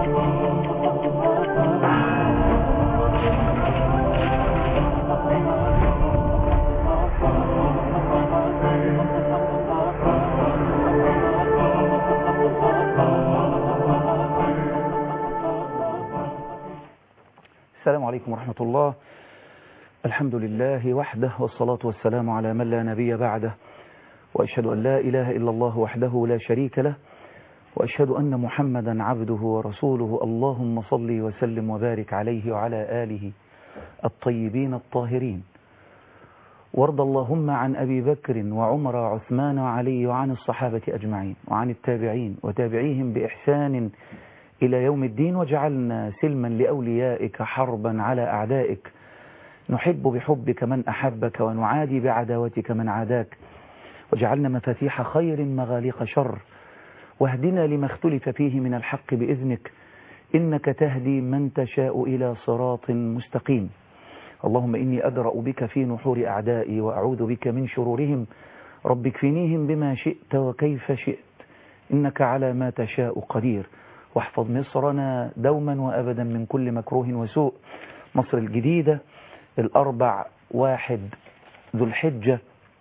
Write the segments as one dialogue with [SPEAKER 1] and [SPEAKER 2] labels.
[SPEAKER 1] السلام عليكم ورحمة الله الحمد لله وحده والصلاة والسلام على من لا نبي بعده وأشهد أن لا إله إلا الله وحده لا شريك له وأشهد أن محمدا عبده ورسوله اللهم صل وسلم وبارك عليه وعلى آله الطيبين الطاهرين وارض اللهم عن أبي بكر وعمر وعثمان وعلي وعن الصحابة أجمعين وعن التابعين وتابعيهم بإحسان إلى يوم الدين وجعلنا سلما لأوليائك حربا على أعدائك نحب بحبك من أحبك ونعادي بعداوتك من عاداك وجعلنا مفاتيح خير مغاليق شر واهدنا لما اختلف فيه من الحق بإذنك إنك تهدي من تشاء إلى صراط مستقيم اللهم إني أدرأ بك في نحور أعدائي وأعوذ بك من شرورهم رب اكفنيهم بما شئت وكيف شئت إنك على ما تشاء قدير واحفظ مصرنا دوما وأبدا من كل مكروه وسوء مصر الجديدة الأربع واحد ذو الحجة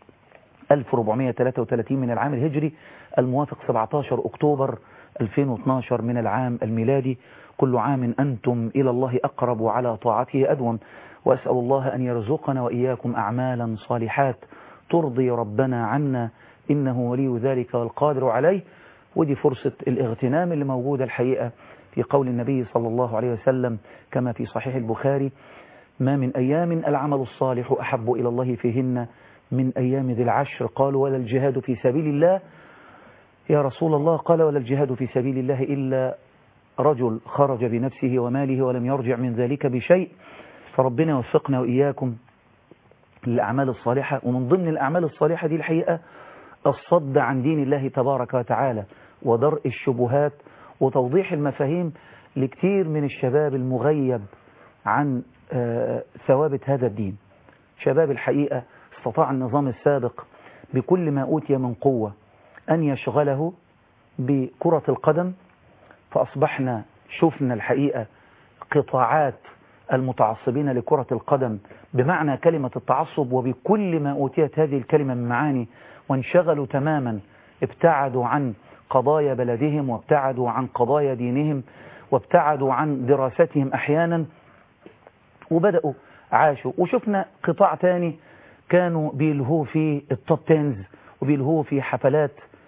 [SPEAKER 1] 1433 من العام الهجري الموافق 17 أكتوبر 2012 من العام الميلادي كل عام أنتم إلى الله أقرب وعلى طاعته أدوم وأسأل الله أن يرزقنا وإياكم أعمالا صالحات ترضي ربنا عنا إنه ولي ذلك والقادر عليه ودي فرصة الاغتنام اللي موجودة الحقيقة في قول النبي صلى الله عليه وسلم كما في صحيح البخاري ما من أيام العمل الصالح أحب إلى الله فيهن من أيام ذي العشر قالوا ولا الجهاد في سبيل الله يا رسول الله قال ولا الجهاد في سبيل الله إلا رجل خرج بنفسه وماله ولم يرجع من ذلك بشيء فربنا يوفقنا وإياكم للأعمال الصالحة ومن ضمن الأعمال الصالحة دي الحقيقة الصد عن دين الله تبارك وتعالى ودرء الشبهات وتوضيح المفاهيم لكثير من الشباب المغيب عن ثوابت هذا الدين شباب الحقيقة استطاع النظام السابق بكل ما أوتي من قوة أن يشغله بكرة القدم فأصبحنا شفنا الحقيقة قطاعات المتعصبين لكرة القدم بمعنى كلمة التعصب وبكل ما أوتيت هذه الكلمة من معاني وانشغلوا تماما ابتعدوا عن قضايا بلدهم وابتعدوا عن قضايا دينهم وابتعدوا عن دراستهم أحيانا وبدأوا عاشوا وشفنا قطاع تاني كانوا بيلهوا في التوب تينز وبيلهوا في حفلات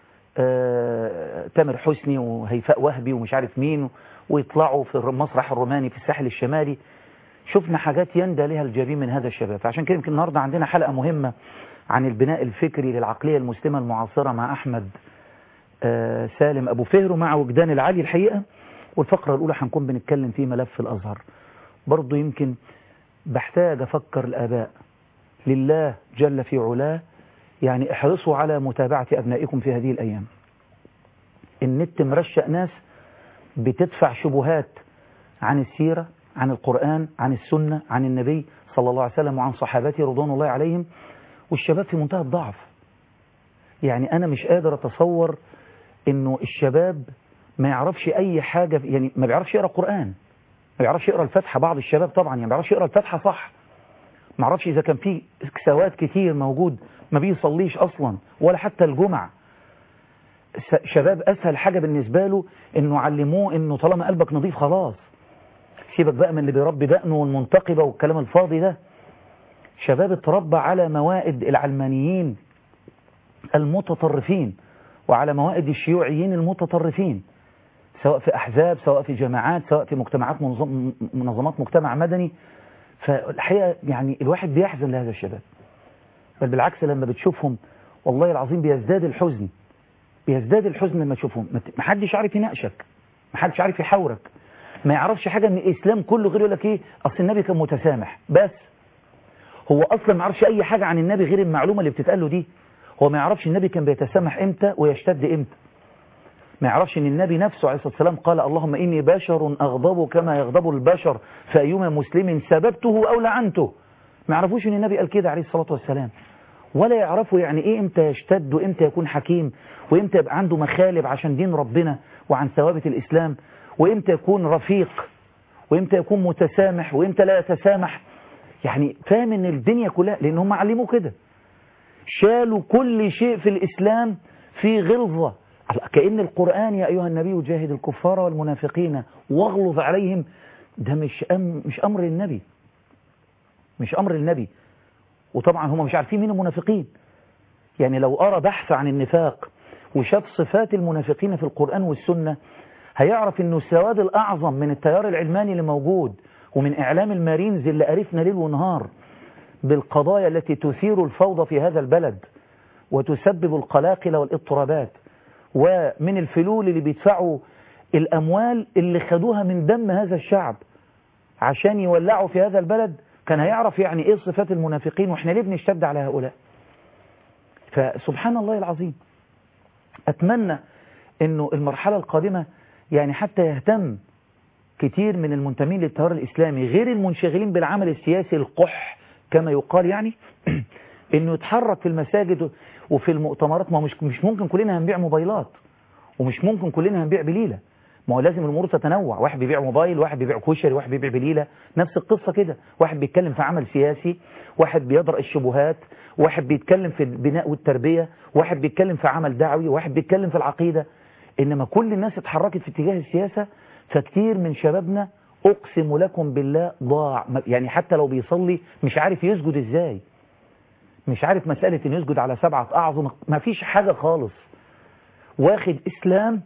[SPEAKER 1] آه تامر حسني وهيفاء وهبي ومش عارف مين ويطلعوا في المسرح الروماني في الساحل الشمالي شفنا حاجات يندى لها الجبين من هذا الشباب فعشان كده يمكن النهارده عندنا حلقة مهمة عن البناء الفكري للعقلية المسلمة المعاصرة مع أحمد آه سالم أبو فهر ومع وجدان العالي الحقيقة والفقرة الأولى هنكون بنتكلم في ملف الأزهر برضو يمكن بحتاج أفكر الآباء لله جل في علاه يعني احرصوا على متابعة أبنائكم في هذه الأيام النت مرشق ناس بتدفع شبهات عن السيرة عن القرآن عن السنة عن النبي صلى الله عليه وسلم وعن صحابته رضوان الله عليهم والشباب في منتهى الضعف يعني أنا مش قادر أتصور إنه الشباب ما يعرفش أي حاجة يعني ما بيعرفش يقرأ القرآن ما بيعرفش يقرأ الفاتحة بعض الشباب طبعا يعني ما بيعرفش يقرأ الفاتحة صح ما اعرفش إذا كان في سواد كتير موجود ما بيصليش أصلا ولا حتى الجمعة شباب أسهل حاجة بالنسبة له إنه علموه إنه طالما قلبك نظيف خلاص سيبك بقى من اللي بيربي دقنه والمنتقبة والكلام الفاضي ده شباب اتربى على موائد العلمانيين المتطرفين وعلى موائد الشيوعيين المتطرفين سواء في أحزاب سواء في جماعات سواء في مجتمعات منظم منظمات مجتمع مدني فالحقيقة يعني الواحد بيحزن لهذا الشباب بل بالعكس لما بتشوفهم والله العظيم بيزداد الحزن بيزداد الحزن لما تشوفهم ما حدش عارف يناقشك ما حدش عارف يحاورك ما يعرفش حاجة ان الإسلام كله غير يقول لك ايه أصل النبي كان متسامح بس هو أصلا ما يعرفش أي حاجة عن النبي غير المعلومة اللي بتتقال له دي هو ما يعرفش النبي كان بيتسامح امتى ويشتد امتى ما يعرفش ان النبي نفسه عليه الصلاة والسلام قال اللهم إني بشر أغضب كما يغضب البشر فأيما مسلم سببته أو لعنته ما يعرفوش ان النبي قال كده عليه الصلاة والسلام ولا يعرفوا يعني ايه امتى يشتد وامتى يكون حكيم وامتى يبقى عنده مخالب عشان دين ربنا وعن ثوابت الإسلام وإمتى يكون رفيق وإمتى يكون متسامح وإمتى لا يتسامح يعني فاهم ان الدنيا كلها لان هم علموا كده شالوا كل شيء في الإسلام في غلظة كأن القرآن يا أيها النبي جاهد الكفار والمنافقين واغلظ عليهم ده مش أم مش أمر النبي مش أمر النبي وطبعا هم مش عارفين مين المنافقين يعني لو أرى بحث عن النفاق وشاف صفات المنافقين في القرآن والسنة هيعرف أنه السواد الأعظم من التيار العلماني اللي موجود ومن إعلام المارينز اللي قرفنا ليل ونهار بالقضايا التي تثير الفوضى في هذا البلد وتسبب القلاقل والاضطرابات ومن الفلول اللي بيدفعوا الأموال اللي خدوها من دم هذا الشعب عشان يولعوا في هذا البلد كان هيعرف يعني ايه صفات المنافقين واحنا ليه بنشتد على هؤلاء فسبحان الله العظيم أتمنى أنه المرحلة القادمة يعني حتى يهتم كتير من المنتمين للتيار الإسلامي غير المنشغلين بالعمل السياسي القح كما يقال يعني أنه يتحرك في المساجد وفي المؤتمرات ما مش مش ممكن كلنا هنبيع موبايلات ومش ممكن كلنا هنبيع بليلة ما هو لازم الأمور تتنوع واحد بيبيع موبايل واحد بيبيع كشري واحد بيبيع بليلة نفس القصة كده واحد بيتكلم في عمل سياسي واحد بيدرأ الشبهات واحد بيتكلم في البناء والتربية واحد بيتكلم في عمل دعوي واحد بيتكلم في العقيدة إنما كل الناس اتحركت في اتجاه السياسة فكتير من شبابنا أقسم لكم بالله ضاع يعني حتى لو بيصلي مش عارف يسجد إزاي مش عارف مسألة إن يسجد على سبعة أعظم ما فيش حاجة خالص واخد إسلام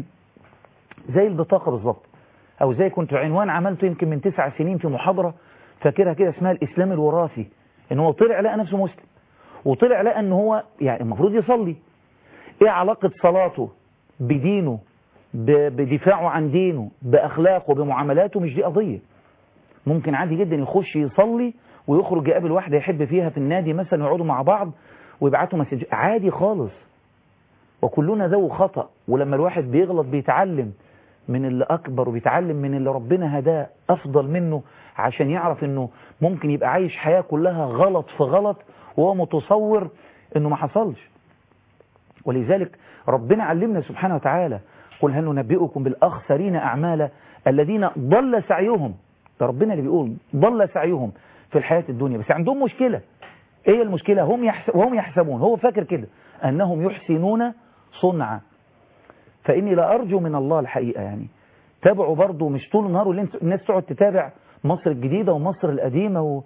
[SPEAKER 1] زي البطاقة بالظبط أو زي كنت عنوان عملته يمكن من تسع سنين في محاضرة فاكرها كده اسمها الإسلام الوراثي إن هو طلع لقى نفسه مسلم وطلع لقى إن هو يعني المفروض يصلي إيه علاقة صلاته بدينه بدفاعه عن دينه بأخلاقه بمعاملاته مش دي قضية ممكن عادي جدا يخش يصلي ويخرج يقابل واحدة يحب فيها في النادي مثلا يقعدوا مع بعض ويبعتوا مسج عادي خالص وكلنا ذو خطأ ولما الواحد بيغلط بيتعلم من اللي أكبر وبيتعلم من اللي ربنا هداه أفضل منه عشان يعرف أنه ممكن يبقى عايش حياة كلها غلط في غلط وهو متصور أنه ما حصلش ولذلك ربنا علمنا سبحانه وتعالى قل هل ننبئكم بالأخسرين أعمالا الذين ضل سعيهم ده ربنا اللي بيقول ضل سعيهم في الحياة الدنيا بس عندهم مشكلة ايه المشكلة هم يحسب وهم يحسبون هو فاكر كده أنهم يحسنون صنعا فإني لا أرجو من الله الحقيقة يعني تابعوا برضو مش طول النهار والناس تقعد تتابع مصر الجديدة ومصر القديمة و...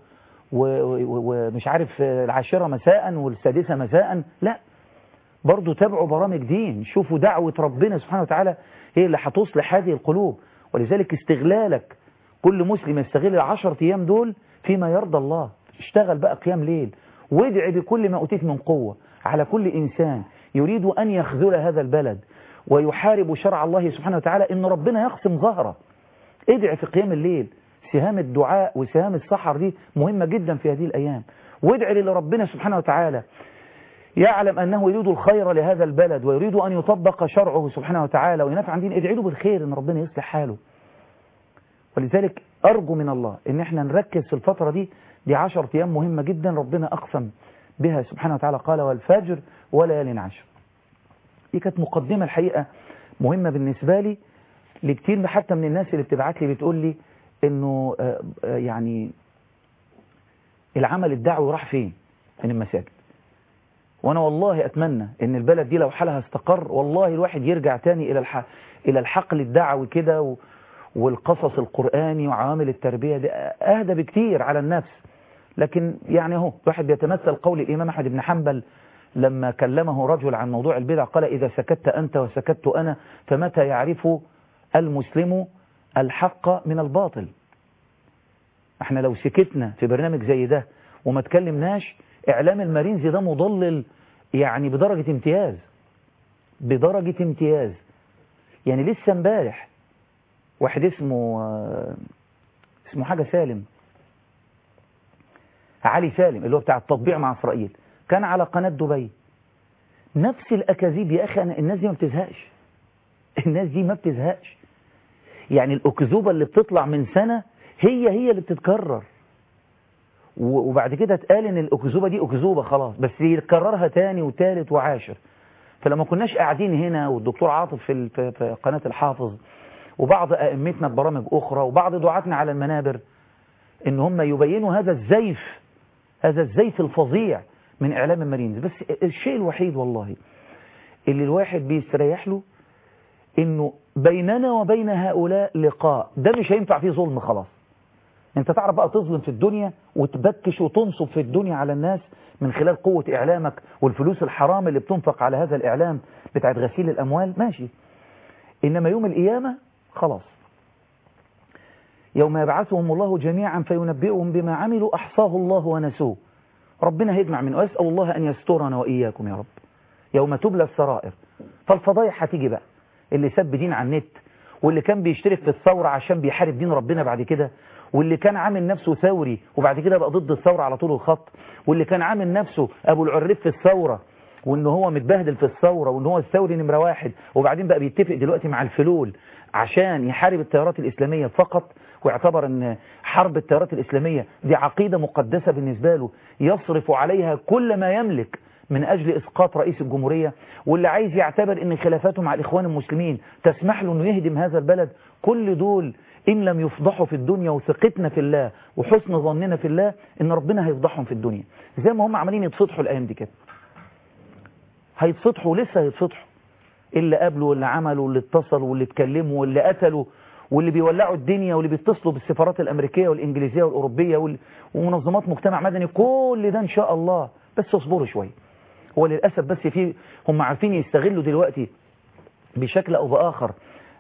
[SPEAKER 1] ومش و... و... عارف العاشرة مساء والسادسة مساء لا برضو تابعوا برامج دين شوفوا دعوة ربنا سبحانه وتعالى هي اللي هتصلح هذه القلوب ولذلك استغلالك كل مسلم يستغل العشر أيام دول فيما يرضى الله اشتغل بقى قيام ليل وادعي بكل ما أوتيت من قوة على كل إنسان يريد أن يخذل هذا البلد ويحارب شرع الله سبحانه وتعالى إن ربنا يقسم ظهره ادعي في قيام الليل سهام الدعاء وسهام السحر دي مهمة جدا في هذه الأيام وادعي لربنا سبحانه وتعالى يعلم أنه يريد الخير لهذا البلد ويريد أن يطبق شرعه سبحانه وتعالى وينفع عن دين ادعي له بالخير أن ربنا يصلح حاله ولذلك أرجو من الله أن احنا نركز في الفترة دي دي عشر أيام مهمة جدا ربنا أقسم بها سبحانه وتعالى قال والفجر وليال عشر دي كانت مقدمة الحقيقة مهمة بالنسبة لي لكتير حتى من الناس اللي بتبعت لي بتقول لي انه يعني العمل الدعوي راح فين من المساجد وانا والله اتمنى ان البلد دي لو حالها استقر والله الواحد يرجع تاني الى الح... الى الحقل الدعوي كده و... والقصص القرآني وعوامل التربية دي اهدى بكتير على النفس لكن يعني اهو الواحد بيتمثل قول الامام احمد بن حنبل لما كلمه رجل عن موضوع البدع قال إذا سكت أنت وسكت أنا فمتى يعرف المسلم الحق من الباطل احنا لو سكتنا في برنامج زي ده وما تكلمناش اعلام المارينز ده مضلل يعني بدرجة امتياز بدرجة امتياز يعني لسه امبارح واحد اسمه اسمه حاجة سالم علي سالم اللي هو بتاع التطبيع مع اسرائيل كان على قناة دبي نفس الأكاذيب يا أخي أنا الناس دي ما بتزهقش الناس دي ما بتزهقش يعني الأكذوبة اللي بتطلع من سنة هي هي اللي بتتكرر وبعد كده اتقال ان الأكذوبة دي أكذوبة خلاص بس يكررها تاني وتالت وعاشر فلما كناش قاعدين هنا والدكتور عاطف في, في قناة الحافظ وبعض أئمتنا ببرامج أخرى وبعض دعاتنا على المنابر إن هم يبينوا هذا الزيف هذا الزيف الفظيع من إعلام المارينز بس الشيء الوحيد والله اللي الواحد بيستريح له إنه بيننا وبين هؤلاء لقاء ده مش هينفع فيه ظلم خلاص انت تعرف بقى تظلم في الدنيا وتبكش وتنصب في الدنيا على الناس من خلال قوة إعلامك والفلوس الحرام اللي بتنفق على هذا الإعلام بتاعت غسيل الأموال ماشي إنما يوم القيامة خلاص يوم يبعثهم الله جميعا فينبئهم بما عملوا أحصاه الله ونسوه ربنا هيجمع من ويسأل الله أن يسترنا وإياكم يا رب يوم تبلى السرائر فالفضايح هتيجي بقى اللي سب دين على النت واللي كان بيشترك في الثورة عشان بيحارب دين ربنا بعد كده واللي كان عامل نفسه ثوري وبعد كده بقى ضد الثورة على طول الخط واللي كان عامل نفسه أبو العريف في الثورة وان هو متبهدل في الثورة وان هو الثوري نمرة واحد وبعدين بقى بيتفق دلوقتي مع الفلول عشان يحارب التيارات الإسلامية فقط واعتبر ان حرب التيارات الإسلامية دي عقيدة مقدسة بالنسبة له يصرف عليها كل ما يملك من أجل إسقاط رئيس الجمهورية واللي عايز يعتبر ان خلافاته مع الإخوان المسلمين تسمح له انه يهدم هذا البلد كل دول إن لم يفضحوا في الدنيا وثقتنا في الله وحسن ظننا في الله إن ربنا هيفضحهم في الدنيا زي ما هم عمالين يتفضحوا الأيام دي كده هيتفضحوا ولسه هيتفضحوا اللي قابلوا واللي عملوا واللي اتصلوا واللي اتكلموا واللي قتلوا واللي بيولعوا الدنيا واللي بيتصلوا بالسفارات الأمريكية والإنجليزية والأوروبية وال... ومنظمات مجتمع مدني كل ده إن شاء الله بس اصبروا شوية هو للأسف بس في هم عارفين يستغلوا دلوقتي بشكل أو بآخر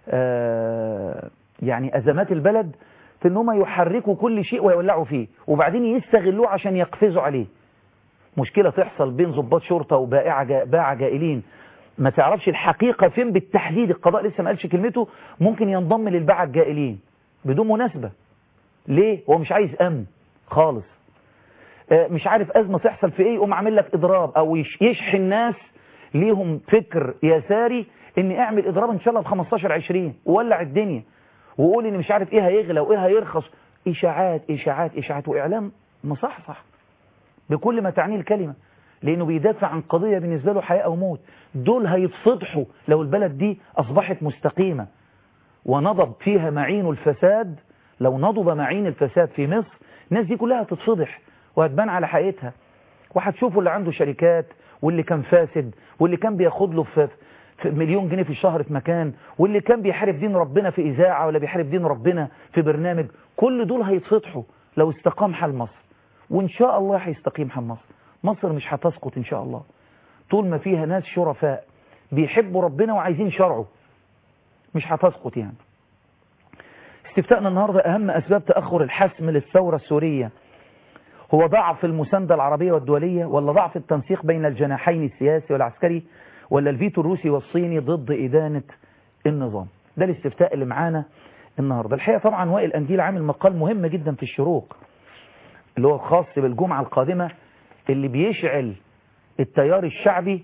[SPEAKER 1] آه يعني أزمات البلد في ان هم يحركوا كل شيء ويولعوا فيه وبعدين يستغلوه عشان يقفزوا عليه مشكلة تحصل بين ضباط شرطة وبائع جا باع جائلين ما تعرفش الحقيقة فين بالتحديد القضاء لسه ما قالش كلمته ممكن ينضم للباعة الجائلين بدون مناسبة ليه هو مش عايز أمن خالص مش عارف أزمة تحصل في إيه يقوم عامل لك إضراب أو يشحن ناس ليهم فكر يساري إن اعمل إضراب إن شاء الله ب 15 20 وولع الدنيا وقول إن مش عارف إيه هيغلى وإيه هيرخص إشاعات إشاعات إشاعات وإعلام مصحصح بكل ما تعنيه الكلمة لأنه بيدافع عن قضية بالنسبة له حياة أو موت دول هيتفضحوا لو البلد دي أصبحت مستقيمة ونضب فيها معين الفساد لو نضب معين الفساد في مصر الناس دي كلها هتتفضح وهتبان على حقيقتها وهتشوفوا اللي عنده شركات واللي كان فاسد واللي كان بياخد له في في مليون جنيه في الشهر في مكان واللي كان بيحارب دين ربنا في إذاعة ولا بيحارب دين ربنا في برنامج كل دول هيتفضحوا لو استقام حال مصر وإن شاء الله هيستقيم حال مصر مصر مش هتسقط إن شاء الله طول ما فيها ناس شرفاء بيحبوا ربنا وعايزين شرعه مش هتسقط يعني استفتاءنا النهاردة أهم أسباب تأخر الحسم للثورة السورية هو ضعف المساندة العربية والدولية ولا ضعف التنسيق بين الجناحين السياسي والعسكري ولا الفيتو الروسي والصيني ضد إدانة النظام ده الاستفتاء اللي معانا النهاردة الحقيقة طبعا وائل أنديل عامل مقال مهم جدا في الشروق اللي هو خاص بالجمعة القادمة اللي بيشعل التيار الشعبي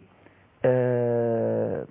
[SPEAKER 1] آه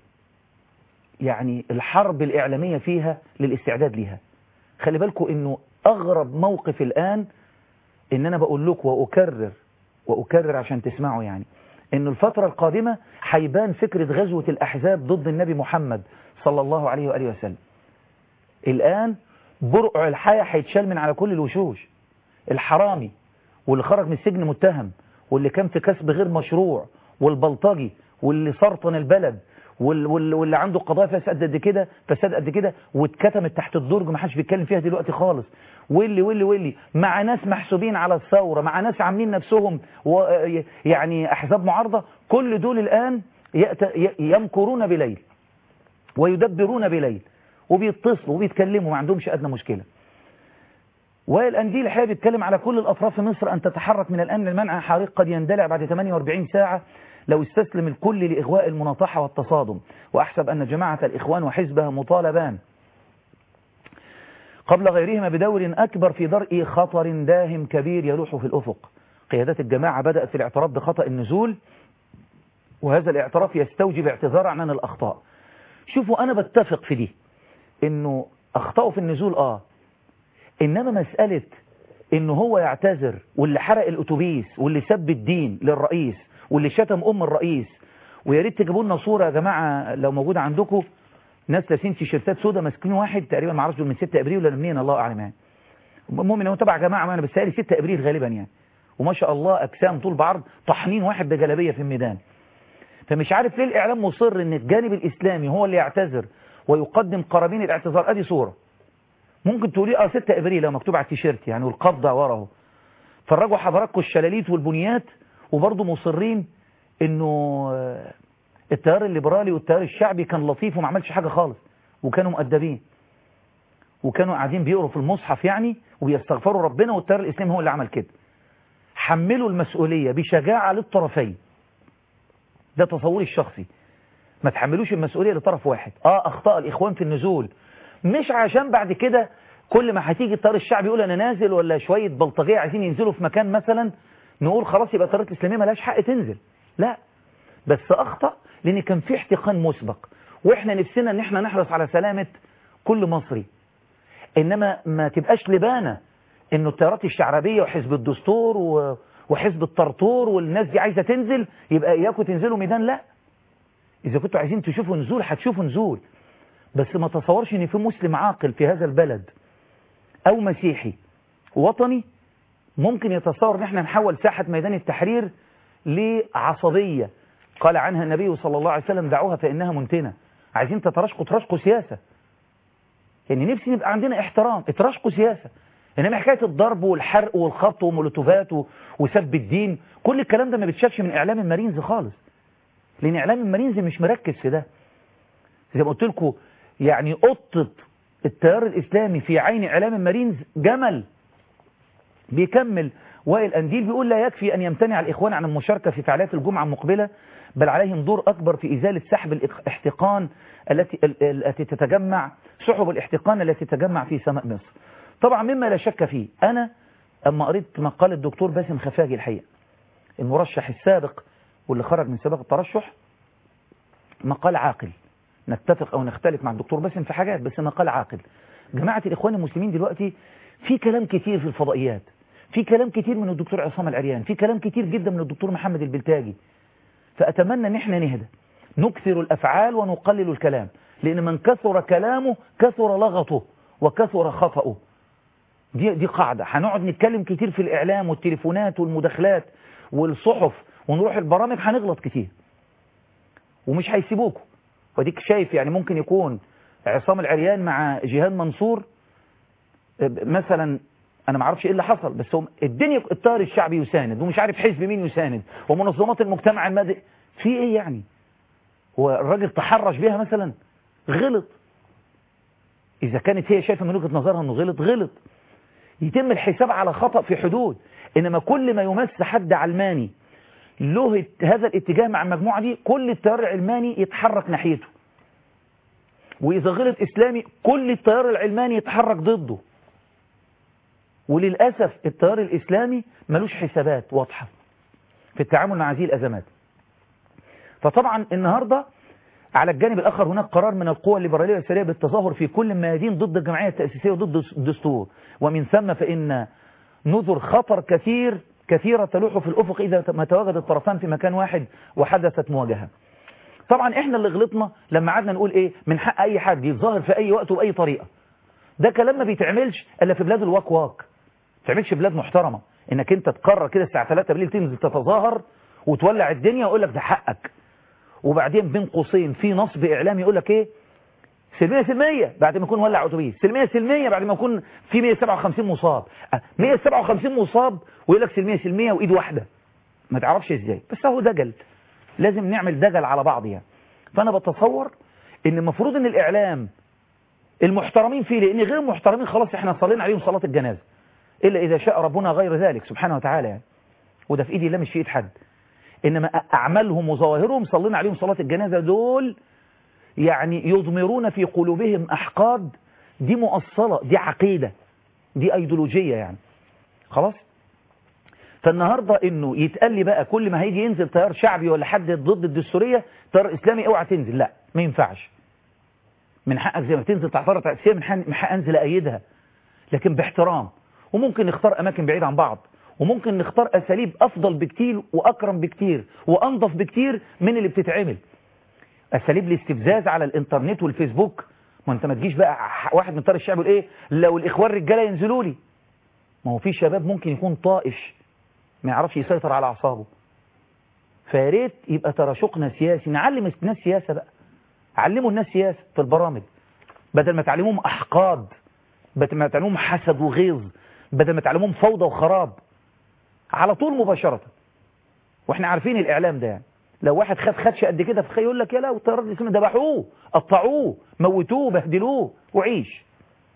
[SPEAKER 1] يعني الحرب الإعلامية فيها للاستعداد ليها خلي بالكم انه اغرب موقف الان ان انا بقول لكم واكرر واكرر عشان تسمعوا يعني ان الفترة القادمة هيبان فكرة غزوة الاحزاب ضد النبي محمد صلى الله عليه وآله وسلم الان برقع الحياة هيتشال من على كل الوشوش الحرامي واللي خرج من السجن متهم واللي كان في كسب غير مشروع والبلطجي واللي سرطن البلد واللي عنده قضايا فساد قد كده فساد قد كده واتكتمت تحت الدرج ما حدش بيتكلم فيها دلوقتي خالص واللي واللي واللي مع ناس محسوبين على الثوره مع ناس عاملين نفسهم يعني احزاب معارضه كل دول الان يمكرون بليل ويدبرون بليل وبيتصلوا وبيتكلموا ما عندهمش ادنى مشكله والأنديل الحقيقة بيتكلم على كل الأطراف في مصر أن تتحرك من الآن للمنع حريق قد يندلع بعد 48 ساعة لو استسلم الكل لإغواء المناطحة والتصادم وأحسب أن جماعة الإخوان وحزبها مطالبان قبل غيرهما بدور أكبر في درء خطر داهم كبير يلوح في الأفق قيادات الجماعة بدأت في الاعتراف بخطأ النزول وهذا الاعتراف يستوجب اعتذار عن الأخطاء شوفوا أنا بتفق في دي إنه أخطأوا في النزول آه إنما مسألة إنه هو يعتذر واللي حرق الأتوبيس واللي سب الدين للرئيس واللي شتم أم الرئيس ويا ريت تجيبوا لنا صورة يا جماعة لو موجودة عندكم ناس لابسين تيشيرتات سودا ماسكين واحد تقريبا ما اعرفش من 6 ابريل ولا منين الله اعلم يعني المهم ان هو تبع جماعه ما انا بس 6 ابريل غالبا يعني وما شاء الله اجسام طول بعرض طحنين واحد بجلابيه في الميدان فمش عارف ليه الاعلام مصر ان الجانب الاسلامي هو اللي يعتذر ويقدم قرابين الاعتذار ادي صوره ممكن تقولي اه 6 ابريل لو مكتوب على التيشيرت يعني والقبضه ورا اهو فرجوا حضراتكم الشلاليت والبنيات وبرضه مصرين انه التيار الليبرالي والتيار الشعبي كان لطيف وما عملش حاجه خالص وكانوا مؤدبين وكانوا قاعدين بيقروا في المصحف يعني وبيستغفروا ربنا والتيار الاسلامي هو اللي عمل كده حملوا المسؤوليه بشجاعه للطرفين ده تصوري الشخصي ما تحملوش المسؤوليه لطرف واحد اه اخطاء الاخوان في النزول مش عشان بعد كده كل ما هتيجي التيار الشعبي يقول انا نازل ولا شويه بلطجيه عايزين ينزلوا في مكان مثلا نقول خلاص يبقى التيارات الاسلاميه مالهاش حق تنزل لا بس اخطا لان كان في احتقان مسبق واحنا نفسنا ان احنا نحرص على سلامه كل مصري انما ما تبقاش لبانه انه التيارات الشعبيه وحزب الدستور و... وحزب الطرطور والناس دي عايزه تنزل يبقى اياكم تنزلوا ميدان لا اذا كنتوا عايزين تشوفوا نزول هتشوفوا نزول بس ما تصورش ان في مسلم عاقل في هذا البلد او مسيحي وطني ممكن يتصور ان احنا نحول ساحة ميدان التحرير لعصبية قال عنها النبي صلى الله عليه وسلم دعوها فإنها منتنة عايزين تترشقوا ترشقوا سياسة يعني نفسي نبقى عندنا احترام اترشقوا سياسة انما حكاية الضرب والحرق والخط ومولوتوفات وسب الدين كل الكلام ده ما بتشافش من اعلام المارينز خالص لان اعلام المارينز مش مركز في ده زي ما قلت لكم يعني قطة التيار الاسلامي في عين اعلام المارينز جمل بيكمل وائل أنديل بيقول لا يكفي أن يمتنع الإخوان عن المشاركة في فعاليات الجمعة المقبلة بل عليهم دور أكبر في إزالة سحب الاحتقان التي التي تتجمع سحب الاحتقان التي تتجمع في سماء مصر طبعا مما لا شك فيه أنا أما قريت مقال الدكتور باسم خفاجي الحقيقة المرشح السابق واللي خرج من سباق الترشح مقال عاقل نتفق أو نختلف مع الدكتور باسم في حاجات بس مقال عاقل جماعة الإخوان المسلمين دلوقتي في كلام كتير في الفضائيات في كلام كتير من الدكتور عصام العريان في كلام كتير جدا من الدكتور محمد البلتاجي فأتمنى ان احنا نهدى نكثر الأفعال ونقلل الكلام لأن من كثر كلامه كثر لغطه وكثر خطأه دي, دي قاعدة هنقعد نتكلم كتير في الإعلام والتليفونات والمداخلات والصحف ونروح البرامج هنغلط كتير ومش هيسيبوكوا وديك شايف يعني ممكن يكون عصام العريان مع جهاد منصور مثلا انا ما اعرفش ايه اللي حصل بس هم الدنيا الطار الشعبي يساند ومش عارف حزب مين يساند ومنظمات المجتمع المدني في ايه يعني هو الراجل تحرش بيها مثلا غلط اذا كانت هي شايفه من وجهه نظرها انه غلط غلط يتم الحساب على خطأ في حدود انما كل ما يمس حد علماني له هذا الاتجاه مع المجموعه دي كل التيار العلماني يتحرك ناحيته واذا غلط اسلامي كل التيار العلماني يتحرك ضده وللأسف التيار الإسلامي ملوش حسابات واضحة في التعامل مع هذه الأزمات فطبعا النهاردة على الجانب الآخر هناك قرار من القوى الليبرالية والسرية بالتظاهر في كل الميادين ضد الجمعية التأسيسية وضد الدستور ومن ثم فإن نذر خطر كثير كثيرة تلوح في الأفق إذا ما تواجد الطرفان في مكان واحد وحدثت مواجهة طبعا احنا اللي غلطنا لما قعدنا نقول ايه من حق اي حد يتظاهر في اي وقت وباي طريقة ده كلام ما بيتعملش الا في بلاد الواك واك تعملش في بلاد محترمة انك انت تقرر كده الساعة 3 بالليل تنزل تتظاهر وتولع الدنيا ويقول لك ده حقك وبعدين بين قوسين في نصب اعلامي يقول لك ايه سلمية سلمية بعد ما يكون ولع اتوبيس سلمية سلمية بعد ما يكون في 157 مصاب 157 مصاب ويقول لك سلمية سلمية وايد واحدة ما تعرفش ازاي بس هو دجل لازم نعمل دجل على بعض يعني فانا بتصور ان المفروض ان الاعلام المحترمين فيه لان غير المحترمين خلاص احنا صلينا عليهم صلاة الجنازة إلا إذا شاء ربنا غير ذلك سبحانه وتعالى يعني وده في إيدي الله مش في إيد حد إنما أعمالهم وظواهرهم صلينا عليهم صلاة الجنازة دول يعني يضمرون في قلوبهم أحقاد دي مؤصلة دي عقيدة دي أيديولوجية يعني خلاص فالنهاردة إنه يتقال لي بقى كل ما هيجي ينزل تيار شعبي ولا حد ضد الدستورية تيار إسلامي اوعى تنزل لا ما ينفعش من حقك زي ما تنزل تعترض تأسيسية من حق أنزل أيدها لكن باحترام وممكن نختار أماكن بعيدة عن بعض وممكن نختار أساليب أفضل بكتير وأكرم بكتير وأنظف بكتير من اللي بتتعمل اساليب الاستفزاز على الانترنت والفيسبوك ما انت ما تجيش بقى واحد من طار الشعب يقول ايه لو الاخوان رجاله ينزلوا لي ما هو في شباب ممكن يكون طائش ما يعرفش يسيطر على اعصابه فيا ريت يبقى تراشقنا سياسي نعلم الناس سياسه بقى علموا الناس سياسه في البرامج بدل ما تعلموهم احقاد بدل ما تعلموهم حسد وغيظ بدل ما تعلموهم فوضى وخراب على طول مباشره واحنا عارفين الاعلام ده يعني لو واحد خد خدش قد كده في يقول لك يا لا والطيارات الاسلاميه ذبحوه قطعوه موتوه بهدلوه وعيش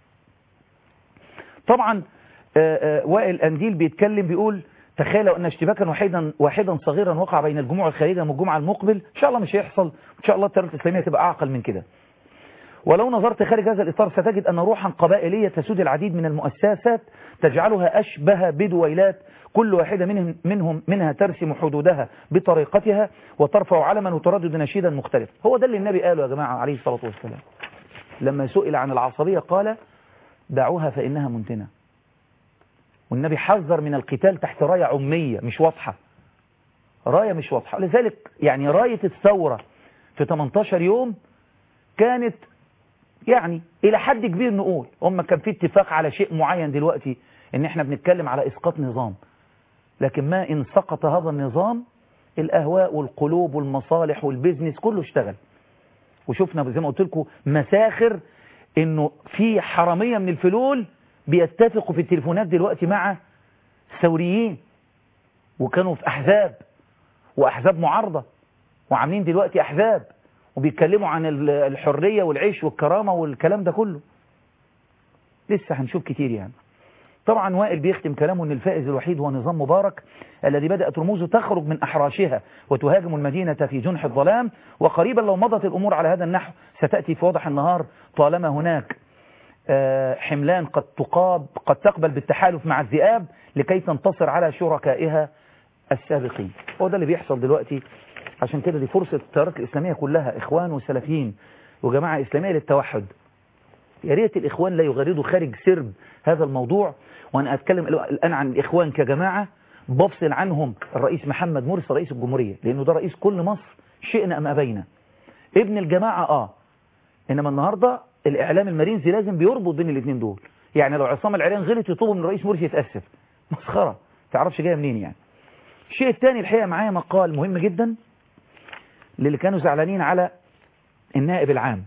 [SPEAKER 1] طبعا آآ آآ وائل انديل بيتكلم بيقول تخيلوا ان اشتباكا واحدا واحدا صغيرا وقع بين الجموع الخارجيه من الجمعه المقبل ان شاء الله مش هيحصل ان شاء الله التيارات الاسلاميه تبقى اعقل من كده ولو نظرت خارج هذا الاطار ستجد ان روحا قبائليه تسود العديد من المؤسسات تجعلها اشبه بدويلات كل واحدة منهم, منهم منها ترسم حدودها بطريقتها وترفع علما وتردد نشيدا مختلف هو ده اللي النبي قاله يا جماعة عليه الصلاة والسلام لما سئل عن العصبية قال دعوها فإنها منتنة والنبي حذر من القتال تحت راية عمية مش واضحة راية مش واضحة لذلك يعني راية الثورة في 18 يوم كانت يعني إلى حد كبير نقول هم كان في اتفاق على شيء معين دلوقتي ان احنا بنتكلم على اسقاط نظام لكن ما ان سقط هذا النظام الاهواء والقلوب والمصالح والبيزنس كله اشتغل وشفنا زي ما قلت لكم مساخر انه في حرامية من الفلول بيتفقوا في التليفونات دلوقتي مع الثوريين وكانوا في احزاب واحزاب معارضة وعاملين دلوقتي احزاب وبيتكلموا عن الحرية والعيش والكرامة والكلام ده كله لسه هنشوف كتير يعني طبعا وائل بيختم كلامه ان الفائز الوحيد هو نظام مبارك الذي بدأت رموزه تخرج من أحراشها وتهاجم المدينة في جنح الظلام وقريبا لو مضت الأمور على هذا النحو ستأتي في وضح النهار طالما هناك حملان قد تقاب قد تقبل بالتحالف مع الذئاب لكي تنتصر على شركائها السابقين هو ده اللي بيحصل دلوقتي عشان كده دي فرصة التيارات الإسلامية كلها إخوان وسلفيين وجماعة إسلامية للتوحد يا ريت الإخوان لا يغردوا خارج سرب هذا الموضوع وأنا أتكلم الآن عن الإخوان كجماعة بفصل عنهم الرئيس محمد مرسي رئيس الجمهورية لأنه ده رئيس كل مصر شئنا أم أبينا ابن الجماعة آه إنما النهاردة الإعلام المرينزي لازم بيربط بين الاثنين دول يعني لو عصام العريان غلط يطلبوا من الرئيس مرسي يتأسف مسخرة تعرفش جاية منين يعني الشيء الثاني الحقيقة معايا مقال مهم جدا للي كانوا زعلانين على النائب العام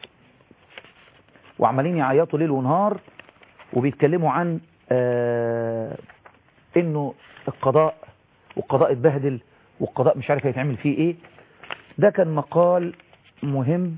[SPEAKER 1] وعمالين يعيطوا ليل ونهار وبيتكلموا عن آه انه القضاء والقضاء اتبهدل والقضاء مش عارف هيتعمل فيه ايه ده كان مقال مهم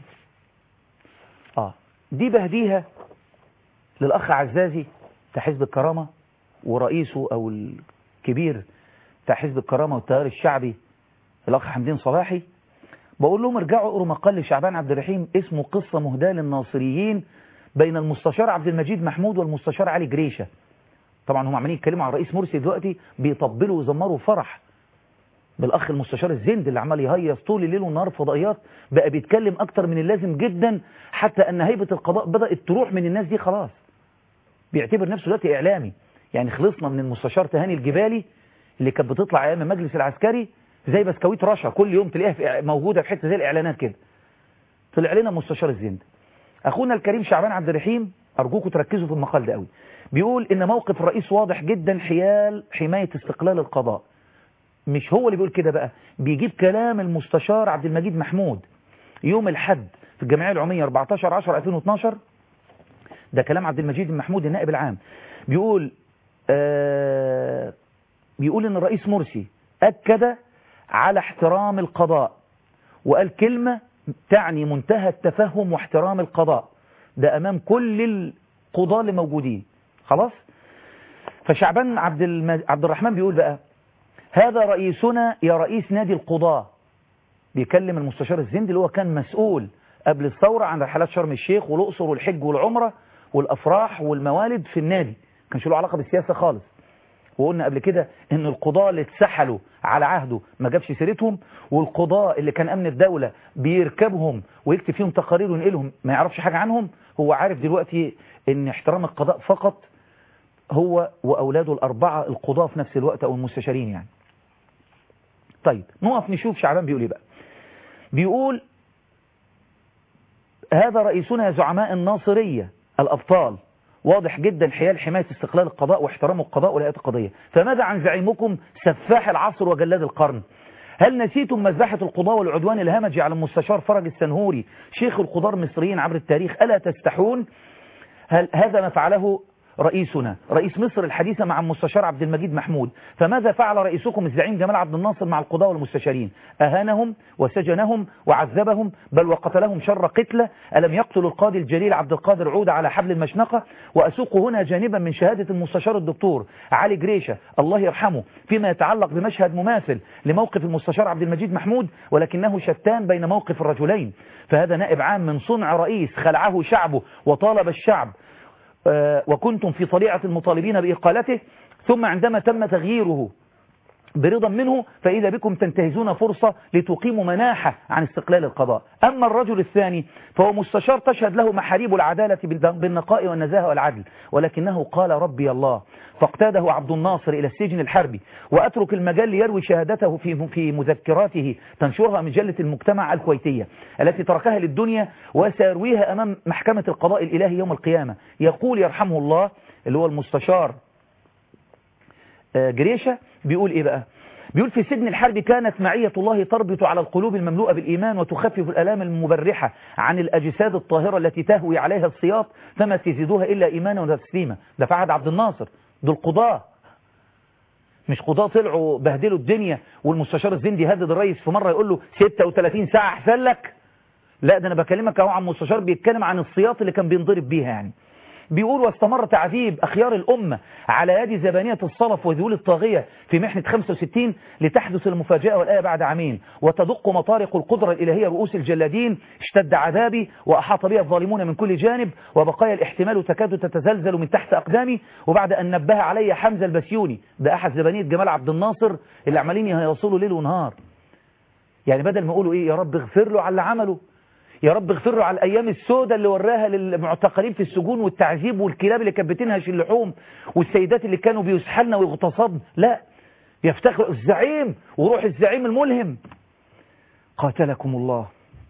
[SPEAKER 1] اه دي بهديها للاخ عزازي بتاع حزب الكرامة ورئيسه او الكبير بتاع حزب الكرامة والتيار الشعبي الاخ حمدين صلاحي بقول لهم ارجعوا اقروا مقال لشعبان عبد الرحيم اسمه قصة مهداة للناصريين بين المستشار عبد المجيد محمود والمستشار علي جريشة طبعا هم عمالين يتكلموا عن الرئيس مرسي دلوقتي بيطبلوا ويزمروا فرح بالاخ المستشار الزند اللي عمال يهيص طول الليل والنهار في فضائيات بقى بيتكلم اكتر من اللازم جدا حتى ان هيبه القضاء بدات تروح من الناس دي خلاص بيعتبر نفسه دلوقتي اعلامي يعني خلصنا من المستشار تهاني الجبالي اللي كانت بتطلع ايام المجلس العسكري زي بسكويت رشا كل يوم تلاقيها موجوده في حته زي الاعلانات كده طلع لنا مستشار الزند اخونا الكريم شعبان عبد الرحيم ارجوكم تركزوا في المقال ده قوي بيقول ان موقف الرئيس واضح جدا حيال حمايه استقلال القضاء مش هو اللي بيقول كده بقى بيجيب كلام المستشار عبد المجيد محمود يوم الحد في الجمعيه العموميه 14 10 2012 ده كلام عبد المجيد محمود النائب العام بيقول آه بيقول ان الرئيس مرسي اكد على احترام القضاء وقال كلمة تعني منتهى التفهم واحترام القضاء ده أمام كل القضاة اللي موجودين خلاص فشعبان عبد, المج... عبد الرحمن بيقول بقى هذا رئيسنا يا رئيس نادي القضاة بيكلم المستشار الزند اللي هو كان مسؤول قبل الثورة عن رحلات شرم الشيخ والأقصر والحج والعمرة والأفراح والموالد في النادي كانش له علاقة بالسياسة خالص وقلنا قبل كده ان القضاة اللي اتسحلوا على عهده ما جابش سيرتهم والقضاة اللي كان امن الدولة بيركبهم ويكتب فيهم تقارير وينقلهم ما يعرفش حاجة عنهم هو عارف دلوقتي ان احترام القضاء فقط هو واولاده الاربعة القضاة في نفس الوقت او المستشارين يعني طيب نقف نشوف شعبان بيقول ايه بقى بيقول هذا رئيسنا يا زعماء الناصرية الأبطال واضح جدا حيال حماية استقلال القضاء واحترام القضاء ولايات القضية فماذا عن زعيمكم سفاح العصر وجلاد القرن هل نسيتم مذبحة القضاء والعدوان الهمجي على المستشار فرج السنهوري شيخ القضاة المصريين عبر التاريخ ألا تستحون هل هذا ما فعله رئيسنا رئيس مصر الحديثة مع المستشار عبد المجيد محمود فماذا فعل رئيسكم الزعيم جمال عبد الناصر مع القضاء والمستشارين أهانهم وسجنهم وعذبهم بل وقتلهم شر قتلة ألم يقتل القاضي الجليل عبد القادر عودة على حبل المشنقة وأسوق هنا جانبا من شهادة المستشار الدكتور علي جريشة الله يرحمه فيما يتعلق بمشهد مماثل لموقف المستشار عبد المجيد محمود ولكنه شتان بين موقف الرجلين فهذا نائب عام من صنع رئيس خلعه شعبه وطالب الشعب وكنتم في طليعة المطالبين بإقالته ثم عندما تم تغييره برضا منه فإذا بكم تنتهزون فرصة لتقيموا مناحة عن استقلال القضاء أما الرجل الثاني فهو مستشار تشهد له محاريب العدالة بالنقاء والنزاهة والعدل ولكنه قال ربي الله فاقتاده عبد الناصر إلى السجن الحربي وأترك المجال ليروي شهادته في في مذكراته تنشرها مجلة المجتمع الكويتية التي تركها للدنيا وسيرويها أمام محكمة القضاء الإلهي يوم القيامة يقول يرحمه الله اللي هو المستشار جريشة بيقول إيه بقى بيقول في سجن الحرب كانت معية الله تربط على القلوب المملوءة بالإيمان وتخفف الألام المبرحة عن الأجساد الطاهرة التي تهوي عليها السياط فما تزيدوها إلا إيمانا وتسليما ده فعد عبد الناصر دول قضاة مش قضاة طلعوا بهدلوا الدنيا والمستشار الزندي هدد الرئيس في مرة يقول له 36 ساعة أحسن لك لا ده أنا بكلمك أهو عن مستشار بيتكلم عن السياط اللي كان بينضرب بيها يعني بيقول واستمر تعذيب أخيار الأمة على يد زبانية الصلف وذيول الطاغية في محنة 65 لتحدث المفاجأة والآية بعد عامين وتدق مطارق القدرة الإلهية رؤوس الجلادين اشتد عذابي وأحاط بها الظالمون من كل جانب وبقايا الاحتمال تكاد تتزلزل من تحت أقدامي وبعد أن نبه علي حمزة البسيوني ده أحد زبانية جمال عبد الناصر اللي عمالين يصولوا ليل ونهار يعني بدل ما يقولوا إيه يا رب اغفر له على اللي عمله يا رب اغفر له على الايام السوداء اللي وراها للمعتقلين في السجون والتعذيب والكلاب اللي كانت بتنهش اللحوم والسيدات اللي كانوا بيسحلن ويغتصبن لا يفتخر الزعيم وروح الزعيم الملهم قاتلكم الله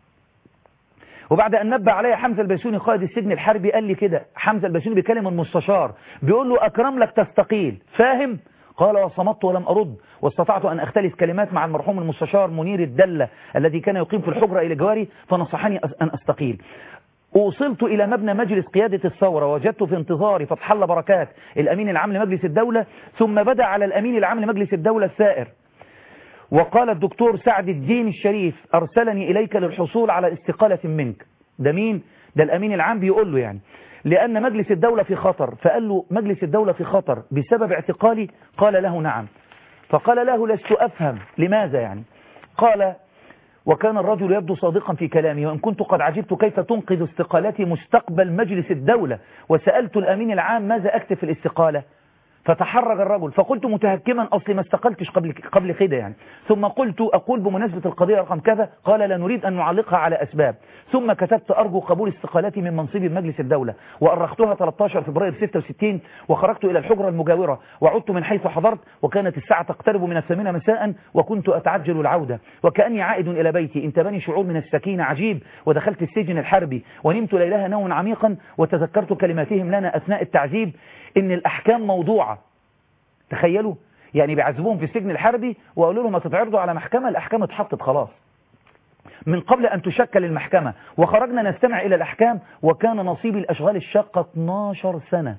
[SPEAKER 1] وبعد أن نبه علي حمزة البيسوني قائد السجن الحربي قال لي كده حمزة البيسوني بيكلم المستشار بيقول له أكرم لك تستقيل فاهم قال وصمت ولم أرد واستطعت أن أختلف كلمات مع المرحوم المستشار منير الدلة الذي كان يقيم في الحجرة إلى جواري فنصحني أن أستقيل وصلت إلى مبنى مجلس قيادة الثورة وجدت في انتظاري فتح الله بركات الأمين العام لمجلس الدولة ثم بدأ على الأمين العام لمجلس الدولة السائر وقال الدكتور سعد الدين الشريف أرسلني إليك للحصول على استقالة منك ده مين؟ ده الأمين العام بيقول له يعني لأن مجلس الدولة في خطر فقال له مجلس الدولة في خطر بسبب اعتقالي قال له نعم فقال له لست أفهم لماذا يعني قال وكان الرجل يبدو صادقا في كلامه وإن كنت قد عجبت كيف تنقذ استقالتي مستقبل مجلس الدولة وسألت الأمين العام ماذا أكتب في الاستقالة فتحرج الرجل فقلت متهكما أصلي ما استقلتش قبل قبل كده يعني ثم قلت أقول بمناسبة القضية رقم كذا قال لا نريد أن نعلقها على أسباب ثم كتبت أرجو قبول استقالتي من منصبي بمجلس الدولة وأرختها 13 فبراير 66 وخرجت إلى الحجرة المجاورة وعدت من حيث حضرت وكانت الساعة تقترب من الثامنة مساء وكنت أتعجل العودة وكأني عائد إلى بيتي انتبني شعور من السكينة عجيب ودخلت السجن الحربي ونمت ليلها نوم عميقا وتذكرت كلماتهم لنا أثناء التعذيب إن الأحكام موضوعة تخيلوا يعني بيعذبوهم في السجن الحربي وقالوا لهم ما تتعرضوا على محكمة الأحكام اتحطت خلاص من قبل أن تشكل المحكمة وخرجنا نستمع إلى الأحكام وكان نصيب الأشغال الشاقة 12 سنة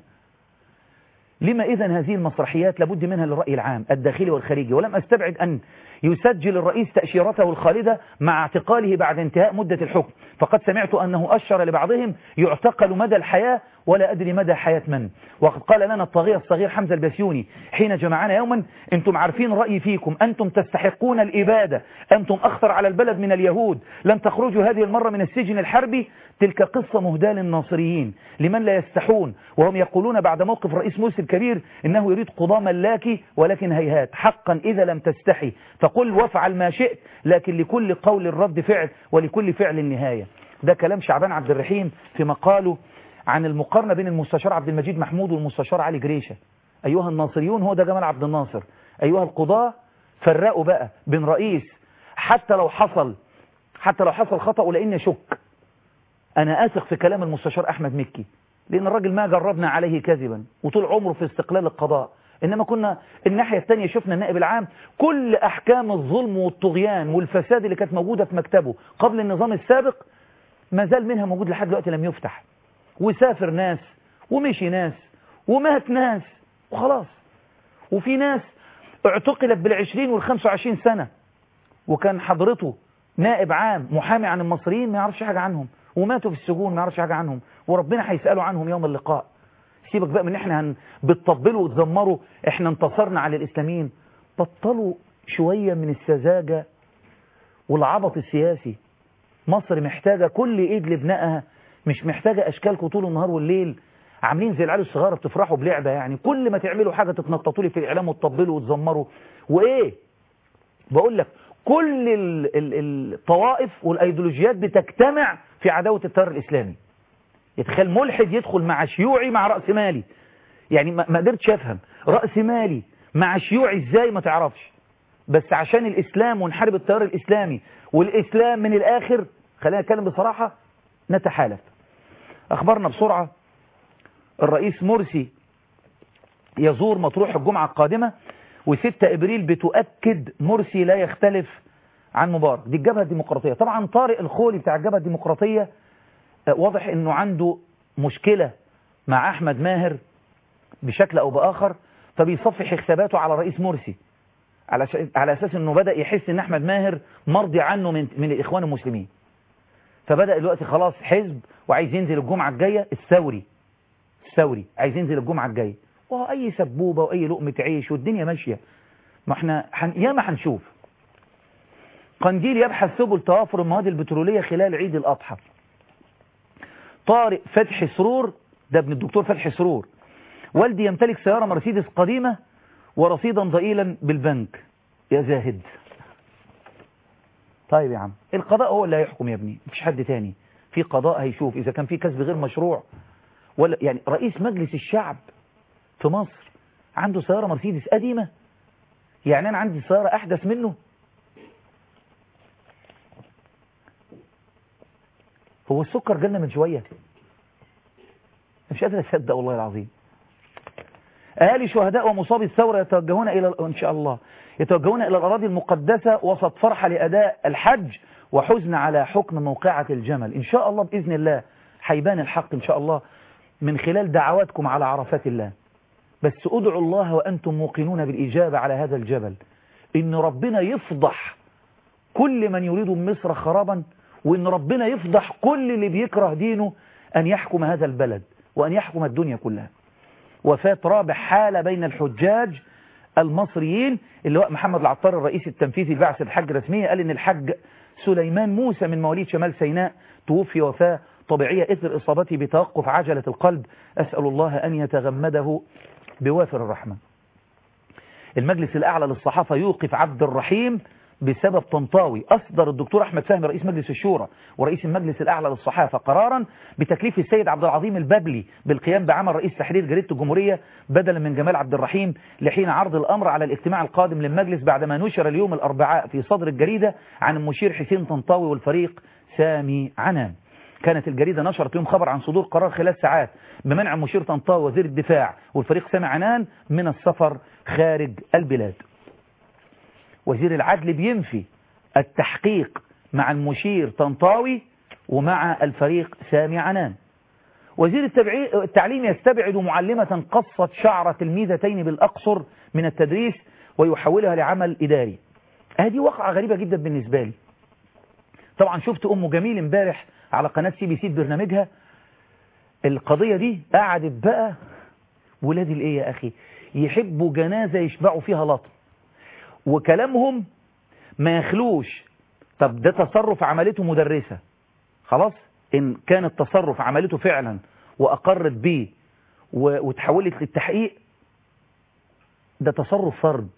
[SPEAKER 1] لما إذن هذه المسرحيات لابد منها للرأي العام الداخلي والخارجي ولم أستبعد أن يسجل الرئيس تأشيرته الخالدة مع اعتقاله بعد انتهاء مدة الحكم فقد سمعت أنه أشر لبعضهم يعتقل مدى الحياة ولا أدري مدى حياة من وقد قال لنا الطاغية الصغير حمزة البسيوني حين جمعنا يوما أنتم عارفين رأيي فيكم أنتم تستحقون الإبادة أنتم أخطر على البلد من اليهود لن تخرجوا هذه المرة من السجن الحربي تلك قصة مهداة للناصريين لمن لا يستحون وهم يقولون بعد موقف رئيس مرسي الكبير إنه يريد قضاء ملاكي ولكن هيهات حقا إذا لم تستحي فقل وافعل ما شئت لكن لكل قول الرد فعل ولكل فعل النهاية ده كلام شعبان عبد الرحيم في مقاله عن المقارنة بين المستشار عبد المجيد محمود والمستشار علي جريشة أيها الناصريون هو ده جمال عبد الناصر أيها القضاة فرقوا بقى بين رئيس حتى لو حصل حتى لو حصل خطأ ولأن شك أنا أثق في كلام المستشار أحمد مكي لأن الراجل ما جربنا عليه كذبا وطول عمره في استقلال القضاء إنما كنا الناحية الثانية شفنا النائب العام كل أحكام الظلم والطغيان والفساد اللي كانت موجودة في مكتبه قبل النظام السابق ما زال منها موجود لحد دلوقتي لم يفتح وسافر ناس ومشي ناس ومات ناس وخلاص وفي ناس اعتقلت بالعشرين والخمسة وعشرين سنة وكان حضرته نائب عام محامي عن المصريين ما يعرفش حاجة عنهم وماتوا في السجون ما يعرفش حاجة عنهم وربنا هيسألوا عنهم يوم اللقاء سيبك بقى من احنا هن بتطبلوا وتزمروا احنا انتصرنا على الاسلاميين بطلوا شوية من السذاجة والعبط السياسي مصر محتاجة كل ايد لبنائها مش محتاجة اشكالكم طول النهار والليل عاملين زي العيال الصغار بتفرحوا بلعبة يعني كل ما تعملوا حاجة تتنططوا لي في الاعلام وتطبلوا وتزمروا وايه بقول لك كل ال ال الطوائف والايديولوجيات بتجتمع في عداوة التيار الاسلامي يتخيل ملحد يدخل مع شيوعي مع رأس مالي يعني ما قدرتش افهم رأس مالي مع شيوعي ازاي ما تعرفش بس عشان الاسلام ونحارب التيار الاسلامي والاسلام من الاخر خلينا نتكلم بصراحة نتحالف اخبرنا بسرعة الرئيس مرسي يزور مطروح الجمعة القادمة و6 ابريل بتؤكد مرسي لا يختلف عن مبارك دي الجبهة الديمقراطية طبعا طارق الخولي بتاع الجبهة الديمقراطية واضح انه عنده مشكلة مع احمد ماهر بشكل او باخر فبيصفح حساباته على رئيس مرسي على على اساس انه بدأ يحس ان احمد ماهر مرضي عنه من من الاخوان المسلمين فبدأ دلوقتي خلاص حزب وعايز ينزل الجمعة الجاية الثوري الثوري عايز ينزل الجمعة الجاية واي سبوبة واي لقمة عيش والدنيا ماشية ما احنا حن... ياما هنشوف قنديل يبحث سبل توافر المواد البترولية خلال عيد الأضحى طارق فتحي سرور ده ابن الدكتور فتحي سرور والدي يمتلك سيارة مرسيدس قديمة ورصيدا ضئيلا بالبنك يا زاهد طيب يا عم القضاء هو اللي هيحكم يا ابني مفيش حد تاني في قضاء هيشوف إذا كان في كسب غير مشروع ولا يعني رئيس مجلس الشعب في مصر عنده سيارة مرسيدس قديمة يعني أنا عندي سيارة أحدث منه هو السكر جالنا من شوية مش قادر أصدق والله العظيم أهالي شهداء ومصابي الثورة يتوجهون إلى إن شاء الله يتوجهون إلى الأراضي المقدسة وسط فرحة لأداء الحج وحزن على حكم موقعة الجمل إن شاء الله بإذن الله حيبان الحق إن شاء الله من خلال دعواتكم على عرفات الله بس ادعوا الله وأنتم موقنون بالإجابة على هذا الجبل إن ربنا يفضح كل من يريد مصر خرابا وإن ربنا يفضح كل اللي بيكره دينه أن يحكم هذا البلد وأن يحكم الدنيا كلها وفاة رابع حالة بين الحجاج المصريين اللي هو محمد العطار الرئيس التنفيذي لبعثة الحج رسمية قال إن الحج سليمان موسى من مواليد شمال سيناء توفي وفاة طبيعية إثر إصابته بتوقف عجلة القلب أسأل الله أن يتغمده بوافر الرحمة المجلس الأعلى للصحافة يوقف عبد الرحيم بسبب طنطاوي أصدر الدكتور أحمد فهمي رئيس مجلس الشورى ورئيس المجلس الأعلى للصحافة قرارا بتكليف السيد عبد العظيم البابلي بالقيام بعمل رئيس تحرير جريدة الجمهورية بدلا من جمال عبد الرحيم لحين عرض الأمر على الاجتماع القادم للمجلس بعدما نشر اليوم الأربعاء في صدر الجريدة عن المشير حسين طنطاوي والفريق سامي عنان كانت الجريدة نشرت يوم خبر عن صدور قرار خلال ساعات بمنع المشير طنطاوي وزير الدفاع والفريق سامي عنان من السفر خارج البلاد وزير العدل بينفي التحقيق مع المشير طنطاوي ومع الفريق سامي عنان وزير التعليم يستبعد معلمة قصت شعر تلميذتين بالأقصر من التدريس ويحولها لعمل إداري هذه وقعة غريبة جدا بالنسبة لي طبعا شفت أم جميل امبارح على قناة سي بي سي برنامجها القضية دي قعدت بقى ولاد الايه يا أخي يحبوا جنازة يشبعوا فيها لطم وكلامهم ما يخلوش طب ده تصرف عملته مدرسة خلاص إن كان التصرف عملته فعلا وأقرت به وتحولت للتحقيق ده تصرف فرد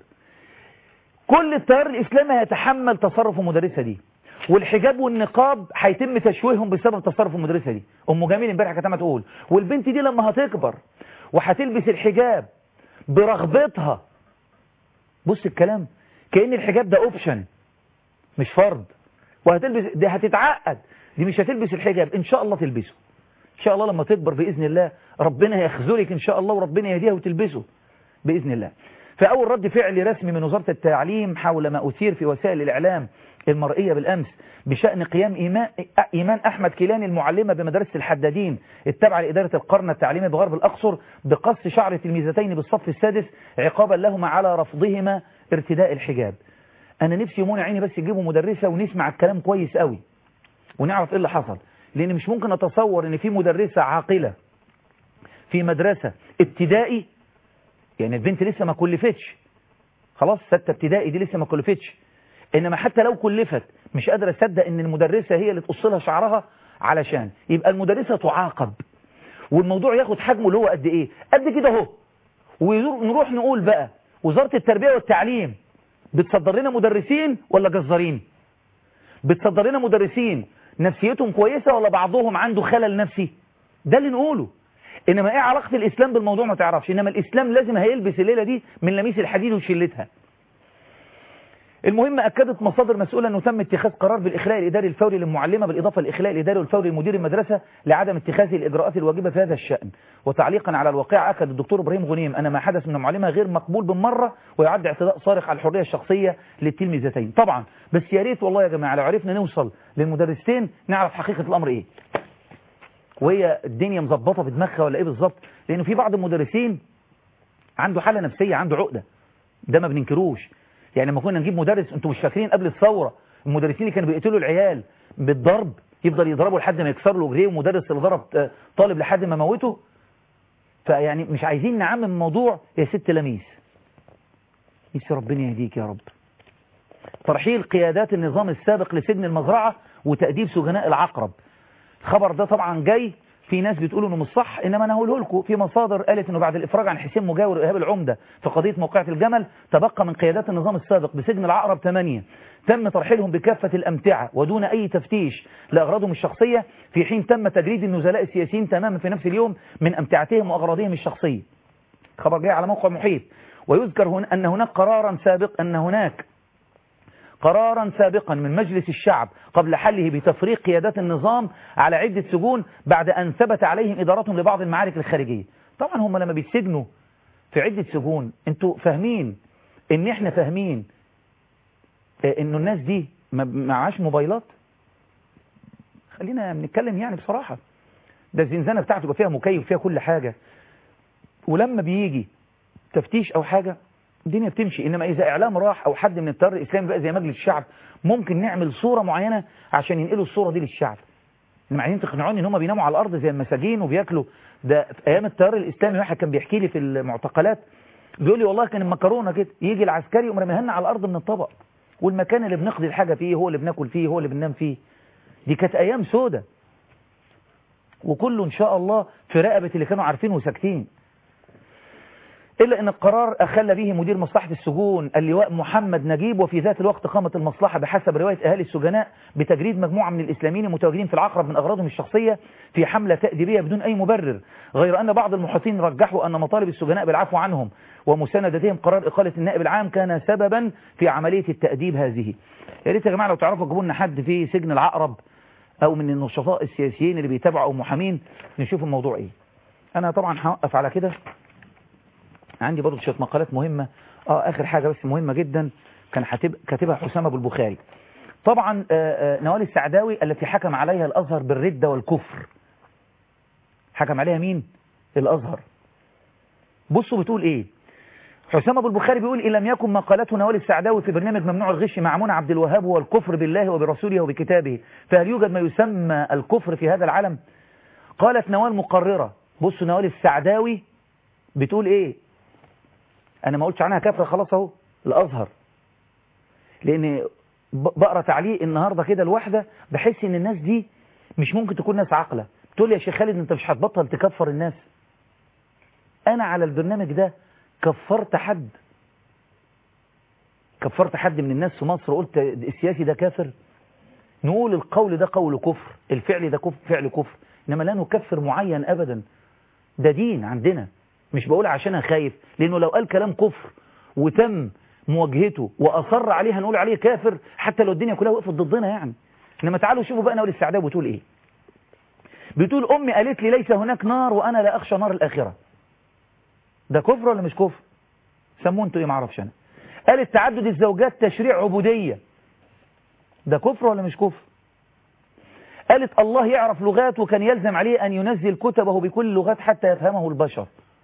[SPEAKER 1] كل التيار الإسلامي هيتحمل تصرف المدرسة دي والحجاب والنقاب هيتم تشويههم بسبب تصرف المدرسة دي أم جميل امبارح كانت تقول والبنت دي لما هتكبر وهتلبس الحجاب برغبتها بص الكلام كأن الحجاب ده اوبشن مش فرض وهتلبس ده هتتعقد دي مش هتلبس الحجاب ان شاء الله تلبسه ان شاء الله لما تكبر باذن الله ربنا يخذلك ان شاء الله وربنا يهديها وتلبسه باذن الله فاول رد فعل رسمي من وزاره التعليم حول ما اثير في وسائل الاعلام المرئيه بالامس بشان قيام ايمان ايمان احمد كيلاني المعلمه بمدرسه الحدادين التابعه لاداره القرن التعليمي بغرب الاقصر بقص شعر تلميذتين بالصف السادس عقابا لهما على رفضهما ارتداء الحجاب انا نفسي يمون عيني بس يجيبوا مدرسه ونسمع الكلام كويس قوي ونعرف ايه اللي حصل لان مش ممكن اتصور ان في مدرسه عاقله في مدرسه ابتدائي يعني البنت لسه ما كلفتش خلاص ستة ابتدائي دي لسه ما كلفتش انما حتى لو كلفت مش قادره اصدق ان المدرسه هي اللي تقص لها شعرها علشان يبقى المدرسه تعاقب والموضوع ياخد حجمه اللي هو قد ايه قد كده اهو ونروح نقول بقى وزاره التربيه والتعليم بتصدر لنا مدرسين ولا جزارين بتصدر لنا مدرسين نفسيتهم كويسه ولا بعضهم عنده خلل نفسي ده اللي نقوله انما ايه علاقه الاسلام بالموضوع ما تعرفش انما الاسلام لازم هيلبس الليله دي من لميس الحديد وشلتها المهم أكدت مصادر مسؤولة أنه تم اتخاذ قرار بالإخلاء الإداري الفوري للمعلمة بالإضافة للإخلاء الإداري والفوري لمدير المدرسة لعدم اتخاذ الإجراءات الواجبة في هذا الشأن وتعليقا على الواقع أكد الدكتور إبراهيم غنيم أن ما حدث من المعلمة غير مقبول بالمرة ويعد اعتداء صارخ على الحرية الشخصية للتلميذتين طبعا بس يا ريت والله يا جماعة لو عرفنا نوصل للمدرستين نعرف حقيقة الأمر إيه وهي الدنيا مظبطة في دماغها ولا إيه بالظبط لأنه في بعض المدرسين عنده حالة نفسية عنده عقدة ده ما بننكروش يعني لما كنا نجيب مدرس انتوا مش فاكرين قبل الثورة المدرسين اللي كانوا بيقتلوا العيال بالضرب يفضل يضربوا لحد ما يكسروا له رجليه ومدرس اللي ضرب طالب لحد ما موته فيعني مش عايزين نعمم الموضوع يا ست لميس نفسي ربنا يهديك يا رب ترحيل قيادات النظام السابق لسجن المزرعة وتأديب سجناء العقرب الخبر ده طبعا جاي في ناس بتقول انه مش صح انما انا هقوله لكم في مصادر قالت انه بعد الافراج عن حسين مجاور ايهاب العمده في قضيه موقعة الجمل تبقى من قيادات النظام السابق بسجن العقرب 8 تم ترحيلهم بكافة الامتعه ودون اي تفتيش لاغراضهم الشخصيه في حين تم تجريد النزلاء السياسيين تماما في نفس اليوم من امتعتهم واغراضهم الشخصيه خبر جاي على موقع محيط ويذكر هنا ان هناك قرارا سابق ان هناك قرارا سابقا من مجلس الشعب قبل حله بتفريق قيادات النظام على عدة سجون بعد أن ثبت عليهم إدارتهم لبعض المعارك الخارجية طبعا هم لما بيتسجنوا في عدة سجون انتوا فاهمين ان احنا فاهمين انه الناس دي ما معاش موبايلات خلينا بنتكلم يعني بصراحة ده الزنزانة بتاعته يبقى فيها مكيف فيها كل حاجة ولما بيجي تفتيش او حاجة الدنيا بتمشي انما اذا اعلام راح او حد من التيار الاسلامي بقى زي مجلس الشعب ممكن نعمل صورة معينة عشان ينقلوا الصورة دي للشعب انما عايزين تقنعوني ان هم بيناموا على الارض زي المساجين وبياكلوا ده في ايام التيار الاسلامي واحد كان بيحكي لي في المعتقلات بيقول لي والله كان المكرونه كده يجي العسكري يقوم رميها على الارض من الطبق والمكان اللي بنقضي الحاجه فيه هو اللي بناكل فيه هو اللي بننام فيه دي كانت ايام سودة وكله ان شاء الله في رقبه اللي كانوا عارفين وساكتين إلا أن القرار أخل به مدير مصلحة السجون اللواء محمد نجيب وفي ذات الوقت قامت المصلحة بحسب رواية أهالي السجناء بتجريد مجموعة من الإسلاميين المتواجدين في العقرب من أغراضهم الشخصية في حملة تأديبية بدون أي مبرر غير أن بعض المحيطين رجحوا أن مطالب السجناء بالعفو عنهم ومساندتهم قرار إقالة النائب العام كان سببا في عملية التأديب هذه يا ريت يا جماعة لو تعرفوا تجيبوا لنا حد في سجن العقرب أو من النشطاء السياسيين اللي بيتابعوا أو محامين نشوف الموضوع إيه أنا طبعا هوقف على كده عندي برضه شويه مقالات مهمة اه اخر حاجة بس مهمة جدا كان كاتبها حسام ابو البخاري طبعا آآ آآ نوال السعداوي التي حكم عليها الازهر بالردة والكفر حكم عليها مين الازهر بصوا بتقول ايه حسام ابو البخاري بيقول ان لم يكن ما قالته نوال السعداوي في برنامج ممنوع الغش مع منى عبد الوهاب هو الكفر بالله وبرسوله وبكتابه فهل يوجد ما يسمى الكفر في هذا العالم قالت نوال مقررة بصوا نوال السعداوي بتقول ايه انا ما قلتش عنها كافره خلاص اهو الازهر لان بقرا تعليق النهارده كده الواحده بحس ان الناس دي مش ممكن تكون ناس عاقله تقول لي يا شيخ خالد انت مش هتبطل تكفر الناس انا على البرنامج ده كفرت حد كفرت حد من الناس في مصر وقلت السياسي ده كافر نقول القول ده قول كفر الفعل ده كفر فعل كفر انما لا نكفر معين ابدا ده دين عندنا مش بقول عشان خايف لانه لو قال كلام كفر وتم مواجهته واصر عليه هنقول عليه كافر حتى لو الدنيا كلها وقفت ضدنا يعني انما تعالوا شوفوا بقى نوال السعداء بتقول ايه بتقول امي قالت لي ليس هناك نار وانا لا اخشى نار الاخره ده كفر ولا مش كفر سموه انتوا ايه معرفش انا قالت تعدد الزوجات تشريع عبوديه ده كفر ولا مش كفر قالت الله يعرف لغات وكان يلزم عليه أن ينزل كتبه بكل اللغات حتى يفهمه البشر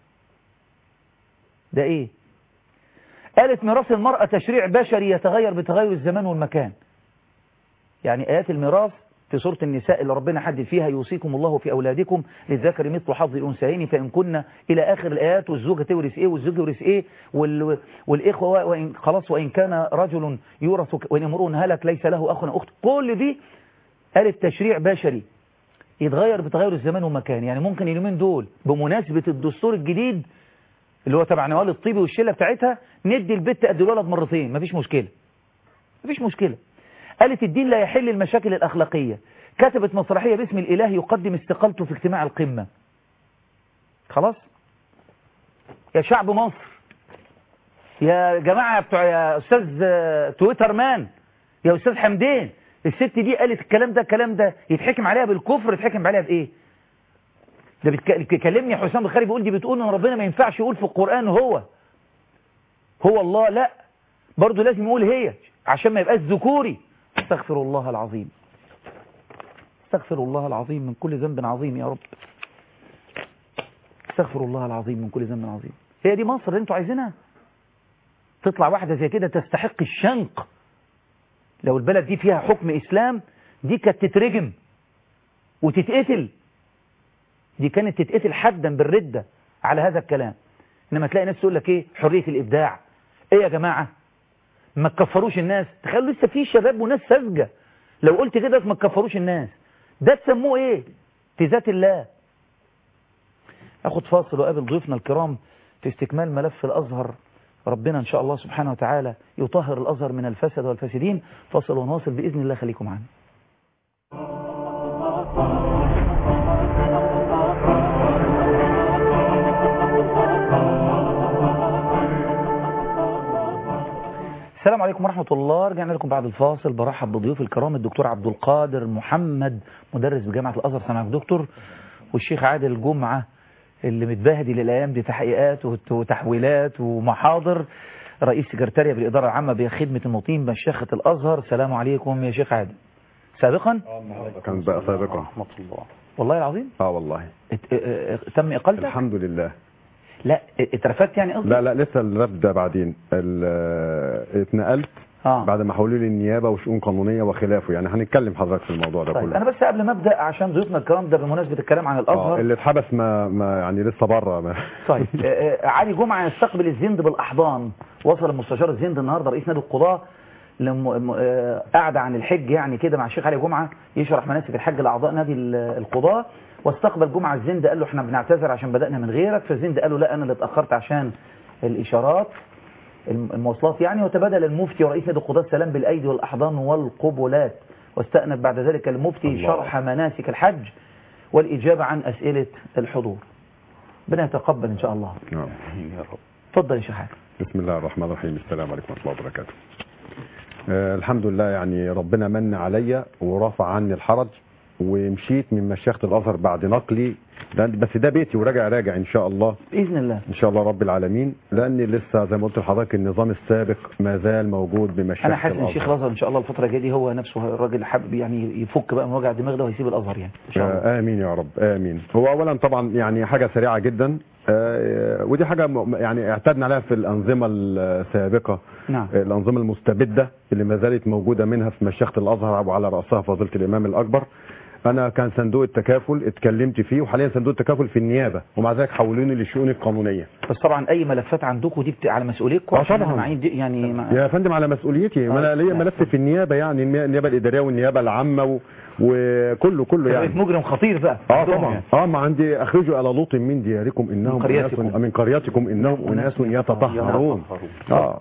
[SPEAKER 1] ده إيه قالت ميراث المرأة تشريع بشري يتغير بتغير الزمان والمكان يعني آيات الميراث في سورة النساء اللي ربنا حدد فيها يوصيكم الله في أولادكم للذكر مثل حظ الأنثيين فإن كنا إلى آخر الآيات والزوجة تورث إيه والزوج يورث إيه وال... والإخوة وإن خلاص وإن كان رجل يورث وإن امرؤ هلك ليس له أخ أو أخت كل دي قالت تشريع بشري يتغير بتغير الزمان والمكان يعني ممكن اليومين دول بمناسبة الدستور الجديد اللي هو تبع نوال الطيبي والشلة بتاعتها ندي البت قد الولد مرتين مفيش مشكلة مفيش مشكلة قالت الدين لا يحل المشاكل الأخلاقية كتبت مسرحية باسم الإله يقدم استقالته في اجتماع القمة خلاص يا شعب مصر يا جماعة بتوع يا أستاذ تويتر مان يا أستاذ حمدين الست دي قالت الكلام ده الكلام ده يتحكم عليها بالكفر يتحكم عليها بايه ده بيكلمني حسام الخاري بيقول دي بتقول ان ربنا ما ينفعش يقول في القرآن هو هو الله لا برضه لازم يقول هي عشان ما يبقاش ذكوري استغفر الله العظيم استغفر الله العظيم من كل ذنب عظيم يا رب استغفر الله العظيم من كل ذنب عظيم هي دي مصر اللي انتوا عايزينها تطلع واحدة زي كده تستحق الشنق لو البلد دي فيها حكم إسلام دي كانت تترجم وتتقتل دي كانت تتقتل حدا بالردة على هذا الكلام إنما تلاقي ناس تقول لك إيه حرية الإبداع إيه يا جماعة ما تكفروش الناس تخيلوا لسه في شباب وناس ساذجة لو قلت كده ما تكفروش الناس ده تسموه إيه في ذات الله أخد فاصل وقابل ضيوفنا الكرام في استكمال ملف الأزهر ربنا إن شاء الله سبحانه وتعالى يطهر الأزهر من الفسد والفاسدين فاصل ونواصل بإذن الله خليكم معنا السلام عليكم ورحمة الله رجعنا لكم بعد الفاصل برحب بضيوف الكرام الدكتور عبد القادر محمد مدرس بجامعة الأزهر سامعك دكتور والشيخ عادل جمعة اللي متبهدل الايام دي تحقيقات وتحويلات ومحاضر رئيس سكرتارية بالإدارة العامة بخدمة المطيم مشيخة الأزهر السلام عليكم يا شيخ عادل سابقا
[SPEAKER 2] كان بقى سابقا رحمة
[SPEAKER 1] الله والله العظيم
[SPEAKER 2] اه والله
[SPEAKER 1] ات... اه... تم إقالتك
[SPEAKER 2] الحمد لله
[SPEAKER 1] لا اترفدت يعني قصدي
[SPEAKER 2] لا لا لسه الرفد ده بعدين اتنقلت
[SPEAKER 1] آه.
[SPEAKER 2] بعد ما حولوا لي النيابه وشؤون قانونيه وخلافه يعني هنتكلم حضرتك في الموضوع ده
[SPEAKER 1] طيب
[SPEAKER 2] كله
[SPEAKER 1] انا بس قبل ما ابدا عشان ضيوفنا الكرام ده بمناسبه الكلام عن الازهر
[SPEAKER 2] آه اللي اتحبس ما, ما يعني لسه بره ما
[SPEAKER 1] طيب آه علي جمعه يستقبل الزند بالاحضان وصل المستشار الزند النهارده رئيس نادي القضاه لم... آه قعد عن الحج يعني كده مع الشيخ علي جمعه يشرح مناسك الحج لاعضاء نادي القضاه واستقبل جمعه الزند قال له احنا بنعتذر عشان بدانا من غيرك فالزند قال له لا انا اللي اتاخرت عشان الاشارات المواصلات يعني وتبادل المفتي ورئيس نادي القضاة السلام بالأيدي والأحضان والقبلات واستأنف بعد ذلك المفتي الله. شرح مناسك الحج والإجابة عن أسئلة الحضور ربنا يتقبل إن شاء الله
[SPEAKER 2] نعم
[SPEAKER 1] يا رب تفضل يا شيخ
[SPEAKER 2] بسم الله الرحمن الرحيم السلام عليكم ورحمة الله وبركاته آه الحمد لله يعني ربنا من عليا ورفع عني الحرج ومشيت من مشيخة الأزهر بعد نقلي بس ده بيتي وراجع راجع ان شاء الله
[SPEAKER 1] باذن الله
[SPEAKER 2] ان شاء الله رب العالمين لان لسه زي ما قلت لحضرتك النظام السابق ما زال موجود بمشيخة
[SPEAKER 1] انا حاسس ان شيخ الازهر ان شاء الله الفتره الجايه دي هو نفسه الراجل حابب يعني يفك بقى من وجع الدماغ ده ويسيب الازهر يعني ان شاء الله
[SPEAKER 2] آه امين يا رب امين هو اولا طبعا يعني حاجه سريعه جدا آه ودي حاجه يعني اعتدنا عليها في الانظمه السابقه
[SPEAKER 1] نعم.
[SPEAKER 2] آه الانظمه المستبده اللي ما زالت موجوده منها في مشيخة الازهر وعلى راسها فضيله الامام الاكبر انا كان صندوق التكافل اتكلمت فيه وحاليا صندوق التكافل في النيابه ومع ذلك حولوني للشؤون القانونيه
[SPEAKER 1] بس طبعا اي ملفات عندكم دي بت... على مسؤوليتكم
[SPEAKER 2] اه طبعا
[SPEAKER 1] معين دي يعني ما...
[SPEAKER 2] يا فندم على مسؤوليتي ما انا ليا ملف في النيابه يعني النيابه الاداريه والنيابه العامه و... وكله كله يعني
[SPEAKER 1] مجرم خطير بقى
[SPEAKER 2] اه طبعا يعني. اه ما عندي اخرجوا على لوط من دياركم انهم
[SPEAKER 1] من قريتكم
[SPEAKER 2] من قريتكم انهم اناس يتطهرون آه.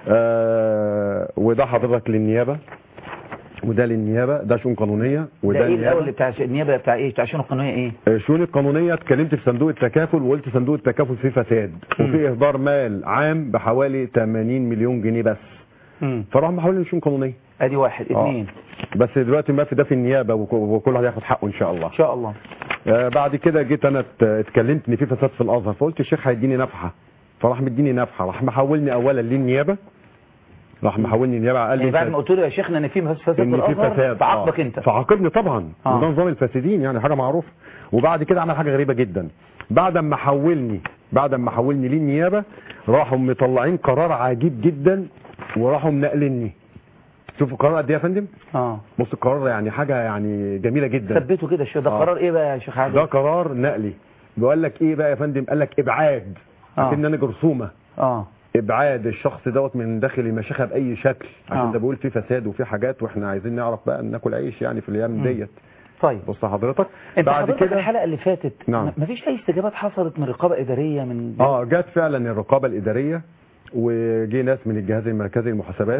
[SPEAKER 2] اه وده حضرتك للنيابه وده للنيابه ده شؤون قانونيه وده
[SPEAKER 1] ده ايه الاول بتاع النيابه بتاع ايه بتاع الشؤون القانونيه ايه
[SPEAKER 2] الشؤون القانونيه اتكلمت في صندوق التكافل وقلت صندوق التكافل فيه فساد وفيه اهدار مال عام بحوالي 80 مليون جنيه بس فراح محولين لشؤون قانونيه
[SPEAKER 1] ادي واحد
[SPEAKER 2] آه.
[SPEAKER 1] اثنين
[SPEAKER 2] بس دلوقتي ما في ده في النيابه وك- وكل واحد هياخد حقه ان شاء الله
[SPEAKER 1] ان شاء الله
[SPEAKER 2] آه، بعد كده جيت انا ات- اتكلمت ان في فساد في الازهر فقلت الشيخ هيديني نفحه فراح مديني نفحه راح محولني اولا للنيابه راح محولني النيابه قال لي
[SPEAKER 1] يعني بعد
[SPEAKER 2] أنت-
[SPEAKER 1] ما قلت له يا شيخنا ان في فساد في
[SPEAKER 2] ان في
[SPEAKER 1] الازهر
[SPEAKER 2] فساد
[SPEAKER 1] فعاقبك
[SPEAKER 2] آه.
[SPEAKER 1] انت
[SPEAKER 2] فعاقبني طبعا
[SPEAKER 1] آه.
[SPEAKER 2] وده نظام الفاسدين يعني حاجه معروفه وبعد كده عمل حاجه غريبه جدا بعد ما حولني بعد ما حولني للنيابه راحوا مطلعين قرار عجيب جدا وراحوا منقلني شوفوا القرار قد ايه يا فندم
[SPEAKER 1] اه
[SPEAKER 2] بص القرار يعني حاجه يعني جميله جدا
[SPEAKER 1] ثبته كده شويه ده
[SPEAKER 2] آه.
[SPEAKER 1] قرار ايه بقى يا شيخ عادل
[SPEAKER 2] ده قرار نقلي بيقول لك ايه بقى يا فندم قال لك ابعاد
[SPEAKER 1] آه.
[SPEAKER 2] لكن انا جرثومه
[SPEAKER 1] اه
[SPEAKER 2] ابعاد الشخص دوت من داخل المشيخه باي شكل عشان
[SPEAKER 1] آه.
[SPEAKER 2] ده بيقول فيه فساد وفيه حاجات واحنا عايزين نعرف بقى ناكل عيش يعني في الايام
[SPEAKER 1] مم.
[SPEAKER 2] ديت
[SPEAKER 1] طيب
[SPEAKER 2] بص حضرتك
[SPEAKER 1] انت
[SPEAKER 2] بعد
[SPEAKER 1] حضرتك
[SPEAKER 2] كده
[SPEAKER 1] الحلقه اللي فاتت
[SPEAKER 2] نعم.
[SPEAKER 1] م- مفيش اي استجابات حصلت من رقابه اداريه من
[SPEAKER 2] اه جت فعلا الرقابه الاداريه وجي ناس من الجهاز المركزي للمحاسبات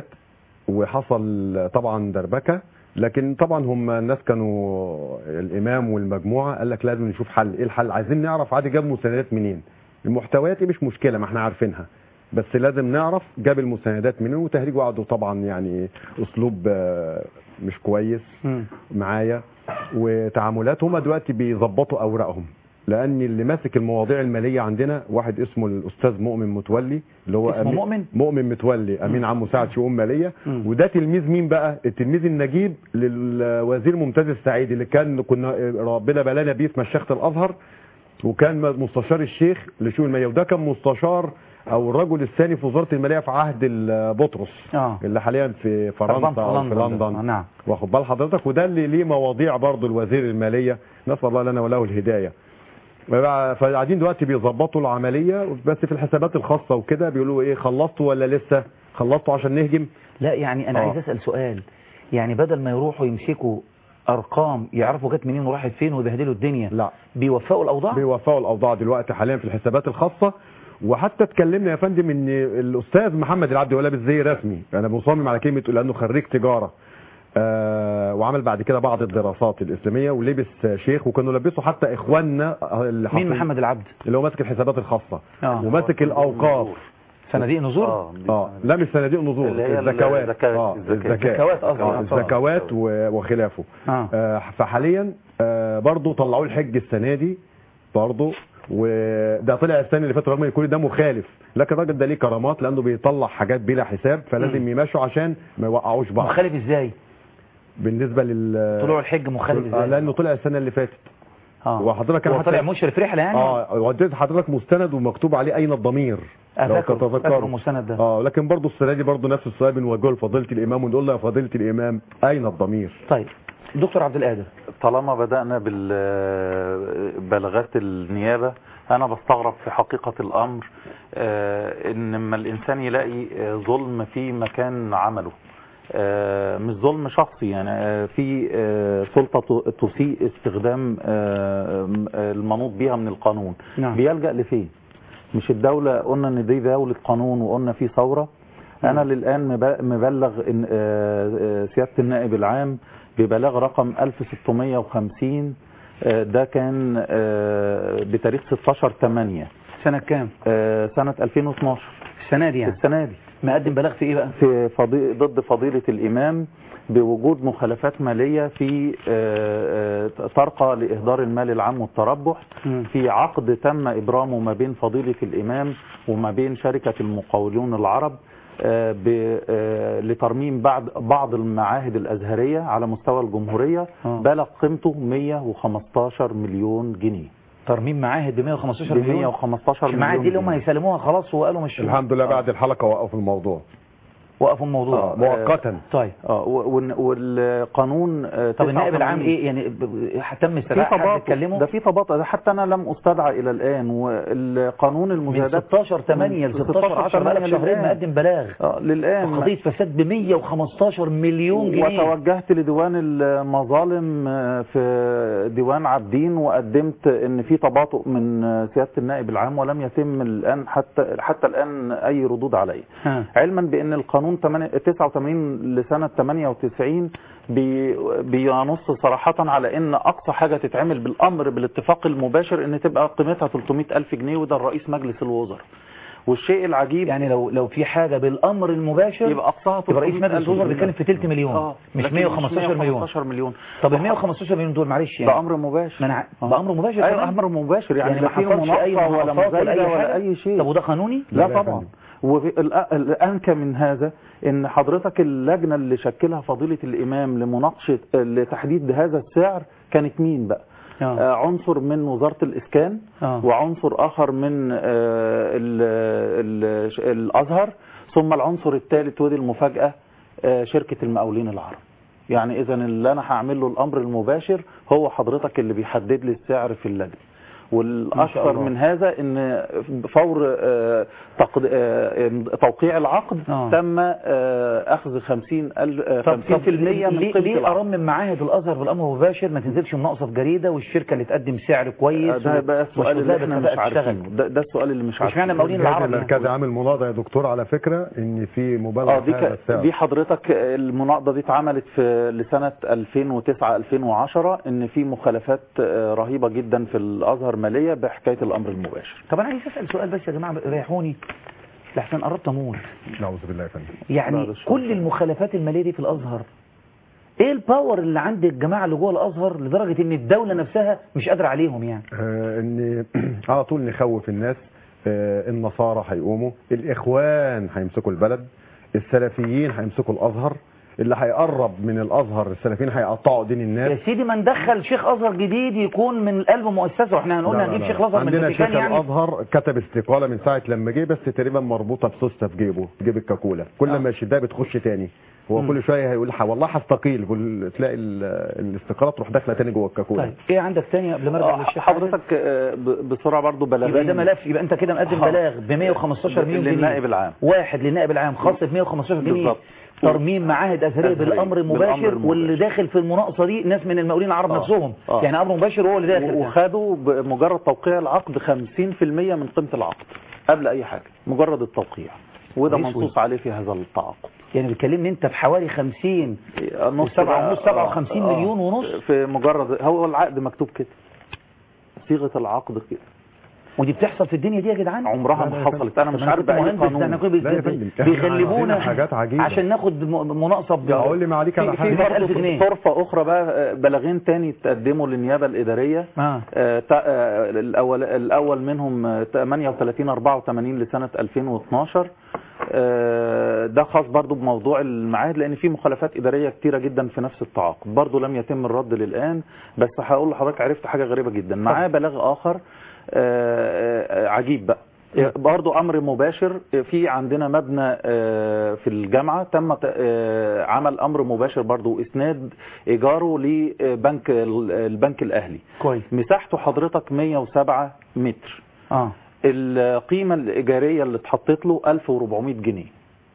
[SPEAKER 2] وحصل طبعا دربكه لكن طبعا هم الناس كانوا الامام والمجموعه قال لك لازم نشوف حل ايه الحل عايزين نعرف عادي جاب مساندات منين المحتويات دي مش مشكله ما احنا عارفينها بس لازم نعرف جاب المساندات منين وتهريج وعده طبعا يعني اسلوب آه، مش كويس
[SPEAKER 1] مم.
[SPEAKER 2] معايا وتعاملات هم دلوقتي بيظبطوا اوراقهم لان اللي ماسك المواضيع الماليه عندنا واحد اسمه الاستاذ مؤمن متولي اللي هو
[SPEAKER 1] اسمه
[SPEAKER 2] أمين-
[SPEAKER 1] مؤمن؟
[SPEAKER 2] مؤمن متولي امين عام مساعد شؤون ماليه
[SPEAKER 1] مم.
[SPEAKER 2] وده تلميذ مين بقى التلميذ النجيب للوزير ممتاز السعيد اللي كان كنا ربنا بلانا بيه في مشيخه الازهر وكان مستشار الشيخ لشؤون الماليه وده كان مستشار او الرجل الثاني في وزاره الماليه في عهد ال- بطرس
[SPEAKER 1] اه
[SPEAKER 2] اللي حاليا في فرنسا او في
[SPEAKER 1] آه،
[SPEAKER 2] لندن
[SPEAKER 1] نعم
[SPEAKER 2] واخد بال حضرتك وده اللي ليه مواضيع برضه الوزير الماليه نسال الله لنا وله الهدايه وبقى- فقاعدين دلوقتي بيظبطوا العمليه بس في الحسابات الخاصه وكده بيقولوا ايه خلصتوا ولا لسه خلصتوا عشان نهجم
[SPEAKER 1] لا يعني انا
[SPEAKER 2] آه.
[SPEAKER 1] عايز اسال سؤال يعني بدل ما يروحوا يمسكوا ارقام يعرفوا جت منين وراحت فين ويبهدلوا الدنيا
[SPEAKER 2] لا
[SPEAKER 1] بيوفقوا الاوضاع
[SPEAKER 2] بيوفقوا الاوضاع دلوقتي حاليا في الحسابات الخاصه وحتى اتكلمنا يا فندم ان الاستاذ محمد العبد هو لابس زي رسمي انا مصمم على كلمه لانه خريج تجاره آه وعمل بعد كده بعض الدراسات الاسلاميه ولبس شيخ وكانوا لبسوا حتى اخواننا اللي
[SPEAKER 1] مين
[SPEAKER 2] حاطين-
[SPEAKER 1] محمد العبد
[SPEAKER 2] اللي هو ماسك الحسابات الخاصه
[SPEAKER 1] اه
[SPEAKER 2] وماسك الاوقاف
[SPEAKER 1] صناديق نزور
[SPEAKER 3] اه
[SPEAKER 2] اه لا مش صناديق نزور
[SPEAKER 3] اللي هي
[SPEAKER 2] الزكوات
[SPEAKER 3] الزكاة-
[SPEAKER 2] اه
[SPEAKER 3] الزكاة.
[SPEAKER 2] الزكاه
[SPEAKER 1] زكوات قصدي.
[SPEAKER 2] آه،
[SPEAKER 1] آه،
[SPEAKER 2] الزكوات و- وخلافه
[SPEAKER 1] اه
[SPEAKER 2] آه، فحاليا آه، برضو طلعوا الحج السنه دي برضو وده طلع السنه اللي فاتت رغم ان كل ده مخالف لكن الراجل ده ليه كرامات لانه بيطلع حاجات بلا حساب فلازم
[SPEAKER 1] مم.
[SPEAKER 2] يمشوا عشان ما يوقعوش بعض
[SPEAKER 1] مخالف ازاي
[SPEAKER 2] بالنسبه لل
[SPEAKER 1] طلوع الحج مخالف
[SPEAKER 2] آه،
[SPEAKER 1] ازاي
[SPEAKER 2] لانه طلع السنه اللي فاتت
[SPEAKER 1] اه
[SPEAKER 2] وحضرتك
[SPEAKER 1] هو
[SPEAKER 2] انا
[SPEAKER 1] طلع
[SPEAKER 2] حتى
[SPEAKER 1] مشرف رحله يعني
[SPEAKER 2] اه وديت حضرتك مستند ومكتوب عليه اين الضمير
[SPEAKER 1] آه،
[SPEAKER 2] لو
[SPEAKER 1] فاكره فاكره
[SPEAKER 2] تتذكروا
[SPEAKER 1] المستند ده
[SPEAKER 2] اه لكن برضه السنه دي برضه نفس السؤال بنوجهه لفضيله الامام ونقول له يا فضيله الامام اين الضمير
[SPEAKER 1] طيب دكتور عبد القادر
[SPEAKER 3] طالما بدأنا بالبلاغات النيابة أنا بستغرب في حقيقة الأمر آه، إن لما الإنسان يلاقي آه، ظلم في مكان عمله آه، مش ظلم شخصي يعني آه، في آه، سلطة ت- تسيء استخدام آه، آه، المنوط بها من القانون
[SPEAKER 1] نعم
[SPEAKER 3] بيلجأ لفين مش الدولة قلنا ان دي دولة قانون وقلنا في ثورة انا للان مب- مبلغ إن آه، آه، سيادة النائب العام ببلاغ رقم 1650 آه، ده كان آه، بتاريخ 16 8
[SPEAKER 1] سنه كام
[SPEAKER 3] سنة 2012
[SPEAKER 1] السنه دي يعني
[SPEAKER 3] السنة دي
[SPEAKER 1] مقدم بلاغ في ايه بقى
[SPEAKER 3] في فضي... ضد فضيلة الإمام بوجود مخالفات مالية في آه، آه، ترقى لإهدار المال العام والتربح
[SPEAKER 1] مم.
[SPEAKER 3] في عقد تم إبرامه ما بين فضيلة الإمام وما بين شركة المقاولون العرب آه، ب- آه، لترميم بعض بعض المعاهد الأزهرية على مستوى الجمهورية
[SPEAKER 1] آه.
[SPEAKER 3] بلغ قيمته 115 مليون جنيه
[SPEAKER 1] ترميم معاهد ب 115
[SPEAKER 3] ب
[SPEAKER 1] مليون
[SPEAKER 3] 115 مليون
[SPEAKER 1] المعاهد دي اللي هم
[SPEAKER 3] جنيه.
[SPEAKER 1] هيسلموها خلاص وقالوا مش
[SPEAKER 2] الحمد لله بعد الحلقه وقفوا الموضوع
[SPEAKER 1] وقفوا الموضوع
[SPEAKER 2] آه، مؤقتا
[SPEAKER 1] طيب
[SPEAKER 3] اه و- وال- والقانون آه،
[SPEAKER 1] طب النائب
[SPEAKER 3] 89
[SPEAKER 1] العام ايه يعني ب- ب- تم
[SPEAKER 3] في
[SPEAKER 1] استدعاء حد
[SPEAKER 3] تباطؤ
[SPEAKER 1] يتكلموا
[SPEAKER 3] ده في تباطؤ ده حتى انا لم استدعى الى الان والقانون
[SPEAKER 1] من
[SPEAKER 3] المزادات
[SPEAKER 1] 16 8 ل 16 10 بقالك شهرين مقدم بلاغ
[SPEAKER 3] اه للان
[SPEAKER 1] قضيه فساد ب 115 مليون جنيه
[SPEAKER 3] وتوجهت لديوان المظالم آه، في ديوان عابدين وقدمت ان في تباطؤ من آه، سياده النائب العام ولم يتم الان حتى حتى الان اي ردود عليه
[SPEAKER 1] ها.
[SPEAKER 3] علما بان القانون 8 89 لسنه 98 بي بينص صراحه على ان اقصى حاجه تتعمل بالامر بالاتفاق المباشر ان تبقى قيمتها 300 الف جنيه وده الرئيس مجلس الوزراء والشيء العجيب
[SPEAKER 1] يعني لو لو في حاجه بالامر المباشر
[SPEAKER 3] يبقى اقصاها
[SPEAKER 1] يبقى رئيس
[SPEAKER 3] 300
[SPEAKER 1] مجلس
[SPEAKER 3] ألف
[SPEAKER 1] الوزراء
[SPEAKER 3] جنيه.
[SPEAKER 1] بيتكلم في تلت مليون
[SPEAKER 3] اه
[SPEAKER 1] مش
[SPEAKER 3] لكن
[SPEAKER 1] 115 مليون
[SPEAKER 3] 115 مليون
[SPEAKER 1] طب ال 115 مليون دول معلش يعني
[SPEAKER 3] ده امر مباشر
[SPEAKER 1] ما انا ع-
[SPEAKER 3] آه.
[SPEAKER 1] ده امر مباشر
[SPEAKER 3] ايوه
[SPEAKER 1] كمان؟
[SPEAKER 3] امر مباشر يعني,
[SPEAKER 1] يعني
[SPEAKER 3] لا
[SPEAKER 1] ما
[SPEAKER 3] فيه
[SPEAKER 1] حصلش اي
[SPEAKER 3] مناقصه ولا
[SPEAKER 1] مناقصات
[SPEAKER 3] مزايده
[SPEAKER 1] ولا
[SPEAKER 3] ولا
[SPEAKER 1] اي
[SPEAKER 3] اي شيء
[SPEAKER 1] طب وده قانوني
[SPEAKER 3] لا
[SPEAKER 2] لا يا
[SPEAKER 3] طبعا
[SPEAKER 2] فندم.
[SPEAKER 3] والأنكى من هذا ان حضرتك اللجنة اللي شكلها فضيلة الامام لمناقشة لتحديد هذا السعر كانت مين بقى
[SPEAKER 1] آه.
[SPEAKER 3] آه، عنصر من وزارة الاسكان
[SPEAKER 1] آه.
[SPEAKER 3] وعنصر اخر من آه، ال- ال- ش- الازهر ثم العنصر الثالث ودي المفاجأة آه، شركة المقاولين العرب يعني اذا اللي انا هعمل له الامر المباشر هو حضرتك اللي بيحدد لي السعر في اللجنة
[SPEAKER 1] ما شاء
[SPEAKER 3] والاكثر
[SPEAKER 1] الله.
[SPEAKER 3] من هذا ان فور آه، تقد- آه، توقيع العقد
[SPEAKER 1] آه.
[SPEAKER 3] تم آه، اخذ 50 ال- آه، 50% من
[SPEAKER 1] ليه,
[SPEAKER 3] قيمه
[SPEAKER 1] ليه
[SPEAKER 3] العقد
[SPEAKER 1] ارمم معاهد الازهر بالامر المباشر ما تنزلش مناقصه في جريده والشركه اللي تقدم سعر كويس
[SPEAKER 3] ده بقى السؤال اللي
[SPEAKER 1] ومش
[SPEAKER 3] احنا
[SPEAKER 1] متلائمة
[SPEAKER 3] مش
[SPEAKER 1] كفاءة
[SPEAKER 3] عارفينه
[SPEAKER 1] تشتغل.
[SPEAKER 3] ده, ده السؤال اللي مش
[SPEAKER 1] مش معنى
[SPEAKER 3] عارفينه
[SPEAKER 1] المقاولين
[SPEAKER 2] الجهاز
[SPEAKER 1] العرب
[SPEAKER 2] المركزي
[SPEAKER 1] يعني.
[SPEAKER 2] عامل مناضله يا دكتور على فكره ان في مبالغه
[SPEAKER 3] اه دي
[SPEAKER 2] في هذا
[SPEAKER 3] ك-
[SPEAKER 2] السعر.
[SPEAKER 3] دي حضرتك المناقضه دي اتعملت في لسنه 2009 2010 ان في مخالفات آه، رهيبه جدا في الازهر ماليه بحكايه الامر المباشر
[SPEAKER 1] طب انا عايز اسال سؤال بس يا جماعه ريحوني لحسن قربت اموت
[SPEAKER 2] نعوذ بالله يا فندم
[SPEAKER 1] يعني
[SPEAKER 3] بعد الشر.
[SPEAKER 1] كل المخالفات الماليه دي في الازهر ايه الباور اللي عند الجماعه اللي جوه الازهر لدرجه ان الدوله نفسها مش قادره عليهم يعني
[SPEAKER 2] آه ان على طول نخوف الناس آه النصارى هيقوموا الاخوان هيمسكوا البلد السلفيين هيمسكوا الازهر اللي هيقرب من الازهر السلفيين هيقطعوا دين
[SPEAKER 1] يا
[SPEAKER 2] الناس
[SPEAKER 1] سيدي ما ندخل شيخ ازهر جديد يكون من قلب مؤسسه واحنا هنقول
[SPEAKER 2] لا، لا،
[SPEAKER 1] هنجيب
[SPEAKER 2] لا.
[SPEAKER 1] شيخ الازهر من
[SPEAKER 2] عندنا شيخ
[SPEAKER 1] الفاتيكان يعني
[SPEAKER 2] الازهر كتب استقاله من ساعه لما جه بس تقريبا مربوطه بسوسته في جيبه في جيب الكاكولا كل
[SPEAKER 1] آه.
[SPEAKER 2] ما يشدها بتخش تاني هو
[SPEAKER 1] مم.
[SPEAKER 2] كل شويه هيقول ح- والله هستقيل يقول- تلاقي ال- الاستقاله تروح داخله تاني جوه الكاكولا
[SPEAKER 1] طيب ايه عندك تاني قبل ما ارجع
[SPEAKER 3] آه،
[SPEAKER 1] للشيخ
[SPEAKER 3] حضرتك آه، ب- بسرعه برضو
[SPEAKER 1] يبقى
[SPEAKER 3] بلاغين
[SPEAKER 1] ده ملف يبقى انت كده مقدم
[SPEAKER 3] آه.
[SPEAKER 1] بلاغ ب 115 مليون جنيه
[SPEAKER 3] للنائب العام.
[SPEAKER 1] واحد للنائب العام خاص ب 115 جنيه
[SPEAKER 3] بالظبط.
[SPEAKER 1] ترميم معاهد اثريه
[SPEAKER 3] أثرية.
[SPEAKER 1] بالامر
[SPEAKER 3] بالأمر
[SPEAKER 1] المباشر
[SPEAKER 3] المباشر.
[SPEAKER 1] واللي داخل في المناقصه دي ناس من المقاولين العرب
[SPEAKER 3] آه.
[SPEAKER 1] نفسهم
[SPEAKER 3] آه.
[SPEAKER 1] يعني امر مباشر هو اللي داخل كده.
[SPEAKER 3] وخدوا بمجرد توقيع العقد 50% من قيمه العقد قبل اي حاجه مجرد التوقيع وده
[SPEAKER 1] كويس
[SPEAKER 3] منصوص عليه في هذا التعاقد
[SPEAKER 1] يعني بتكلمني انت في حوالي 50 وسبعة ونص، سبعة وخمسين مليون ونص.
[SPEAKER 3] في مجرد هو العقد مكتوب كده صيغه العقد كده
[SPEAKER 1] ودي بتحصل في الدنيا دي يا جدعان
[SPEAKER 3] عمرها
[SPEAKER 2] لا، لا
[SPEAKER 3] ما
[SPEAKER 2] يا
[SPEAKER 3] حصلت انا
[SPEAKER 1] طب
[SPEAKER 3] مش
[SPEAKER 1] أنا
[SPEAKER 3] عارف
[SPEAKER 1] كنت
[SPEAKER 3] باي
[SPEAKER 1] مهندس ده احنا
[SPEAKER 3] قانون
[SPEAKER 1] كنا
[SPEAKER 2] لا يا
[SPEAKER 1] بي-
[SPEAKER 2] فندم، إحنا
[SPEAKER 1] بيغلبونا
[SPEAKER 2] عندنا حاجات عجيبة.
[SPEAKER 1] عشان ناخد م- مناقصه ب
[SPEAKER 2] اقول لي ما عليك على
[SPEAKER 3] في, في
[SPEAKER 2] حاجه
[SPEAKER 1] برضه
[SPEAKER 3] برضه
[SPEAKER 1] 1000 جنيه.
[SPEAKER 3] طرفه اخرى بقى بلاغين تاني تقدموا للنيابه الاداريه
[SPEAKER 1] آه.
[SPEAKER 3] آه، تا- آه، الاول الاول منهم آه، 38 84 لسنه 2012 آه، ده خاص برضو بموضوع المعاهد لان في مخالفات اداريه كتيره جدا في نفس التعاقد برضو لم يتم الرد للان بس هقول لحضرتك عرفت حاجه غريبه جدا معاه بلاغ اخر آه، آه، عجيب بقى برضو امر مباشر في عندنا مبنى آه، في الجامعه تم ت- آه، عمل امر مباشر برضو اسناد ايجاره لبنك البنك الاهلي
[SPEAKER 1] كويس
[SPEAKER 3] مساحته حضرتك 107 متر
[SPEAKER 1] اه
[SPEAKER 3] القيمة الإيجارية اللي اتحطت له 1400 جنيه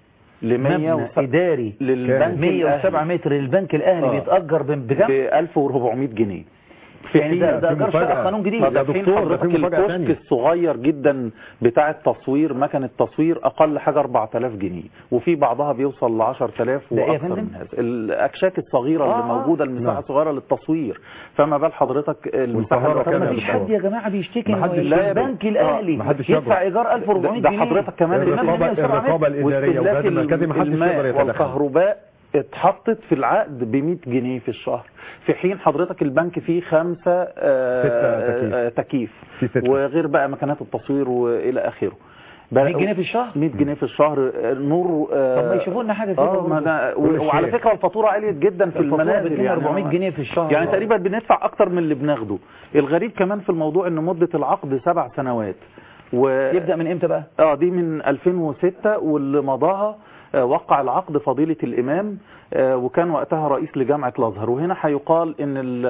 [SPEAKER 3] ل
[SPEAKER 1] مبنى
[SPEAKER 3] 107
[SPEAKER 1] اداري
[SPEAKER 3] للبنك
[SPEAKER 1] 107 متر للبنك الاهلي
[SPEAKER 3] آه.
[SPEAKER 1] بيتاجر ب-
[SPEAKER 3] ب
[SPEAKER 1] بكام
[SPEAKER 3] 1400 جنيه في
[SPEAKER 1] يعني ده ده
[SPEAKER 2] في
[SPEAKER 1] ايجار
[SPEAKER 2] مفاجأة.
[SPEAKER 1] شقه قانون جديد
[SPEAKER 2] طب يا
[SPEAKER 3] في حين
[SPEAKER 2] دكتور، ده
[SPEAKER 3] حضرتك
[SPEAKER 2] في مفاجأة
[SPEAKER 3] الكشك
[SPEAKER 2] تانية.
[SPEAKER 3] الصغير جدا بتاع التصوير مكنة التصوير اقل حاجة 4000 جنيه وفي بعضها بيوصل ل 10000
[SPEAKER 1] ده إيه يا
[SPEAKER 3] واكثر
[SPEAKER 1] فندم؟
[SPEAKER 3] من هذا الاكشاك الصغيرة اللي
[SPEAKER 1] آه.
[SPEAKER 3] موجودة المساحة
[SPEAKER 2] نعم.
[SPEAKER 3] الصغيرة للتصوير فما بال حضرتك المساحة
[SPEAKER 2] والقاهرة
[SPEAKER 1] طب
[SPEAKER 2] كام
[SPEAKER 1] ما
[SPEAKER 2] يا
[SPEAKER 1] فيش
[SPEAKER 2] دكتور؟
[SPEAKER 1] حد يا جماعه بيشتكي
[SPEAKER 2] محدش
[SPEAKER 1] انه
[SPEAKER 3] لا يا
[SPEAKER 1] البنك
[SPEAKER 3] بيه.
[SPEAKER 1] الاهلي
[SPEAKER 2] آه، محدش
[SPEAKER 1] يدفع
[SPEAKER 2] يجرؤ.
[SPEAKER 1] ايجار 1400
[SPEAKER 3] ده
[SPEAKER 1] جنيه
[SPEAKER 3] حضرتك كمان
[SPEAKER 1] لمبنى
[SPEAKER 2] الرقابة
[SPEAKER 1] 107 متر.
[SPEAKER 2] الرقابة الإدارية
[SPEAKER 3] واستهلاك
[SPEAKER 2] والجهاز المركزي ما حدش
[SPEAKER 3] الماء
[SPEAKER 2] يقدر يتدخل
[SPEAKER 3] والكهرباء اتحطت في العقد ب 100 جنيه في الشهر في حين حضرتك البنك فيه خمسة آه،
[SPEAKER 2] ستة تكييف.
[SPEAKER 3] آه، تكييف
[SPEAKER 2] في ستة.
[SPEAKER 3] وغير بقى مكانات التصوير والى اخره
[SPEAKER 1] 100 جنيه في الشهر
[SPEAKER 3] 100 جنيه في الشهر آه، نور آه،
[SPEAKER 1] طب ما يشوفوا لنا حاجه كده
[SPEAKER 3] اه ما
[SPEAKER 1] برضه.
[SPEAKER 3] ده
[SPEAKER 2] كل
[SPEAKER 3] و- وعلى
[SPEAKER 2] شيء.
[SPEAKER 3] فكره الفاتوره عليت جدا في
[SPEAKER 1] الفاتورة
[SPEAKER 3] المنازل
[SPEAKER 1] بتجينا
[SPEAKER 3] يعني
[SPEAKER 1] 400 جنيه في الشهر
[SPEAKER 3] يعني تقريبا بندفع اكتر من اللي بناخده الغريب كمان في الموضوع ان مده العقد سبع سنوات و...
[SPEAKER 1] يبدا من امتى بقى
[SPEAKER 3] اه دي من 2006 واللي مضاها آه، وقع العقد فضيلة الإمام آه، وكان وقتها رئيس لجامعة الأزهر وهنا هيقال إن ال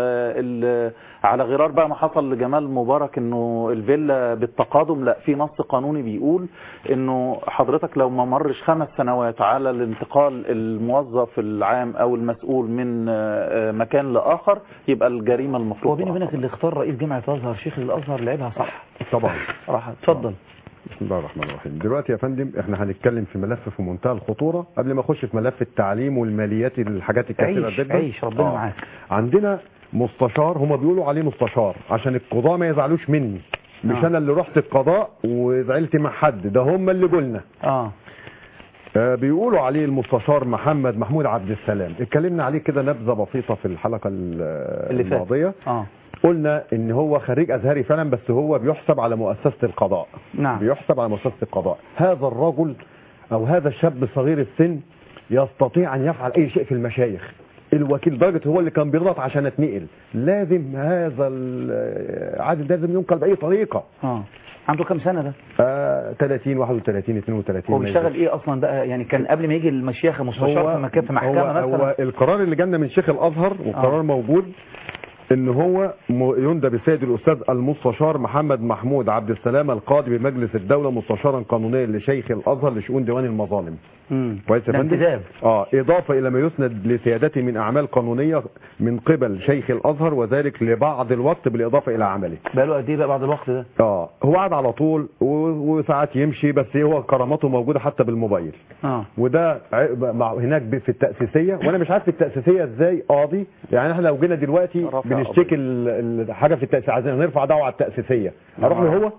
[SPEAKER 3] ال على غرار بقى ما حصل لجمال مبارك إنه الفيلا بالتقادم لا في نص قانوني بيقول إنه حضرتك لو ما مرش خمس سنوات على الانتقال الموظف العام أو المسؤول من آه، آه، مكان لآخر يبقى الجريمة
[SPEAKER 1] هو
[SPEAKER 3] المفروض
[SPEAKER 1] بيني وبينك
[SPEAKER 3] تؤخذ.
[SPEAKER 1] اللي اختار رئيس جامعه الازهر شيخ الازهر لعبها صح
[SPEAKER 2] طبعا
[SPEAKER 1] راح اتفضل
[SPEAKER 2] بسم الله الرحمن الرحيم دلوقتي يا فندم احنا هنتكلم في ملف في منتهى الخطوره قبل ما اخش في ملف التعليم والماليات الحاجات الكثيره
[SPEAKER 1] عيش
[SPEAKER 2] جدا
[SPEAKER 1] عيش ربنا
[SPEAKER 2] آه.
[SPEAKER 1] معاك
[SPEAKER 2] عندنا مستشار هما بيقولوا عليه مستشار عشان القضاة ما يزعلوش مني مش
[SPEAKER 1] آه.
[SPEAKER 2] انا اللي رحت القضاء وزعلت مع حد ده هم اللي قلنا
[SPEAKER 1] اه
[SPEAKER 2] آه، بيقولوا عليه المستشار محمد محمود عبد السلام اتكلمنا عليه كده نبذه بسيطه في الحلقه ال-
[SPEAKER 1] اللي فات.
[SPEAKER 2] الماضيه
[SPEAKER 1] اه
[SPEAKER 2] قلنا ان هو خريج ازهري فعلا بس هو بيحسب على مؤسسه القضاء
[SPEAKER 1] نعم
[SPEAKER 2] بيحسب على مؤسسه القضاء هذا الرجل او هذا الشاب صغير السن يستطيع ان يفعل اي شيء في المشايخ الوكيل درجة هو اللي كان بيضغط عشان اتنقل لازم هذا ال- عادل لازم ينقل باي طريقه
[SPEAKER 1] اه عنده كام سنه ده
[SPEAKER 2] آه 30 31 32
[SPEAKER 1] هو
[SPEAKER 2] ما
[SPEAKER 1] بيشتغل
[SPEAKER 2] يزيد.
[SPEAKER 1] ايه اصلا بقى يعني كان قبل ما يجي المشيخه مستشار
[SPEAKER 2] هو
[SPEAKER 1] في مكان في محكمه
[SPEAKER 2] هو,
[SPEAKER 1] مثلا
[SPEAKER 2] هو القرار اللي جالنا من شيخ الازهر والقرار
[SPEAKER 1] آه.
[SPEAKER 2] موجود ان هو م- يندب السيد الاستاذ المستشار محمد محمود عبد السلام القاضي بمجلس الدوله مستشارا قانونيا لشيخ الازهر لشؤون ديوان المظالم
[SPEAKER 1] امم
[SPEAKER 2] كويس يا
[SPEAKER 1] ده
[SPEAKER 2] فندم
[SPEAKER 1] انتداب
[SPEAKER 2] اه اضافه الى ما يسند لسيادته من اعمال قانونيه من قبل شيخ الازهر وذلك لبعض الوقت بالاضافه الى عمله
[SPEAKER 1] بقى له قد ايه بقى بعد الوقت ده
[SPEAKER 2] اه هو قاعد على طول و- وساعات يمشي بس هو كرامته موجوده حتى بالموبايل
[SPEAKER 1] اه
[SPEAKER 2] وده ع- مع هناك ب- في التأسيسية وانا مش عارف في التأسيسية ازاي قاضي يعني احنا لو جينا دلوقتي
[SPEAKER 3] رفع
[SPEAKER 2] بنشتكي ال- ال- حاجة في التأسيسية عايزين نرفع دعوة على التأسيسية اروح له هو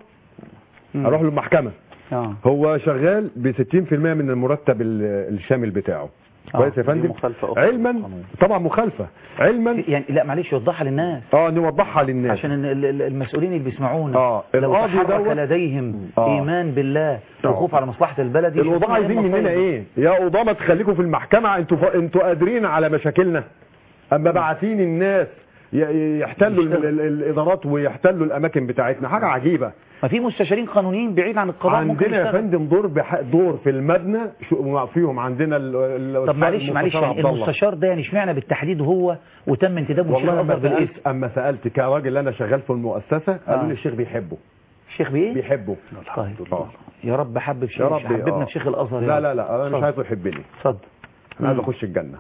[SPEAKER 1] مم.
[SPEAKER 2] اروح له المحكمة
[SPEAKER 1] اه
[SPEAKER 2] هو شغال ب 60% من المرتب ال- الشامل بتاعه
[SPEAKER 1] آه،
[SPEAKER 2] كويس يا
[SPEAKER 3] دي
[SPEAKER 2] فندم
[SPEAKER 3] مخالفة أخرى
[SPEAKER 2] علما
[SPEAKER 3] للقانون.
[SPEAKER 2] طبعا مخالفة علما
[SPEAKER 1] يعني لا معلش وضحها للناس
[SPEAKER 2] اه نوضحها للناس
[SPEAKER 1] عشان ال- ال- ال- المسؤولين اللي بيسمعونا
[SPEAKER 2] آه،
[SPEAKER 1] لو
[SPEAKER 2] القاضي
[SPEAKER 1] تحرك
[SPEAKER 2] دوت-
[SPEAKER 1] لديهم
[SPEAKER 2] آه.
[SPEAKER 1] ايمان بالله
[SPEAKER 2] آه.
[SPEAKER 1] وخوف على مصلحه البلد
[SPEAKER 2] القضاة
[SPEAKER 1] يشوفوا
[SPEAKER 2] عايزين
[SPEAKER 1] إيه
[SPEAKER 2] مننا
[SPEAKER 1] المصايب.
[SPEAKER 2] ايه يا قضاة ما تخليكم في المحكمة انتوا ف... انتوا قادرين على مشاكلنا اما باعتين الناس ي- يحتلوا ال... ال... الادارات ويحتلوا الاماكن بتاعتنا حاجة عجيبة
[SPEAKER 1] ما في مستشارين قانونيين بعيد عن القضاء ممكن
[SPEAKER 2] عندنا يا
[SPEAKER 1] يشتغل.
[SPEAKER 2] فندم دور بح... دور في المبنى شو... فيهم عندنا ال... ال...
[SPEAKER 1] طب معلش معلش
[SPEAKER 2] المستشار
[SPEAKER 1] يعني
[SPEAKER 2] عبد الله.
[SPEAKER 1] المستشار ده يعني اشمعنى بالتحديد هو وتم انتدابه الشيخ
[SPEAKER 2] والله
[SPEAKER 1] الازهر
[SPEAKER 2] اما
[SPEAKER 1] بالاسم
[SPEAKER 2] سالت اما سالت كراجل انا شغال في المؤسسه قالوا
[SPEAKER 1] آه.
[SPEAKER 2] لي الشيخ بيحبه
[SPEAKER 1] الشيخ بايه؟
[SPEAKER 2] بيحبه
[SPEAKER 1] طيب
[SPEAKER 2] آه.
[SPEAKER 1] يا رب حبب شيخ
[SPEAKER 2] يا رب
[SPEAKER 1] حببنا
[SPEAKER 2] آه.
[SPEAKER 1] في شيخ الازهر يا
[SPEAKER 2] لا
[SPEAKER 1] رب.
[SPEAKER 2] لا لا انا مش
[SPEAKER 1] اتفضل.
[SPEAKER 2] عايزه يحبني
[SPEAKER 1] اتفضل
[SPEAKER 2] انا عايز
[SPEAKER 1] مم.
[SPEAKER 2] اخش الجنه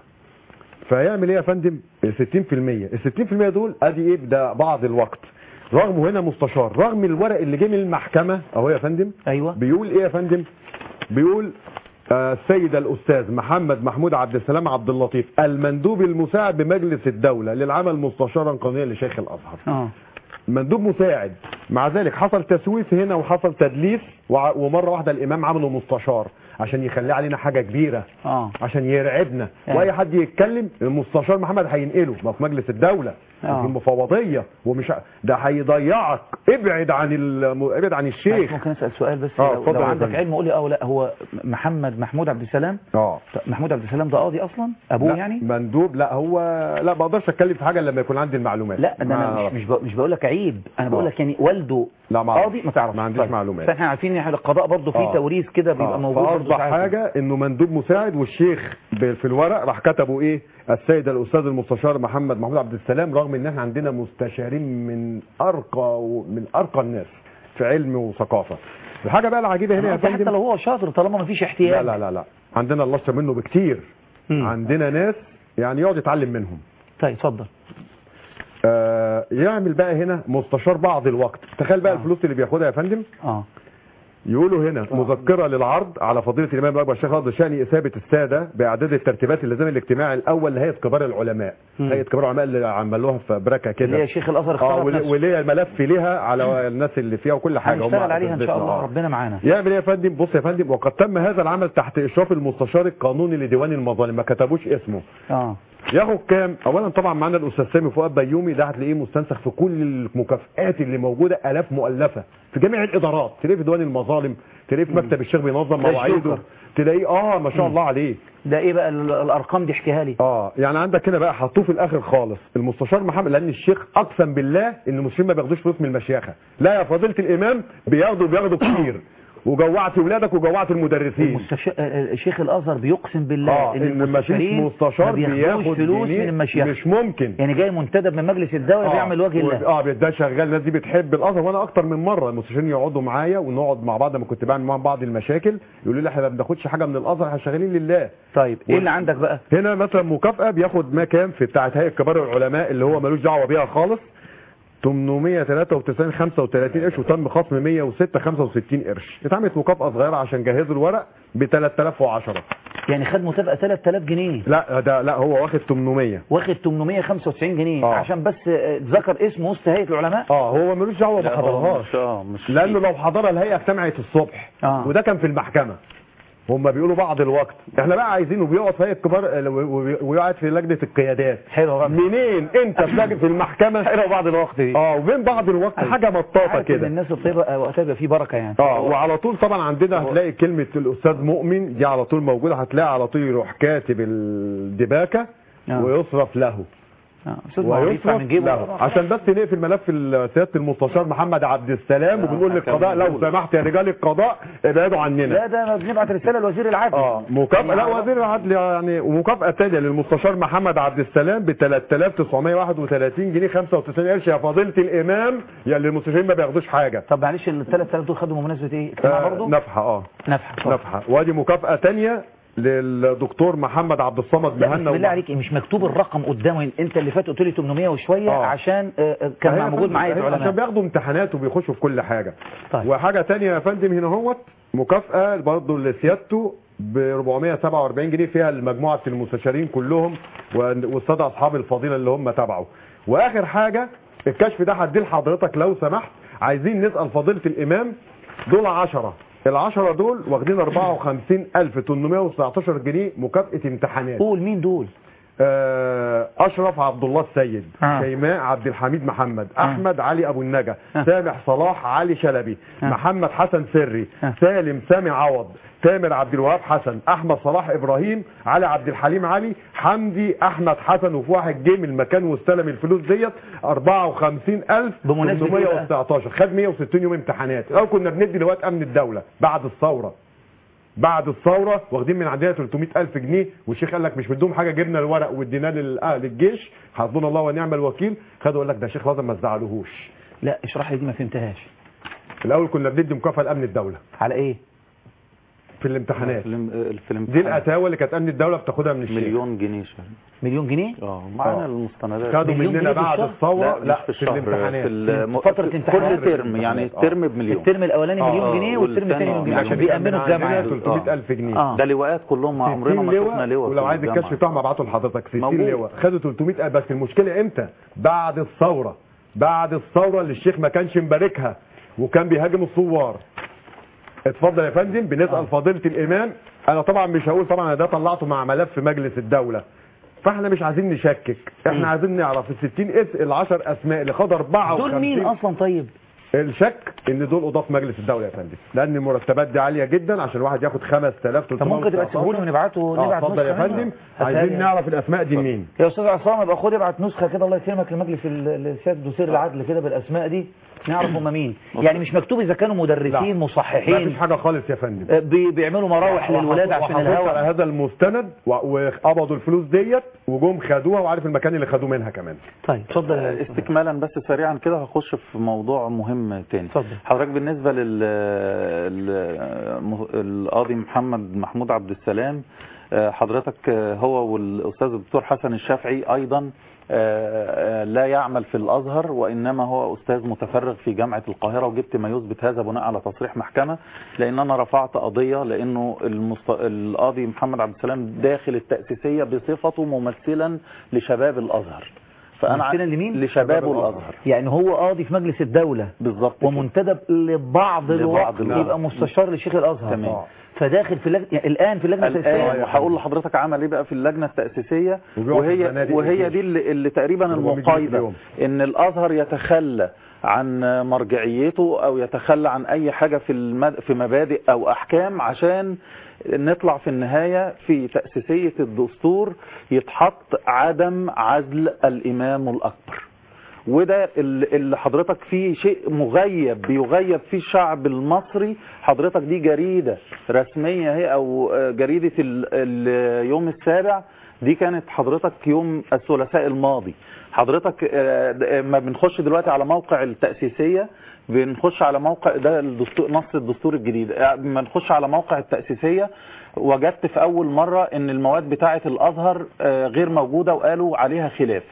[SPEAKER 2] فيعمل ايه يا فندم ال 60% ال 60% دول ادي ايه ده بعض الوقت رغم هنا مستشار رغم الورق اللي جه من المحكمه اهو يا فندم
[SPEAKER 1] ايوه
[SPEAKER 2] بيقول ايه يا فندم بيقول آه، السيد الاستاذ محمد محمود عبد السلام عبد اللطيف المندوب المساعد بمجلس الدوله للعمل مستشارا قانونيا لشيخ الازهر
[SPEAKER 1] اه
[SPEAKER 2] مندوب مساعد مع ذلك حصل تسويف هنا وحصل تدليس وع- ومره واحده الامام عمله مستشار عشان يخليه علينا حاجه كبيره
[SPEAKER 1] اه
[SPEAKER 2] عشان يرعبنا
[SPEAKER 1] يعني.
[SPEAKER 2] واي حد يتكلم المستشار محمد هينقله ما في مجلس الدوله
[SPEAKER 1] آه.
[SPEAKER 2] في مفوضيه ومش ع- ده هيضيعك ابعد عن الم... ابعد عن
[SPEAKER 1] معلش
[SPEAKER 2] الشيخ
[SPEAKER 1] ممكن اسال سؤال بس
[SPEAKER 2] آه،
[SPEAKER 1] لو,
[SPEAKER 2] اتفضل
[SPEAKER 1] لو
[SPEAKER 2] يا
[SPEAKER 1] عندك
[SPEAKER 2] فندم.
[SPEAKER 1] علم قول لي اه ولا هو محمد محمود عبد السلام
[SPEAKER 2] اه
[SPEAKER 1] طب محمود عبد السلام ده قاضي اصلا ابوه
[SPEAKER 2] لا،
[SPEAKER 1] يعني
[SPEAKER 2] مندوب لا هو لا ما اقدرش اتكلم في حاجه إلا لما يكون عندي المعلومات
[SPEAKER 1] لا ده
[SPEAKER 2] ما
[SPEAKER 1] انا مش
[SPEAKER 2] أعرفش.
[SPEAKER 1] مش, بق- مش بقول لك عيب انا بقول
[SPEAKER 2] آه.
[SPEAKER 1] لك يعني والده
[SPEAKER 2] لا ما أعرفش.
[SPEAKER 1] قاضي ما تعرفش
[SPEAKER 2] ما عنديش معلومات.
[SPEAKER 1] فاحنا عارفين ان القضاء برضه فيه
[SPEAKER 2] آه.
[SPEAKER 1] توريث كده بيبقى
[SPEAKER 2] آه،
[SPEAKER 1] موجود برضه
[SPEAKER 2] فاصبح
[SPEAKER 1] ساعات.
[SPEAKER 2] حاجه انه مندوب مساعد والشيخ ب- في الورق راح كتبوا ايه السيد الاستاذ المستشار محمد محمود عبد السلام رغم ان احنا عندنا مستشارين من ارقى من ارقى الناس في علم وثقافه الحاجه بقى العجيبه هنا يا
[SPEAKER 1] أنا قصدي حتى
[SPEAKER 2] فندم
[SPEAKER 1] لو هو شاطر طالما ما فيش احتياج
[SPEAKER 2] لا لا لا لا عندنا الله اشطر منه بكتير
[SPEAKER 1] مم.
[SPEAKER 2] عندنا ناس يعني يقعد يتعلم منهم
[SPEAKER 1] طيب اتفضل
[SPEAKER 2] آه يعمل بقى هنا مستشار بعض الوقت تخيل بقى
[SPEAKER 1] آه.
[SPEAKER 2] الفلوس اللي بياخدها يا فندم
[SPEAKER 1] اه
[SPEAKER 2] يقولوا هنا مذكرة للعرض على فضيلة الإمام الأكبر الشيخ رضي شأن إثابة السادة بإعداد الترتيبات اللازمة الاجتماعي الأول لهيئة كبار العلماء
[SPEAKER 1] مم.
[SPEAKER 2] هيئة كبار العلماء اللي عملوها في بركة
[SPEAKER 1] اللي هي
[SPEAKER 2] كده
[SPEAKER 1] شيخ الازهر
[SPEAKER 2] اه
[SPEAKER 1] اختار
[SPEAKER 2] ول-
[SPEAKER 1] نفسه
[SPEAKER 2] وليها ملف ليها على الناس اللي فيها وكل حاجة هم
[SPEAKER 1] هنشتغل عليها ان شاء
[SPEAKER 2] أثبتنا،
[SPEAKER 1] الله
[SPEAKER 2] آه.
[SPEAKER 1] ربنا معانا
[SPEAKER 2] يعمل ايه يا فندم بص يا فندم وقد تم هذا العمل تحت اشراف المستشار القانوني لديوان المظالم ما كتبوش اسمه
[SPEAKER 1] اه
[SPEAKER 2] ياخد كام اولا طبعا معانا الاستاذ سامي فؤاد بيومي ده هتلاقيه مستنسخ في كل المكافئات اللي موجوده الاف مؤلفه في جميع الادارات تلاقيه في ديوان المظالم تلاقيه في مكتب الشيخ بينظم
[SPEAKER 1] ده
[SPEAKER 2] مواعيده
[SPEAKER 1] الجوكر.
[SPEAKER 2] تلاقيه اه ما شاء
[SPEAKER 1] مم.
[SPEAKER 2] الله عليه
[SPEAKER 1] ده ايه بقى ال- الارقام دي احكيها لي
[SPEAKER 2] اه يعني عندك هنا بقى حطوه في الاخر خالص المستشار محمد لان الشيخ اقسم بالله ان المسلمين ما بياخدوش فلوس من المشيخه لا يا فضيله الامام بياخدوا بياخدوا كتير وجوعت ولادك وجوعت المدرسين
[SPEAKER 1] المستشار شيخ الازهر بيقسم بالله
[SPEAKER 2] اه
[SPEAKER 1] ان
[SPEAKER 2] ان ما فيش
[SPEAKER 1] المستشارين
[SPEAKER 2] مستشار
[SPEAKER 1] ما بياخدوش
[SPEAKER 2] بياخد
[SPEAKER 1] فلوس
[SPEAKER 2] جنيه
[SPEAKER 1] من المشيخه
[SPEAKER 2] مش ممكن
[SPEAKER 1] يعني جاي منتدب من مجلس الدوله
[SPEAKER 2] آه،
[SPEAKER 1] بيعمل وجه
[SPEAKER 2] و-
[SPEAKER 1] الله
[SPEAKER 2] اه ده شغال الناس دي بتحب الازهر وانا اكتر من مره المستشارين يقعدوا معايا ونقعد مع بعض لما كنت بعمل معاهم بعض المشاكل يقولوا لي احنا ما بناخدش حاجه من الازهر احنا شغالين لله
[SPEAKER 1] طيب ايه اللي عندك بقى
[SPEAKER 2] هنا مثلا مكافاه بياخد ما كام في بتاعه هيئه كبار العلماء اللي هو ملوش دعوه بيها خالص 893 35 قرش وتم خصم 106 65 قرش اتعملت مكافاه صغيره عشان جهزوا الورق ب 3010
[SPEAKER 1] يعني خد مسابقه 3000 جنيه
[SPEAKER 2] لا ده لا هو واخد 800
[SPEAKER 1] واخد 895 جنيه
[SPEAKER 2] آه.
[SPEAKER 1] عشان بس آه، ذكر اسمه وسط هيئه العلماء
[SPEAKER 2] اه هو ملوش دعوه ما
[SPEAKER 3] لا، هو
[SPEAKER 2] حضرهاش
[SPEAKER 3] مش اه مش
[SPEAKER 2] لانه لو حضرها الهيئه اجتمعت الصبح
[SPEAKER 1] آه.
[SPEAKER 2] وده كان في المحكمه هم بيقولوا بعض الوقت احنا بقى عايزينه بيقعد في هيئه كبار آه، و- و- ويقعد في لجنه القيادات
[SPEAKER 1] حلو بقى
[SPEAKER 2] منين انت في لجنه في المحكمه
[SPEAKER 1] حلو بعض الوقت دي
[SPEAKER 2] اه وبين بعض الوقت حاجه مطاطه
[SPEAKER 1] عارف إن
[SPEAKER 2] كده
[SPEAKER 1] الناس الطيبه وقتها بيبقى فيه بركه يعني
[SPEAKER 2] اه وعلى طول طبعا عندنا هتلاقي كلمه الاستاذ مؤمن دي على طول موجوده هتلاقي على طول يروح كاتب الدباكه
[SPEAKER 1] آه.
[SPEAKER 2] ويصرف له
[SPEAKER 1] آه، استاذ معروف يدفع من
[SPEAKER 2] ويصرف
[SPEAKER 1] جيبه
[SPEAKER 2] له عشان بس نقفل ملف ال- سياده المستشار محمد عبد السلام وبنقول للقضاء لو سمحت يا رجال القضاء ابعدوا عننا
[SPEAKER 1] لا ده بنبعت رساله لوزير العدل
[SPEAKER 2] اه مكافأة لا وزير العدل يعني ومكافأة تانية للمستشار محمد عبد السلام ب 3931 جنيه 95 قرش يا فضيلة الإمام يا اللي المستشارين ما بياخدوش حاجة
[SPEAKER 1] طب معلش ال 3000 دول خدوا بمناسبه ايه؟ اجتماع
[SPEAKER 2] آه،
[SPEAKER 1] برضه؟
[SPEAKER 2] نفحة اه
[SPEAKER 1] نفحه
[SPEAKER 2] نفحة وادي مكافأة تانية للدكتور محمد عبد الصمد
[SPEAKER 1] لا
[SPEAKER 2] مهنا
[SPEAKER 1] بسم الله عليك مش مكتوب الرقم قدامه انت اللي فات قلت لي 800 وشويه
[SPEAKER 2] آه.
[SPEAKER 1] عشان آه، آه، كان
[SPEAKER 2] هي
[SPEAKER 1] موجود
[SPEAKER 2] فندم-
[SPEAKER 1] معايا
[SPEAKER 2] هي عشان
[SPEAKER 1] العلماء
[SPEAKER 2] بياخدوا امتحانات وبيخشوا في كل حاجة
[SPEAKER 1] طيب.
[SPEAKER 2] وحاجة تانية يا فندم هنا هوت مكافأة برضه لسيادته ب 447 جنيه فيها مجموعة المستشارين كلهم والسادة أصحاب الفضيلة اللي هم تبعه وآخر حاجة الكشف ده هديه لحضرتك لو سمحت عايزين نسأل فضيلة الإمام دول 10 العشرة دول واخدين 54819 جنيه مكافأة امتحانات
[SPEAKER 1] قول مين دول؟
[SPEAKER 2] آه، اشرف عبد الله السيد
[SPEAKER 1] آه.
[SPEAKER 2] شيماء عبد الحميد محمد
[SPEAKER 1] آه.
[SPEAKER 2] احمد علي ابو النجا
[SPEAKER 1] آه.
[SPEAKER 2] سامح صلاح علي شلبي
[SPEAKER 1] آه.
[SPEAKER 2] محمد حسن سري
[SPEAKER 1] آه.
[SPEAKER 2] سالم سامي عوض تامر عبد الوهاب حسن احمد صلاح ابراهيم علي عبد الحليم علي حمدي احمد حسن وفي واحد جه من المكان واستلم الفلوس ديت 54000
[SPEAKER 1] بمناسبة إيه بقى؟
[SPEAKER 2] 819 خد 160 يوم امتحانات او كنا بندي لوقت امن الدوله بعد الثوره بعد الثوره واخدين من عندنا 300000 جنيه والشيخ قال لك مش بدهم حاجه جبنا الورق واديناه لل- آه، للجيش حسبنا الله ونعم الوكيل خدوا قال لك ده شيخ لازم ما تزعلوهوش
[SPEAKER 1] لا اشرح لي دي ما فهمتهاش
[SPEAKER 2] الاول كنا بندي مكافاه لامن الدوله
[SPEAKER 1] على ايه؟
[SPEAKER 2] في الامتحانات
[SPEAKER 3] الفيلم الفيلم
[SPEAKER 2] دي الاتاوه اللي كانت امن الدوله بتاخدها من الشيخ
[SPEAKER 3] مليون جنيه شهر
[SPEAKER 1] مليون جنيه؟
[SPEAKER 3] اه معانا
[SPEAKER 2] آه.
[SPEAKER 3] المستندات
[SPEAKER 2] خدوا
[SPEAKER 1] مليون
[SPEAKER 2] مننا
[SPEAKER 1] جنيه في
[SPEAKER 2] بعد
[SPEAKER 1] الشهر؟
[SPEAKER 2] الثوره
[SPEAKER 3] لا,
[SPEAKER 2] لا
[SPEAKER 3] مش في الشهر
[SPEAKER 2] الامتحانات
[SPEAKER 3] في الم-
[SPEAKER 1] فترة
[SPEAKER 3] في
[SPEAKER 1] امتحانات.
[SPEAKER 3] كل ترم يعني
[SPEAKER 2] آه.
[SPEAKER 3] الترم بمليون
[SPEAKER 1] الترم الاولاني
[SPEAKER 3] آه،
[SPEAKER 1] مليون جنيه والترم
[SPEAKER 3] والثاني
[SPEAKER 1] الثاني مليون جنيه
[SPEAKER 3] آه.
[SPEAKER 1] عشان
[SPEAKER 2] عشان كده
[SPEAKER 1] بيأمنوا
[SPEAKER 2] من
[SPEAKER 1] الجامعه
[SPEAKER 2] عندنا
[SPEAKER 1] يعني.
[SPEAKER 2] 300000 جنيه
[SPEAKER 1] آه.
[SPEAKER 3] ده لواءات كلهم عمرنا
[SPEAKER 2] 60
[SPEAKER 3] ما شفنا
[SPEAKER 2] لواء
[SPEAKER 3] لواء
[SPEAKER 2] ولو
[SPEAKER 3] في
[SPEAKER 2] عايز
[SPEAKER 3] الجامعة.
[SPEAKER 2] الكشف بتاعهم ابعته لحضرتك 60
[SPEAKER 3] موجود.
[SPEAKER 2] لواء خدوا 300 بس المشكله امتى بعد الثوره بعد الثوره اللي الشيخ ما كانش مباركها وكان بيهاجم الثوار اتفضل يا فندم بنسال فضيله الامام انا طبعا مش هقول طبعا انا ده طلعته مع ملف مجلس الدوله فاحنا مش عايزين نشكك احنا عايزين نعرف ال 60 اس ال 10 اسماء اللي خد 54
[SPEAKER 1] دول مين اصلا طيب؟
[SPEAKER 2] الشك ان دول قضاه في مجلس الدوله يا فندم لان المرتبات دي عاليه جدا عشان الواحد ياخد 5000
[SPEAKER 1] طب ممكن تبقى تسيبه لي ونبعته
[SPEAKER 2] اه
[SPEAKER 1] نبعت
[SPEAKER 2] اتفضل يا
[SPEAKER 1] نسخة
[SPEAKER 2] فندم
[SPEAKER 1] منه؟
[SPEAKER 2] عايزين
[SPEAKER 1] هتلاقي-
[SPEAKER 2] نعرف الاسماء دي مين
[SPEAKER 1] يا استاذ عصام يبقى خد ابعت نسخه كده الله يكرمك لمجلس ال- السياده وزير العدل كده بالاسماء دي نعرف هم مين يعني مش مكتوب اذا كانوا مدرسين
[SPEAKER 2] لا. ما فيش
[SPEAKER 1] مصححين
[SPEAKER 2] حاجه خالص يا فندم
[SPEAKER 1] آه، بي- بيعملوا مراوح للولاد عشان
[SPEAKER 2] وحصلت على
[SPEAKER 1] الهواء
[SPEAKER 2] هذا المستند و- وقبضوا الفلوس ديت وجم خدوها وعارف المكان اللي خدوه منها كمان
[SPEAKER 1] طيب اتفضل يا أستاذ.
[SPEAKER 3] استكمالا بس سريعا كده هخش في موضوع مهم تاني
[SPEAKER 1] اتفضل.
[SPEAKER 3] حضرتك بالنسبة لل ال- م- القاضي محمد محمود عبد السلام آه، حضرتك آه، هو والأستاذ الدكتور حسن الشافعي أيضا آه، آه، لا يعمل في الأزهر وإنما هو أستاذ متفرغ في جامعة القاهرة وجبت ما يثبت هذا بناء على تصريح محكمة لأن أنا رفعت قضية لأنه المست... القاضي محمد عبد السلام داخل التأسيسية بصفته ممثلا لشباب الأزهر
[SPEAKER 1] ممثلاً لمين؟
[SPEAKER 3] لشباب
[SPEAKER 2] شباب الأزهر.
[SPEAKER 3] الأزهر
[SPEAKER 1] يعني هو قاضي في مجلس الدولة
[SPEAKER 3] بالظبط كده.
[SPEAKER 1] ومنتدب لبعض الوقت
[SPEAKER 3] الوقت.
[SPEAKER 1] يبقى مستشار لشيخ الازهر
[SPEAKER 3] تمام.
[SPEAKER 1] آه. فداخل في اللجنه يعني الان في اللجنه
[SPEAKER 3] الآن
[SPEAKER 1] التأسيسية
[SPEAKER 3] وهقول لحضرتك عمل ايه بقى في اللجنة التأسيسية
[SPEAKER 2] وبيقعد في
[SPEAKER 3] وهي
[SPEAKER 2] الفنادق
[SPEAKER 3] وهي
[SPEAKER 2] الجيش.
[SPEAKER 3] دي اللي, اللي تقريبا
[SPEAKER 2] 400 جنيه في
[SPEAKER 3] المقايضة
[SPEAKER 2] اليوم.
[SPEAKER 3] ان الازهر يتخلى عن مرجعيته او يتخلى عن اي حاجة في المد... في مبادئ او احكام عشان نطلع في النهاية في تأسيسية الدستور يتحط عدم عزل الامام الاكبر وده اللي اللي حضرتك فيه شيء مغيب بيغيب فيه الشعب المصري حضرتك دي جريدة رسمية هي او آه، جريدة ال- اليوم السابع دي كانت حضرتك يوم الثلاثاء الماضي حضرتك آه، د- آه، ما بنخش دلوقتي على موقع التأسيسية بنخش على موقع ده الدستور نص الدستور الجديد آه، ما نخش على موقع التأسيسية وجدت في أول مرة إن المواد بتاعة الأزهر آه، غير موجودة وقالوا عليها خلاف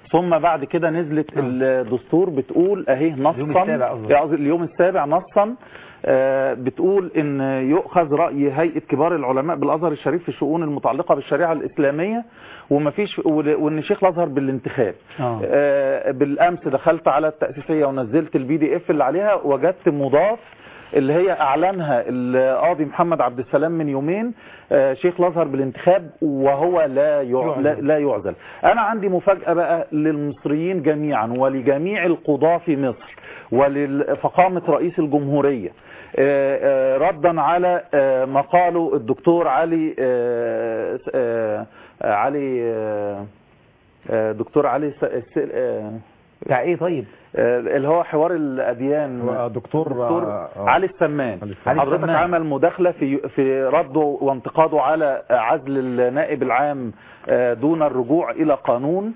[SPEAKER 3] ثم بعد كده نزلت الدستور بتقول اهي نصا
[SPEAKER 1] اليوم السابع قصدك.
[SPEAKER 3] قصدي اليوم السابع نصا آه، بتقول ان يؤخذ راي هيئه كبار العلماء بالازهر الشريف في الشؤون المتعلقه بالشريعه الاسلاميه ومفيش وان شيخ الازهر بالانتخاب
[SPEAKER 1] آه.
[SPEAKER 3] آه، بالامس دخلت على التاسيسيه ونزلت البي دي اف اللي عليها وجدت مضاف اللي هي اعلنها القاضي محمد عبد السلام من يومين آه، شيخ الازهر بالانتخاب وهو لا يع... لا, لا يعزل انا عندي مفاجاه بقى للمصريين جميعا ولجميع القضاه في مصر ولفخامه رئيس الجمهوريه آه، آه، ردا على آه، ما قاله الدكتور علي آه، آه، آه، علي آه، آه، دكتور علي س- الس- آه،
[SPEAKER 1] بتاع ايه طيب
[SPEAKER 3] آه، اللي هو حوار الاديان
[SPEAKER 2] دكتور
[SPEAKER 3] دكتور
[SPEAKER 2] آه، آه.
[SPEAKER 3] علي السمان
[SPEAKER 2] علي السمان.
[SPEAKER 3] حضرتك
[SPEAKER 1] السمان.
[SPEAKER 3] عمل مداخله في في رده وانتقاده على عزل النائب العام آه، دون الرجوع الى قانون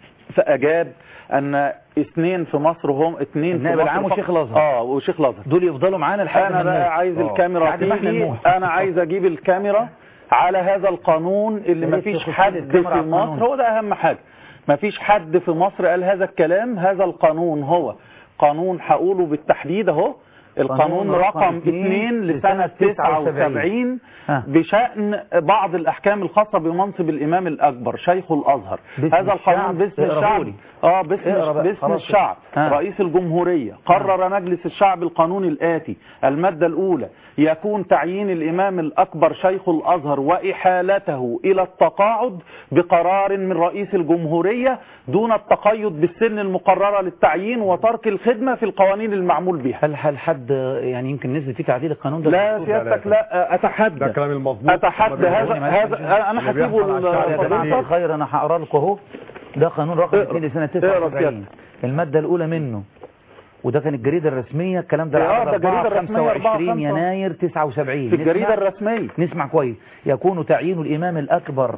[SPEAKER 3] فاجاب ان اثنين في مصر هم اثنين في
[SPEAKER 1] النائب
[SPEAKER 3] مصر
[SPEAKER 1] العام
[SPEAKER 3] فقط.
[SPEAKER 1] وشيخ الأزهر.
[SPEAKER 3] اه وشيخ الازهر
[SPEAKER 1] دول يفضلوا معانا لحد
[SPEAKER 3] انا
[SPEAKER 1] ما
[SPEAKER 3] بقى
[SPEAKER 1] نموت.
[SPEAKER 3] عايز
[SPEAKER 2] آه.
[SPEAKER 3] الكاميرا
[SPEAKER 1] بعد ما احنا
[SPEAKER 3] تيجي
[SPEAKER 1] نموت.
[SPEAKER 3] انا عايز اجيب الكاميرا على هذا القانون اللي
[SPEAKER 1] يا
[SPEAKER 3] ما
[SPEAKER 1] ريت
[SPEAKER 3] فيش
[SPEAKER 1] تخش لي
[SPEAKER 3] حد
[SPEAKER 1] الكاميرا
[SPEAKER 3] في
[SPEAKER 1] على القانون.
[SPEAKER 3] مصر هو ده اهم حاجه ما فيش حد في مصر قال هذا الكلام هذا القانون هو قانون هقوله بالتحديد اهو القانون
[SPEAKER 1] قانون رقم
[SPEAKER 3] رقم
[SPEAKER 1] اتنين
[SPEAKER 3] 2 لسنة
[SPEAKER 1] لسنة
[SPEAKER 3] 79
[SPEAKER 1] ها.
[SPEAKER 3] بشأن بعض الأحكام الخاصة بمنصب الإمام الأكبر شيخ الأزهر
[SPEAKER 1] باسم
[SPEAKER 3] هذا القانون
[SPEAKER 1] الشعب.
[SPEAKER 3] باسم
[SPEAKER 1] اقرأه
[SPEAKER 3] الشعب
[SPEAKER 1] لي.
[SPEAKER 3] اه باسم
[SPEAKER 1] اقرأ بقى.
[SPEAKER 3] باسم
[SPEAKER 1] خلاص.
[SPEAKER 3] الشعب
[SPEAKER 1] ها.
[SPEAKER 3] رئيس الجمهورية قرر مجلس الشعب القانون الآتي المادة الأولى يكون تعيين الإمام الأكبر شيخ الأزهر وإحالته إلى التقاعد بقرار من رئيس الجمهورية دون التقيد بالسن المقررة للتعيين وترك الخدمة في القوانين المعمول بها
[SPEAKER 1] هل هل حد يعني يمكن نزل فيه تعديل القانون ده
[SPEAKER 3] لا
[SPEAKER 1] الدستور؟
[SPEAKER 3] سيادتك لا أتحدى
[SPEAKER 2] ده كلام المظبوط
[SPEAKER 3] أتحدى هذا هذا أنا
[SPEAKER 2] اللي
[SPEAKER 3] هسيبه
[SPEAKER 2] بيحصل على الشعب
[SPEAKER 1] يا جماعة
[SPEAKER 3] لفضيلتك
[SPEAKER 1] الخير انا هقرا لكم اهو ده قانون رقم
[SPEAKER 3] اقرأ.
[SPEAKER 1] 2 لسنه
[SPEAKER 3] اقرأ
[SPEAKER 1] 79
[SPEAKER 3] سيادتك.
[SPEAKER 1] الماده الاولى منه وده كان الجريده الرسميه الكلام ده
[SPEAKER 3] اه،
[SPEAKER 1] على
[SPEAKER 3] ده الجريدة
[SPEAKER 1] 4
[SPEAKER 3] الرسمية 4
[SPEAKER 1] 25
[SPEAKER 3] 5.
[SPEAKER 1] يناير 79
[SPEAKER 3] في الجريدة
[SPEAKER 1] نسمع-
[SPEAKER 3] الرسمية
[SPEAKER 1] نسمع كويس يكون تعيين الإمام الأكبر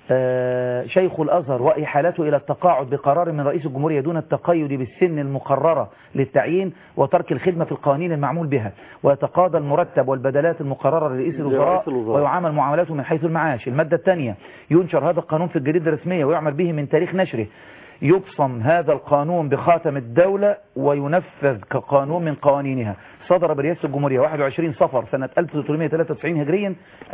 [SPEAKER 1] آه، شيخ الأزهر وإحالته إلى التقاعد بقرار من رئيس الجمهورية دون التقيد بالسن المقررة للتعيين وترك الخدمة في القوانين المعمول بها ويتقاضى المرتب والبدلات المقررة لرئيس الوزراء
[SPEAKER 3] لرئيس الوزراء.
[SPEAKER 1] ويعامل معاملاته من حيث المعاش المادة الثانية ينشر هذا القانون في الجريدة الرسمية ويعمل به من تاريخ نشره يبصم هذا القانون بخاتم الدولة وينفذ كقانون من قوانينها صدر برئاسة الجمهورية 21 صفر سنة 1393 هجريا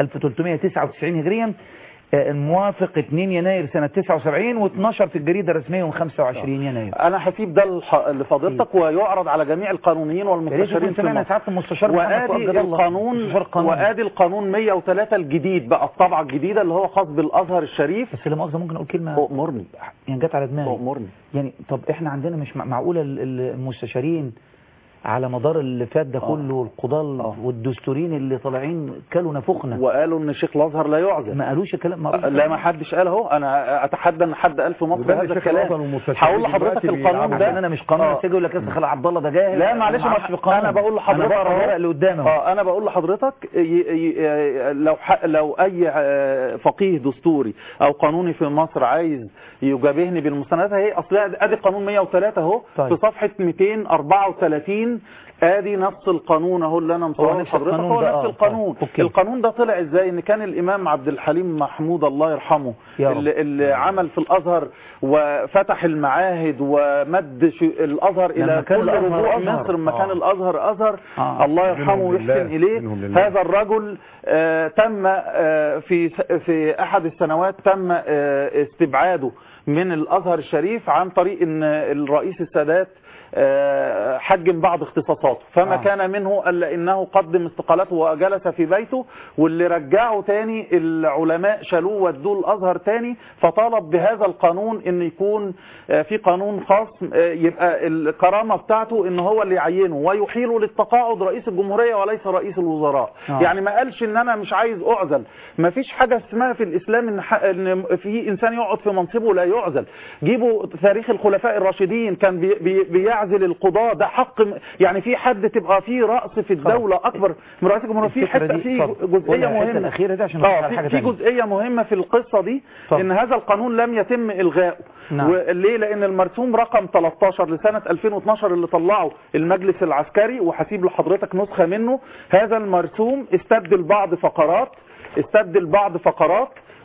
[SPEAKER 1] 1399 هجريا آه، الموافق 2 يناير سنة 79 و12 في الجريدة الرسمية يوم 25 يناير
[SPEAKER 3] انا هسيب ده لح- لفضيلتك ويعرض على جميع القانونيين
[SPEAKER 1] يا ريت
[SPEAKER 3] والمستشارين
[SPEAKER 1] يكون
[SPEAKER 3] في
[SPEAKER 1] سمعنا
[SPEAKER 3] مصر
[SPEAKER 1] سعادة المستشار محمد فؤاد
[SPEAKER 3] وادي
[SPEAKER 1] جلال الله،
[SPEAKER 3] القانون
[SPEAKER 1] مستشار القانون.
[SPEAKER 3] وادي القانون 103 الجديد بقى الطبعه الجديده اللي هو خاص بالازهر الشريف
[SPEAKER 1] بس لا مؤاخذة ممكن أقول كلمة
[SPEAKER 3] اؤمرني
[SPEAKER 1] يعني جت على دماغي
[SPEAKER 3] اؤمرني
[SPEAKER 1] يعني طب احنا عندنا مش مع- معقولة ال- ال- المستشارين على مدار اللي فات ده
[SPEAKER 3] آه.
[SPEAKER 1] كله القضاة
[SPEAKER 3] آه.
[SPEAKER 1] والدستورين اللي طالعين كلوا نفخنا
[SPEAKER 3] وقالوا ان شيخ الازهر لا يعزل
[SPEAKER 1] ما قالوش الكلام ما قالوش
[SPEAKER 3] لا
[SPEAKER 1] الكلام.
[SPEAKER 3] ما حدش قال اهو انا اتحدى ان حد قال في مصر
[SPEAKER 2] وده
[SPEAKER 3] هذا
[SPEAKER 2] اللي شيخ
[SPEAKER 3] الكلام
[SPEAKER 2] الأزهر والمستشارين
[SPEAKER 3] هقول لحضرتك
[SPEAKER 2] دلوقتي
[SPEAKER 3] القانون
[SPEAKER 2] بيلعبوا
[SPEAKER 3] ده
[SPEAKER 1] عشان انا مش قانون
[SPEAKER 3] آه.
[SPEAKER 1] بس يقول لك يا خالد عبد الله ده جاهل
[SPEAKER 3] لا معلش
[SPEAKER 1] ما
[SPEAKER 3] ما
[SPEAKER 1] اعرفش في القانون
[SPEAKER 3] انا بقول لحضرتك
[SPEAKER 1] انا بقرا
[SPEAKER 3] أهو.
[SPEAKER 1] الورق اللي قدامي اهو.
[SPEAKER 3] اه انا بقول لحضرتك ي- ي- لو ح- لو اي آه، فقيه دستوري او قانوني في مصر عايز يجابهني بالمستندات اهي اصل ادي قانون 103 اهو
[SPEAKER 1] طيب.
[SPEAKER 3] في صفحه 234 ادي نفس القانون اهو اللي انا مصور
[SPEAKER 1] نفس
[SPEAKER 3] لحضرتك
[SPEAKER 1] القانون
[SPEAKER 3] هو
[SPEAKER 1] ده،
[SPEAKER 3] نفس
[SPEAKER 1] آه،
[SPEAKER 3] القانون
[SPEAKER 1] طيب. أوكي.
[SPEAKER 3] القانون ده طلع ازاي ان كان الامام عبد الحليم محمود الله يرحمه
[SPEAKER 1] يا رب.
[SPEAKER 3] اللي, اللي عمل في الازهر وفتح المعاهد ومد ش- الازهر
[SPEAKER 1] لما
[SPEAKER 3] الى
[SPEAKER 1] كان
[SPEAKER 3] كل
[SPEAKER 1] الأزهر
[SPEAKER 3] ربوع
[SPEAKER 1] أزهر.
[SPEAKER 3] مصر لما كان
[SPEAKER 2] آه.
[SPEAKER 3] الازهر ازهر
[SPEAKER 1] آه.
[SPEAKER 3] الله يرحمه
[SPEAKER 2] منهم
[SPEAKER 3] ويحسن
[SPEAKER 2] لله.
[SPEAKER 3] اليه
[SPEAKER 2] منهم لله.
[SPEAKER 3] هذا الرجل آه، تم آه، في في احد السنوات تم آه، استبعاده من الازهر الشريف عن طريق ان الرئيس السادات آه، حجم بعض اختصاصاته فما
[SPEAKER 1] آه.
[SPEAKER 3] آه. كان منه الا انه قدم استقالته وجلس في بيته واللي رجعه تاني العلماء شالوه ودوه الازهر تاني فطالب بهذا القانون ان يكون آه، في قانون خاص آه، يبقى الكرامه بتاعته ان هو اللي يعينه ويحيل للتقاعد رئيس الجمهوريه وليس رئيس الوزراء
[SPEAKER 1] آه.
[SPEAKER 3] يعني ما قالش ان انا مش عايز اعزل ما فيش حاجه اسمها في الاسلام ان, ح... إن في انسان يقعد في منصبه لا يعزل جيبوا تاريخ الخلفاء الراشدين كان بي... بي... بيعزل القضاه ده حق م- يعني في حد تبقى فيه راس في الدوله اكبر من رئيس الجمهوريه في
[SPEAKER 1] الفكرة
[SPEAKER 3] حته
[SPEAKER 1] دي-
[SPEAKER 3] في
[SPEAKER 1] اتفضل.
[SPEAKER 3] جزئيه
[SPEAKER 1] قولها الحتة
[SPEAKER 3] مهمه
[SPEAKER 1] الأخيرة دي عشان نخش
[SPEAKER 3] اه
[SPEAKER 1] على حاجة
[SPEAKER 3] في, في
[SPEAKER 1] تانية.
[SPEAKER 3] جزئيه مهمه في القصه دي
[SPEAKER 1] اتفضل.
[SPEAKER 3] ان هذا القانون لم يتم الغائه
[SPEAKER 1] نعم.
[SPEAKER 3] وليه لان المرسوم رقم 13 لسنه 2012 اللي طلعه المجلس العسكري وهسيب لحضرتك نسخه منه هذا المرسوم استبدل بعض فقرات استبدل بعض فقرات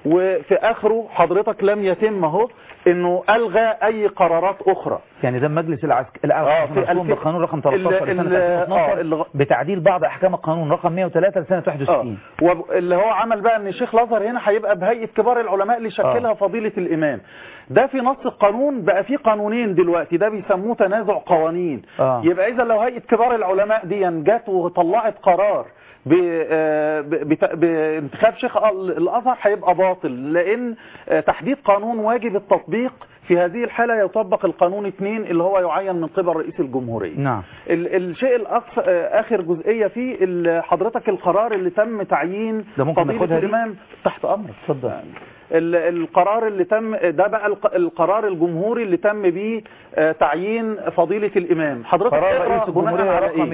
[SPEAKER 3] وفي اخره حضرتك لم يتم اهو انه الغى اي قرارات اخرى
[SPEAKER 1] يعني ده المجلس العسكري
[SPEAKER 3] آه، في
[SPEAKER 1] المرسوم
[SPEAKER 3] الف-
[SPEAKER 1] بقانون رقم 13
[SPEAKER 3] ال-
[SPEAKER 1] لسنة
[SPEAKER 3] ال- آه،
[SPEAKER 1] 2012
[SPEAKER 3] الغ-
[SPEAKER 1] بتعديل بعض احكام القانون رقم 103 لسنة
[SPEAKER 3] اه
[SPEAKER 1] 61
[SPEAKER 3] واللي هو عمل بقى ان شيخ الازهر هنا هيبقى بهيئه كبار العلماء اللي شكلها
[SPEAKER 1] آه.
[SPEAKER 3] فضيله الامام ده في نص القانون بقى في قانونين دلوقتي ده بيسموه تنازع قوانين
[SPEAKER 1] آه.
[SPEAKER 3] يبقى اذا لو هيئه كبار العلماء دي جت وطلعت قرار ب- آه، ب- بت- بانتخاب شيخ ال- الازهر هيبقى باطل لان آه، تحديد قانون واجب التطبيق في هذه الحاله يطبق القانون 2 اللي هو يعين من قبل رئيس الجمهوريه
[SPEAKER 1] نعم
[SPEAKER 3] ال- الشيء الأقصى آه، اخر جزئيه فيه ال- حضرتك القرار اللي تم تعيين
[SPEAKER 1] ده ممكن
[SPEAKER 3] فضيله
[SPEAKER 1] ناخدها دي؟
[SPEAKER 3] الامام تحت امرك
[SPEAKER 1] اتفضل.
[SPEAKER 3] ال- القرار اللي تم ده بقى الق- القرار الجمهوري اللي تم بيه آه، تعيين فضيله الامام حضرتك
[SPEAKER 1] قرار
[SPEAKER 3] اقرأ
[SPEAKER 1] رئيس
[SPEAKER 3] بناء
[SPEAKER 1] الجمهورية
[SPEAKER 3] على
[SPEAKER 1] رقم
[SPEAKER 3] إيه؟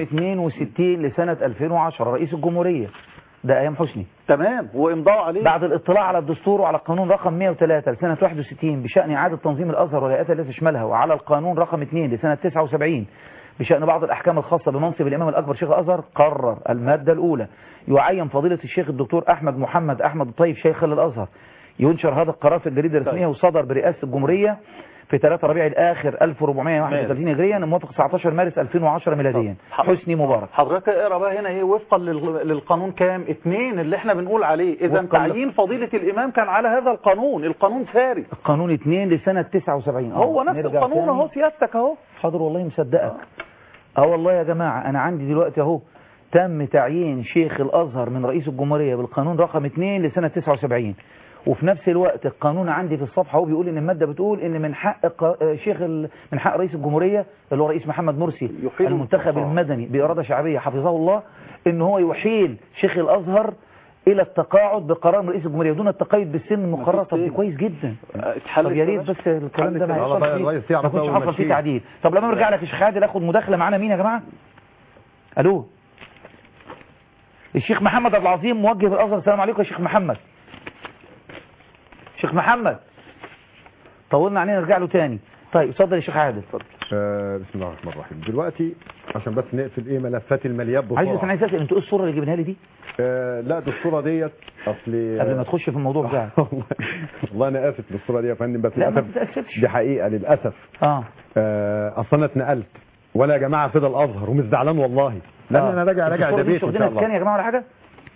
[SPEAKER 1] 62 لسنة 2010 رئيس الجمهورية ده ايام حسني
[SPEAKER 3] تمام وامضاء عليه
[SPEAKER 1] بعد الاطلاع على الدستور وعلى القانون رقم 103 لسنة 61 بشأن إعادة تنظيم الأزهر والهيئات التي تشملها وعلى القانون رقم 2 لسنة 79 بشأن بعض الأحكام الخاصة بمنصب الإمام الأكبر شيخ الأزهر قرر المادة الأولى يعين فضيلة الشيخ الدكتور أحمد محمد أحمد الطيب شيخا للأزهر ينشر هذا القرار في الجريدة الرسمية
[SPEAKER 3] طيب.
[SPEAKER 1] وصدر برئاسة الجمهورية في 3 ربيع الآخر 1431 هجريا الموافق 19 مارس 2010 ميلاديا
[SPEAKER 3] طب.
[SPEAKER 1] حسني مبارك
[SPEAKER 3] حضرتك اقرا بقى هنا ايه وفقا لل- للقانون كام اتنين اللي احنا بنقول عليه اذا
[SPEAKER 1] وفقاً ل-
[SPEAKER 3] تعيين فضيله الامام كان على هذا القانون القانون ساري
[SPEAKER 1] قانون 2 لسنة 79
[SPEAKER 3] هو
[SPEAKER 1] آه،
[SPEAKER 3] نفس
[SPEAKER 1] نرجع
[SPEAKER 3] القانون
[SPEAKER 1] تاني.
[SPEAKER 3] اهو سيادتك اهو
[SPEAKER 1] حاضر والله مصدقك اه والله يا جماعة انا عندي دلوقتي اهو تم تعيين شيخ الازهر من رئيس الجمهورية بالقانون رقم 2 لسنة 79 وفي نفس الوقت القانون عندي في الصفحة هو بيقول ان المادة بتقول ان من حق ق- آه، شيخ ال... من حق رئيس الجمهورية اللي هو رئيس محمد مرسي
[SPEAKER 3] يحيل
[SPEAKER 1] المنتخب
[SPEAKER 3] آه.
[SPEAKER 1] المدني بإرادة شعبية حفظه الله ان هو يحيل شيخ الازهر الى التقاعد بقرار من رئيس الجمهورية دون التقيد بالسن المقرر طب دي
[SPEAKER 3] سن.
[SPEAKER 1] كويس جدا
[SPEAKER 3] اتحلت
[SPEAKER 1] طب يا ريت
[SPEAKER 3] كده؟
[SPEAKER 1] بس الكلام ده ما
[SPEAKER 3] اتحلت
[SPEAKER 2] على
[SPEAKER 1] يحصل
[SPEAKER 2] بقى
[SPEAKER 1] فيه
[SPEAKER 2] الرئيس يعرف
[SPEAKER 1] ما كنتش
[SPEAKER 2] أول
[SPEAKER 1] حصل
[SPEAKER 2] ما
[SPEAKER 1] فيه
[SPEAKER 2] تشيل.
[SPEAKER 1] تعديل طب لما نرجع لك يا شيخ عادل اخد مداخله معانا مين يا جماعه الو الشيخ محمد عبد العظيم موجه بالازهر السلام عليكم يا شيخ محمد شيخ محمد طولنا عليه نرجع له تاني طيب اتفضل يا شيخ عادل
[SPEAKER 2] آه بسم الله الرحمن الرحيم دلوقتي عشان بس نقفل ايه ملفات الماليات
[SPEAKER 1] عايز بس
[SPEAKER 2] بسرعه
[SPEAKER 1] انا عايز اسال انتوا ايه الصوره اللي جبناها لي دي
[SPEAKER 2] آه لا دي الصوره ديت اصل
[SPEAKER 1] قبل ما تخش في الموضوع بتاعك
[SPEAKER 2] والله والله انا اسف بالصوره دي يا فندم بس
[SPEAKER 1] لا ما
[SPEAKER 2] للاسف
[SPEAKER 1] تتاسفش
[SPEAKER 2] دي حقيقه للاسف
[SPEAKER 1] اه
[SPEAKER 2] آه اصل انا اتنقلت ولا يا جماعه فدا الازهر ومش زعلان والله لان
[SPEAKER 1] آه.
[SPEAKER 2] انا راجع راجع
[SPEAKER 1] الصورة
[SPEAKER 2] ده
[SPEAKER 1] دي
[SPEAKER 2] بيت
[SPEAKER 1] مش
[SPEAKER 2] ان شاء
[SPEAKER 1] واخدينها سكان
[SPEAKER 2] الله
[SPEAKER 1] يا جماعه ولا حاجه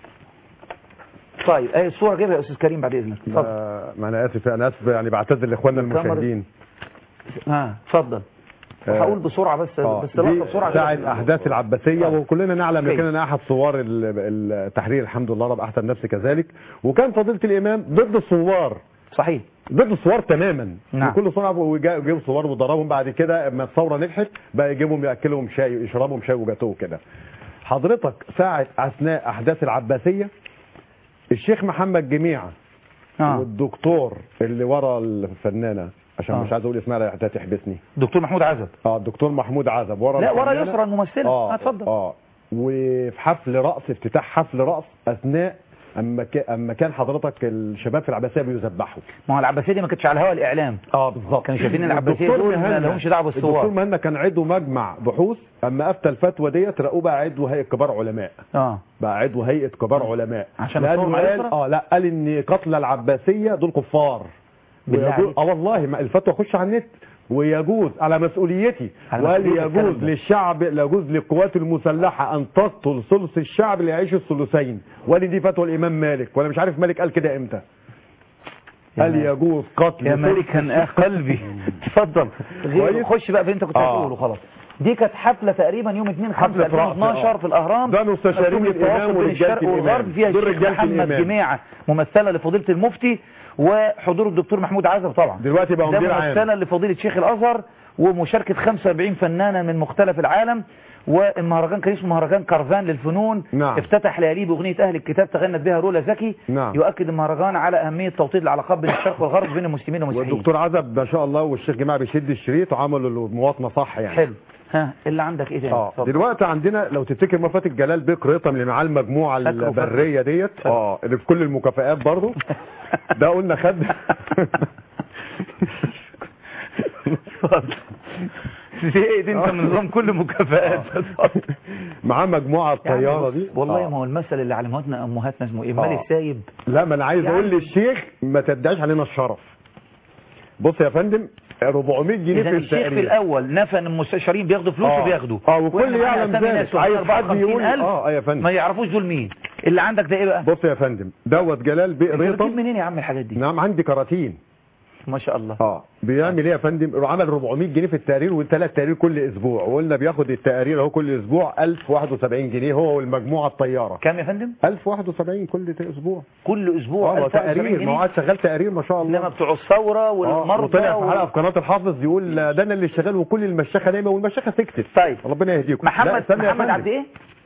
[SPEAKER 1] طيب ايه الصوره جيبها يا استاذ كريم بعد اذنك اتفضل
[SPEAKER 2] آه ما انا اسف انا اسف يعني بعتذر لاخواننا
[SPEAKER 1] الكاميرا-
[SPEAKER 2] المشاهدين
[SPEAKER 1] ها اتفضل
[SPEAKER 2] آه.
[SPEAKER 1] هقول بسرعه بس
[SPEAKER 2] آه،
[SPEAKER 1] بس
[SPEAKER 2] دي
[SPEAKER 1] لحظه بسرعه
[SPEAKER 2] ساعة
[SPEAKER 1] كده.
[SPEAKER 2] احداث العباسيه
[SPEAKER 1] طيب.
[SPEAKER 2] وكلنا نعلم
[SPEAKER 1] كويس.
[SPEAKER 2] ان كان احد صور ال- التحرير الحمد لله رب احسن نفسي كذلك وكان فضيله الامام ضد الثوار
[SPEAKER 1] صحيح
[SPEAKER 2] ضد الثوار تماما
[SPEAKER 1] نعم.
[SPEAKER 2] كل صنع وجابوا ثوار وضربهم بعد كده اما الثوره نجحت بقى يجيبهم ياكلهم شاي يشربهم شاي وجاتوه كده حضرتك ساعه اثناء احداث العباسيه الشيخ محمد جميعه
[SPEAKER 1] اه
[SPEAKER 2] والدكتور اللي ورا الفنانه عشان
[SPEAKER 1] آه.
[SPEAKER 2] مش عايز اقول اسمها لا هتحبسني
[SPEAKER 1] دكتور محمود عزب
[SPEAKER 2] اه الدكتور محمود عزب ورا
[SPEAKER 1] لا ورا
[SPEAKER 2] الفنانة.
[SPEAKER 1] يسرى الممثله
[SPEAKER 2] اه
[SPEAKER 1] اتفضل
[SPEAKER 2] اه وفي حفل رقص افتتاح حفل رقص اثناء اما كان اما كان حضرتك الشباب في العباسيه بيذبحوا
[SPEAKER 1] ما هو العباسيه دي ما كانتش على هوا الاعلام
[SPEAKER 2] اه بالظبط
[SPEAKER 1] كانوا شايفين العباسيه
[SPEAKER 2] الدكتور
[SPEAKER 1] دول ما
[SPEAKER 2] مهنا-
[SPEAKER 1] لهمش دعوه
[SPEAKER 2] الدكتور
[SPEAKER 1] بالثوار
[SPEAKER 2] مهنا كان عضو مجمع بحوث اما افتى الفتوى ديت رقوه بقى عضو هيئه كبار علماء
[SPEAKER 1] اه
[SPEAKER 2] بقى عضو هيئه كبار علماء
[SPEAKER 1] عشان
[SPEAKER 2] لأنه
[SPEAKER 1] الثورة مع
[SPEAKER 2] قال
[SPEAKER 1] يسرى؟
[SPEAKER 2] اه لا قال ان قتل العباسيه دول كفار
[SPEAKER 1] بالله
[SPEAKER 2] ويجوز-
[SPEAKER 1] عليك.
[SPEAKER 2] اه والله ما الفتوى خش على النت ويجوز على مسؤوليتي
[SPEAKER 1] على
[SPEAKER 2] وقال
[SPEAKER 1] مسؤوليتك الكلام
[SPEAKER 2] يجوز
[SPEAKER 1] ده.
[SPEAKER 2] للشعب يجوز للقوات المسلحه ان تقتل ثلث الشعب اللي يعيش الثلثين وقال دي فتوى الامام مالك وانا مش عارف مالك قال كده امتى
[SPEAKER 1] يا
[SPEAKER 2] قال
[SPEAKER 1] مالك.
[SPEAKER 2] يجوز قتل
[SPEAKER 1] يا
[SPEAKER 2] ثلث
[SPEAKER 1] مالك قلبي اتفضل غير
[SPEAKER 2] كويس؟
[SPEAKER 1] خش بقى في اللي انت كنت
[SPEAKER 2] آه.
[SPEAKER 1] هتقوله خلاص دي كانت حفله تقريبا يوم 2 5
[SPEAKER 2] حفلة رأس،
[SPEAKER 1] 2012
[SPEAKER 2] آه.
[SPEAKER 1] في الاهرام
[SPEAKER 2] ده مستشارين
[SPEAKER 1] مسؤول
[SPEAKER 2] الإمام
[SPEAKER 1] التواصل بين
[SPEAKER 2] ورجالة
[SPEAKER 1] الشرق
[SPEAKER 2] الإمام.
[SPEAKER 1] والغرب فيها
[SPEAKER 2] دول
[SPEAKER 1] الشيخ
[SPEAKER 2] رجالة
[SPEAKER 1] محمد
[SPEAKER 2] الإمام.
[SPEAKER 1] جماعه ممثله لفضيله المفتي وحضور الدكتور محمود عزب طبعا
[SPEAKER 2] دلوقتي بقى
[SPEAKER 1] ده
[SPEAKER 2] مدير عام
[SPEAKER 1] ممثله لفضيله شيخ الازهر ومشاركه 45 فنانه من مختلف العالم والمهرجان كان اسمه مهرجان كرفان للفنون
[SPEAKER 2] نعم.
[SPEAKER 1] افتتح لياليه باغنيه اهل الكتاب تغنت بها رولا زكي
[SPEAKER 2] نعم.
[SPEAKER 1] يؤكد المهرجان على اهميه توطيد العلاقات بين الشرق والغرب بين المسلمين والمسيحيين
[SPEAKER 2] والدكتور عزب ما شاء الله والشيخ جماعه بيشد الشريط وعملوا المواطنه صح يعني
[SPEAKER 1] حلو ها اللي عندك ايه تاني
[SPEAKER 2] اه
[SPEAKER 1] اتفضل.
[SPEAKER 2] دلوقتي عندنا لو تفتكر مفاتيح جلال بيك ريطم اللي معاه المجموعه
[SPEAKER 1] فاكره
[SPEAKER 2] البريه ديت اه اللي في كل المكافآت برضه ده قلنا خد
[SPEAKER 1] اتفضل زهقت انت من نظام كل مكافآت
[SPEAKER 2] معاه مجموعه
[SPEAKER 1] يعني
[SPEAKER 2] الطياره
[SPEAKER 1] بص،
[SPEAKER 2] دي
[SPEAKER 1] والله
[SPEAKER 2] آه.
[SPEAKER 1] ما هو المثل اللي علمتنا امهاتنا اسمه ايه المال
[SPEAKER 2] آه.
[SPEAKER 1] السايب
[SPEAKER 2] لا ما انا عايز
[SPEAKER 1] يعني-
[SPEAKER 2] اقول للشيخ ما تدعيش علينا الشرف بص يا فندم 400 جنيه
[SPEAKER 1] اذا
[SPEAKER 2] في
[SPEAKER 1] الشيخ في
[SPEAKER 2] التقرير
[SPEAKER 1] الاول نفى ان المستشارين بياخدوا فلوس
[SPEAKER 2] آه.
[SPEAKER 1] وبياخدوا
[SPEAKER 2] اه وكل
[SPEAKER 1] وإحنا معانا
[SPEAKER 2] يعلم
[SPEAKER 1] أسامي
[SPEAKER 2] ذلك
[SPEAKER 1] ناس واخدين
[SPEAKER 2] عايز حد يقول
[SPEAKER 1] 54,000
[SPEAKER 2] اه يا فندم
[SPEAKER 1] ما يعرفوش دول مين اللي عندك ده ايه بقى
[SPEAKER 2] بص يا فندم دوت جلال بيه
[SPEAKER 1] انت بتجيب
[SPEAKER 2] ريطم
[SPEAKER 1] منين يا عم الحاجات دي
[SPEAKER 2] نعم عندي كراتين
[SPEAKER 1] ما شاء الله
[SPEAKER 2] اه بيعمل ايه يا فندم عمل 400 جنيه في التقرير وثلاث تقارير كل اسبوع وقلنا بياخد التقارير اهو كل اسبوع 1071 جنيه هو والمجموعه الطياره
[SPEAKER 1] كام يا فندم
[SPEAKER 2] 1071 كل اسبوع
[SPEAKER 1] كل اسبوع
[SPEAKER 2] اه ما
[SPEAKER 1] 1071
[SPEAKER 2] تقارير ما هو
[SPEAKER 1] جنيه
[SPEAKER 2] قاعد شغال تقارير ما شاء الله
[SPEAKER 1] انما بتوع الثوره
[SPEAKER 2] آه،
[SPEAKER 1] والمرضى
[SPEAKER 2] وطلع في
[SPEAKER 1] وال-
[SPEAKER 2] حلقه في قناه الحافظ يقول ده انا اللي شغال وكل المشاخه نايمه والمشاخه سكتت
[SPEAKER 1] طيب
[SPEAKER 2] ربنا يهديكم لا،
[SPEAKER 1] محمد
[SPEAKER 2] استنى يا
[SPEAKER 1] محمد
[SPEAKER 2] فندم.
[SPEAKER 1] عبد ايه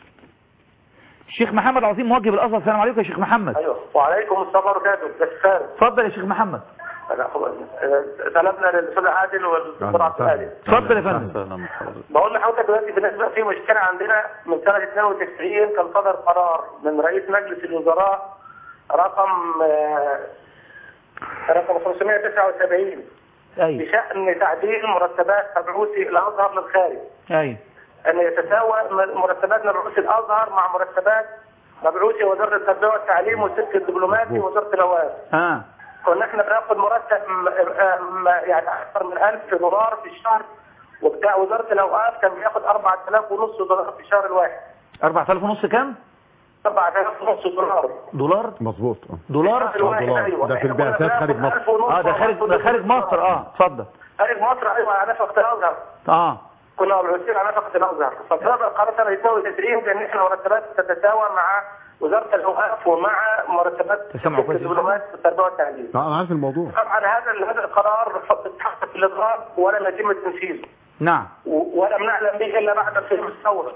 [SPEAKER 1] الشيخ محمد عظيم موجه الازهر السلام عليكم يا شيخ محمد
[SPEAKER 4] ايوه وعليكم السلام وبركاته بس خالد
[SPEAKER 1] اتفضل يا شيخ محمد
[SPEAKER 4] أنا خلاص. آه، سلامنا للاستاذ عادل والدكتور عبد
[SPEAKER 2] أهلا
[SPEAKER 4] الهادي
[SPEAKER 1] اتفضل يا فندم
[SPEAKER 3] أهلا بحضرتك.
[SPEAKER 4] بقول لحضرتك دلوقتي بالنسبه في مشكله عندنا من سنه 92 كان صدر قرار من رئيس مجلس الوزراء رقم آه، رقم 579
[SPEAKER 1] ايوه
[SPEAKER 4] بشان تعديل مرتبات مبعوثي الازهر للخارج
[SPEAKER 1] ايوه
[SPEAKER 4] ان يتساوى م- مرتبات مبعوثي الازهر مع مرتبات مبعوثي وزاره التربيه والتعليم والسلك الدبلوماسي ووزاره الاوقاف
[SPEAKER 1] اه
[SPEAKER 4] كنا احنا بناخد مرتب م- م- يعني اكثر من 1000 دولار في الشهر وبتاع وزاره الاوقاف كان بياخد 4000 ونص دولار في الشهر الواحد
[SPEAKER 1] 4000 ونص كام
[SPEAKER 4] 4000 ونص دولار
[SPEAKER 1] دولار
[SPEAKER 2] مظبوط اه
[SPEAKER 1] دولار
[SPEAKER 4] الشهر الواحد،
[SPEAKER 2] دولار.
[SPEAKER 4] أيوة.
[SPEAKER 2] ده في
[SPEAKER 4] إحنا كنا
[SPEAKER 2] البعثات خارج
[SPEAKER 4] بناخد
[SPEAKER 2] مصر.
[SPEAKER 4] 1000 ونص
[SPEAKER 1] اه ده خارج ده خارج مصر اه اتفضل
[SPEAKER 4] خارج مصر ايوه على نفقه الازهر
[SPEAKER 1] اه
[SPEAKER 4] كنا مبعوثين على نفقه الازهر فصدر القرار سنه 92 بان احنا مرتبات تتساوى مع وزاره الاوقاف ومع مرتبات
[SPEAKER 1] تسمعوا كويس يا
[SPEAKER 4] الدبلومات والتربيه والتعليم
[SPEAKER 2] آه، انا عارف الموضوع
[SPEAKER 4] طبعا هذا هذا القرار اتحط في الاضراب ولم يتم تنفيذه
[SPEAKER 1] نعم
[SPEAKER 4] و- ولم نعلم به الا بعد فيلم الثوره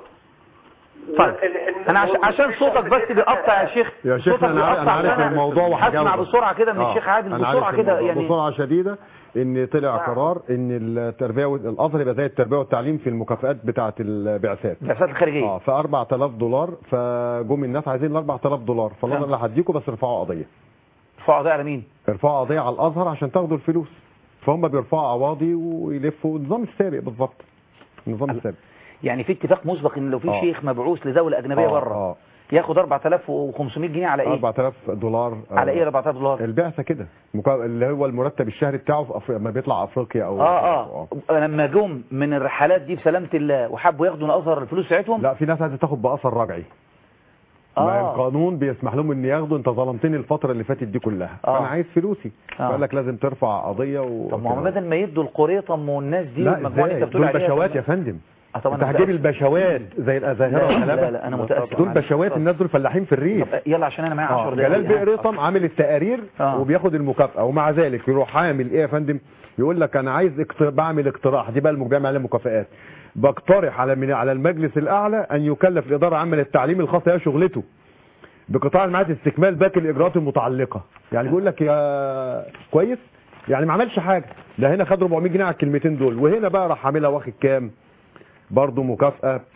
[SPEAKER 1] طيب
[SPEAKER 4] ال- ال-
[SPEAKER 1] انا عش... عشان صوتك بس بيقطع يا شيخ
[SPEAKER 2] يا شيخ
[SPEAKER 1] صوتك
[SPEAKER 2] انا عارف
[SPEAKER 1] بيقطع،
[SPEAKER 2] انا عارف
[SPEAKER 1] فأنا
[SPEAKER 2] الموضوع
[SPEAKER 1] هسمع
[SPEAKER 2] وهجاوبك.
[SPEAKER 1] بسرعه كده من
[SPEAKER 2] آه،
[SPEAKER 1] الشيخ عادل
[SPEAKER 2] أنا عارف
[SPEAKER 1] بسرعه كده
[SPEAKER 2] الموضوع.
[SPEAKER 1] يعني
[SPEAKER 2] بسرعه شديده ان طلع
[SPEAKER 4] نعم.
[SPEAKER 2] قرار ان التربيه وال- الازهر يبقى زي التربيه والتعليم في المكافآت بتاعه البعثات
[SPEAKER 1] البعثات الخارجيه
[SPEAKER 2] اه ف 4000 دولار فجم الناس عايزين ال 4000 دولار فالله
[SPEAKER 1] نعم.
[SPEAKER 2] اللي هديكم بس ارفعوا قضيه
[SPEAKER 1] ارفعوا ده على مين
[SPEAKER 2] ارفعوا قضيه على الازهر عشان تاخدوا الفلوس فهم بيرفعوا قواضي ويلفوا النظام السابق بالظبط النظام السابق
[SPEAKER 1] يعني في اتفاق مسبق ان لو في
[SPEAKER 2] آه.
[SPEAKER 1] شيخ مبعوث لدوله اجنبيه
[SPEAKER 2] آه،
[SPEAKER 1] بره
[SPEAKER 2] آه.
[SPEAKER 1] ياخد 4500 جنيه على ايه
[SPEAKER 2] 4000 دولار آه،
[SPEAKER 1] على ايه 4000 دولار
[SPEAKER 2] البعثه كده مكا- اللي هو المرتب الشهري بتاعه في أفريقيا لما بيطلع افريقيا او
[SPEAKER 1] اه اه لما جم من الرحلات دي بسلامه الله وحبوا ياخدوا من ازهر الفلوس بتاعتهم
[SPEAKER 2] لا في ناس عايزه تاخد باثر رجعي ما
[SPEAKER 1] اه
[SPEAKER 2] القانون بيسمح لهم ان ياخدوا انت ظلمتني الفتره اللي فاتت دي كلها
[SPEAKER 1] آه.
[SPEAKER 2] فانا عايز فلوسي
[SPEAKER 1] آه.
[SPEAKER 2] فقال لك لازم ترفع قضيه و
[SPEAKER 1] طب ما هم بدل ما يدوا القريطم والناس دي
[SPEAKER 2] لا
[SPEAKER 1] والمجموعه اللي
[SPEAKER 2] ازاي
[SPEAKER 1] انت بتقول
[SPEAKER 2] دول
[SPEAKER 1] عليها
[SPEAKER 2] بشوات
[SPEAKER 1] طب-
[SPEAKER 2] يا فندم
[SPEAKER 1] آه طبعا
[SPEAKER 2] انت
[SPEAKER 1] أنا
[SPEAKER 2] هتجيب
[SPEAKER 1] متأسف.
[SPEAKER 2] البشوات زي الازاهره
[SPEAKER 1] لا،
[SPEAKER 2] والغلابه
[SPEAKER 1] لا، لا، أنا متأسف.
[SPEAKER 2] دول
[SPEAKER 1] معلش.
[SPEAKER 2] بشوات الناس دول فلاحين في الريف
[SPEAKER 1] طب يلا عشان انا معايا 10
[SPEAKER 2] آه.
[SPEAKER 1] دقايق
[SPEAKER 2] جلال بيه ريطم عامل التقارير
[SPEAKER 1] آه.
[SPEAKER 2] وبياخد المكافاه ومع ذلك يروح عامل ايه يا فندم يقول لك انا عايز اقت... بعمل اقتراح دي بقى اللي بيعمل عليها مكافآت بقترح على من على المجلس الاعلى ان يكلف الاداره العامه للتعليم الخاصه هي شغلته بقطاع المعاد استكمال باقي الاجراءات المتعلقه يعني بيقول لك يا كويس يعني ما عملش حاجه ده هنا خد 400 جنيه على الكلمتين دول وهنا بقى راح عاملها واخد كام برضه مكافأة ب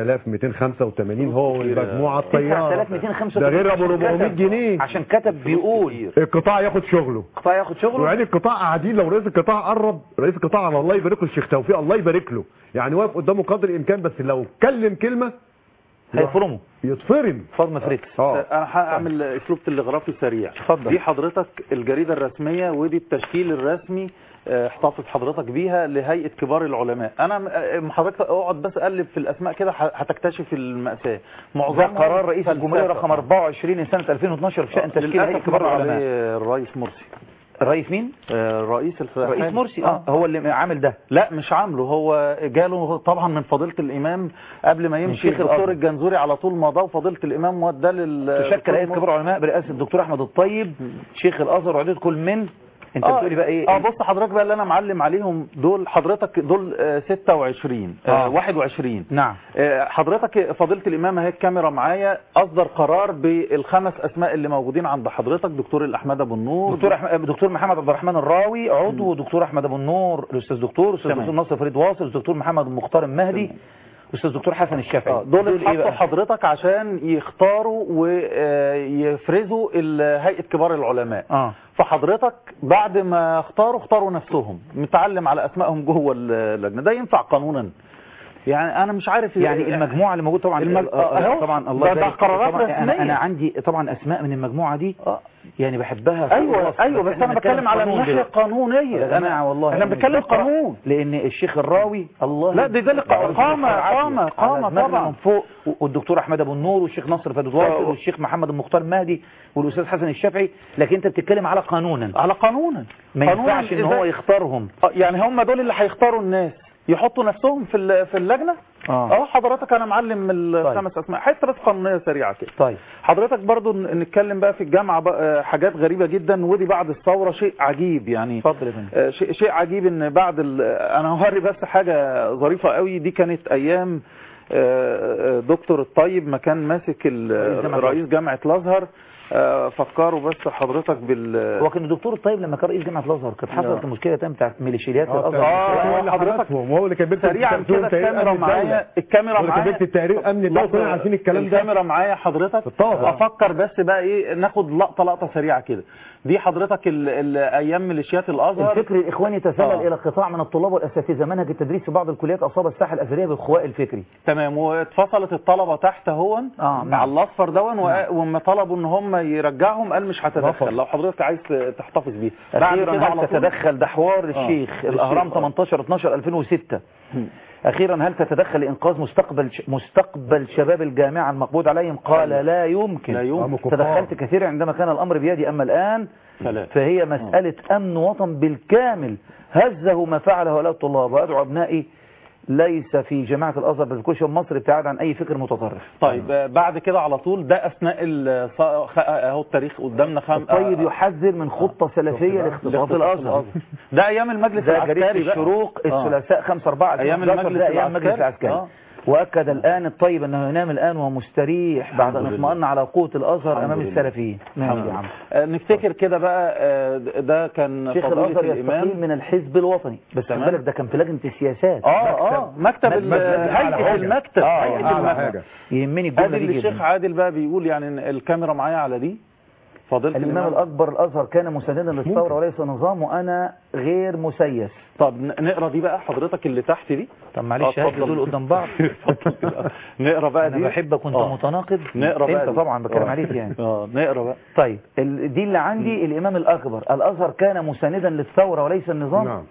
[SPEAKER 2] 9285 هو والمجموعة الطيارة
[SPEAKER 1] 9285
[SPEAKER 2] ده غير ابو 400
[SPEAKER 1] كتب-
[SPEAKER 2] جنيه
[SPEAKER 1] عشان كتب بيقول
[SPEAKER 2] القطاع ياخد شغله
[SPEAKER 1] قطاع ياخد شغله
[SPEAKER 2] وعين القطاع قاعدين لو رئيس القطاع قرب رئيس القطاع على الله يبارك له الشيخ توفيق الله يبارك له يعني واقف قدامه قدر الامكان بس لو اتكلم كلمه
[SPEAKER 1] هيفرموا
[SPEAKER 2] يتفرم
[SPEAKER 1] فاضل فريتس
[SPEAKER 2] اه
[SPEAKER 3] انا هعمل اسلوب تلغرافي سريع
[SPEAKER 1] اتفضل.
[SPEAKER 3] دي حضرتك الجريده الرسميه ودي التشكيل الرسمي آه، احتفظ حضرتك بيها لهيئه كبار العلماء انا م- آه، حضرتك اقعد بس قلب في الاسماء كده ه- هتكتشف الماساه
[SPEAKER 1] ده
[SPEAKER 3] معظمهم
[SPEAKER 1] قرار رئيس الجمهوريه
[SPEAKER 3] فلسفة.
[SPEAKER 1] رقم 24 سنه 2012 بشان تشكيل هيئه
[SPEAKER 3] للاسف
[SPEAKER 1] كبار
[SPEAKER 3] مر
[SPEAKER 1] العلماء
[SPEAKER 3] عليه الرئيس مرسي
[SPEAKER 1] الرئيس مين
[SPEAKER 3] آه، رئيس الفلاحين
[SPEAKER 1] رئيس مرسي اه هو اللي عامل ده
[SPEAKER 3] لا مش عامله هو جاله طبعا من فضيله الامام قبل ما يمشي
[SPEAKER 1] شيخ
[SPEAKER 3] الدكتور
[SPEAKER 1] الأزهر.
[SPEAKER 3] الجنزوري على طول مضاه وفضيله الامام وداه لل
[SPEAKER 1] تشكل هيئه كبار العلماء برئاسه الدكتور احمد الطيب شيخ الازهر وعدد كل من انت
[SPEAKER 3] آه،
[SPEAKER 1] بتقولي بقى ايه
[SPEAKER 3] اه بص حضرتك بقى اللي انا معلم عليهم دول حضرتك دول آه، 26 آه،
[SPEAKER 1] آه.
[SPEAKER 3] 21
[SPEAKER 1] نعم
[SPEAKER 3] آه، حضرتك فضيله الامام اهي الكاميرا معايا اصدر قرار بالخمس اسماء اللي موجودين عند حضرتك دكتور الاحمد ابو النور
[SPEAKER 1] دكتور أحمد دكتور محمد عبد الرحمن الراوي عضو دكتور احمد ابو النور الاستاذ دكتور استاذ
[SPEAKER 3] تمام.
[SPEAKER 1] دكتور ناصر فريد واصل دكتور محمد المختار المهدي استاذ دكتور حسن الشافعي
[SPEAKER 3] آه، دول
[SPEAKER 1] ايه
[SPEAKER 3] اتحطوا
[SPEAKER 1] بقى
[SPEAKER 3] حضرتك عشان يختاروا ويفرزوا هيئة كبار العلماء
[SPEAKER 1] اه
[SPEAKER 3] فحضرتك بعد ما اختاروا اختاروا نفسهم متعلم على اسمائهم جوه اللجنه ده ينفع قانونا يعني انا مش عارف
[SPEAKER 1] يعني المجموعه اللي موجوده طبعا
[SPEAKER 3] المج-
[SPEAKER 1] آه،
[SPEAKER 3] آه، أهو.
[SPEAKER 1] طبعا الله
[SPEAKER 3] ده- ده
[SPEAKER 1] يبارك فيك.
[SPEAKER 3] قرارات
[SPEAKER 1] طبعا
[SPEAKER 3] رسمية.
[SPEAKER 1] انا انا عندي طبعا اسماء من المجموعه دي
[SPEAKER 3] آه.
[SPEAKER 1] يعني بحبها
[SPEAKER 3] ايوه
[SPEAKER 1] خلاص،
[SPEAKER 3] ايوه بس
[SPEAKER 1] إحنا
[SPEAKER 3] انا بتكلم على
[SPEAKER 1] قانون
[SPEAKER 3] الناحيه
[SPEAKER 1] دلوقتي.
[SPEAKER 3] القانونيه
[SPEAKER 1] يا جماعه والله
[SPEAKER 3] احنا
[SPEAKER 1] أنا
[SPEAKER 3] بنتكلم
[SPEAKER 1] بقرأ
[SPEAKER 3] قانون
[SPEAKER 1] لان الشيخ الراوي الله
[SPEAKER 3] لا دي ذلك
[SPEAKER 1] يبارك فيه.
[SPEAKER 3] قامة قامة
[SPEAKER 1] على
[SPEAKER 3] قامة
[SPEAKER 1] دماغنا
[SPEAKER 3] طبعا
[SPEAKER 1] من فوق والدكتور احمد ابو النور والشيخ نصر فادي واصل
[SPEAKER 3] آه.
[SPEAKER 1] والشيخ محمد المختار مهدي والاستاذ حسن الشافعي لكن انت بتتكلم على قانونا
[SPEAKER 3] على قانونا
[SPEAKER 1] ما
[SPEAKER 3] قانونا
[SPEAKER 1] ينفعش ان
[SPEAKER 3] إزاي؟
[SPEAKER 1] هو يختارهم
[SPEAKER 3] آه، يعني هم دول اللي هيختاروا الناس يحطوا نفسهم في ال- في اللجنه
[SPEAKER 1] اه
[SPEAKER 3] اه حضرتك انا معلم الخمس اسماء حته بس قانونيه سريعه كده
[SPEAKER 1] طيب
[SPEAKER 3] حضرتك برضو ن- نتكلم بقى في الجامعه بقى حاجات غريبه جدا ودي بعد الثوره شيء عجيب يعني
[SPEAKER 1] اتفضل يا فندم
[SPEAKER 3] آه، شيء شيء عجيب ان بعد ال... انا هوري بس حاجه ظريفه قوي دي كانت ايام آه، آه، دكتور الطيب ما كان ماسك ال-
[SPEAKER 1] رئيس جامعة
[SPEAKER 3] رئيس جامعه الازهر آه، فكروا بس حضرتك بال
[SPEAKER 1] هو كان الدكتور الطيب لما كان رئيس جامعه الازهر كانت حصلت
[SPEAKER 3] آه.
[SPEAKER 1] المشكله تاني بتاعت ميليشيات
[SPEAKER 2] اه
[SPEAKER 1] الازهر
[SPEAKER 3] آه،
[SPEAKER 2] هو اللي
[SPEAKER 3] حضرتك
[SPEAKER 2] حضرتهم وهو اللي كان بيكتب
[SPEAKER 3] سريعا
[SPEAKER 2] التقرير
[SPEAKER 3] كده
[SPEAKER 2] تقرير
[SPEAKER 3] الكاميرا
[SPEAKER 2] أمن الدولة.
[SPEAKER 3] معايا الكاميرا
[SPEAKER 2] هو اللي كان
[SPEAKER 3] معايا
[SPEAKER 2] بيكتب تقرير امن الدوله كلنا عارفين الكلام ده
[SPEAKER 3] الكاميرا معايا حضرتك
[SPEAKER 2] الطابع.
[SPEAKER 3] افكر بس بقى ايه ناخد لقطه لقطه سريعه كده دي حضرتك ال- ال- ايام ميليشيات الازهر
[SPEAKER 1] الفكر الاخواني تسلل
[SPEAKER 3] آه.
[SPEAKER 1] الى قطاع من الطلاب والاساتذه منهج التدريس في بعض الكليات اصاب الساحه الازهريه بالخواء الفكري
[SPEAKER 3] تمام واتفصلت الطلبه تحت هون
[SPEAKER 1] آه،
[SPEAKER 3] مع
[SPEAKER 1] نعم.
[SPEAKER 3] الاصفر دون
[SPEAKER 1] نعم.
[SPEAKER 3] و- وما طلبوا ان هم يرجعهم قال مش هتدخل
[SPEAKER 2] رفض.
[SPEAKER 3] لو حضرتك عايز تحتفظ بيه
[SPEAKER 1] اخيرا
[SPEAKER 3] كده
[SPEAKER 1] هل
[SPEAKER 3] على طول-
[SPEAKER 1] تتدخل ده حوار الشيخ
[SPEAKER 3] آه.
[SPEAKER 1] الاهرام
[SPEAKER 3] الشيخ، آه.
[SPEAKER 1] 18 12 2006 اخيرا هل تتدخل لانقاذ مستقبل مستقبل شباب الجامعه المقبوض عليهم قال لا يمكن
[SPEAKER 3] لا يمكن.
[SPEAKER 2] هم كفار.
[SPEAKER 1] تدخلت كثيرا عندما كان الامر بيدي اما الان
[SPEAKER 3] سلام.
[SPEAKER 1] فهي مساله امن وطن بالكامل هزه ما فعله هؤلاء الطلاب وادعو ابنائي ليس في جامعه الازهر بل في كل شيء مصر ابتعاد عن اي فكر متطرف
[SPEAKER 3] طيب آه، بعد كده على طول ده اثناء ال- ص- خ- اهو التاريخ قدامنا خم
[SPEAKER 1] الطيب
[SPEAKER 3] آه،
[SPEAKER 1] يحذر من خطه سلفيه لاختطاف الازهر
[SPEAKER 3] ده ايام المجلس
[SPEAKER 1] ده جريدة
[SPEAKER 3] العسكري بقى.
[SPEAKER 1] الشروق
[SPEAKER 3] آه.
[SPEAKER 1] الثلاثاء 5 4
[SPEAKER 3] أيام المجلس
[SPEAKER 1] أيام المجلس
[SPEAKER 3] العسكري.
[SPEAKER 1] العسكري
[SPEAKER 3] آه.
[SPEAKER 1] وأكد الآن الطيب أنه ينام الآن وهو مستريح بعد أن
[SPEAKER 3] الحمد
[SPEAKER 1] اطمأن على قوة الأزهر
[SPEAKER 3] الحمد
[SPEAKER 1] أمام
[SPEAKER 3] لله.
[SPEAKER 1] السلفيين نعم يا عم
[SPEAKER 3] آه، نفتكر كده بقى آه، ده كان
[SPEAKER 1] شيخ
[SPEAKER 3] فضيلة
[SPEAKER 1] الأزهر
[SPEAKER 3] الإمام
[SPEAKER 1] يستقيل من الحزب الوطني بس خد
[SPEAKER 3] تمام.
[SPEAKER 1] بالك ده كان في لجنة السياسات
[SPEAKER 3] اه اه مكتب ال-
[SPEAKER 1] مكتب
[SPEAKER 2] أعلى
[SPEAKER 3] هيئة
[SPEAKER 2] حاجة.
[SPEAKER 3] المكتب
[SPEAKER 1] آه،
[SPEAKER 3] هيئة
[SPEAKER 2] أعلى
[SPEAKER 3] المكتب
[SPEAKER 2] حاجة.
[SPEAKER 1] يهمني الجملة
[SPEAKER 3] ادي
[SPEAKER 1] دي
[SPEAKER 3] اللي الشيخ
[SPEAKER 1] جدا
[SPEAKER 3] عادل بقى بيقول يعني إن الكاميرا معايا على دي فضيلة
[SPEAKER 1] الإمام الأكبر الأزهر كان مساندا للثورة وليس نظام وأنا غير مسيس
[SPEAKER 3] طب ن- نقرا دي بقى حضرتك اللي تحت دي
[SPEAKER 1] طب معلش
[SPEAKER 3] آه،
[SPEAKER 1] هات
[SPEAKER 3] اتفضل.
[SPEAKER 1] دول قدام بعض
[SPEAKER 3] اتفضل كده. نقرا بقى
[SPEAKER 1] أنا
[SPEAKER 3] دي
[SPEAKER 1] بحبك وأنت
[SPEAKER 3] آه.
[SPEAKER 1] متناقض
[SPEAKER 3] نقرا بقى
[SPEAKER 1] أنت
[SPEAKER 3] دي.
[SPEAKER 1] طبعا بتكلم
[SPEAKER 3] آه.
[SPEAKER 1] عليك يعني
[SPEAKER 3] اه نقرا بقى
[SPEAKER 1] طيب ال- دي اللي عندي الإمام الأكبر الأزهر كان مساندا للثورة وليس النظام
[SPEAKER 2] نعم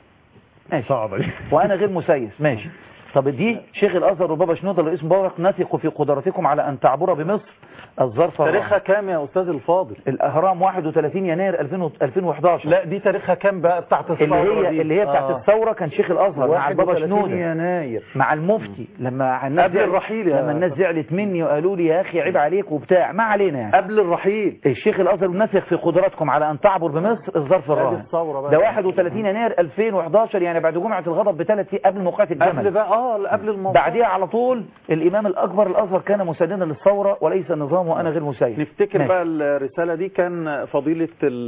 [SPEAKER 1] ماشي
[SPEAKER 2] صعبة دي
[SPEAKER 1] وانا غير مسيس ماشي طب دي شيخ الازهر وبابا شنودة رئيس مبارك نثق في قدرتكم على ان تعبر بمصر الظرف
[SPEAKER 3] تاريخها كام يا استاذ الفاضل
[SPEAKER 1] الاهرام 31 يناير 2000 2011
[SPEAKER 3] لا دي تاريخها كام بقى بتاعت
[SPEAKER 1] اللي
[SPEAKER 3] الثوره
[SPEAKER 1] هي
[SPEAKER 3] دي
[SPEAKER 1] اللي هي بتاعت
[SPEAKER 3] آه.
[SPEAKER 1] الثوره كان شيخ الازهر مع البابا
[SPEAKER 3] 31
[SPEAKER 1] شنودة
[SPEAKER 3] يناير
[SPEAKER 1] مع المفتي لما الناس
[SPEAKER 3] قبل
[SPEAKER 1] زعلت-
[SPEAKER 3] الرحيل يا
[SPEAKER 1] لما الناس زعلت مني وقالوا لي يا اخي عيب عليك وبتاع ما علينا يعني
[SPEAKER 3] قبل الرحيل
[SPEAKER 1] الشيخ الازهر نثق في قدراتكم على ان تعبر بمصر الظرف الراهن
[SPEAKER 3] الثورة بقى.
[SPEAKER 1] ده 31 يناير 2011 يعني بعد جمعه الغضب بثلاث ايام قبل موقعة الجمل
[SPEAKER 3] قبل بقى اه قبل الموضوع
[SPEAKER 1] بعدها على طول الإمام الأكبر الأزهر كان مساندا للثورة وليس النظام وأنا غير مسيد
[SPEAKER 3] نفتكر
[SPEAKER 1] ماشي.
[SPEAKER 3] بقى الرسالة دي كان فضيلة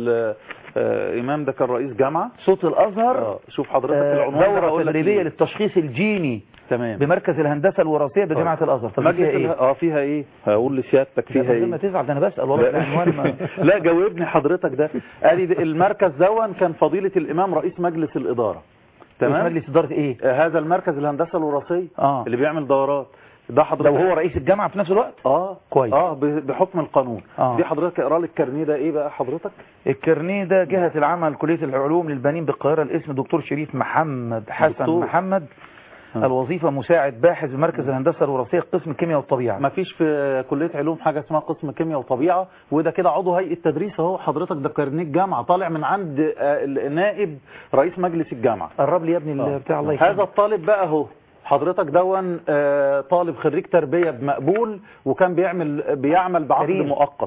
[SPEAKER 3] الإمام ده كان رئيس جامعة
[SPEAKER 1] صوت الأزهر
[SPEAKER 3] آه، شوف حضرتك
[SPEAKER 1] آه،
[SPEAKER 3] العنوان ده
[SPEAKER 1] دورة
[SPEAKER 3] هقول لك
[SPEAKER 1] تدريبية
[SPEAKER 3] إيه.
[SPEAKER 1] للتشخيص الجيني
[SPEAKER 3] تمام
[SPEAKER 1] بمركز الهندسة الوراثية بجامعة الأزهر طب
[SPEAKER 3] مجلس
[SPEAKER 1] فيها
[SPEAKER 3] إيه؟
[SPEAKER 1] إيه؟
[SPEAKER 3] اه فيها ايه هقول لسيادتك
[SPEAKER 1] لا،
[SPEAKER 3] فيها
[SPEAKER 1] من غير ما
[SPEAKER 3] ايه
[SPEAKER 1] تزعل ده أنا بسأل والله العنوان ما
[SPEAKER 3] لا جاوبني حضرتك ده ادي ده- المركز دون كان فضيلة الإمام رئيس مجلس الإدارة
[SPEAKER 1] تمام
[SPEAKER 3] تمام
[SPEAKER 1] مجلس إدارة إيه؟
[SPEAKER 3] آه، هذا المركز الهندسة الوراثية
[SPEAKER 1] آه.
[SPEAKER 3] اللي بيعمل دورات ده
[SPEAKER 1] ده
[SPEAKER 3] حضرتك
[SPEAKER 1] وهو رئيس الجامعة في نفس الوقت؟
[SPEAKER 3] اه
[SPEAKER 1] كويس.
[SPEAKER 3] اه ب- بحكم القانون
[SPEAKER 1] آه.
[SPEAKER 3] دي حضرتك اقرا لي الكارنيه ده ايه بقى حضرتك
[SPEAKER 1] الكرنيه ده جهة العمل كلية العلوم للبنين بالقاهرة الاسم دكتور شريف محمد حسن
[SPEAKER 3] دكتور.
[SPEAKER 1] محمد
[SPEAKER 3] آه.
[SPEAKER 1] الوظيفة مساعد باحث بمركز الهندسة الوراثية قسم الكيمياء والطبيعة
[SPEAKER 3] ما فيش في كلية علوم حاجة اسمها قسم كيمياء وطبيعة وده كده عضو هيئة تدريس اهو حضرتك ده كارنيه جامعة طالع من عند آه، نائب رئيس مجلس الجامعة
[SPEAKER 1] قرب لي يا ابني
[SPEAKER 3] آه.
[SPEAKER 1] بتاع الله يكرمك.
[SPEAKER 3] هذا الطالب بقى اهو حضرتك دون آه، طالب خريج تربية بمقبول وكان بيعمل بيعمل بعقد
[SPEAKER 1] كريم.
[SPEAKER 3] مؤقت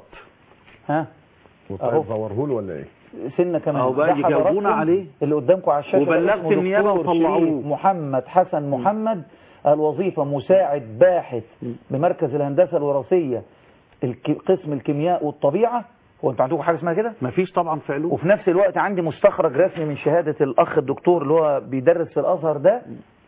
[SPEAKER 3] ها
[SPEAKER 2] وطيب زورهول ولا ايه
[SPEAKER 1] سنة كمان
[SPEAKER 3] أهو بقى
[SPEAKER 1] ده
[SPEAKER 3] يجاوبونا
[SPEAKER 1] حضراتكم
[SPEAKER 3] عليه.
[SPEAKER 1] اللي قدامكم على الشاشة
[SPEAKER 3] وبلغت
[SPEAKER 1] ده اسمه
[SPEAKER 3] النيابة
[SPEAKER 1] دكتور
[SPEAKER 3] وطلعوه.
[SPEAKER 1] شريف محمد حسن محمد الوظيفة مساعد باحث بمركز الهندسة الوراثية الك- قسم الكيمياء والطبيعة هو انتوا عندكم حاجة اسمها كده
[SPEAKER 3] ما فيش طبعا في علوم
[SPEAKER 1] وفي نفس الوقت عندي مستخرج رسمي من شهادة الأخ الدكتور اللي هو بيدرس في الأزهر ده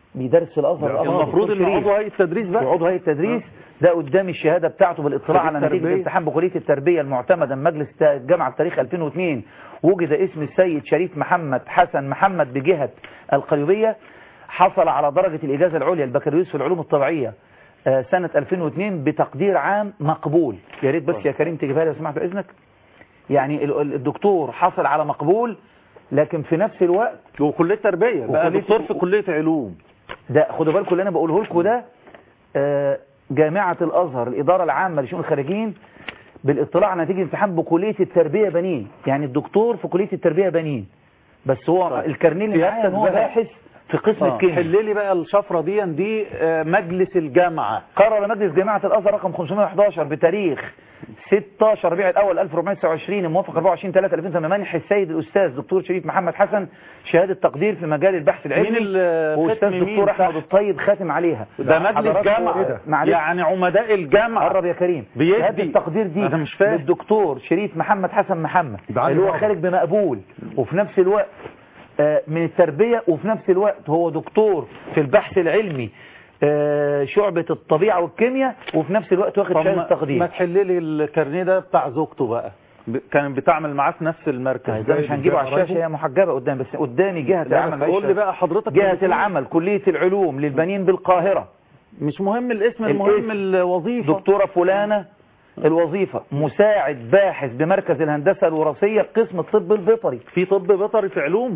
[SPEAKER 1] بيدرس في الازهر
[SPEAKER 2] ده
[SPEAKER 1] الأزهر
[SPEAKER 3] المفروض
[SPEAKER 1] دكتور
[SPEAKER 3] ان
[SPEAKER 1] شريف.
[SPEAKER 3] عضو هيئه التدريس بقى
[SPEAKER 1] وعضو هيئه التدريس ده قدام الشهاده بتاعته بالاطلاع على نتيجه
[SPEAKER 3] التربية.
[SPEAKER 1] الامتحان بكليه التربيه المعتمده من مجلس الجامعه بتاريخ 2002 وجد اسم السيد شريف محمد حسن محمد بجهه القليوبيه حصل على درجه الاجازه العليا البكالوريوس في العلوم الطبيعيه آه، سنه 2002 بتقدير عام مقبول يا ريت بس يا كريم تجيبها لي لو سمحت باذنك يعني ال- ال- الدكتور حصل على مقبول لكن في نفس الوقت
[SPEAKER 3] وكليه تربيه بقى
[SPEAKER 1] وكلية-
[SPEAKER 3] دكتور في كليه علوم
[SPEAKER 1] ده خدوا بالكم اللي انا بقوله لكم ده آه، جامعة الازهر الادارة العامة لشؤون الخارجين بالاطلاع على نتيجة امتحان بكلية التربية بنين يعني الدكتور في كلية التربية بنين بس هو
[SPEAKER 3] طيب.
[SPEAKER 1] الكارنيه اللي معايا ان هو
[SPEAKER 3] سيادتك بقى-
[SPEAKER 1] باحث في قسم
[SPEAKER 3] آه،
[SPEAKER 1] الكيمياء
[SPEAKER 3] حل لي بقى الشفره دي دي آه، مجلس الجامعه
[SPEAKER 1] قرر مجلس جامعة الازهر رقم 511 بتاريخ 16 ربيع الاول 1429 الموافق 24 3 2008 منح السيد الاستاذ دكتور شريف محمد حسن شهادة تقدير في مجال البحث العلمي
[SPEAKER 3] مين ال-
[SPEAKER 1] واستاذ
[SPEAKER 3] ختم مين
[SPEAKER 1] دكتور احمد
[SPEAKER 3] تحت؟
[SPEAKER 1] الطيب خاتم عليها
[SPEAKER 3] ده مجلس
[SPEAKER 1] حضراتكم-
[SPEAKER 3] جامعه
[SPEAKER 1] معلش
[SPEAKER 3] يعني عمداء الجامعه
[SPEAKER 1] قرب يا كريم
[SPEAKER 3] بيدي.
[SPEAKER 1] شهاده التقدير دي
[SPEAKER 3] أنا مش فاهم.
[SPEAKER 1] للدكتور شريف محمد حسن محمد
[SPEAKER 2] ده عندي
[SPEAKER 1] اللي هو
[SPEAKER 2] واحد.
[SPEAKER 1] خارج بمقبول وفي نفس الوقت آه، من التربية وفي نفس الوقت هو دكتور في البحث العلمي آه، شعبة الطبيعة والكيمياء وفي نفس الوقت واخد
[SPEAKER 3] طب
[SPEAKER 1] شهادة
[SPEAKER 3] ما- ما
[SPEAKER 1] تقدير
[SPEAKER 3] تحل لي الكارنيه ده بتاع زوجته بقى ب- كانت بتعمل معاه في نفس المركز
[SPEAKER 1] ده مش هنجيبه على
[SPEAKER 2] قرايبه؟
[SPEAKER 1] الشاشة هي محجبة قدام بس قدامي جهة
[SPEAKER 3] لا
[SPEAKER 1] العمل
[SPEAKER 3] بس قول لي
[SPEAKER 1] معلش.
[SPEAKER 3] بقى حضرتك
[SPEAKER 1] جهة
[SPEAKER 3] الاسم.
[SPEAKER 1] العمل كلية العلوم للبنين بالقاهرة
[SPEAKER 3] مش مهم الاسم
[SPEAKER 1] الاسم.
[SPEAKER 3] المهم الوظيفه
[SPEAKER 1] دكتورة فلانة الوظيفة مساعد باحث بمركز الهندسة الوراثية قسم الطب البيطري
[SPEAKER 3] في طب بيطري في علوم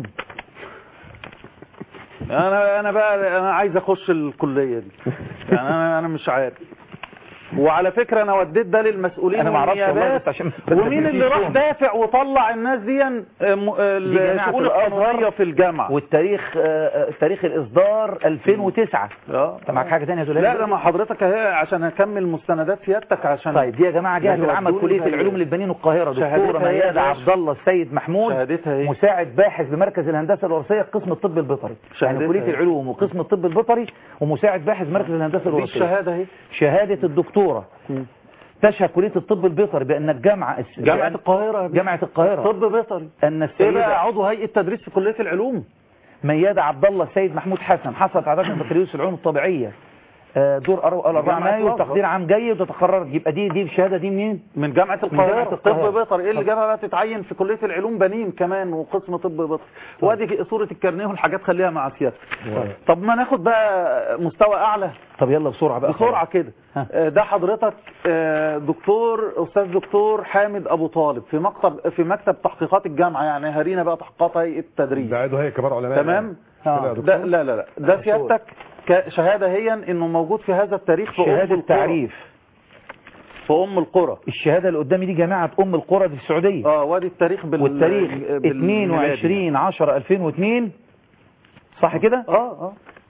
[SPEAKER 3] انا انا بقى انا عايز اخش الكليه دي يعني انا انا مش عارف وعلى فكره انا وديت ده للمسؤولين
[SPEAKER 1] أنا معرفش والله
[SPEAKER 3] والنيابات
[SPEAKER 1] بس عشان-
[SPEAKER 3] ومين اللي راح دافع وطلع الناس دي آه، م- آه،
[SPEAKER 1] جامعة
[SPEAKER 3] الشؤون
[SPEAKER 1] الأزهر.
[SPEAKER 3] القانونيه في الجامعه
[SPEAKER 1] والتاريخ آه، آه، تاريخ الإصدار 2009
[SPEAKER 3] اه
[SPEAKER 1] انت معاك حاجة تانية يا
[SPEAKER 3] لا
[SPEAKER 1] زلال
[SPEAKER 3] ده مع حضرتك اهي عشان اكمل مستندات سيادتك عشان
[SPEAKER 1] طيب دي يا جماعة جهة
[SPEAKER 3] لازم
[SPEAKER 1] العمل
[SPEAKER 3] يودوني
[SPEAKER 1] كلية
[SPEAKER 3] زي-
[SPEAKER 1] العلوم للبنين القاهرة دكتورة
[SPEAKER 3] شهادتها إيه يا
[SPEAKER 1] ميادة
[SPEAKER 3] باشا؟
[SPEAKER 1] عبد الله السيد محمود
[SPEAKER 3] شهادتها ايه
[SPEAKER 1] مساعد باحث بمركز الهندسة الوراثية قسم الطب البيطري يعني
[SPEAKER 3] شهادتها
[SPEAKER 1] كلية
[SPEAKER 3] إيه؟
[SPEAKER 1] العلوم وقسم الطب البيطري ومساعد باحث مركز الهندسة
[SPEAKER 3] دي
[SPEAKER 1] الوراثية
[SPEAKER 3] الشهاده اهي
[SPEAKER 1] شهادة الدكتورة تشهد كلية الطب البيطري بأن الجامعة
[SPEAKER 3] جامعه القاهره يا باشا.
[SPEAKER 1] جامعة القاهرة
[SPEAKER 3] طب بيطري
[SPEAKER 1] أن
[SPEAKER 3] ايه
[SPEAKER 1] السيدة
[SPEAKER 3] بقى عضو هيئه تدريس في كليه العلوم
[SPEAKER 1] ميادة عبد الله السيد محمود حسن حصلت على درجة البكالوريوس في العلوم الطبيعية آه، دور أرو- 4
[SPEAKER 3] جامعة
[SPEAKER 1] مايو
[SPEAKER 3] الأزهر.
[SPEAKER 1] تقدير عام جيد وتقررت يبقى دي دي الشهادة دي منين؟
[SPEAKER 3] من جامعة
[SPEAKER 1] من جامعة
[SPEAKER 3] القاهرة
[SPEAKER 1] القاهرة.
[SPEAKER 3] طب بيطري ايه اللي
[SPEAKER 1] طب.
[SPEAKER 3] جابها بقى تتعين في كلية العلوم بنين كمان وقسم طب بيطري وادي صورة الكارنيه والحاجات خليها مع سيادتك طب ما ناخد بقى مستوى اعلى
[SPEAKER 1] طب يلا بسرعة بقى
[SPEAKER 3] بسرعة كده
[SPEAKER 1] ها.
[SPEAKER 3] آه، ده حضرتك آه، دكتور استاذ دكتور حامد ابو طالب في مكتب في مكتب تحقيقات الجامعة يعني هرينا بقى تحقيقات هيئة التدريس
[SPEAKER 2] ده عضو هيئه كبار علماء
[SPEAKER 3] تمام
[SPEAKER 2] كده يا
[SPEAKER 1] آه.
[SPEAKER 2] دكتور؟
[SPEAKER 3] ده لا لا لا ده سيادتك كشهادة هي انه موجود في هذا التاريخ في أم
[SPEAKER 1] شهادة
[SPEAKER 3] القرى.
[SPEAKER 1] تعريف
[SPEAKER 3] في ام القرى
[SPEAKER 1] الشهادة اللي قدامي دي جامعة أم القرى دي في السعودية
[SPEAKER 3] اه وادي التاريخ بال
[SPEAKER 1] والتاريخ
[SPEAKER 3] بالميلادي.
[SPEAKER 1] 22 10 2002 صح كده؟
[SPEAKER 3] اه اه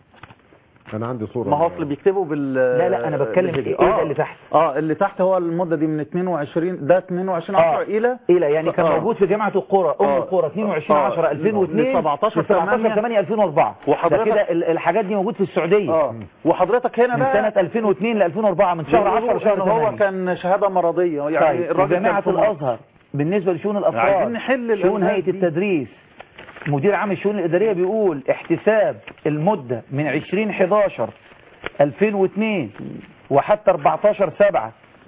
[SPEAKER 2] انا عندي صوره
[SPEAKER 3] ما هو اصل بيكتبوا بال
[SPEAKER 1] لا لا أنا بتكلم
[SPEAKER 3] بالهجري.
[SPEAKER 1] إيه ده
[SPEAKER 3] آه.
[SPEAKER 1] اللي تحت؟
[SPEAKER 3] اه اللي تحت هو المدة دي من 22 ده 22 10
[SPEAKER 1] آه.
[SPEAKER 3] الى
[SPEAKER 1] إلى يعني كان
[SPEAKER 3] آه.
[SPEAKER 1] موجود في جامعة القرى أم
[SPEAKER 3] آه.
[SPEAKER 1] القرى 22
[SPEAKER 3] آه.
[SPEAKER 1] 10 2002
[SPEAKER 3] ل 17
[SPEAKER 1] ل 17 8 2004
[SPEAKER 3] وحضرتك-
[SPEAKER 1] ده كده ال- الحاجات دي موجود في السعودية
[SPEAKER 3] اه وحضرتك هنا
[SPEAKER 1] من
[SPEAKER 3] بقى
[SPEAKER 1] سنة 2002 ل 2004 من شهر 10
[SPEAKER 3] بيقولوا
[SPEAKER 1] لشهر
[SPEAKER 3] إن هو
[SPEAKER 1] 8
[SPEAKER 3] كان شهادة مرضية يعني
[SPEAKER 1] طيب
[SPEAKER 3] الراجل
[SPEAKER 1] جامعة
[SPEAKER 3] كان في مصر.
[SPEAKER 1] الأزهر بالنسبة لشؤون الأفراد
[SPEAKER 3] عايزين نحل
[SPEAKER 1] شؤون
[SPEAKER 3] الأولاد
[SPEAKER 1] هيئة
[SPEAKER 3] دي.
[SPEAKER 1] التدريس مدير عام الشؤون الإدارية بيقول احتساب المدة من 20 11 2002 وحتى 14 7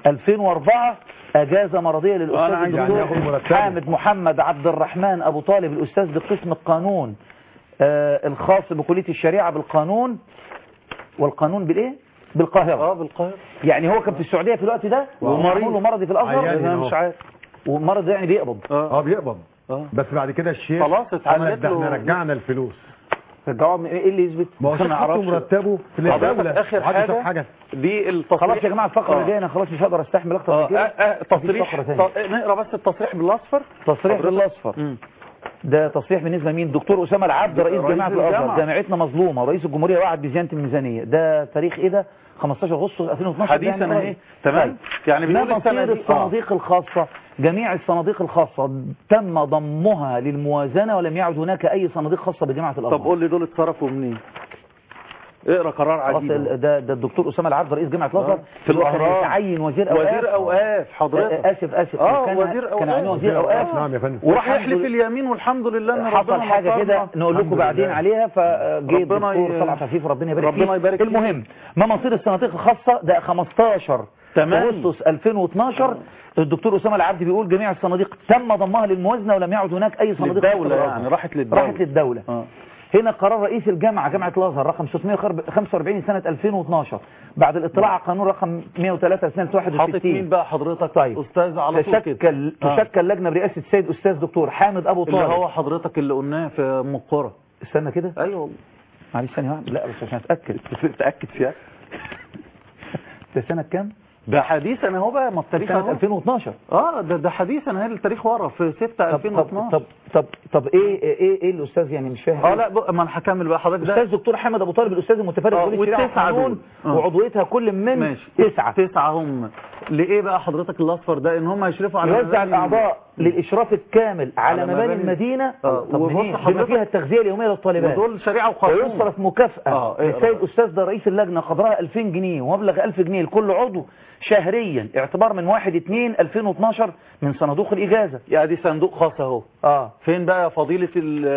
[SPEAKER 1] 2004 أجازة مرضية للأستاذ
[SPEAKER 3] أنا عايز-
[SPEAKER 2] يعني ياخد
[SPEAKER 1] الدكتور
[SPEAKER 2] مرتبه.
[SPEAKER 1] حامد محمد عبد الرحمن أبو طالب الأستاذ بقسم القانون آه الخاص بكلية الشريعة بالقانون والقانون بالإيه؟ بالقاهرة
[SPEAKER 3] اه بالقاهرة
[SPEAKER 1] يعني هو كان في السعودية في الوقت ده ومريض له مرضي في الأزهر
[SPEAKER 2] عيان.
[SPEAKER 3] انا مش عارف
[SPEAKER 1] والمرض ده يعني بيقبض
[SPEAKER 3] اه
[SPEAKER 2] اه بيقبض
[SPEAKER 3] اه
[SPEAKER 2] بس بعد كده الشيخ
[SPEAKER 3] خلاص اتعملت
[SPEAKER 2] عمل ده احنا
[SPEAKER 3] له-
[SPEAKER 2] رجعنا الفلوس
[SPEAKER 1] رجعوه من ايه اللي يثبت
[SPEAKER 2] ما هو
[SPEAKER 3] أنا
[SPEAKER 2] الشيخ حطوا
[SPEAKER 3] أعرفش.
[SPEAKER 2] مرتبه في
[SPEAKER 3] حضرتك
[SPEAKER 2] الدوله
[SPEAKER 3] آخر
[SPEAKER 2] وحد شاف
[SPEAKER 3] حاجة
[SPEAKER 2] حاجه
[SPEAKER 3] دي التصريح
[SPEAKER 1] خلاص يا جماعه الفقره
[SPEAKER 3] آه.
[SPEAKER 1] اللي جايه انا خلاص مش هقدر استحمل اكتر
[SPEAKER 3] اه
[SPEAKER 1] من كده
[SPEAKER 3] آه، آه، تصريح
[SPEAKER 1] فقرة تانية.
[SPEAKER 3] ط- نقرا بس التصريح بالاصفر
[SPEAKER 1] تصريح بالاصفر
[SPEAKER 3] مم.
[SPEAKER 1] ده تصريح بالنسبه لمين دكتور اسامه العبد رئيس
[SPEAKER 3] رئيس
[SPEAKER 1] جامعه الازهر
[SPEAKER 3] الجامعة.
[SPEAKER 1] جامعتنا مظلومه ورئيس الجمهوريه وعد بزياده الميزانيه ده تاريخ ايه ده 15 اغسطس 2012
[SPEAKER 3] حديثا
[SPEAKER 1] يعني
[SPEAKER 3] اهي
[SPEAKER 1] قريب.
[SPEAKER 3] تمام
[SPEAKER 1] طيب.
[SPEAKER 3] يعني
[SPEAKER 1] ما
[SPEAKER 3] بيقول السنه
[SPEAKER 1] مصير
[SPEAKER 3] دي
[SPEAKER 1] الصناديق الخاصة جميع الصناديق الخاصة تم ضمها للموازنة ولم يعد هناك أي صناديق خاصة بجامعة
[SPEAKER 3] آه.
[SPEAKER 1] الأزهر
[SPEAKER 3] طب قول لي دول اتصرفوا منين اقرا قرار
[SPEAKER 1] خلاص
[SPEAKER 3] عجيب
[SPEAKER 1] ال- ده ده الدكتور اسامه العبد رئيس جامعه الازهر
[SPEAKER 3] في
[SPEAKER 1] اللي هو كان
[SPEAKER 3] الأهرام.
[SPEAKER 1] يتعين وزير اوقاف
[SPEAKER 3] وزير اوقاف حضرتك
[SPEAKER 1] آه، اسف اسف
[SPEAKER 3] اه
[SPEAKER 1] كان
[SPEAKER 3] وزير
[SPEAKER 1] كان عينه
[SPEAKER 3] اوقاف
[SPEAKER 1] وزير اوقاف
[SPEAKER 2] نعم يا فندم
[SPEAKER 3] وراح
[SPEAKER 1] والحمد
[SPEAKER 3] يحلف
[SPEAKER 1] لله-
[SPEAKER 3] اليمين والحمد لله ان
[SPEAKER 1] حصل
[SPEAKER 3] ربنا
[SPEAKER 1] حاجه
[SPEAKER 3] نصرنا.
[SPEAKER 1] كده نقول لكم
[SPEAKER 2] الحمد
[SPEAKER 1] بعدين
[SPEAKER 2] لله.
[SPEAKER 1] عليها فجه
[SPEAKER 3] ربنا
[SPEAKER 1] الدكتور
[SPEAKER 3] ي-
[SPEAKER 1] طلعت عفيف ربنا يبارك
[SPEAKER 3] ربنا
[SPEAKER 1] فيه
[SPEAKER 3] يبارك فيه.
[SPEAKER 1] المهم ما مصير الصناديق الخاصه ده 15
[SPEAKER 3] تمام.
[SPEAKER 1] اغسطس 2012 الدكتور اسامه العبد بيقول جميع الصناديق تم ضمها للموازنه ولم يعد هناك اي صناديق
[SPEAKER 3] للدولة
[SPEAKER 1] خاصة بالأزهر.
[SPEAKER 3] يعني راحت للدولة
[SPEAKER 1] راحت للدوله
[SPEAKER 3] اه
[SPEAKER 1] هنا قرار رئيس الجامعة جامعة الأزهر رقم 645 سنة 2012 بعد الاطلاع على قانون رقم 103 سنة
[SPEAKER 3] حاطط مين
[SPEAKER 1] 61
[SPEAKER 3] بقى حضرتك
[SPEAKER 1] طيب.
[SPEAKER 3] استاذ على طول كده
[SPEAKER 1] تشكل
[SPEAKER 3] آه.
[SPEAKER 1] تشكل لجنة برئاسة السيد أستاذ دكتور حامد أبو
[SPEAKER 3] اللي
[SPEAKER 1] طالب
[SPEAKER 3] هو حضرتك اللي قلناه في مقرة
[SPEAKER 1] استنى كده
[SPEAKER 3] ايوه والله
[SPEAKER 1] معلش ثانية واحدة لا بس عشان أتأكد
[SPEAKER 3] تاكد فيها
[SPEAKER 1] ده سنة كام؟
[SPEAKER 3] ده حديثا اهو بقى ما التاريخ
[SPEAKER 1] سنة
[SPEAKER 3] اهو
[SPEAKER 1] 2012
[SPEAKER 3] اه ده ده حديثا اهي التاريخ ورا في 6
[SPEAKER 1] طب طب
[SPEAKER 3] 2012
[SPEAKER 1] طب طب طب ايه ايه ايه الأستاذ يعني مش فاهم
[SPEAKER 3] اه لا بقى ما انا هكمل بقى حضرتك ده
[SPEAKER 1] أستاذ دكتور حامد أبو طالب الأستاذ المتفرد
[SPEAKER 3] آه،
[SPEAKER 1] بكلية الشريعة
[SPEAKER 3] والتسعة
[SPEAKER 1] والقانون
[SPEAKER 3] دول. آه.
[SPEAKER 1] وعضويتها كل من
[SPEAKER 3] ماشي
[SPEAKER 1] تسعة
[SPEAKER 3] تسعة هم ليه بقى حضرتك الاصفر ده ان هم يشرفوا على
[SPEAKER 1] يوزع
[SPEAKER 3] مباني-
[SPEAKER 1] الأعضاء للإشراف الكامل على,
[SPEAKER 3] على
[SPEAKER 1] مباني
[SPEAKER 3] مباني-
[SPEAKER 1] المدينة
[SPEAKER 3] آه،
[SPEAKER 1] طب
[SPEAKER 3] وبص
[SPEAKER 1] منين؟ بما
[SPEAKER 3] حضرتك-
[SPEAKER 1] فيها التغذية اليومية للطالبات
[SPEAKER 3] ودول شريعة وقانون
[SPEAKER 1] ويصرف مكافأة
[SPEAKER 3] آه، اقرا
[SPEAKER 1] للسيد
[SPEAKER 3] بقى.
[SPEAKER 1] أستاذ ده رئيس اللجنة قدرها 2000 جنيه ومبلغ 1000 جنيه لكل عضو شهريا اعتبار من 1 2 2012 من صنادوق الإجازة
[SPEAKER 3] يا دي صندوق خاص اهو
[SPEAKER 1] اه
[SPEAKER 3] فين بقى فضيلة ال-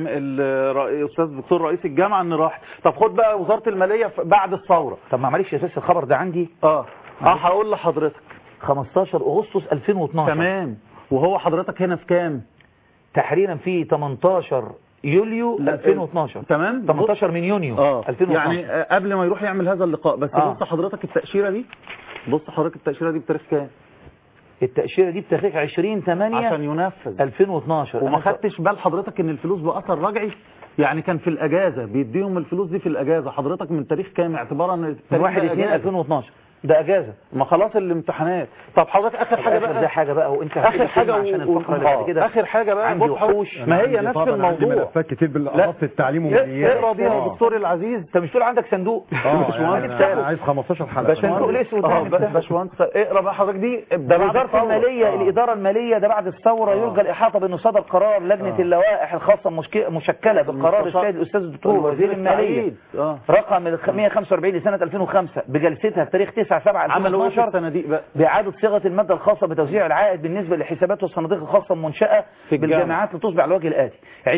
[SPEAKER 3] ال- الأستاذ الدكتور رئيس الجامعة ان راح طب خد بقى وزارة المالية ف- بعد الثورة
[SPEAKER 1] طب ما معلش يا أستاذ الخبر ده عندي
[SPEAKER 3] اه اه هقول لحضرتك
[SPEAKER 1] 15 أغسطس 2012
[SPEAKER 3] تمام وهو حضرتك هنا في كام
[SPEAKER 1] تحريرا في 18 يوليو
[SPEAKER 3] لا،
[SPEAKER 1] 2012
[SPEAKER 3] تمام
[SPEAKER 1] 18 من يونيو
[SPEAKER 3] اه
[SPEAKER 1] 2012
[SPEAKER 3] يعني آه، قبل ما يروح يعمل هذا اللقاء بس
[SPEAKER 1] آه.
[SPEAKER 3] بص حضرتك التأشيرة دي بص حضرتك التأشيرة دي بتاريخ كام
[SPEAKER 1] التأشيرة دي بتاريخ 20 8
[SPEAKER 3] عشان ينفذ
[SPEAKER 1] 2012
[SPEAKER 3] وما
[SPEAKER 1] أنا-
[SPEAKER 3] خدتش بال حضرتك ان الفلوس بأثر رجعي يعني كان في الأجازة بيديهم الفلوس دي في الأجازة حضرتك من تاريخ كام اعتبارا ان
[SPEAKER 1] من
[SPEAKER 3] التاريخ
[SPEAKER 1] 1
[SPEAKER 3] ده
[SPEAKER 1] 2
[SPEAKER 3] أجازة.
[SPEAKER 1] 2012 ده اجازه
[SPEAKER 3] ما خلاص الامتحانات طب حضرتك اخر
[SPEAKER 1] طب
[SPEAKER 3] حاجة
[SPEAKER 1] آخر
[SPEAKER 3] بقى
[SPEAKER 1] ده حاجه بقى وانت
[SPEAKER 3] اخر
[SPEAKER 1] هتيجي
[SPEAKER 3] حاجة
[SPEAKER 1] كلمة عشان
[SPEAKER 3] و-
[SPEAKER 1] الفقره اللي
[SPEAKER 3] آه،
[SPEAKER 1] بعد كده
[SPEAKER 3] اخر حاجة بقى
[SPEAKER 1] عندي
[SPEAKER 3] بص حضرتك،
[SPEAKER 1] وحوش.
[SPEAKER 3] ما هي
[SPEAKER 2] عندي
[SPEAKER 3] نفس
[SPEAKER 2] طبعاً عندي
[SPEAKER 3] الموضوع
[SPEAKER 2] ملفات كتير بالاخص التعليم والماليات
[SPEAKER 3] اقرا دي يا
[SPEAKER 2] آه.
[SPEAKER 3] دكتور العزيز
[SPEAKER 1] انت مش تقول عندك صندوق
[SPEAKER 2] اه
[SPEAKER 1] باشمهندس
[SPEAKER 2] يعني أنا عايز 15 حلقه
[SPEAKER 1] باشمهندس الاسود
[SPEAKER 3] اه
[SPEAKER 1] ده
[SPEAKER 3] بس
[SPEAKER 1] نفتحه.
[SPEAKER 3] باشمهندس اقرا بقى حضرتك دي
[SPEAKER 1] ده
[SPEAKER 3] بعد
[SPEAKER 1] وزارة
[SPEAKER 3] الثورة.
[SPEAKER 1] المالية
[SPEAKER 3] آه.
[SPEAKER 1] الإدارة المالية ده بعد الثورة يرجى الإحاطة بأنه صدر قرار لجنة
[SPEAKER 2] آه.
[SPEAKER 1] اللوائح الخاصة مشك- مشكلة بقرار
[SPEAKER 3] المستشار-
[SPEAKER 1] السيد الأستاذ الدكتور وزير
[SPEAKER 3] الوزير
[SPEAKER 1] المالية
[SPEAKER 3] السعيد. اه
[SPEAKER 1] رقم 145 لسنة 2005 بجلستها في تاريخ 9 7
[SPEAKER 3] عملوا ايه في
[SPEAKER 1] 2012
[SPEAKER 3] الصناديق بقى
[SPEAKER 1] بإعادة صياغة المادة الخاصة بتوزيع العائد بالنسبة للحسابات والصناديق الخاصة المنشأة
[SPEAKER 3] في الجامعة.
[SPEAKER 1] بالجامعات لتصبح على الوجه الآتي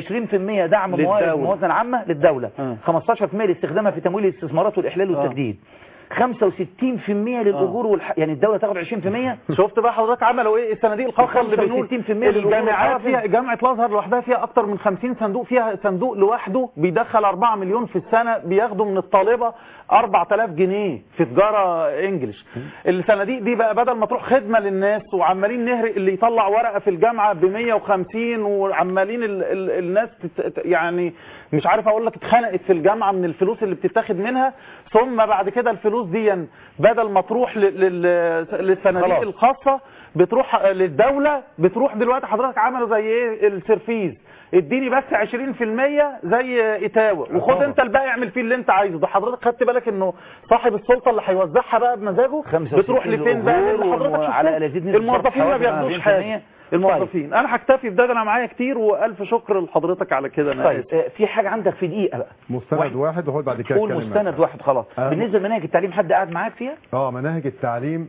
[SPEAKER 1] 20% دعم موارد
[SPEAKER 3] للدولة.
[SPEAKER 1] الموازنة العامة للدولة
[SPEAKER 3] آه.
[SPEAKER 1] 15% لاستخدامها في تمويل الاستثمارات والإحلال
[SPEAKER 3] آه.
[SPEAKER 1] والتجديد 65% للأجور والح... يعني الدولة تاخد 20%
[SPEAKER 3] شفت بقى حضرتك عملوا ايه الصناديق الخاصه اللي بنقول
[SPEAKER 1] 65% للأجور
[SPEAKER 3] الجامعات
[SPEAKER 1] والحرف.
[SPEAKER 3] فيها جامعه الازهر لوحدها فيها اكتر من 50 صندوق فيها صندوق لوحده بيدخل 4 مليون في السنه بياخدوا من الطالبه 4000 جنيه في تجاره انجلش الصناديق دي بقى بدل ما تروح خدمه للناس وعمالين نهرق اللي يطلع ورقه في الجامعه ب 150 وعمالين ال ال الناس تت يعني مش عارف اقول لك اتخنقت في الجامعه من الفلوس اللي بتتاخد منها ثم بعد كده الفلوس دي بدل ما تروح لل- لل- للصناديق
[SPEAKER 1] خلاص.
[SPEAKER 3] الخاصه بتروح للدوله بتروح دلوقتي حضرتك عملوا زي ايه السيرفيز اديني بس 20% زي اتاوه وخد
[SPEAKER 2] طبعا.
[SPEAKER 3] انت الباقي اعمل فيه اللي انت عايزه ده حضرتك خدت بالك انه صاحب السلطه اللي هيوزعها بقى بمزاجه
[SPEAKER 1] 65
[SPEAKER 3] بتروح لفين بقى
[SPEAKER 1] للأجور
[SPEAKER 3] اللي حضرتك
[SPEAKER 1] وعلى
[SPEAKER 3] شفتها.
[SPEAKER 1] ألاذيذ نسبة
[SPEAKER 3] الموظفين ما
[SPEAKER 1] صرف
[SPEAKER 3] بياخدوش
[SPEAKER 1] حوالي
[SPEAKER 3] حاجه
[SPEAKER 1] 40%.
[SPEAKER 3] الموظفين انا هكتفي بده انا معايا كتير والف شكر لحضرتك على كده انا
[SPEAKER 1] طيب
[SPEAKER 3] آسف.
[SPEAKER 1] آه، في حاجة عندك في دقيقة بقى
[SPEAKER 2] مستند واحد وهو بعد كده
[SPEAKER 1] قول
[SPEAKER 2] اتكلم
[SPEAKER 1] مستند واحد خلاص
[SPEAKER 2] آه.
[SPEAKER 1] بالنسبة لمناهج التعليم حد قاعد معاك فيها
[SPEAKER 2] اه مناهج التعليم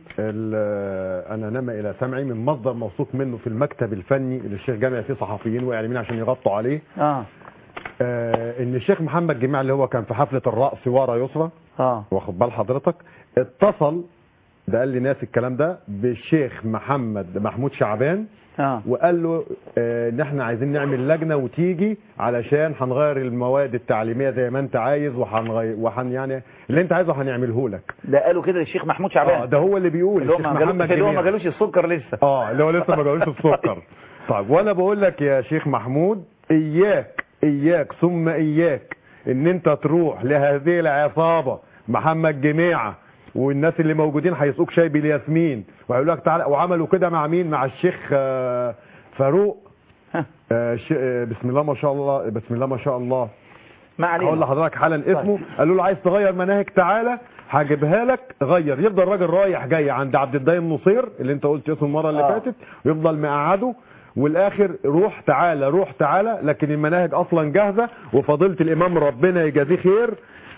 [SPEAKER 2] ال- انا نما الى سمعي من مصدر موثوق منه في المكتب الفني اللي الشيخ جامع فيه صحفيين واعلاميين عشان يغطوا عليه
[SPEAKER 1] اه
[SPEAKER 2] آه ان الشيخ محمد جماع اللي هو كان في حفله الرقص ورا يسرى
[SPEAKER 1] اه
[SPEAKER 2] واخد بال حضرتك اتصل ده قال لي ناس الكلام ده بالشيخ محمد محمود شعبان
[SPEAKER 1] اه
[SPEAKER 2] وقال له آه، ان احنا عايزين نعمل لجنه وتيجي علشان هنغير المواد التعليميه زي ما انت عايز وهنغير وحن يعني اللي انت عايزه هنعمله لك
[SPEAKER 1] ده قالوا كده للشيخ محمود
[SPEAKER 2] اه
[SPEAKER 1] شعبان
[SPEAKER 2] ده هو اللي بيقول
[SPEAKER 1] اللي هو
[SPEAKER 2] الشيخ
[SPEAKER 1] ما جالوش
[SPEAKER 2] محمد
[SPEAKER 1] اللي هو ما
[SPEAKER 2] جميع.
[SPEAKER 1] جالوش السكر لسه
[SPEAKER 2] اه اللي هو لسه ما جالوش السكر طيب وانا بقول لك يا شيخ محمود اياك اياك ثم اياك ان انت تروح لهذه العصابه محمد جميعه والناس اللي موجودين هيسقوك شاي بالياسمين وهيقول لك تعالى وعملوا كده مع مين مع الشيخ آه، فاروق
[SPEAKER 1] ها.
[SPEAKER 2] آه، ش- آه، بسم الله ما شاء الله بسم الله ما شاء الله
[SPEAKER 1] ما
[SPEAKER 2] هقول
[SPEAKER 1] علينا
[SPEAKER 2] لحضرتك حالا اسمه قالوا له عايز تغير مناهج تعالى هجيبها لك غير يفضل الراجل رايح جاي عند عبد الدايم نصير اللي انت قلت اسمه المره اللي
[SPEAKER 1] آه.
[SPEAKER 2] فاتت ويفضل مقعده والاخر روح تعالى روح تعالى لكن المناهج اصلا جاهزه وفضيله الامام ربنا يجازيه خير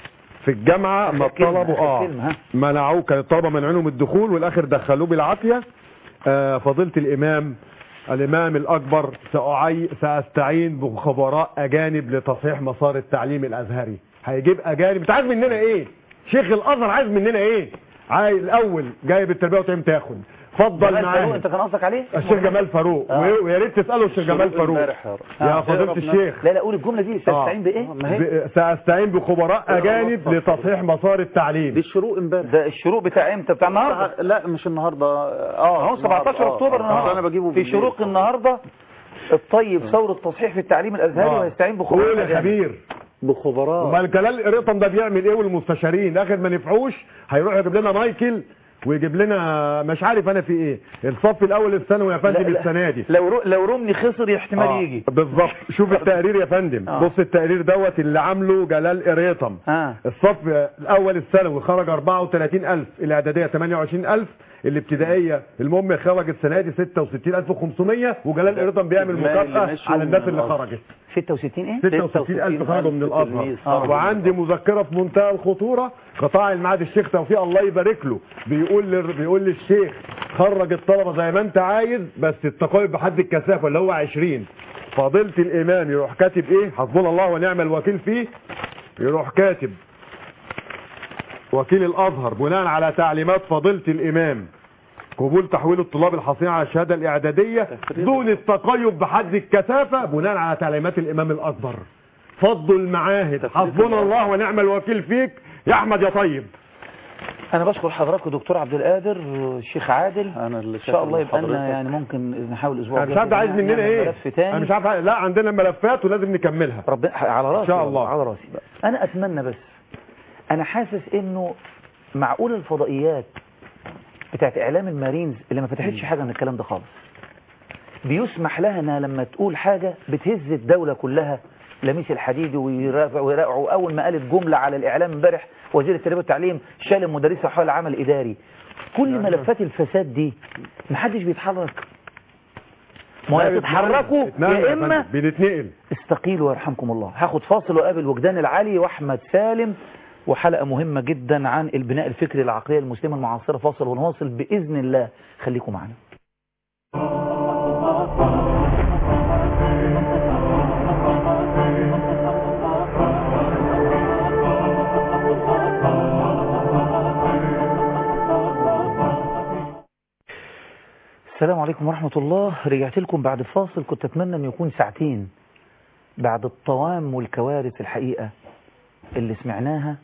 [SPEAKER 2] في الجامعه ما
[SPEAKER 1] آخر كلمة،
[SPEAKER 2] طلبوا
[SPEAKER 1] آخر
[SPEAKER 2] اه
[SPEAKER 1] كلمة، ها.
[SPEAKER 2] منعوه كان الطلبه منعينهم الدخول والاخر دخلوه بالعافيه آه فضيله الامام الامام الاكبر سأعي ساستعين بخبراء اجانب لتصحيح مسار التعليم الازهري هيجيب اجانب انت عايز مننا ايه شيخ الازهر عايز مننا ايه عايز الاول جايب التربيه والتعليم تاخد اتفضل
[SPEAKER 1] جمال فاروق
[SPEAKER 2] معايا
[SPEAKER 1] انت كان قصدك عليه
[SPEAKER 2] الشيخ جمال فاروق
[SPEAKER 1] آه.
[SPEAKER 2] ويا- ويا ريت تساله الشيخ جمال فاروق
[SPEAKER 3] امبارح يا رب.
[SPEAKER 2] يا
[SPEAKER 1] آه.
[SPEAKER 2] فضيله الشيخ
[SPEAKER 1] لا لا قول الجمله دي تستعين بايه
[SPEAKER 3] ما هي
[SPEAKER 2] ب- سأستعين بخبراء أجانب لتصحيح مسار
[SPEAKER 3] دي
[SPEAKER 2] التعليم
[SPEAKER 3] الشروق امبارح
[SPEAKER 1] ده الشروق بتاع امتى بتاع النهارده
[SPEAKER 3] لا مش النهارده اه
[SPEAKER 1] اهو 17 اكتوبر النهارده
[SPEAKER 3] انا بجيبه
[SPEAKER 1] في شروق النهارده الطيب ثورة تصحيح في التعليم الازهري
[SPEAKER 2] آه.
[SPEAKER 1] ويستعين
[SPEAKER 2] قول
[SPEAKER 1] بخبراء
[SPEAKER 2] يا
[SPEAKER 1] أجانب.
[SPEAKER 2] خبير
[SPEAKER 3] بخبراء
[SPEAKER 2] امال جلال ريطم ده بيعمل ايه والمستشارين اخر ما نفعوش هيروح يجيب لنا مايكل ويجيب لنا مش عارف انا في ايه الصف الاول الثانوي يا
[SPEAKER 1] لا،
[SPEAKER 2] فندم
[SPEAKER 1] لا.
[SPEAKER 2] السنه دي
[SPEAKER 1] لو رو... لو رومني خسر احتمال
[SPEAKER 2] آه،
[SPEAKER 1] يجي
[SPEAKER 2] بالظبط شوف التقرير يا فندم
[SPEAKER 1] آه.
[SPEAKER 2] بص التقرير دوت اللي عامله جلال ريطم
[SPEAKER 1] ها
[SPEAKER 2] الصف الاول الثانوي خرج 34000 الاعداديه 28000 الابتدائيه المهم خرج السنه دي 66500 وجلال قرطن بيعمل
[SPEAKER 3] الإجمالي اللي
[SPEAKER 2] مكافاه
[SPEAKER 3] مشوا
[SPEAKER 2] على الناس
[SPEAKER 3] من
[SPEAKER 2] اللي
[SPEAKER 3] الأزهر.
[SPEAKER 2] خرجت
[SPEAKER 1] 66 ايه
[SPEAKER 2] 66000 خرجوا من الازهر
[SPEAKER 3] تلميذ
[SPEAKER 1] آه.
[SPEAKER 3] خرجوا.
[SPEAKER 2] وعندي مذكره في منتهى الخطوره قطاع المعهد الشيخ توفيق الله يبارك له بيقول لل... بيقول للشيخ خرج الطلبه زي ما انت عايز بس التقايد بحد الكثافه اللي هو 20 فضيله الامام يروح كاتب ايه حسبنا الله ونعم الوكيل فيه يروح كاتب وكيل الازهر بناء على تعليمات فضيله الامام قبول تحويل الطلاب الحاصلين على الشهاده الاعداديه دون التقيد بحد الكثافه بناء على تعليمات الامام الاكبر فضوا المعاهد حسبنا الله ونعم الوكيل فيك يا احمد يا طيب
[SPEAKER 1] انا بشكر حضراتكم دكتور عبد القادر والشيخ عادل
[SPEAKER 3] انا اللي
[SPEAKER 1] ان شاء الله يبقى
[SPEAKER 3] حضرتك.
[SPEAKER 1] لنا يعني ممكن نحاول الاسبوع
[SPEAKER 2] انا مش عارف ده عايز مننا
[SPEAKER 1] نعمل
[SPEAKER 2] ايه
[SPEAKER 1] ملف تاني
[SPEAKER 2] انا مش عارف لا عندنا ملفات ولازم نكملها
[SPEAKER 1] ربنا على راسي
[SPEAKER 2] إن شاء الله.
[SPEAKER 1] على راسي انا اتمنى بس انا حاسس انه معقول الفضائيات بتاعت اعلام المارينز اللي ما فتحتش حاجه من الكلام ده خالص بيسمح لها انها لما تقول حاجه بتهز الدوله كلها لميس الحديدي ويراجعوا ويراجعوا اول ما قالت جمله على الاعلام امبارح وزير التربيه والتعليم شال المدرسه حول العمل الاداري كل ملفات الفساد دي محدش بيتحرك ما هو يا تتحركوا
[SPEAKER 2] اتنقل
[SPEAKER 1] يا
[SPEAKER 2] فندم،
[SPEAKER 1] اما
[SPEAKER 2] بنتنقل
[SPEAKER 1] استقيلوا يرحمكم الله هاخد فاصل وقابل وجدان العلي واحمد سالم وحلقة مهمة جدا عن البناء الفكري للعقلية المسلمة المعاصرة فاصل ونواصل بإذن الله خليكم معنا السلام عليكم ورحمة الله رجعت لكم بعد فاصل كنت أتمنى أن يكون ساعتين بعد الطوام والكوارث الحقيقة اللي سمعناها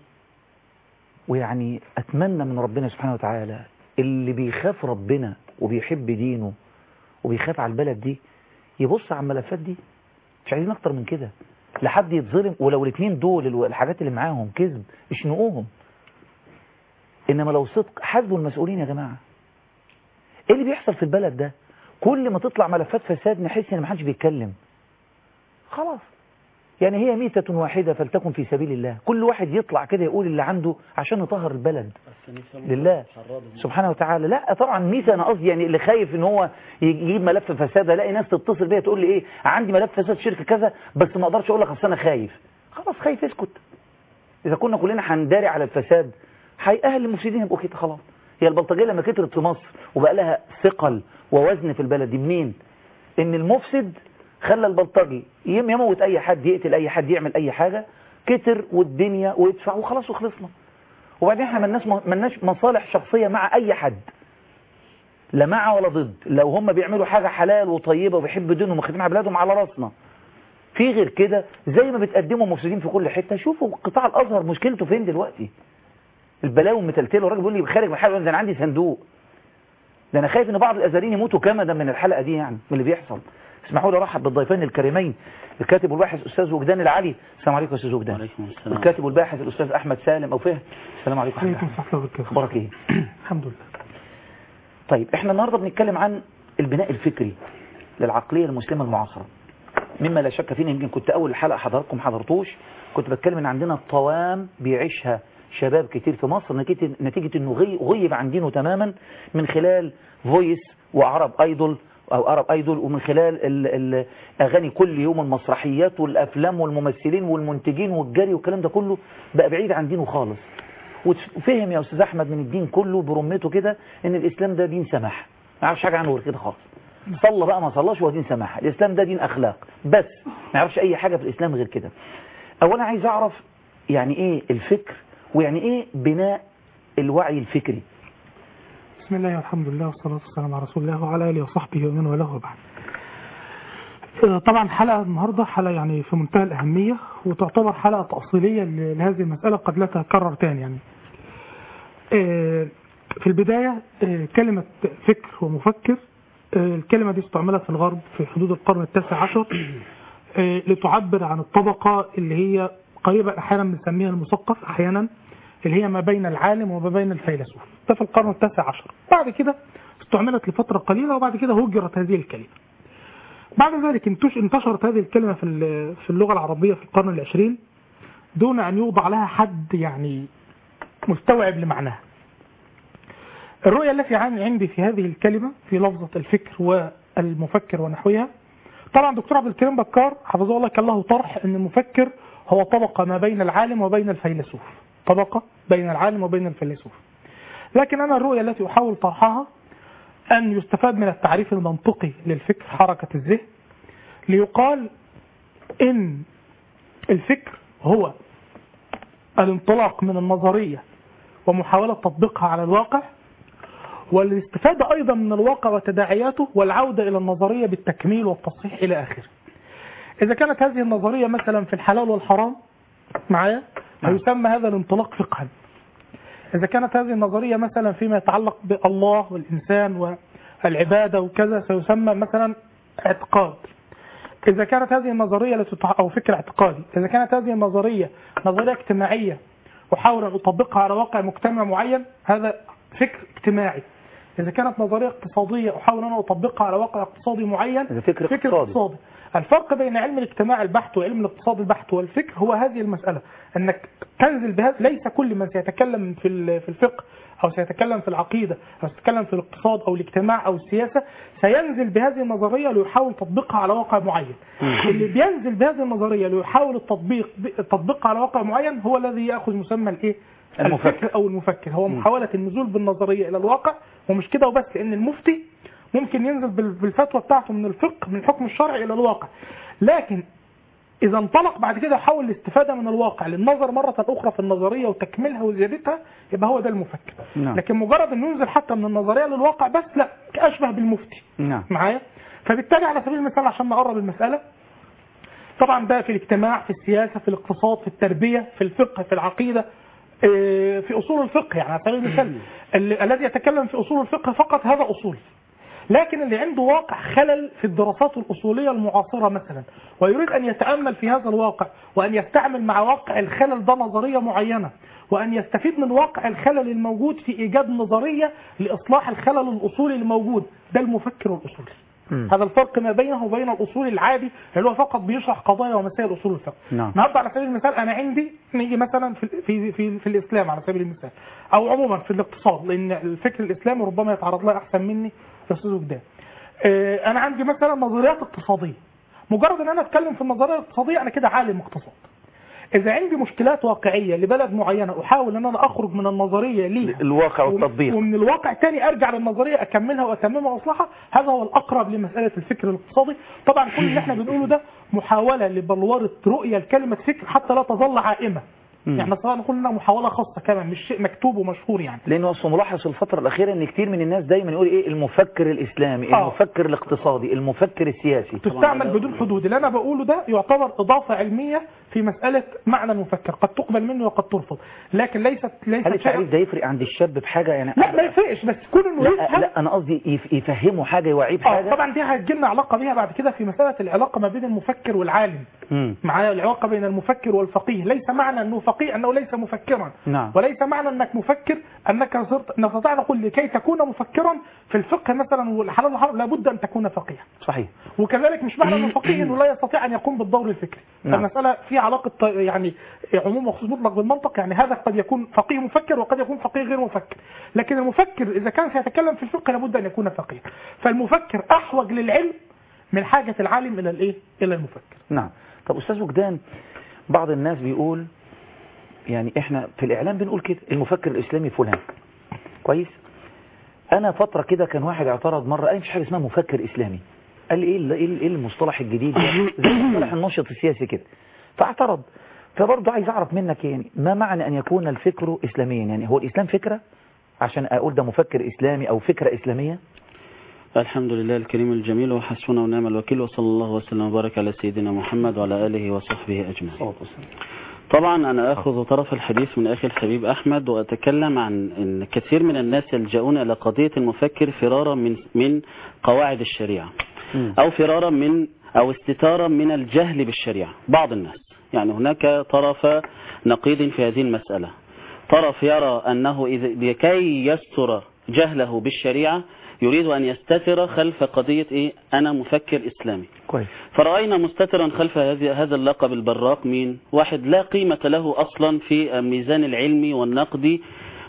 [SPEAKER 1] ويعني أتمنى من ربنا سبحانه وتعالى اللي بيخاف ربنا وبيحب دينه وبيخاف على البلد دي يبص على الملفات دي مش عايزين أكتر من كده لحد يتظلم ولو الاثنين دول الو- الحاجات اللي معاهم كذب اشنقوهم إنما لو صدق حاسبوا المسؤولين يا جماعة ايه اللي بيحصل في البلد ده كل ما تطلع ملفات فساد نحس ان محدش بيتكلم خلاص يعني هي ميتة واحدة فلتكن في سبيل الله كل واحد يطلع كده يقول اللي عنده عشان نطهر البلد لله سبحانه وتعالى لا طبعا ميتة انا قصدي يعني اللي خايف ان هو يجيب ملف فساد الاقي ناس تتصل بيا تقول لي ايه عندي ملف فساد في شركة كذا بس ما اقدرش اقول لك اصل انا خايف خلاص خايف اسكت اذا كنا كلنا هنداري على الفساد هي اهل المفسدين يبقوا كده خلاص هي البلطجيه لما كترت في مصر وبقى لها ثقل ووزن في البلد دي منين ان المفسد خلى البلطجي يم- يموت اي حد يقتل اي حد يعمل اي حاجه كتر والدنيا ويدفع وخلاص وخلصنا وبعدين احنا ملناش ملناش مصالح شخصيه مع اي حد لا مع ولا ضد لو هم بيعملوا حاجه حلال وطيبه وبيحبوا دينهم وخدمين على بلادهم على راسنا في غير كده زي ما بتقدموا مفسدين في كل حته شوفوا قطاع الازهر مشكلته فين دلوقتي البلاوي متلتله والراجل بيقول لي خارج من الحلقه ده انا عندي صندوق ده انا خايف ان بعض الازهريين يموتوا كمدا من الحلقه دي يعني من اللي بيحصل اسمحوا لي ارحب بالضيفين الكريمين الكاتب والباحث استاذ وجدان العلي السلام عليكم يا استاذ وجدان
[SPEAKER 3] وعليكم السلام.
[SPEAKER 1] الكاتب والباحث الاستاذ احمد سالم او فهد السلام عليكم يا
[SPEAKER 5] عليكم
[SPEAKER 1] أحمد.
[SPEAKER 5] الصحة والبركاته
[SPEAKER 1] اخبارك ايه
[SPEAKER 5] الحمد لله
[SPEAKER 1] طيب احنا النهارده بنتكلم عن البناء الفكري للعقليه المسلمه المعاصره مما لا شك فيه إن يمكن كنت اول حلقه حضراتكم حضرتوش كنت بتكلم ان عندنا طوام بيعيشها شباب كتير في مصر نتيجه نتيجه انه غي- غيب عن دينه تماما من خلال فويس وعرب ايدول او ارب ايدول ومن خلال ال- الاغاني كل يوم المسرحيات والافلام والممثلين والمنتجين والجري والكلام ده كله بقى بعيد عن دينه خالص وفهم يا استاذ احمد من الدين كله برمته كده ان الاسلام ده دين سماح ما يعرفش حاجه عنه غير كده خالص صلى بقى ما صلاش هو دين سماح الاسلام ده دين اخلاق بس ما يعرفش اي حاجه في الاسلام غير كده اولا عايز اعرف يعني ايه الفكر ويعني ايه بناء الوعي الفكري
[SPEAKER 5] بسم الله والحمد لله والصلاة والسلام على رسول الله وعلى آله وصحبه ومن والاه وبعد. آه، طبعا حلقة النهاردة حلقة يعني في منتهى الأهمية وتعتبر حلقة تأصيلية ل- لهذه المسألة قد لا تتكرر تاني يعني. آه، في البداية آه، كلمة فكر ومفكر آه، الكلمة دي استعملت في الغرب في حدود القرن التاسع عشر آه، لتعبر عن الطبقة اللي هي قريبة أحيانا بنسميها المثقف أحيانا اللي هي ما بين العالم وما بين الفيلسوف ده في القرن التاسع عشر بعد كده استعملت لفترة قليلة وبعد كده هجرت هذه الكلمة بعد ذلك انتش- انتشرت هذه الكلمة في ال- في اللغة العربية في القرن العشرين دون أن يوضع لها حد يعني مستوعب لمعناها الرؤية التي عن- عندي في هذه الكلمة في لفظة الفكر والمفكر ونحوها طبعا دكتور عبد الكريم بكار حفظه الله كان له طرح ان المفكر هو طبقة ما بين العالم وبين الفيلسوف طبقة بين العالم وبين الفيلسوف لكن انا الرؤية التي احاول طرحها ان يستفاد من التعريف المنطقي للفكر حركة الذهن ليقال ان الفكر هو الانطلاق من النظرية ومحاولة تطبيقها على الواقع والاستفادة أيضا من الواقع وتداعياته والعودة إلى النظرية بالتكميل والتصحيح إلى آخره إذا كانت هذه النظرية مثلا في الحلال والحرام معايا فيسمى هذا الانطلاق فقها إذا كانت هذه النظرية مثلا فيما يتعلق بالله والإنسان والعبادة وكذا سيسمى مثلا اعتقاد إذا كانت هذه النظرية التي تع- أو فكر اعتقادي إذا كانت هذه النظرية نظرية اجتماعية أحاول أن أطبقها على واقع مجتمع معين هذا فكر اجتماعي إذا كانت نظرية اقتصادية أحاول أن أطبقها على واقع اقتصادي معين
[SPEAKER 1] هذا فكر
[SPEAKER 5] فكر
[SPEAKER 1] اقتصادي.
[SPEAKER 5] اقتصادي الفرق بين علم الاجتماع البحت وعلم الاقتصاد البحت والفكر هو هذه المسألة أنك تنزل بهذا ليس كل من سيتكلم في ال- في الفقه أو سيتكلم في العقيدة أو سيتكلم في الاقتصاد أو الاجتماع أو السياسة سينزل بهذه النظرية ليحاول تطبيقها على واقع معين اللي بينزل بهذه النظرية ليحاول التطبيق تطبيقها على واقع معين هو الذي يأخذ مسمى الإيه؟
[SPEAKER 1] المفكر.
[SPEAKER 5] الفكر أو المفكر هو محاولة النزول بالنظرية إلى الواقع ومش كده وبس لأن المفتي ممكن ينزل بال- بالفتوى بتاعته من الفقه من الحكم الشرعي الى الواقع لكن اذا انطلق بعد كده يحول الاستفاده من الواقع للنظر مره اخرى في النظريه وتكميلها وزيادتها يبقى هو ده المفكر
[SPEAKER 1] نعم.
[SPEAKER 5] لكن مجرد انه ينزل حتى من النظريه للواقع بس لا اشبه بالمفتي
[SPEAKER 1] نعم
[SPEAKER 5] معايا فبالتالي على سبيل المثال عشان نقرب المساله طبعا ده في الاجتماع في السياسه في الاقتصاد في التربيه في الفقه في العقيده آه، في اصول الفقه يعني على سبيل المثال ال- الذي يتكلم في اصول الفقه فقط هذا اصول لكن اللي عنده واقع خلل في الدراسات الأصولية المعاصرة مثلا ويريد أن يتأمل في هذا الواقع وأن يستعمل مع واقع الخلل ده نظرية معينة وأن يستفيد من واقع الخلل الموجود في إيجاد نظرية لإصلاح الخلل الأصولي الموجود ده المفكر الأصولي
[SPEAKER 1] مم.
[SPEAKER 5] هذا الفرق ما بينه وبين الأصول العادي اللي هو فقط بيشرح قضايا ومسائل أصول الفقه
[SPEAKER 1] نعم.
[SPEAKER 5] النهارده على سبيل المثال أنا عندي نيجي مثلا في في في, في الإسلام على سبيل المثال أو عموما في الاقتصاد لأن الفكر الإسلامي ربما يتعرض له أحسن مني الاستاذ وجدان آه، انا عندي مثلا نظريات اقتصاديه مجرد ان انا اتكلم في النظريه الاقتصاديه انا كده عالم اقتصاد اذا عندي مشكلات واقعيه لبلد معينه احاول ان انا اخرج من النظريه ليها
[SPEAKER 1] الواقع والتطبيق
[SPEAKER 5] ومن الواقع تاني ارجع للنظريه اكملها واتممها واصلحها هذا هو الاقرب لمساله الفكر الاقتصادي طبعا كل اللي احنا بنقوله ده محاوله لبلوره رؤيه لكلمه فكر حتى لا تظل عائمه
[SPEAKER 1] مم.
[SPEAKER 5] يعني سواء نقول انها محاوله خاصه كمان مش شيء مكتوب ومشهور يعني
[SPEAKER 1] لانه اصلا ملاحظ في الفتره الاخيره ان كتير من الناس دايما يقول ايه المفكر الاسلامي
[SPEAKER 5] آه.
[SPEAKER 1] المفكر الاقتصادي المفكر السياسي
[SPEAKER 5] تستعمل بدون حدود اللي انا بقوله ده يعتبر اضافه علميه في مساله معنى المفكر قد تقبل منه وقد ترفض لكن ليست ليست
[SPEAKER 1] هل التعريف
[SPEAKER 5] شيئا-
[SPEAKER 1] ده يفرق عند الشاب بحاجه يعني
[SPEAKER 5] لا ما يفرقش بس كون انه
[SPEAKER 1] لا,
[SPEAKER 5] يفهم
[SPEAKER 1] لا انا قصدي يف- يفهمه حاجه يوعيه
[SPEAKER 5] اه
[SPEAKER 1] بحاجه
[SPEAKER 5] طبعا دي هتجي لنا علاقه بيها بعد كده في مساله العلاقه ما بين المفكر والعالم
[SPEAKER 1] مم.
[SPEAKER 5] معايا العلاقه بين المفكر والفقيه ليس معنى انه فقيه انه ليس مفكرا
[SPEAKER 1] نعم.
[SPEAKER 5] وليس معنى انك مفكر انك صرت نستطيع نقول لكي تكون مفكرا في الفقه مثلا والحلال والحرام لابد ان تكون فقيها
[SPEAKER 1] صحيح
[SPEAKER 5] وكذلك مش معنى انه فقيه انه لا يستطيع ان يقوم بالدور الفكري
[SPEAKER 1] نعم.
[SPEAKER 5] فالمساله في علاقه ط- يعني عموم وخصوص مطلق بالمنطق يعني هذا قد يكون فقيه مفكر وقد يكون فقيه غير مفكر لكن المفكر اذا كان سيتكلم في الفقه لابد ان يكون فقيه فالمفكر احوج للعلم من حاجه العالم الى الايه الى المفكر
[SPEAKER 1] نعم طب أستاذ وجدان بعض الناس بيقول يعني احنا في الإعلام بنقول كده المفكر الإسلامي فلان كويس أنا فترة كده كان واحد اعترض مرة قال مش حاجة اسمها مفكر إسلامي قال لي إيه ال- إيه ال- إيه المصطلح الجديد ده زي مصطلح الناشط السياسي كده فاعترض فبرضه عايز أعرف منك يعني ما معنى أن يكون الفكر إسلاميا يعني هو الإسلام فكرة عشان أقول ده مفكر إسلامي أو فكرة إسلامية
[SPEAKER 6] الحمد لله الكريم الجميل وحسبنا ونعم الوكيل وصلى الله وسلم وبارك على سيدنا محمد وعلى آله وصحبه أجمعين طبعا أنا أخذ طرف الحديث من أخي الحبيب أحمد وأتكلم عن أن كثير من الناس يلجؤون إلى قضية المفكر فرارا من من قواعد الشريعة أو فرارا من أو استتارا من الجهل بالشريعة بعض الناس يعني هناك طرف نقيض في هذه المسألة طرف يرى أنه إذا لكي يستر جهله بالشريعة يريد أن يستتر خلف قضية إيه أنا مفكر إسلامي
[SPEAKER 1] كويس
[SPEAKER 6] فرأينا مستترا خلف هذه- هذا اللقب البراق مين واحد لا قيمة له أصلا في الميزان العلمي والنقدي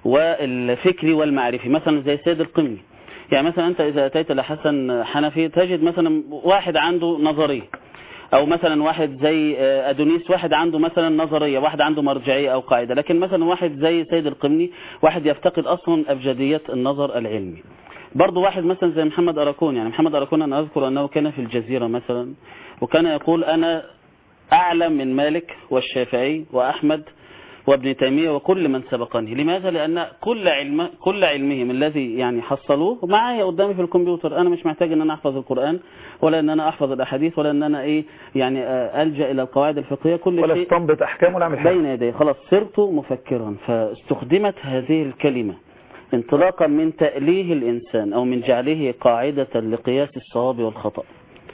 [SPEAKER 6] والفكري والمعرفي مثلا زي سيد القمي يعني مثلا أنت إذا أتيت لحسن حنفي تجد مثلا واحد عنده نظرية أو مثلا واحد زي آه، أدونيس واحد عنده مثلا نظرية واحد عنده مرجعية أو قاعدة لكن مثلا واحد زي سيد القمني واحد يفتقد أصلا أبجدية النظر العلمي برضه واحد مثلا زي محمد أراكون يعني محمد أراكون أنا أذكر أنه كان في الجزيرة مثلا وكان يقول أنا أعلم من مالك والشافعي وأحمد وابن تيمية وكل من سبقني لماذا؟ لأن كل علم كل علمهم الذي يعني حصلوه معايا قدامي في الكمبيوتر أنا مش محتاج أن أنا أحفظ القرآن ولا أن أنا أحفظ الأحاديث ولا أن أنا إيه يعني آه، ألجأ إلى القواعد الفقهية كل
[SPEAKER 1] ولا
[SPEAKER 6] شيء
[SPEAKER 1] استنبط أحكام ولا أعمل حاجة
[SPEAKER 6] بين يدي خلاص صرت مفكرا فاستخدمت هذه الكلمة انطلاقا من تأليه الإنسان أو من جعله قاعدة لقياس الصواب والخطأ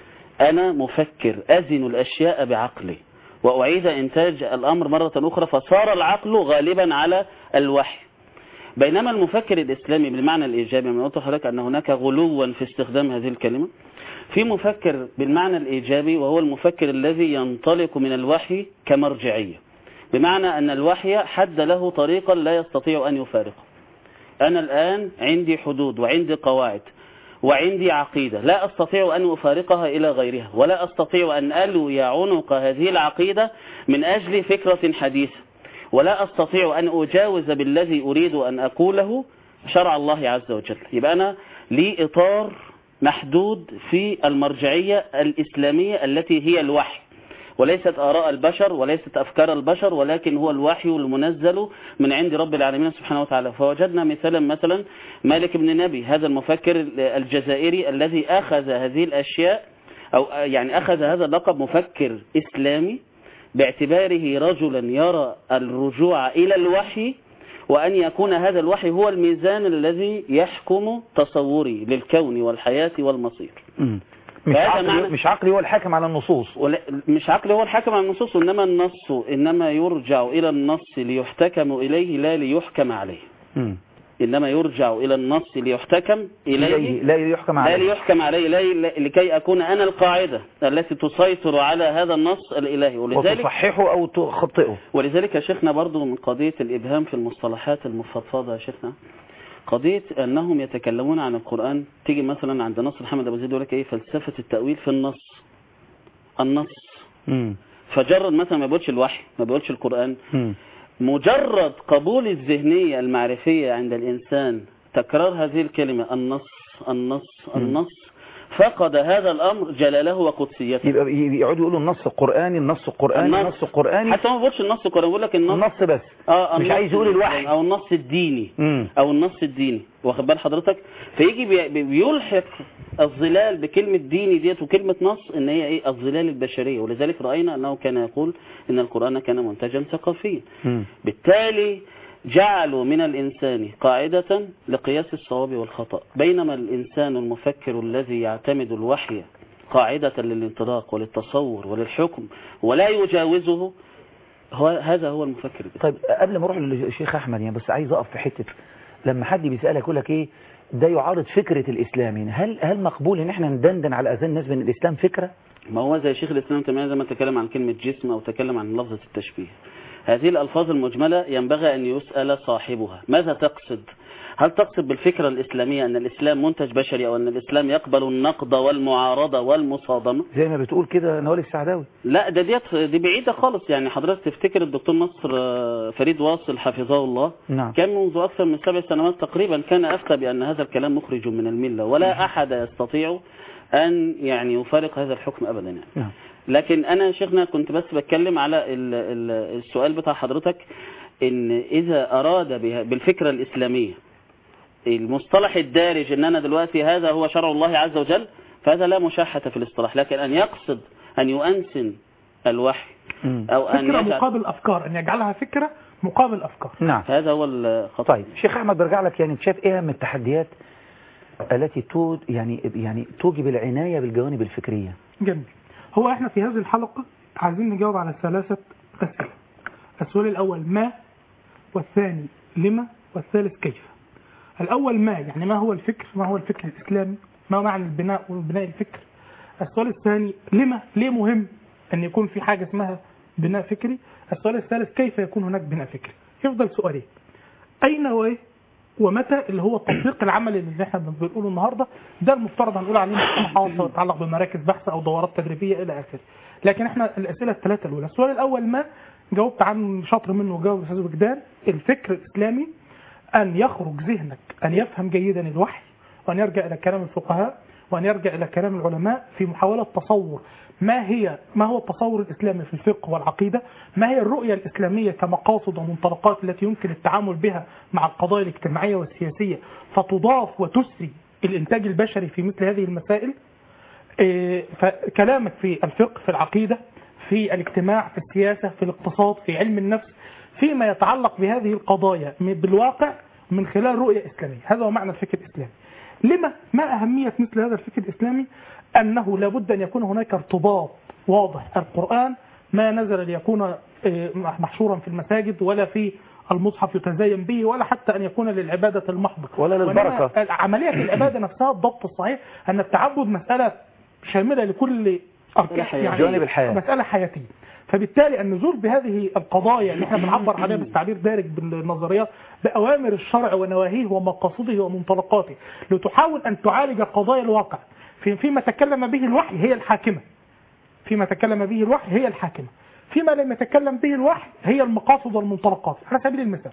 [SPEAKER 6] أنا مفكر أزن الأشياء بعقلي وأعيد إنتاج الأمر مرة أخرى فصار العقل غالبا على الوحي بينما المفكر الإسلامي بالمعنى الإيجابي من قلت لحضرتك أن هناك غلوا في استخدام هذه الكلمة في مفكر بالمعنى الإيجابي وهو المفكر الذي ينطلق من الوحي كمرجعية بمعنى أن الوحي حد له طريقا لا يستطيع أن يفارقه أنا الآن عندي حدود وعندي قواعد وعندي عقيدة لا أستطيع أن أفارقها إلى غيرها ولا أستطيع أن ألوي عنق هذه العقيدة من أجل فكرة حديثة ولا أستطيع أن أجاوز بالذي أريد أن أقوله شرع الله عز وجل يبقى أنا لي إطار محدود في المرجعية الإسلامية التي هي الوحي وليست آراء البشر وليست أفكار البشر ولكن هو الوحي المنزل من عند رب العالمين سبحانه وتعالى فوجدنا مثلا مثلا مالك بن نبي هذا المفكر الجزائري الذي أخذ هذه الأشياء أو يعني أخذ هذا اللقب مفكر إسلامي باعتباره رجلا يرى الرجوع إلى الوحي وأن يكون هذا الوحي هو الميزان الذي يحكم تصوري للكون والحياة والمصير
[SPEAKER 1] مم. مش
[SPEAKER 6] فهذا
[SPEAKER 1] عقلي,
[SPEAKER 6] معنى-
[SPEAKER 1] مش عقلي هو الحاكم على النصوص
[SPEAKER 6] ولا- مش عقل هو الحكم على النصوص إنما النص إنما يرجع إلى النص ليحتكم إليه لا ليحكم عليه
[SPEAKER 1] مم.
[SPEAKER 6] إنما يرجع إلى النص ليحتكم
[SPEAKER 1] إليه
[SPEAKER 6] إليه
[SPEAKER 1] لا يحكم
[SPEAKER 6] لا
[SPEAKER 1] عليه
[SPEAKER 6] ليحكم عليه لا لا- لكي أكون أنا القاعدة التي تسيطر على هذا النص الإلهي ولذلك
[SPEAKER 1] وتصححه أو تخطئه
[SPEAKER 6] ولذلك يا شيخنا برضو من قضية الإبهام في المصطلحات المفضفضة يا شيخنا قضية أنهم يتكلمون عن القرآن تيجي مثلا عند نصر محمد أبو زيد يقول لك إيه فلسفة التأويل في النص النص
[SPEAKER 1] مم.
[SPEAKER 6] فجرد مثلا ما بيقولش الوحي ما بيقولش القرآن
[SPEAKER 1] مم.
[SPEAKER 6] مجرد قبول الذهنية المعرفية عند الإنسان تكرار هذه الكلمة النص النص النص فقد هذا الأمر جلاله وقدسيته
[SPEAKER 1] يبقى يقعدوا يقولوا النص القرآني النص القرآني
[SPEAKER 6] النص.
[SPEAKER 1] النص القرآني
[SPEAKER 6] حتى ما بيقولش النص القرآن بيقول لك النص
[SPEAKER 1] النص بس
[SPEAKER 6] اه
[SPEAKER 1] مش
[SPEAKER 6] النص
[SPEAKER 1] عايز يقول الوحي.
[SPEAKER 6] او النص الديني
[SPEAKER 1] مم.
[SPEAKER 6] او النص الديني واخد بال حضرتك فيجي بي- بي- بيلحق الظلال بكلمة ديني ديت وكلمة نص ان هي ايه الظلال البشرية ولذلك رأينا انه كان يقول ان القرآن كان منتجا ثقافيا
[SPEAKER 1] مم.
[SPEAKER 6] بالتالي جعلوا من الإنسان قاعدة لقياس الصواب والخطأ بينما الإنسان المفكر الذي يعتمد الوحي قاعدة للانطلاق وللتصور وللحكم ولا يجاوزه هو هذا هو المفكر الإسلامي.
[SPEAKER 1] طيب قبل ما اروح للشيخ احمد يعني بس عايز اقف في حته لما حد بيسالك يقول لك ايه ده يعارض فكره الاسلام يعني هل هل مقبول ان احنا ندندن على اذان الناس بان الاسلام فكره
[SPEAKER 6] ما هو زي شيخ الإسلام تماما زي ما تكلم عن كلمة جسم أو تكلم عن لفظة التشبيه هذه الألفاظ المجملة ينبغي أن يسأل صاحبها ماذا تقصد هل تقصد بالفكرة الإسلامية أن الإسلام منتج بشري أو أن الإسلام يقبل النقد والمعارضة والمصادمة
[SPEAKER 1] زي ما بتقول كده نوال السعداوي
[SPEAKER 6] لا ده ديت دي بعيدة خالص يعني حضرتك تفتكر الدكتور نصر آه، فريد واصل حفظه الله
[SPEAKER 1] نعم
[SPEAKER 6] كان منذ أكثر من سبع سنوات تقريبا كان أفتى بأن هذا الكلام مخرج من الملة ولا أحد يستطيع أن يعني يفارق هذا الحكم أبدا يعني.
[SPEAKER 1] نعم
[SPEAKER 6] لكن أنا يا شيخنا كنت بس بتكلم على ال- ال- السؤال بتاع حضرتك إن إذا أراد بها- بالفكرة الإسلامية المصطلح الدارج إن أنا دلوقتي هذا هو شرع الله عز وجل فهذا لا مشاحة في الاصطلاح لكن أن يقصد أن يؤنسن الوحي
[SPEAKER 1] مم.
[SPEAKER 6] أو أن
[SPEAKER 5] فكرة
[SPEAKER 6] يجعل
[SPEAKER 5] مقابل أفكار أن يجعلها فكرة مقابل أفكار
[SPEAKER 1] نعم
[SPEAKER 6] هذا هو الخطأ
[SPEAKER 1] طيب شيخ احمد برجع لك يعني انت شايف ايه اهم التحديات التي تو يعني يعني توجب العنايه بالجوانب الفكريه
[SPEAKER 5] جميل هو احنا في هذه الحلقة عايزين نجاوب على ثلاثة أسئلة السؤال الأول ما والثاني لما والثالث كيف الأول ما يعني ما هو الفكر ما هو الفكر الإسلامي ما معنى البناء والبناء الفكر السؤال الثاني لما ليه مهم أن يكون في حاجة اسمها بناء فكري السؤال الثالث كيف يكون هناك بناء فكري يفضل سؤالين أين وإيه ومتى اللي هو التطبيق العملي اللي احنا بنقوله النهارده ده المفترض هنقول عليه محاضرات تتعلق بمراكز بحث او دورات تدريبيه الى اخره لكن احنا الاسئله الثلاثه الاولى السؤال الاول ما جاوبت عن شطر منه وجاوب الاستاذ وجدان الفكر الاسلامي ان يخرج ذهنك ان يفهم جيدا الوحي وان يرجع الى كلام الفقهاء وان يرجع الى كلام العلماء في محاوله تصور ما هي ما هو التصور الاسلامي في الفقه والعقيده؟ ما هي الرؤيه الاسلاميه كمقاصد ومنطلقات التي يمكن التعامل بها مع القضايا الاجتماعيه والسياسيه فتضاف وتسري الانتاج البشري في مثل هذه المسائل؟ إيه، فكلامك في الفقه في العقيده في الاجتماع في السياسه في الاقتصاد في علم النفس فيما يتعلق بهذه القضايا من- بالواقع من خلال رؤيه اسلاميه، هذا هو معنى الفكر الاسلامي. لما ما أهمية مثل هذا الفكر الإسلامي أنه لابد أن يكون هناك ارتباط واضح القرآن ما نزل ليكون آه، محشورا في المساجد ولا في المصحف يتزين به ولا حتى أن يكون للعبادة المحضة
[SPEAKER 1] ولا للبركة.
[SPEAKER 5] وإنما عملية العبادة نفسها الضبط الصحيح أن التعبد مسألة شاملة لكل
[SPEAKER 6] مسألة حياتية.
[SPEAKER 1] جوانب الحياة.
[SPEAKER 5] مسألة حياتية فبالتالي النزول بهذه القضايا اللي احنا بنعبر عليها بالتعبير دارج بالنظريات بأوامر الشرع ونواهيه ومقاصده ومنطلقاته لتحاول أن تعالج قضايا الواقع في فيما تكلم به الوحي هي الحاكمة فيما تكلم به الوحي هي الحاكمة فيما لم يتكلم به الوحي هي المقاصد والمنطلقات على سبيل المثال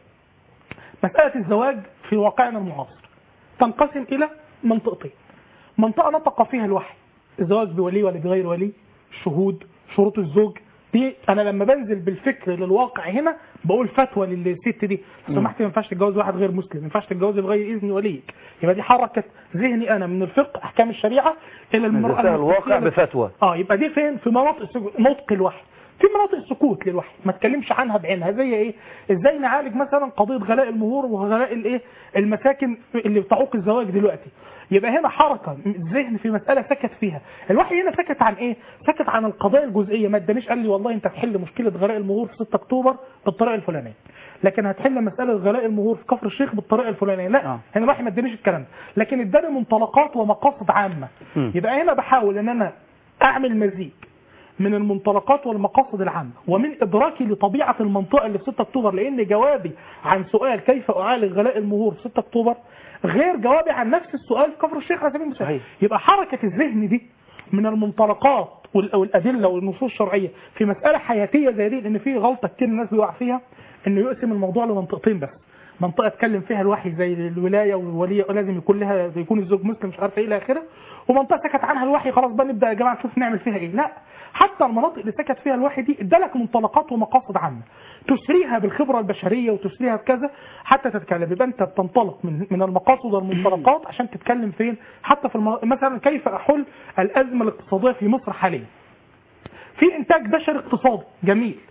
[SPEAKER 5] مسألة الزواج في واقعنا المعاصر تنقسم إلى منطقتين منطقة نطق فيها الوحي الزواج بولي ولا بغير ولي شهود شروط الزوج دي انا لما بنزل بالفكر للواقع هنا بقول فتوى للست دي لو سمحت ما ينفعش تتجوز واحد غير مسلم ما ينفعش تتجوز بغير اذن وليك يبقى دي حركه ذهني انا من الفقه احكام الشريعه الى المراه
[SPEAKER 1] نزلتها الواقع
[SPEAKER 5] المسلمة.
[SPEAKER 1] بفتوى
[SPEAKER 5] اه يبقى دي فين في مناطق السجو- نطق الوحي في مناطق سكوت للوحي ما تكلمش عنها بعينها زي ايه ازاي نعالج مثلا قضيه غلاء المهور وغلاء الايه المساكن اللي بتعوق الزواج دلوقتي يبقى هنا حركه الذهن في مساله سكت فيها الوحي هنا سكت عن ايه سكت عن القضايا الجزئيه ما ادانيش قال لي والله انت تحل مشكله غلاء المهور في 6 اكتوبر بالطريقه الفلانيه لكن هتحل مساله غلاء المهور في كفر الشيخ بالطريقه الفلانيه لا
[SPEAKER 1] آه.
[SPEAKER 5] هنا الوحي ما ادانيش الكلام ده لكن اداني منطلقات ومقاصد عامه
[SPEAKER 1] مم.
[SPEAKER 5] يبقى هنا بحاول ان انا اعمل مزيج من المنطلقات والمقاصد العامة ومن إدراكي لطبيعة المنطقة اللي في 6 أكتوبر لأن جوابي عن سؤال كيف أعالج غلاء المهور في 6 أكتوبر غير جوابي عن نفس السؤال في كفر الشيخ على سبيل المثال
[SPEAKER 1] صحيح.
[SPEAKER 5] يبقى حركة الذهن دي من المنطلقات وال- والأدلة والنصوص الشرعية في مسألة حياتية زي دي لأن في غلطة كتير الناس بيقع فيها إنه يقسم الموضوع لمنطقتين بس منطقة اتكلم فيها الوحي زي الولاية والولية لازم يكون لها يكون الزوج مسلم مش عارف ايه الى اخره ومنطقة سكت عنها الوحي خلاص بقى نبدأ يا جماعة نشوف نعمل فيها ايه لا حتى المناطق اللي سكت فيها الوحي دي ادالك منطلقات ومقاصد عامة تسريها بالخبرة البشرية وتسريها بكذا حتى تتكلم يبقى انت بتنطلق من من المقاصد والمنطلقات عشان تتكلم فين حتى في الم... مثلا كيف احل الازمة الاقتصادية في مصر حاليا في انتاج بشري اقتصادي جميل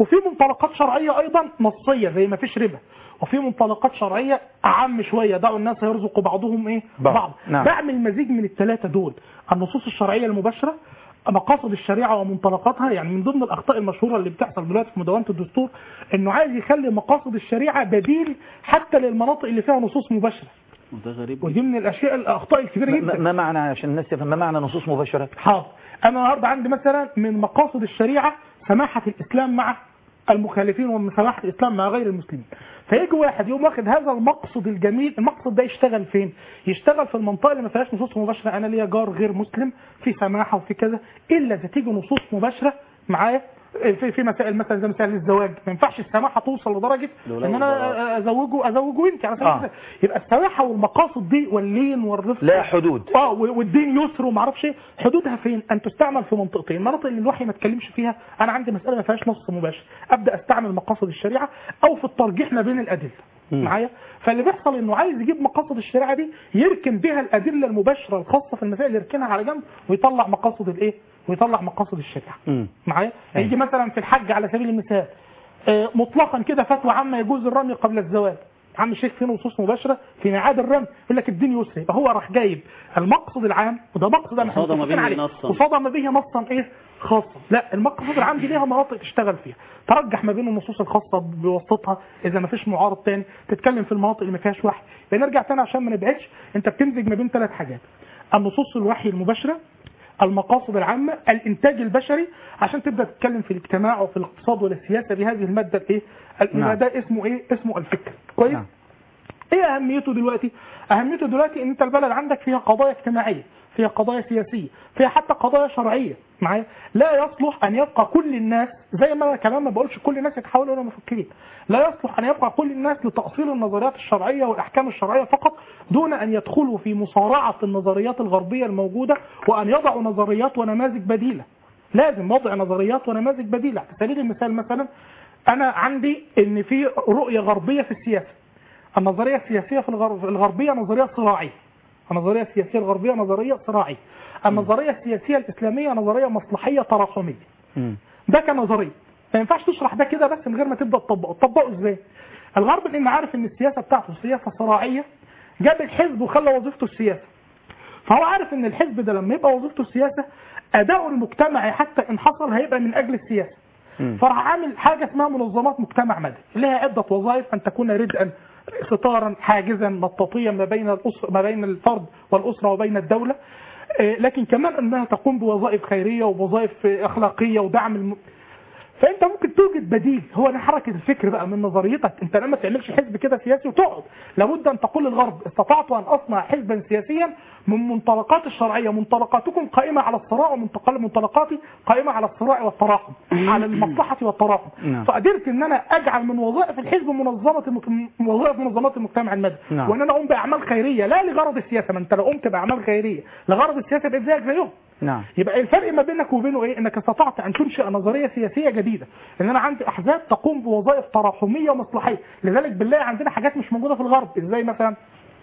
[SPEAKER 5] وفي منطلقات شرعيه ايضا نصيه زي ما فيش ربا وفي منطلقات شرعيه اعم شويه دعوا الناس يرزق بعضهم ايه
[SPEAKER 1] بعض.
[SPEAKER 5] بعض
[SPEAKER 1] نعم.
[SPEAKER 5] بعمل مزيج من الثلاثه دول النصوص الشرعيه المباشره مقاصد الشريعه ومنطلقاتها يعني من ضمن الاخطاء المشهوره اللي بتحصل دلوقتي في مدونه الدستور انه عايز يخلي مقاصد الشريعه بديل حتى للمناطق اللي فيها نصوص مباشره
[SPEAKER 6] وده غريب
[SPEAKER 5] ودي من الاشياء الاخطاء الكبيره
[SPEAKER 1] ما-
[SPEAKER 5] جدا
[SPEAKER 1] ما معنى عشان الناس تفهم ما معنى نصوص مباشرة
[SPEAKER 5] حاضر انا النهارده عندي مثلا من مقاصد الشريعه سماحه الاسلام مع المخالفين وسماحه الاسلام مع غير المسلمين فيجي واحد يقوم واخد هذا المقصد الجميل المقصد ده يشتغل فين يشتغل في المنطقه اللي ما فيهاش نصوص مباشره انا ليا جار غير مسلم في سماحه وفي كذا الا اذا تيجي نصوص مباشره معايا في في مسائل مثلا زي مسائل الزواج ما ينفعش السماحه توصل لدرجه
[SPEAKER 6] لولا
[SPEAKER 5] ان انا ازوجه ازوجه انت على سبيل
[SPEAKER 1] آه.
[SPEAKER 5] المثال يبقى السماحه والمقاصد دي واللين والرفق
[SPEAKER 1] لا حدود
[SPEAKER 5] اه و- والدين يسر وما اعرفش ايه حدودها فين ان تستعمل في منطقتين المناطق اللي الوحي ما اتكلمش فيها انا عندي مساله ما فيهاش نص مباشر ابدا استعمل مقاصد الشريعه او في الترجيح ما بين الادله معايا فاللي بيحصل انه عايز يجيب مقاصد الشريعه دي يركن بها الادله المباشره الخاصه في المسائل يركنها على جنب ويطلع مقاصد الايه ويطلع مقاصد الشريعه
[SPEAKER 1] مم.
[SPEAKER 5] معايا يجي مثلا في الحج على سبيل المثال آه، مطلقا كده فتوى عامه يجوز الرمي قبل الزواج عم الشيخ في نصوص مباشره في ميعاد الرمي يقول لك الدين يسري يبقى هو راح جايب المقصد العام وده مقصد انا
[SPEAKER 6] وصادم
[SPEAKER 5] متفقين
[SPEAKER 6] به
[SPEAKER 5] عليه.
[SPEAKER 6] نصاً.
[SPEAKER 5] وصادم به نصا ايه خاصا لا المقصد العام دي ليها مناطق تشتغل فيها ترجح ما بين النصوص الخاصه بواسطتها اذا ما فيش معارض تاني تتكلم في المناطق اللي ما فيهاش وحي بنرجع تاني عشان ما نبعدش انت بتمزج ما بين ثلاث حاجات النصوص الوحي المباشره المقاصد العامة الإنتاج البشري عشان تبدأ تتكلم في الاجتماع وفي الاقتصاد والسياسة بهذه المادة الإيه؟
[SPEAKER 1] نعم.
[SPEAKER 5] نعم. ده اسمه إيه؟ اسمه الفكر كويس؟
[SPEAKER 1] نعم.
[SPEAKER 5] ايه اهميته دلوقتي اهميته دلوقتي ان انت البلد عندك فيها قضايا اجتماعيه فيها قضايا سياسيه فيها حتى قضايا شرعيه معايا لا يصلح ان يبقى كل الناس زي ما انا كمان ما بقولش كل الناس يتحولوا الى مفكرين لا يصلح ان يبقى كل الناس لتاصيل النظريات الشرعيه والاحكام الشرعيه فقط دون ان يدخلوا في مصارعه النظريات الغربيه الموجوده وان يضعوا نظريات ونماذج بديله لازم وضع نظريات ونماذج بديله على سبيل المثال مثلا انا عندي ان في رؤيه غربيه في السياسه النظريه السياسيه في الغرب الغربيه نظريه صراعيه النظريه السياسيه الغربيه نظريه صراعيه النظريه السياسيه الاسلاميه نظريه مصلحيه تراكميه
[SPEAKER 1] مم.
[SPEAKER 5] ده كنظريه ما ينفعش تشرح ده كده بس من غير ما تبدا تطبقه تطبقه ازاي الغرب لان عارف ان السياسه بتاعته سياسه صراعيه جاب الحزب وخلى وظيفته السياسه فهو عارف ان الحزب ده لما يبقى وظيفته السياسه اداؤه المجتمعي حتى ان حصل هيبقى من اجل السياسه
[SPEAKER 1] مم.
[SPEAKER 5] فراح عامل حاجه اسمها منظمات مجتمع مدني لها عده وظائف ان تكون ردءا ستارا حاجزا مطاطيا ما بين الاسره ما بين الفرد والاسره وبين الدوله آه، لكن كمان انها تقوم بوظائف خيريه ووظائف آه، اخلاقيه ودعم الم... فانت ممكن توجد بديل هو ده حركه الفكر بقى من نظريتك انت لما تعملش حزب كده سياسي وتقعد لابد ان تقول للغرب استطعت ان اصنع حزبا سياسيا من منطلقات الشرعيه منطلقاتكم قائمه على الصراع ومنطلق منطلقاتي قائمه على الصراع والتراحم على المصلحه والتراحم
[SPEAKER 1] نعم.
[SPEAKER 5] فقدرت ان انا اجعل من وظائف الحزب منظمه المت- وظائف منظمات المجتمع المدني
[SPEAKER 1] نعم.
[SPEAKER 5] وان انا اقوم باعمال خيريه لا لغرض السياسه ما انت لو قمت باعمال خيريه لغرض السياسه بقيت زيك زيهم
[SPEAKER 1] نعم
[SPEAKER 5] يبقى الفرق ما بينك وبينه ايه انك استطعت ان تنشئ نظريه سياسيه جديده ان انا عندي احزاب تقوم بوظائف تراحميه ومصلحيه لذلك بنلاقي عندنا حاجات مش موجوده في الغرب ازاي مثلا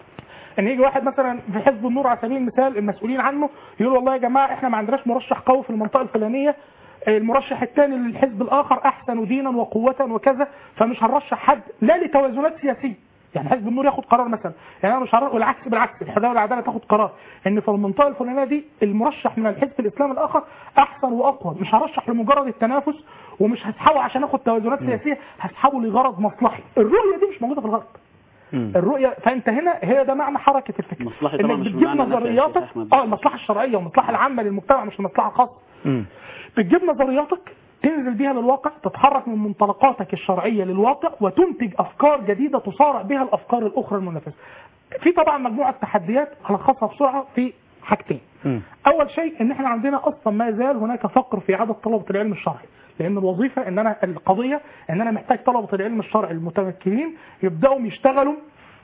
[SPEAKER 5] ان يجي واحد مثلا في حزب النور على سبيل المثال المسؤولين عنه يقول والله يا جماعه احنا ما عندناش مرشح قوي في المنطقه الفلانيه المرشح الثاني للحزب الاخر احسن دينا وقوه وكذا فمش هنرشح حد لا لتوازنات سياسيه يعني حزب النور ياخد قرار مثلا يعني انا مش هرشح والعكس بالعكس الحريه والعداله تاخد قرار ان في المنطقه الفلانيه دي المرشح من الحزب الاسلامي الاخر احسن واقوى مش هرشح لمجرد التنافس ومش هسحبه عشان اخد توازنات سياسيه هسحبه لغرض مصلحي الرؤيه دي مش موجوده في الغرب
[SPEAKER 1] مم.
[SPEAKER 5] الرؤيه فانت هنا هي ده معنى حركه الفكر
[SPEAKER 6] مصلحة طبعا
[SPEAKER 5] انك
[SPEAKER 6] مش
[SPEAKER 5] بتجيب
[SPEAKER 6] بمعنى نفع يا
[SPEAKER 5] نظرياتك
[SPEAKER 6] شيخ أحمد.
[SPEAKER 5] اه المصلحه الشرعيه والمصلحه العامه للمجتمع مش المصلحه الخاصه
[SPEAKER 1] مم.
[SPEAKER 5] بتجيب نظرياتك تنزل بيها للواقع تتحرك من منطلقاتك الشرعيه للواقع وتنتج افكار جديده تصارع بها الافكار الاخرى المنافسه. في طبعا مجموعه تحديات هلخصها بسرعه في حاجتين.
[SPEAKER 1] مم.
[SPEAKER 5] اول شيء ان احنا عندنا اصلا ما زال هناك فقر في عدد طلبه العلم الشرعي لان الوظيفه ان انا القضيه ان انا محتاج طلبه العلم الشرعي المتمكنين يبداوا يشتغلوا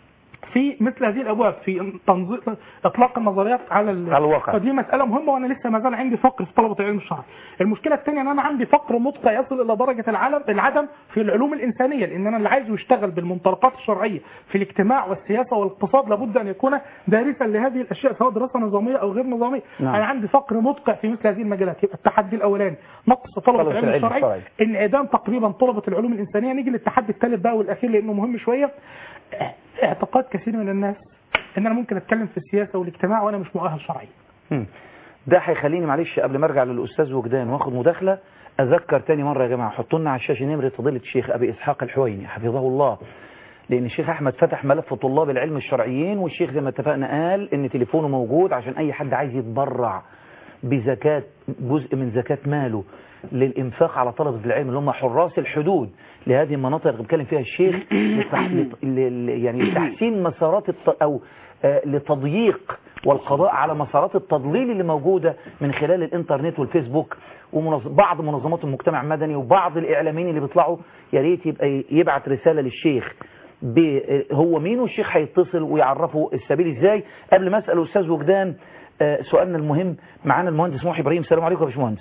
[SPEAKER 5] في مثل هذه الابواب في تنظيم اطلاق النظريات على ال-
[SPEAKER 1] على الواقع.
[SPEAKER 5] فدي مساله مهمه وانا لسه ما زال عندي فقر في طلبه العلم الشرعي المشكله الثانيه ان انا عندي فقر مدقع يصل الى درجه العالم العدم في العلوم الانسانيه لان انا اللي عايزه يشتغل بالمنطلقات الشرعيه في الاجتماع والسياسه والاقتصاد لابد ان يكون دارسا لهذه الاشياء سواء دراسه نظاميه او غير نظاميه
[SPEAKER 1] نعم.
[SPEAKER 5] انا عندي فقر مدقع في مثل هذه المجالات يبقى التحدي الاولاني نقص طلبه
[SPEAKER 1] طلبة
[SPEAKER 5] العلم
[SPEAKER 1] العلم
[SPEAKER 5] الشرعي
[SPEAKER 1] الشرعي.
[SPEAKER 5] انعدام تقريبا طلبه العلوم الانسانيه نيجي للتحدي الثالث بقى والاخير لانه مهم شويه اعتقاد كثير من الناس ان انا ممكن اتكلم في السياسه والاجتماع وانا مش مؤهل شرعيا
[SPEAKER 1] مم. ده هيخليني معلش قبل ما ارجع للاستاذ وجدان واخد مداخله اذكر تاني مره يا جماعه حطوا لنا على الشاشه نمره فضيله الشيخ ابي اسحاق الحويني حفظه الله لان الشيخ احمد فتح ملف طلاب العلم الشرعيين والشيخ زي ما اتفقنا قال ان تليفونه موجود عشان اي حد عايز يتبرع بزكاه جزء من زكاه ماله للانفاق على طلبه العلم اللي هم حراس الحدود لهذه المناطق اللي بيتكلم فيها الشيخ لتح... لت- ل- ل- يعني لتحسين مسارات الت... او آه، لتضييق والقضاء على مسارات التضليل اللي موجودة من خلال الانترنت والفيسبوك وبعض منظمات المجتمع المدني وبعض الإعلاميين اللي بيطلعوا يا ريت يبقى يبعت رسالة للشيخ ب- هو مين والشيخ هيتصل ويعرفه السبيل ازاي قبل ما اسال استاذ وجدان آه، سؤالنا المهم معانا المهندس محي ابراهيم السلام عليكم يا باشمهندس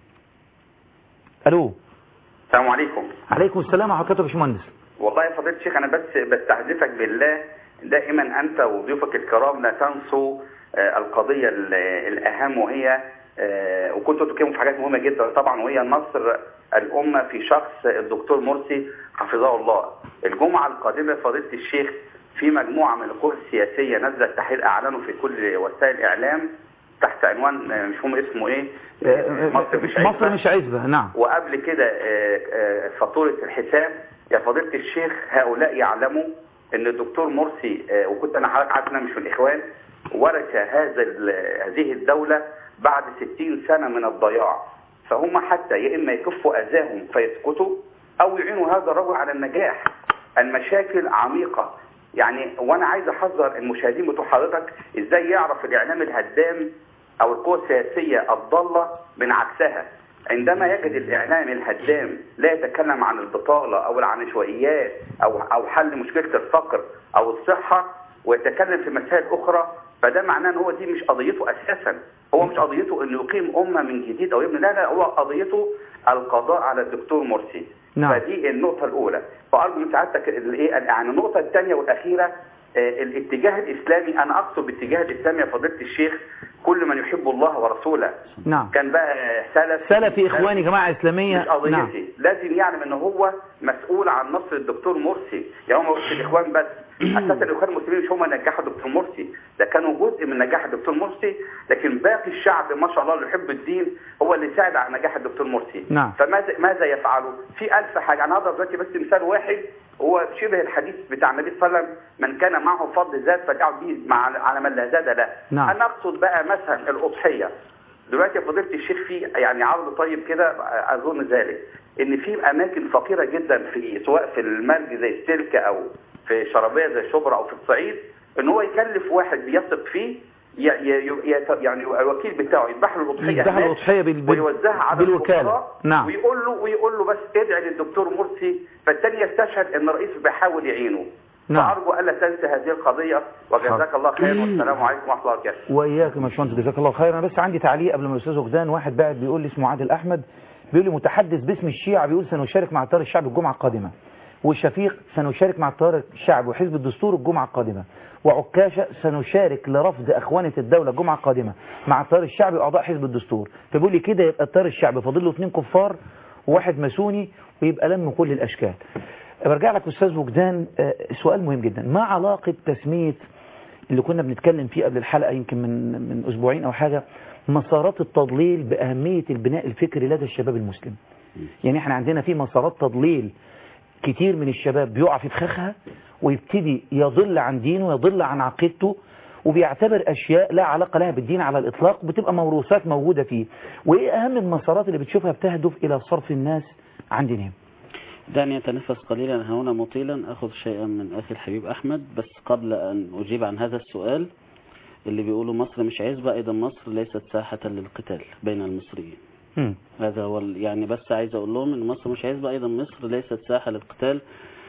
[SPEAKER 1] الو
[SPEAKER 7] السلام عليكم
[SPEAKER 1] عليكم السلام ورحمه الله يا باشمهندس
[SPEAKER 7] والله يا فضيلة الشيخ أنا بس بستحذفك بالله دائما أنت وضيوفك الكرام لا تنسوا آه، القضية ال- الأهم وهي آه، وكنتوا تتكلموا في حاجات مهمة جدا طبعا وهي نصر الأمة في شخص الدكتور مرسي حفظه الله الجمعة القادمة فضيلة الشيخ في مجموعة من القوى السياسية نزل تحرير أعلنوا في كل وسائل الإعلام تحت عنوان آه، مش فاهم اسمه إيه
[SPEAKER 1] آه،
[SPEAKER 7] مصر مش
[SPEAKER 1] مصر
[SPEAKER 7] عزبة.
[SPEAKER 1] مش عزبة نعم
[SPEAKER 7] وقبل كده آه، آه، فاتورة الحساب يا فضيلة الشيخ هؤلاء يعلموا ان الدكتور مرسي آه، وكنت انا حضرتك عارف إن أنا مش من الاخوان ورث هذا ال- هذه الدولة بعد 60 سنة من الضياع فهم حتى يا اما يكفوا اذاهم فيسكتوا او يعينوا هذا الرجل على النجاح المشاكل عميقة يعني وانا عايز احذر المشاهدين بتوع حضرتك ازاي يعرف الاعلام الهدام او القوى السياسية الضالة من عكسها عندما يجد الاعلام الهدام لا يتكلم عن البطالة او العنشوائيات او او حل مشكلة الفقر او الصحة ويتكلم في مسائل اخرى فده معناه ان هو دي مش قضيته اساسا هو مش قضيته انه يقيم امة من جديد او يبني لا لا هو قضيته القضاء على الدكتور مرسي
[SPEAKER 1] نعم.
[SPEAKER 7] فدي النقطة الأولى فأرجو من سعادتك الإيه يعني النقطة الثانية والأخيرة آه، الاتجاه الإسلامي أنا أقصد بالاتجاه الإسلامي يا فضيلة الشيخ كل من يحب الله ورسوله
[SPEAKER 1] نعم
[SPEAKER 7] كان بقى سلف
[SPEAKER 1] سلفي اخواني جماعة
[SPEAKER 7] مش
[SPEAKER 1] اسلامية
[SPEAKER 7] قضيتي
[SPEAKER 1] نعم
[SPEAKER 7] لازم يعلم ان هو مسؤول عن نصر الدكتور مرسي يعني هم مش الاخوان بس اساسا الاخوان المسلمين مش هم نجحوا الدكتور مرسي ده كانوا جزء من نجاح الدكتور مرسي لكن باقي الشعب ما شاء الله اللي يحب الدين هو اللي ساعد على نجاح الدكتور مرسي
[SPEAKER 1] نعم.
[SPEAKER 7] فماذا ماذا يفعلوا في ألف حاجه انا هضرب دلوقتي بس مثال واحد هو شبه الحديث بتاع النبي صلى الله عليه وسلم من كان معه فضل زاد فليعد به مع على من لا زاد له
[SPEAKER 1] نعم.
[SPEAKER 7] انا اقصد بقى مثلا الاضحيه دلوقتي يا فضيله الشيخ في يعني عرض طيب كده اظن ذلك ان في اماكن فقيره جدا في سواء في المرج زي السلك او في شرابيه زي شبرا او في الصعيد ان هو يكلف واحد بيثق فيه ي- ي- ي- يعني الوكيل بتاعه يذبح له الاضحيه
[SPEAKER 1] يذبح له
[SPEAKER 7] هناك
[SPEAKER 1] الأضحية بال- بال-
[SPEAKER 7] ويوزعها على
[SPEAKER 1] بالوكالة.
[SPEAKER 7] الفقراء
[SPEAKER 1] نعم.
[SPEAKER 7] ويقول له ويقول له بس ادعي للدكتور مرسي فالتاني يستشهد ان الرئيس بيحاول يعينه
[SPEAKER 1] نعم.
[SPEAKER 7] فارجو الا تنسى هذه القضيه وجزاك الله خير والسلام عليكم ورحمه الله وبركاته
[SPEAKER 1] واياك يا باشمهندس جزاك الله خير انا بس عندي تعليق قبل ما الاستاذ وجدان واحد بعد بيقول لي اسمه عادل احمد بيقول لي متحدث باسم الشيعة بيقول سنشارك مع التيار الشعبي الجمعة القادمة وشفيق سنشارك مع التيار الشعبي وحزب الدستور الجمعة القادمة وعكاشة سنشارك لرفض أخوانة الدولة الجمعة القادمة مع التيار الشعبي وأعضاء حزب الدستور فبيقول لي كده يبقى التيار الشعبي فاضل له اثنين كفار وواحد ماسوني ويبقى لم كل الأشكال برجع لك أستاذ وجدان آه، سؤال مهم جدا ما علاقة تسمية اللي كنا بنتكلم فيه قبل الحلقة يمكن من من أسبوعين أو حاجة مسارات التضليل بأهمية البناء الفكري لدى الشباب المسلم يعني احنا عندنا في مسارات تضليل كتير من الشباب بيقع في فخاخها ويبتدي يضل عن دينه ويضل عن عقيدته وبيعتبر أشياء لا علاقة لها بالدين على الإطلاق بتبقى موروثات موجودة فيه وإيه أهم المسارات اللي بتشوفها بتهدف إلى صرف الناس عن دينهم
[SPEAKER 6] دعني أتنفس قليلا هنا مطيلا أخذ شيئا من أخي الحبيب أحمد بس قبل أن أجيب عن هذا السؤال اللي بيقولوا مصر مش عزبة أيضا مصر ليست ساحة للقتال بين المصريين
[SPEAKER 1] مم.
[SPEAKER 6] هذا هو ال- يعني بس عايز أقول لهم إن مصر مش عزبة أيضا مصر ليست ساحة للقتال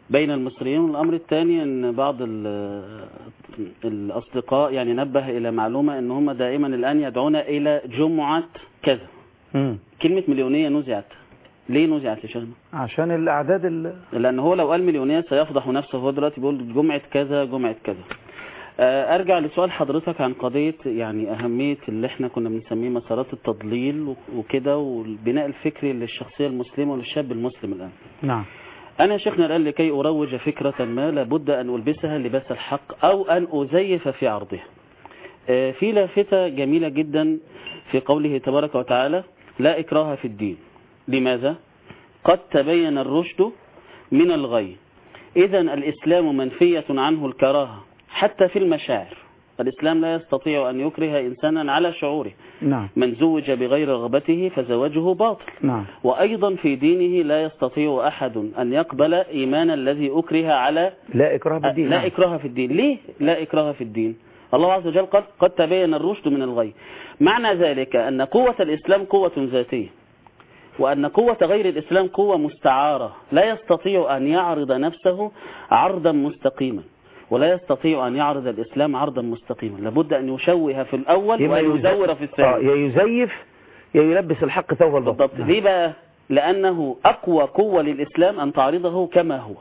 [SPEAKER 6] بين المصريين والأمر الثاني أن بعض ال- الأصدقاء يعني نبه إلى معلومة أن هم دائما الآن يدعون إلى جمعة كذا
[SPEAKER 1] مم.
[SPEAKER 6] كلمة مليونية نزعت ليه نزعت يا شيخنا؟
[SPEAKER 1] عشان الأعداد ال...
[SPEAKER 6] لأن هو لو قال مليونية سيفضح نفسه هو دلوقتي بيقول جمعة كذا جمعة كذا آه، أرجع لسؤال حضرتك عن قضية يعني أهمية اللي احنا كنا بنسميه مسارات التضليل و- وكده والبناء الفكري للشخصية المسلمة وللشاب المسلم الآن
[SPEAKER 1] نعم
[SPEAKER 6] أنا شيخنا الآن لكي أروج فكرة ما لابد أن ألبسها لباس الحق أو أن أزيف في عرضها آه، في لافتة جميلة جدا في قوله تبارك وتعالى لا إكراه في الدين لماذا؟ قد تبين الرشد من الغي إذا الإسلام منفية عنه الكراهة حتى في المشاعر الإسلام لا يستطيع أن يكره إنسانا على شعوره
[SPEAKER 1] نعم
[SPEAKER 6] من زوج بغير رغبته فزواجه باطل
[SPEAKER 1] نعم
[SPEAKER 6] وأيضا في دينه لا يستطيع أحد أن يقبل إيمان الذي أكره على
[SPEAKER 1] لا إكراه بالدين
[SPEAKER 6] لا
[SPEAKER 1] نعم.
[SPEAKER 6] إكراه في الدين ليه لا إكراه في الدين الله عز وجل قال قد تبين الرشد من الغي معنى ذلك أن قوة الإسلام قوة ذاتية وأن قوة غير الإسلام قوة مستعارة لا يستطيع أن يعرض نفسه عرضا مستقيما ولا يستطيع أن يعرض الإسلام عرضا مستقيما لابد أن يشوه في الأول
[SPEAKER 1] إما
[SPEAKER 6] وأن
[SPEAKER 1] يز-
[SPEAKER 6] يزور في
[SPEAKER 1] آه،
[SPEAKER 6] الثاني
[SPEAKER 1] يا يزيف يا يلبس الحق ثوب البطل
[SPEAKER 6] بالضبط
[SPEAKER 1] نعم.
[SPEAKER 6] ليه بقى لأنه أقوى قوة للإسلام أن تعرضه كما هو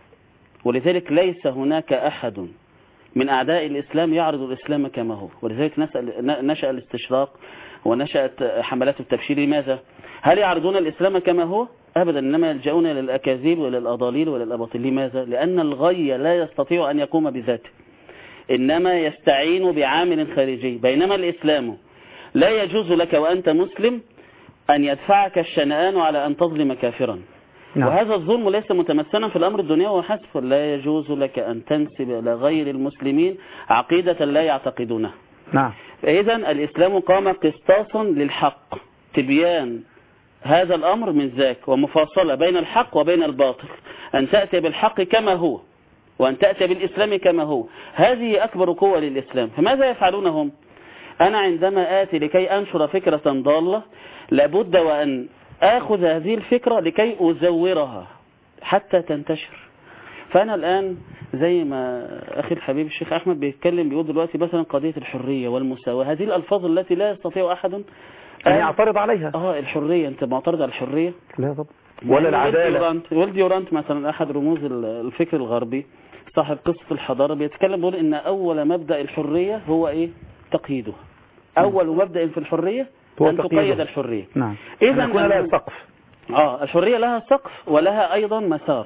[SPEAKER 6] ولذلك ليس هناك أحد من أعداء الإسلام يعرض الإسلام كما هو ولذلك نسأل- ن- نشأ الاستشراق ونشأت حملات التبشير لماذا؟ هل يعرضون الإسلام كما هو؟ أبدا إنما يلجؤون إلى الأكاذيب وإلى الأضاليل وإلى الأباطيل لماذا؟ لأن الغي لا يستطيع أن يقوم بذاته إنما يستعين بعامل خارجي بينما الإسلام لا يجوز لك وأنت مسلم أن يدفعك الشنآن على أن تظلم كافرا
[SPEAKER 1] نعم.
[SPEAKER 6] وهذا الظلم ليس متمثلا في الأمر الدنيوي وحسب لا يجوز لك أن تنسب إلى غير المسلمين عقيدة لا يعتقدونها
[SPEAKER 1] نعم
[SPEAKER 6] فإذا الإسلام قام قسطاسا للحق تبيان هذا الأمر من ذاك ومفاصلة بين الحق وبين الباطل أن تأتي بالحق كما هو وأن تأتي بالإسلام كما هو هذه أكبر قوة للإسلام فماذا يفعلون هم أنا عندما آتي لكي أنشر فكرة ضالة لابد وأن آخذ هذه الفكرة لكي أزورها حتى تنتشر فأنا الآن زي ما أخي الحبيب الشيخ أحمد بيتكلم بيقول دلوقتي مثلا قضية الحرية والمساواة هذه الألفاظ التي لا يستطيع أحد
[SPEAKER 1] أن
[SPEAKER 6] أن
[SPEAKER 1] يعترض عليها
[SPEAKER 6] اه الحرية أنت معترض على الحرية
[SPEAKER 1] لا طبعا ولا العدالة
[SPEAKER 6] ديورانت ويل ديورانت مثلا أحد رموز ال- الفكر الغربي صاحب قصة الحضارة بيتكلم بيقول إن أول مبدأ الحرية هو إيه تقييدها أول مبدأ في الحرية
[SPEAKER 1] هو
[SPEAKER 6] أن
[SPEAKER 1] تقييدها.
[SPEAKER 6] تقيد الحرية
[SPEAKER 1] نعم
[SPEAKER 6] إذا
[SPEAKER 1] أن يكون لها
[SPEAKER 6] أنا-
[SPEAKER 1] سقف
[SPEAKER 6] اه الحرية لها سقف ولها أيضا مسار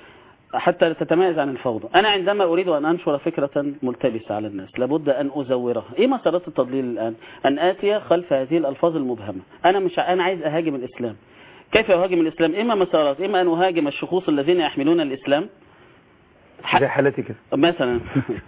[SPEAKER 6] حتى تتميز عن الفوضى أنا عندما أريد أن أنشر فكرة ملتبسة على الناس لابد أن أزورها إيه مسارات التضليل الآن أن آتي خلف هذه الألفاظ المبهمة أنا مش أنا عايز أهاجم الإسلام كيف أهاجم الإسلام إما مسارات إما أن أهاجم الشخوص الذين يحملون الإسلام
[SPEAKER 1] زي حالتي كده
[SPEAKER 6] مثلا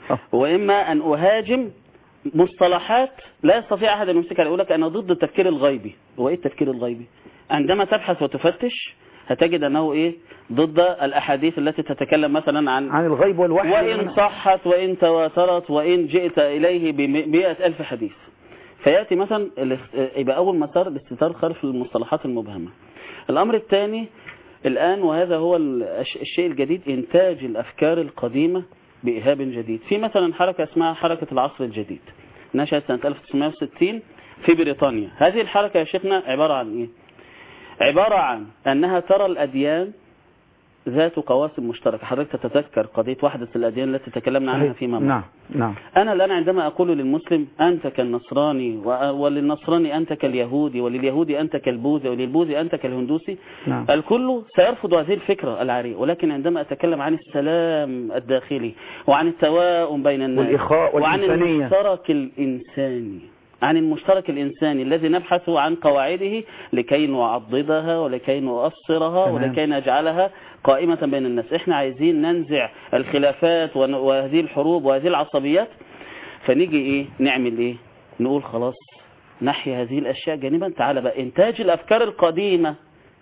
[SPEAKER 6] وإما أن أهاجم مصطلحات لا يستطيع أحد أن يمسكها يقول لك أنا ضد التفكير الغيبي هو إيه التفكير الغيبي عندما تبحث وتفتش هتجد أنه إيه ضد الأحاديث التي تتكلم مثلا عن
[SPEAKER 1] عن الغيب والوحي
[SPEAKER 6] وإن صحت وإن تواترت وإن جئت إليه بمئة ألف حديث فيأتي مثلا الاست- يبقى أول مسار الاستتار خلف المصطلحات المبهمة الأمر الثاني الآن وهذا هو ال- الش- الشيء الجديد إنتاج الأفكار القديمة بإيهاب جديد في مثلا حركة اسمها حركة العصر الجديد نشأت سنة 1960 في بريطانيا هذه الحركة يا شيخنا عبارة عن إيه عبارة عن أنها ترى الأديان ذات قواسم مشتركة حضرتك تتذكر قضية وحدة الأديان التي تكلمنا عنها فيما مضى
[SPEAKER 1] نعم نعم
[SPEAKER 6] أنا الآن عندما أقول للمسلم أنت كالنصراني و- وللنصراني أنت كاليهودي ولليهودي أنت كالبوذي وللبوذي أنت كالهندوسي
[SPEAKER 1] نعم.
[SPEAKER 6] الكل سيرفض هذه الفكرة العارية ولكن عندما أتكلم عن السلام الداخلي وعن التواؤم بين الناس
[SPEAKER 1] والإخاء
[SPEAKER 6] وعن
[SPEAKER 1] والإنسانية.
[SPEAKER 6] المشترك الإنساني عن المشترك الإنساني الذي نبحث عن قواعده لكي نعضدها ولكي نؤصرها
[SPEAKER 1] تمام.
[SPEAKER 6] ولكي نجعلها قائمة بين الناس احنا عايزين ننزع الخلافات ون- وهذه الحروب وهذه العصبيات فنيجي ايه نعمل ايه نقول خلاص نحي هذه الاشياء جانبا تعالى بقى انتاج الافكار القديمة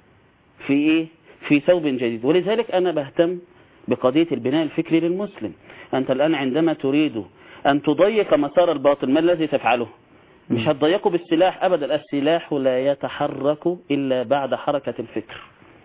[SPEAKER 6] في ايه في ثوب جديد ولذلك انا بهتم بقضية البناء الفكري للمسلم انت الان عندما تريد ان تضيق مسار الباطل ما الذي تفعله مش هتضيقه بالسلاح ابدا السلاح لا يتحرك الا بعد حركة الفكر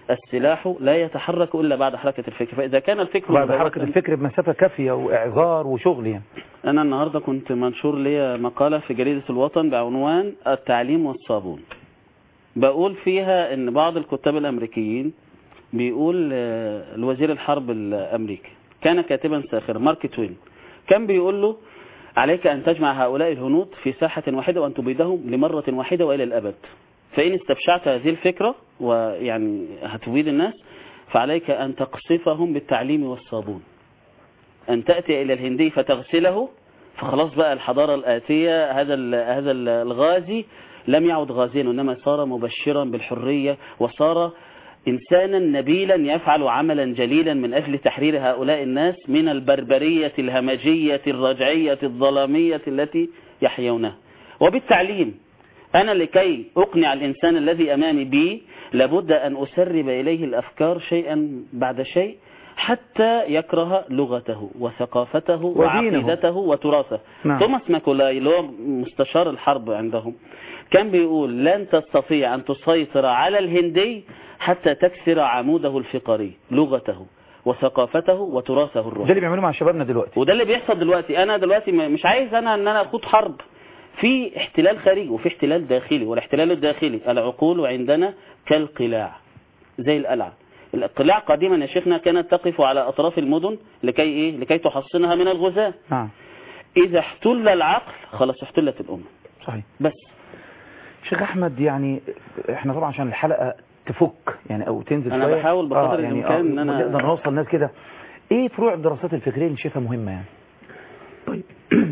[SPEAKER 6] السلاح لا يتحرك إلا بعد حركة الفكر فإذا كان الفكر
[SPEAKER 1] بعد
[SPEAKER 6] مبوتا-
[SPEAKER 1] حركة الفكر بمسافة كافية وإعذار وشغل يعني
[SPEAKER 6] أنا النهاردة كنت منشور لي مقالة في جريدة الوطن بعنوان التعليم والصابون بقول فيها أن بعض الكتاب الأمريكيين بيقول آه، الوزير الحرب الأمريكي كان كاتبا ساخرا مارك توين كان بيقول له عليك أن تجمع هؤلاء الهنود في ساحة واحدة وأن تبيدهم لمرة واحدة وإلى الأبد فإن استبشعت هذه الفكرة ويعني هتبيد الناس فعليك أن تقصفهم بالتعليم والصابون أن تأتي إلى الهندي فتغسله فخلاص بقى الحضارة الآتية هذا ال- هذا ال- الغازي لم يعد غازيا وإنما صار مبشرا بالحرية وصار إنسانا نبيلا يفعل عملا جليلا من أجل تحرير هؤلاء الناس من البربرية الهمجية الرجعية الظلامية التي يحيونها وبالتعليم أنا لكي أقنع الإنسان الذي أمامي بي لابد أن أسرب إليه الأفكار شيئا بعد شيء حتى يكره لغته وثقافته
[SPEAKER 1] ودينه.
[SPEAKER 6] وعقيدته وتراثه
[SPEAKER 1] نعم.
[SPEAKER 6] توماس ماكولاي اللي هو مستشار الحرب عندهم كان بيقول لن تستطيع أن تسيطر على الهندي حتى تكسر عموده الفقري لغته وثقافته وتراثه
[SPEAKER 1] ده
[SPEAKER 6] الروحي
[SPEAKER 1] اللي بيعملوه مع شبابنا دلوقتي
[SPEAKER 6] وده اللي بيحصل دلوقتي انا دلوقتي م- مش عايز انا ان انا اخوض حرب في احتلال خارجي وفي احتلال داخلي والاحتلال الداخلي العقول عندنا كالقلاع زي القلعة القلاع قديما يا شيخنا كانت تقف على اطراف المدن لكي ايه لكي تحصنها من الغزاة
[SPEAKER 1] نعم
[SPEAKER 6] اذا احتل العقل خلاص احتلت الامه
[SPEAKER 1] صحيح
[SPEAKER 6] بس
[SPEAKER 1] شيخ أحمد يعني احنا طبعا عشان الحلقة تفك يعني أو تنزل
[SPEAKER 6] أنا
[SPEAKER 1] شوية
[SPEAKER 6] بحاول بقدر
[SPEAKER 1] يعني
[SPEAKER 6] الإمكان إن أنا-
[SPEAKER 1] نقدر نوصل الناس كده إيه فروع الدراسات الفكرية اللي شايفها مهمة يعني
[SPEAKER 5] طيب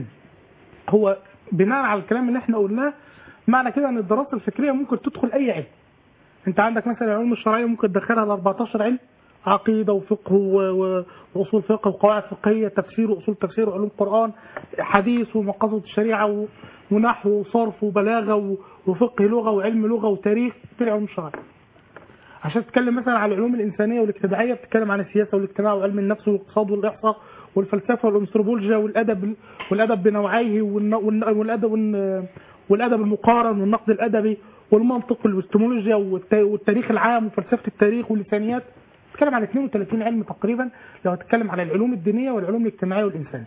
[SPEAKER 5] هو بناء على الكلام اللي احنا قلناه معنى كده ان الدراسه الفكريه ممكن تدخل اي علم انت عندك مثلا العلوم الشرعيه ممكن تدخلها ل 14 علم عقيده وفقه و- و- واصول فقه وقواعد فقهيه تفسير واصول تفسير وعلوم قران حديث ومقاصد الشريعه و- ونحو وصرف وبلاغه و- وفقه لغه وعلم لغه وتاريخ دي العلوم الشرعيه عشان تتكلم مثلا عن العلوم الانسانيه والاجتماعيه بتتكلم عن السياسه والاجتماع وعلم النفس والاقتصاد والاحصاء والفلسفه والانثروبولوجيا والادب والادب بنوعيه والن- والن- والادب والن- والادب المقارن والنقد الادبي والمنطق والاستمولوجيا والت- والتاريخ العام وفلسفه التاريخ واللسانيات بتتكلم عن 32 علم تقريبا لو هتتكلم عن العلوم الدينيه والعلوم الاجتماعيه والانسانيه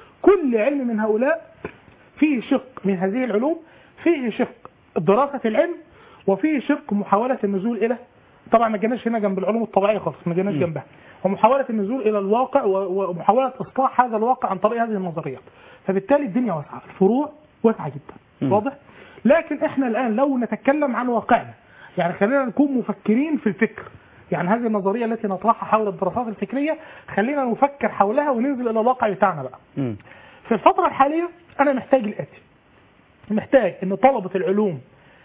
[SPEAKER 5] كل علم من هؤلاء فيه شق من هذه العلوم فيه شق دراسه العلم وفيه شق محاوله النزول الى طبعا ما جيناش هنا جنب العلوم الطبيعيه خالص ما جيناش جنبها ومحاوله النزول الى الواقع و- ومحاوله اصلاح هذا الواقع عن طريق هذه النظريات فبالتالي الدنيا واسعه الفروع واسعه جدا واضح لكن احنا الان لو نتكلم عن واقعنا يعني خلينا نكون مفكرين في الفكر يعني هذه النظريه التي نطرحها حول الدراسات الفكريه خلينا نفكر حولها وننزل الى الواقع بتاعنا بقى
[SPEAKER 1] مم.
[SPEAKER 5] في الفترة الحالية أنا محتاج الآتي محتاج إن طلبة العلوم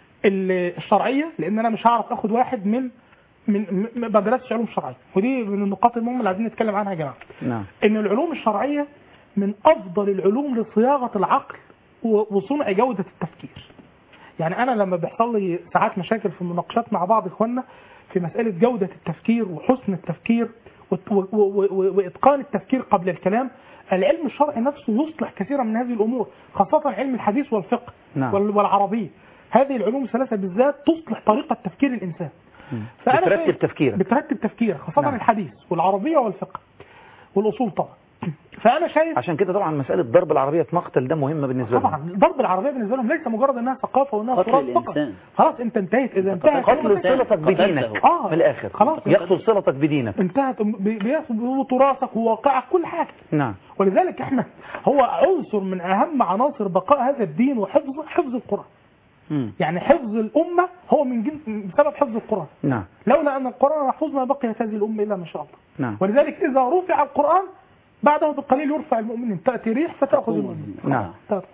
[SPEAKER 5] ال- الشرعية لأن أنا مش هعرف آخد واحد من من م- ما بدرسش علوم شرعية ودي من النقاط المهمة اللي عايزين نتكلم عنها يا جماعة
[SPEAKER 1] نعم
[SPEAKER 5] إن العلوم الشرعية من أفضل العلوم لصياغة العقل و- وصنع جودة التفكير يعني أنا لما بيحصل لي ساعات مشاكل في المناقشات مع بعض إخواننا في مسألة جودة التفكير وحسن التفكير وت- و- و- و- وإتقان التفكير قبل الكلام العلم الشرعي نفسه يصلح كثيرا من هذه الأمور خاصة علم الحديث والفقه
[SPEAKER 1] نعم.
[SPEAKER 5] وال- والعربية هذه العلوم الثلاثة بالذات تصلح طريقة تفكير الإنسان فأنا
[SPEAKER 1] بترتب
[SPEAKER 5] شايف-
[SPEAKER 1] تفكيرك.
[SPEAKER 5] بترتب تفكيرك خاصة
[SPEAKER 1] نعم.
[SPEAKER 5] الحديث والعربية والفقه والأصول طبعا فأنا شايف
[SPEAKER 1] عشان كده طبعا مسألة ضرب العربية في مقتل ده مهمة بالنسبة لهم
[SPEAKER 5] طبعا ضرب العربية بالنسبة لهم ليس مجرد انها ثقافة وانها
[SPEAKER 6] قتل
[SPEAKER 5] تراث فقط
[SPEAKER 6] الإنسان.
[SPEAKER 5] خلاص انت انتهت اذا انتهت
[SPEAKER 1] قتل
[SPEAKER 6] الإنسان.
[SPEAKER 1] صلتك بدينك
[SPEAKER 6] قتلته.
[SPEAKER 5] آه.
[SPEAKER 1] من الآخر
[SPEAKER 5] خلاص.
[SPEAKER 1] يقتل صلتك بدينك
[SPEAKER 5] انتهت بي- بياخد تراثك وواقعك كل حاجة
[SPEAKER 1] نعم
[SPEAKER 5] ولذلك احنا هو عنصر من اهم عناصر بقاء هذا الدين وحفظ حفظ القرآن
[SPEAKER 1] مم.
[SPEAKER 5] يعني حفظ الأمة هو من جنس بسبب حفظ القرآن
[SPEAKER 1] نعم
[SPEAKER 5] لولا أن القرآن محفوظ ما بقيت هذه الأمة إلا ما شاء الله
[SPEAKER 1] نعم
[SPEAKER 5] ولذلك إذا رفع القرآن بعده بقليل يرفع المؤمنين تأتي ريح فتأخذ المؤمنين
[SPEAKER 1] نعم.
[SPEAKER 5] تأخذ.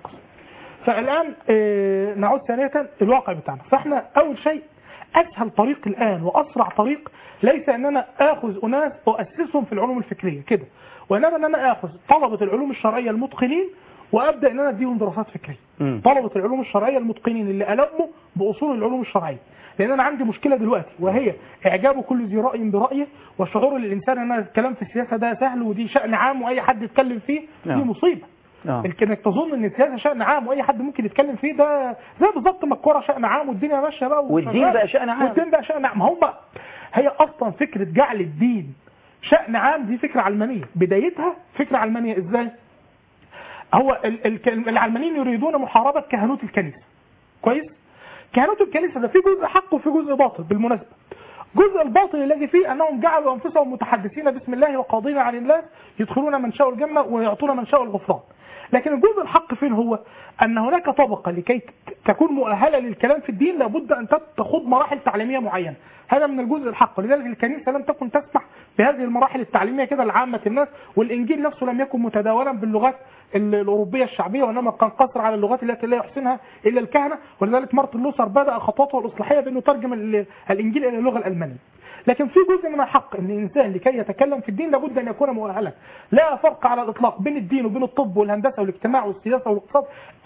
[SPEAKER 5] فالآن آه، نعود ثانية الواقع بتاعنا فاحنا أول شيء أسهل طريق الآن وأسرع طريق ليس أن أنا آخذ أناس وأسسهم في العلوم الفكرية كده وإنما أن أنا آخذ طلبة العلوم الشرعية المتقنين وأبدأ أن أنا أديهم دراسات فكرية
[SPEAKER 1] مم.
[SPEAKER 5] طلبة العلوم الشرعية المتقنين اللي ألموا بأصول العلوم الشرعية لأن أنا عندي مشكلة دلوقتي وهي إعجاب كل ذي رأي برأيه وشعور الإنسان أن الكلام في السياسة ده سهل ودي شأن عام وأي حد يتكلم فيه دي
[SPEAKER 1] نعم.
[SPEAKER 5] مصيبة
[SPEAKER 1] آه.
[SPEAKER 5] انك تظن ان السياسه شان عام واي حد ممكن يتكلم فيه ده زي بالظبط ما الكوره شان عام والدنيا ماشيه بقى
[SPEAKER 1] والدين
[SPEAKER 5] وشغال.
[SPEAKER 1] بقى شأن عام.
[SPEAKER 5] والدين بقى شان عام هم هي اصلا فكره جعل الدين شأن عام دي فكره علمانيه بدايتها فكره علمانيه ازاي هو ال- ال- العلمانيين يريدون محاربه كهنوت الكنيسه كويس كهنوت الكنيسه ده في جزء حق وفي جزء باطل بالمناسبه الجزء الباطل الذي فيه انهم جعلوا انفسهم متحدثين باسم الله وقاضين عن الله يدخلون من شاء الجنه ويعطون من شاء الغفران لكن الجزء الحق فين هو ان هناك طبقه لكي تكون مؤهله للكلام في الدين لابد ان تخوض مراحل تعليميه معينه هذا من الجزء الحق ولذلك الكنيسه لم تكن تسمح بهذه المراحل التعليميه كده لعامه الناس والانجيل نفسه لم يكن متداولا باللغات ال- الاوروبيه الشعبيه وانما كان قصر على اللغات التي لا يحسنها الا الكهنه ولذلك مارتن لوثر بدا خطواته الاصلاحيه بانه ترجم ال- الانجيل الى اللغه الالمانيه لكن في جزء من الحق ان الانسان لكي يتكلم في الدين لابد ان يكون مؤهلا لا فرق على الاطلاق بين الدين وبين الطب والهندسه والاجتماع والسياسه والاقتصاد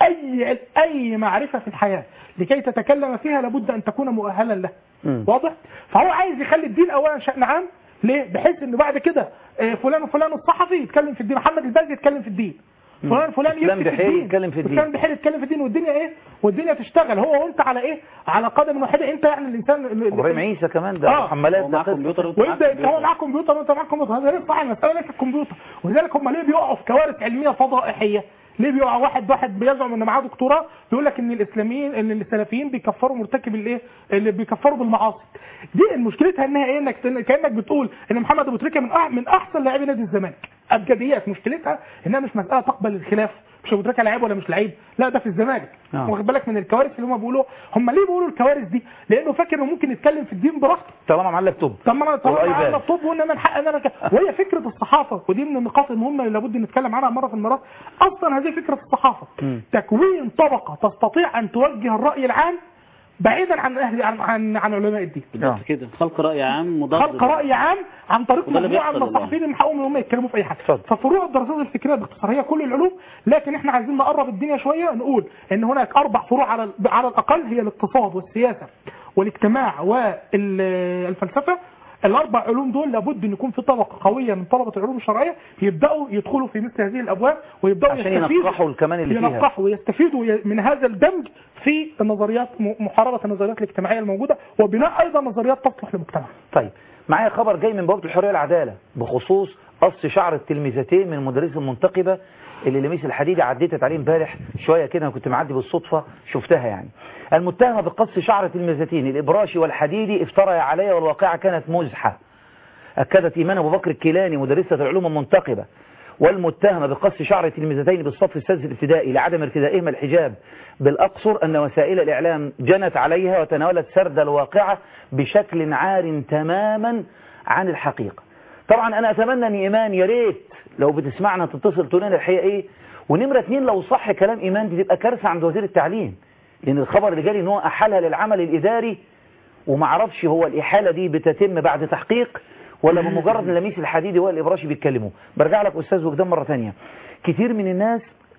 [SPEAKER 5] اي اي معرفه في الحياه لكي تتكلم فيها لابد ان تكون مؤهلا لها
[SPEAKER 1] مم.
[SPEAKER 5] واضح فهو عايز يخلي الدين اولا شان عام ليه بحيث انه بعد كده آه، فلان وفلان الصحفي يتكلم في الدين محمد الباز يتكلم في الدين فلان فلان
[SPEAKER 1] إسلام
[SPEAKER 5] يفتي في
[SPEAKER 1] بحيري
[SPEAKER 5] الدين
[SPEAKER 1] يتكلم في الدين.
[SPEAKER 5] إسلام بحيري يتكلم في الدين والدنيا ايه والدنيا تشتغل هو وانت على ايه على قدم واحده انت يعني الانسان اللي-
[SPEAKER 1] ابراهيم عيسى كمان ده
[SPEAKER 5] آه.
[SPEAKER 1] محملات
[SPEAKER 6] هو
[SPEAKER 1] ده
[SPEAKER 6] معاه
[SPEAKER 1] قصة.
[SPEAKER 6] كمبيوتر وانت معاك
[SPEAKER 5] ويبدا هو
[SPEAKER 6] كمبيوتر.
[SPEAKER 5] معاه كمبيوتر وانت معاك كمبيوتر هذا ليه صح المساله ليس الكمبيوتر ولذلك هم ليه بيقعوا في كوارث علميه فضائحيه ليه بيقع واحد واحد بيزعم ان معاه دكتوراه يقول لك ان الاسلاميين ان السلفيين بيكفروا مرتكب الايه اللي بيكفروا بالمعاصي دي مشكلتها انها ايه انك كانك بتقول ان محمد ابو تريكه من أح من احسن لاعبي نادي الزمالك ابجديات مشكلتها انها مش مساله تقبل الخلاف مش ابو تريكه لعيب ولا مش لعيب لا ده في الزمالك
[SPEAKER 1] آه.
[SPEAKER 5] واخد بالك من الكوارث اللي هم بيقولوها هم ليه بيقولوا الكوارث دي لانه فاكر انه ممكن يتكلم في الدين براحته
[SPEAKER 1] طالما معاه اللابتوب
[SPEAKER 5] طب ما انا طبعا
[SPEAKER 1] والآيباد.
[SPEAKER 5] معايا اللابتوب وان انا الحق ان انا ك... وهي فكره الصحافه ودي من النقاط المهمه اللي لابد نتكلم عنها مره في المرات اصلا هذه فكره الصحافه
[SPEAKER 1] مم.
[SPEAKER 5] تكوين طبقه تستطيع ان توجه الراي العام بعيدا عن اهل عن عن, عن علماء الدين
[SPEAKER 6] بالظبط كده خلق رأي عام مضاد
[SPEAKER 5] خلق راي عام عن طريق
[SPEAKER 6] وده اللي
[SPEAKER 5] مجموعه من
[SPEAKER 6] بيحصل
[SPEAKER 5] الصحفيين اللي من حقهم ان هم يتكلموا في اي حاجه
[SPEAKER 1] اتفضل.
[SPEAKER 5] ففروع الدراسات الفكريه باختصار هي كل العلوم لكن احنا عايزين نقرب الدنيا شويه نقول ان هناك اربع فروع على على الاقل هي الاقتصاد والسياسه والاجتماع والفلسفه الاربع علوم دول لابد ان يكون في طبقه قويه من طلبه العلوم الشرعيه يبداوا يدخلوا في مثل هذه الابواب ويبداوا
[SPEAKER 1] عشان
[SPEAKER 5] يستفيدوا
[SPEAKER 1] ينقحوا الكمان اللي فيها
[SPEAKER 5] ينقحوا ويستفيدوا ي- من هذا الدمج في النظريات م- محاربه النظريات الاجتماعيه الموجوده وبناء ايضا نظريات تصلح للمجتمع
[SPEAKER 1] طيب معايا خبر جاي من بوابه الحريه والعداله بخصوص قص شعر التلميذتين من المدرسه المنتقبه اللي لميس الحديدي عديتت عليه امبارح شويه كده انا كنت معدي بالصدفه شفتها يعني المتهمه بقص شعر التلميذتين الابراشي والحديدي افترى علي والواقعه كانت مزحه اكدت ايمان ابو بكر الكيلاني مدرسه العلوم المنتقبه والمتهمة بقص شعر تلميذتين بالصف السادس الابتدائي لعدم ارتدائهما الحجاب بالأقصر أن وسائل الإعلام جنت عليها وتناولت سرد الواقعة بشكل عار تماما عن الحقيقة طبعا أنا أتمنى أن إيمان يا ريت لو بتسمعنا تتصل تقول لنا الحقيقة إيه ونمرة اتنين لو صح كلام إيمان دي تبقى كارثة عند وزير التعليم لأن الخبر اللي جالي إن هو أحالها للعمل الإداري ومعرفش هو الإحالة دي بتتم بعد تحقيق ولا بمجرد ان لميس الحديدي والإبراشي بيتكلموا برجع لك أستاذ وجدان مرة تانية كتير من الناس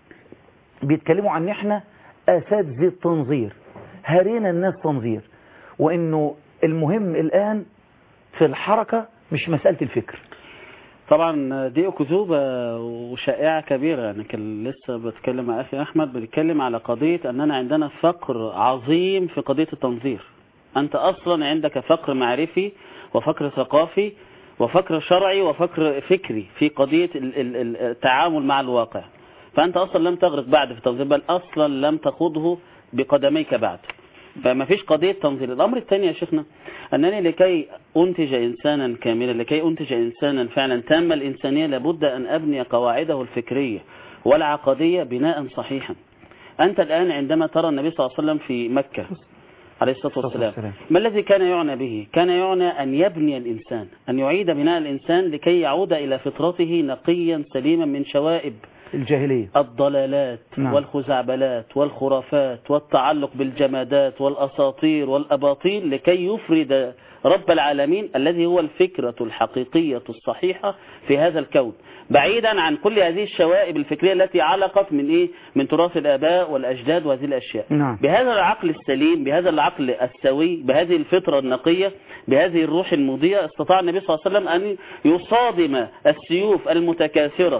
[SPEAKER 1] بيتكلموا عن ان احنا أساتذة تنظير هرينا الناس تنظير وإنه المهم الآن في الحركة مش مسألة الفكر
[SPEAKER 6] طبعا دي أكذوبة وشائعة كبيرة أنا كان لسه بتكلم مع أخي أحمد بنتكلم على قضية أننا عندنا فقر عظيم في قضية التنظير أنت أصلا عندك فقر معرفي وفقر ثقافي وفقر شرعي وفقر فكري في قضية ال- ال- ال- التعامل مع الواقع فأنت أصلا لم تغرق بعد في التنظير بل أصلا لم تخوضه بقدميك بعد فما فيش قضية تنظير الأمر الثاني يا شيخنا أنني لكي أنتج إنسانا كاملا لكي أنتج إنسانا فعلا تام الإنسانية لابد أن أبني قواعده الفكرية والعقدية بناء صحيحا أنت الآن عندما ترى النبي صلى الله عليه وسلم في مكة عليه الصلاة والسلام
[SPEAKER 1] والسلام.
[SPEAKER 6] ما الذي كان يعنى به كان يعنى أن يبني الإنسان أن يعيد بناء الإنسان لكي يعود إلى فطرته نقيا سليما من شوائب
[SPEAKER 1] الجاهلية
[SPEAKER 6] الضلالات
[SPEAKER 1] نعم.
[SPEAKER 6] والخزعبلات والخرافات والتعلق بالجمادات والأساطير والأباطيل لكي يفرد رب العالمين الذي هو الفكرة الحقيقية الصحيحة في هذا الكون بعيدا عن كل هذه الشوائب الفكرية التي علقت من إيه؟ من تراث الآباء والأجداد وهذه الأشياء
[SPEAKER 1] نعم.
[SPEAKER 6] بهذا العقل السليم بهذا العقل السوي بهذه الفطرة النقية بهذه الروح المضيئة استطاع النبي صلى الله عليه وسلم أن يصادم السيوف المتكاثرة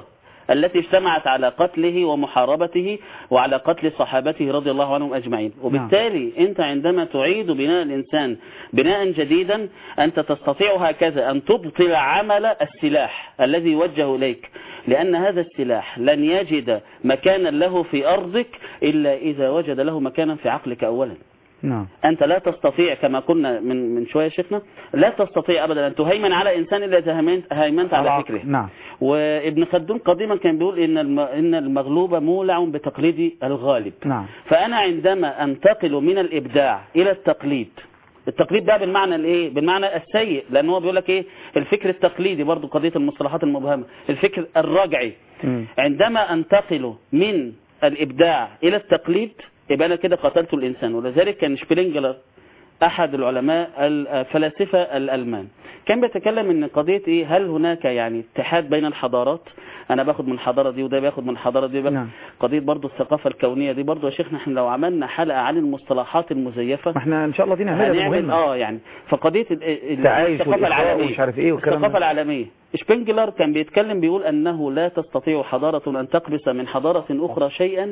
[SPEAKER 6] التي اجتمعت على قتله ومحاربته وعلى قتل صحابته رضي الله عنهم أجمعين وبالتالي أنت عندما تعيد بناء الإنسان بناء جديدا أنت تستطيع هكذا أن تبطل عمل السلاح الذي يوجه إليك لأن هذا السلاح لن يجد مكانا له في أرضك إلا إذا وجد له مكانا في عقلك أولا
[SPEAKER 1] نعم
[SPEAKER 6] أنت لا تستطيع كما قلنا من من شوية شيخنا لا تستطيع أبدا أن تهيمن على إنسان إلا إذا هيمنت- هيمنت على فكره
[SPEAKER 1] نعم
[SPEAKER 6] وابن خلدون قديما كان بيقول إن الم- إن المغلوب مولع بتقليد الغالب
[SPEAKER 1] نعم
[SPEAKER 6] فأنا عندما أنتقل من الإبداع إلى التقليد التقليد ده بالمعنى الايه بالمعنى السيء لان هو بيقول لك ايه الفكر التقليدي برضو قضيه المصطلحات المبهمه الفكر الرجعي
[SPEAKER 1] مم.
[SPEAKER 6] عندما انتقل من الابداع الى التقليد يبقى انا كده قتلت الانسان ولذلك كان شبيلنجلر احد العلماء الفلاسفه الالمان كان بيتكلم ان قضيه ايه هل هناك يعني اتحاد بين الحضارات انا باخد من الحضاره دي وده بياخد من الحضاره دي
[SPEAKER 1] نعم.
[SPEAKER 6] قضيه برضو الثقافه الكونيه دي برضو يا شيخنا احنا لو عملنا حلقه عن المصطلحات المزيفه
[SPEAKER 1] ما احنا ان شاء الله دي نعملها دي
[SPEAKER 6] هنعمل
[SPEAKER 1] مهمة
[SPEAKER 6] اه يعني فقضيه ال- ال-
[SPEAKER 1] التعايش
[SPEAKER 6] الثقافه
[SPEAKER 1] والإخاء
[SPEAKER 6] العالميه
[SPEAKER 1] ومش عارف إيه والكلام
[SPEAKER 6] الثقافه
[SPEAKER 1] ده.
[SPEAKER 6] العالميه شبنجلر كان بيتكلم بيقول انه لا تستطيع حضاره ان تقبس من حضاره اخرى شيئا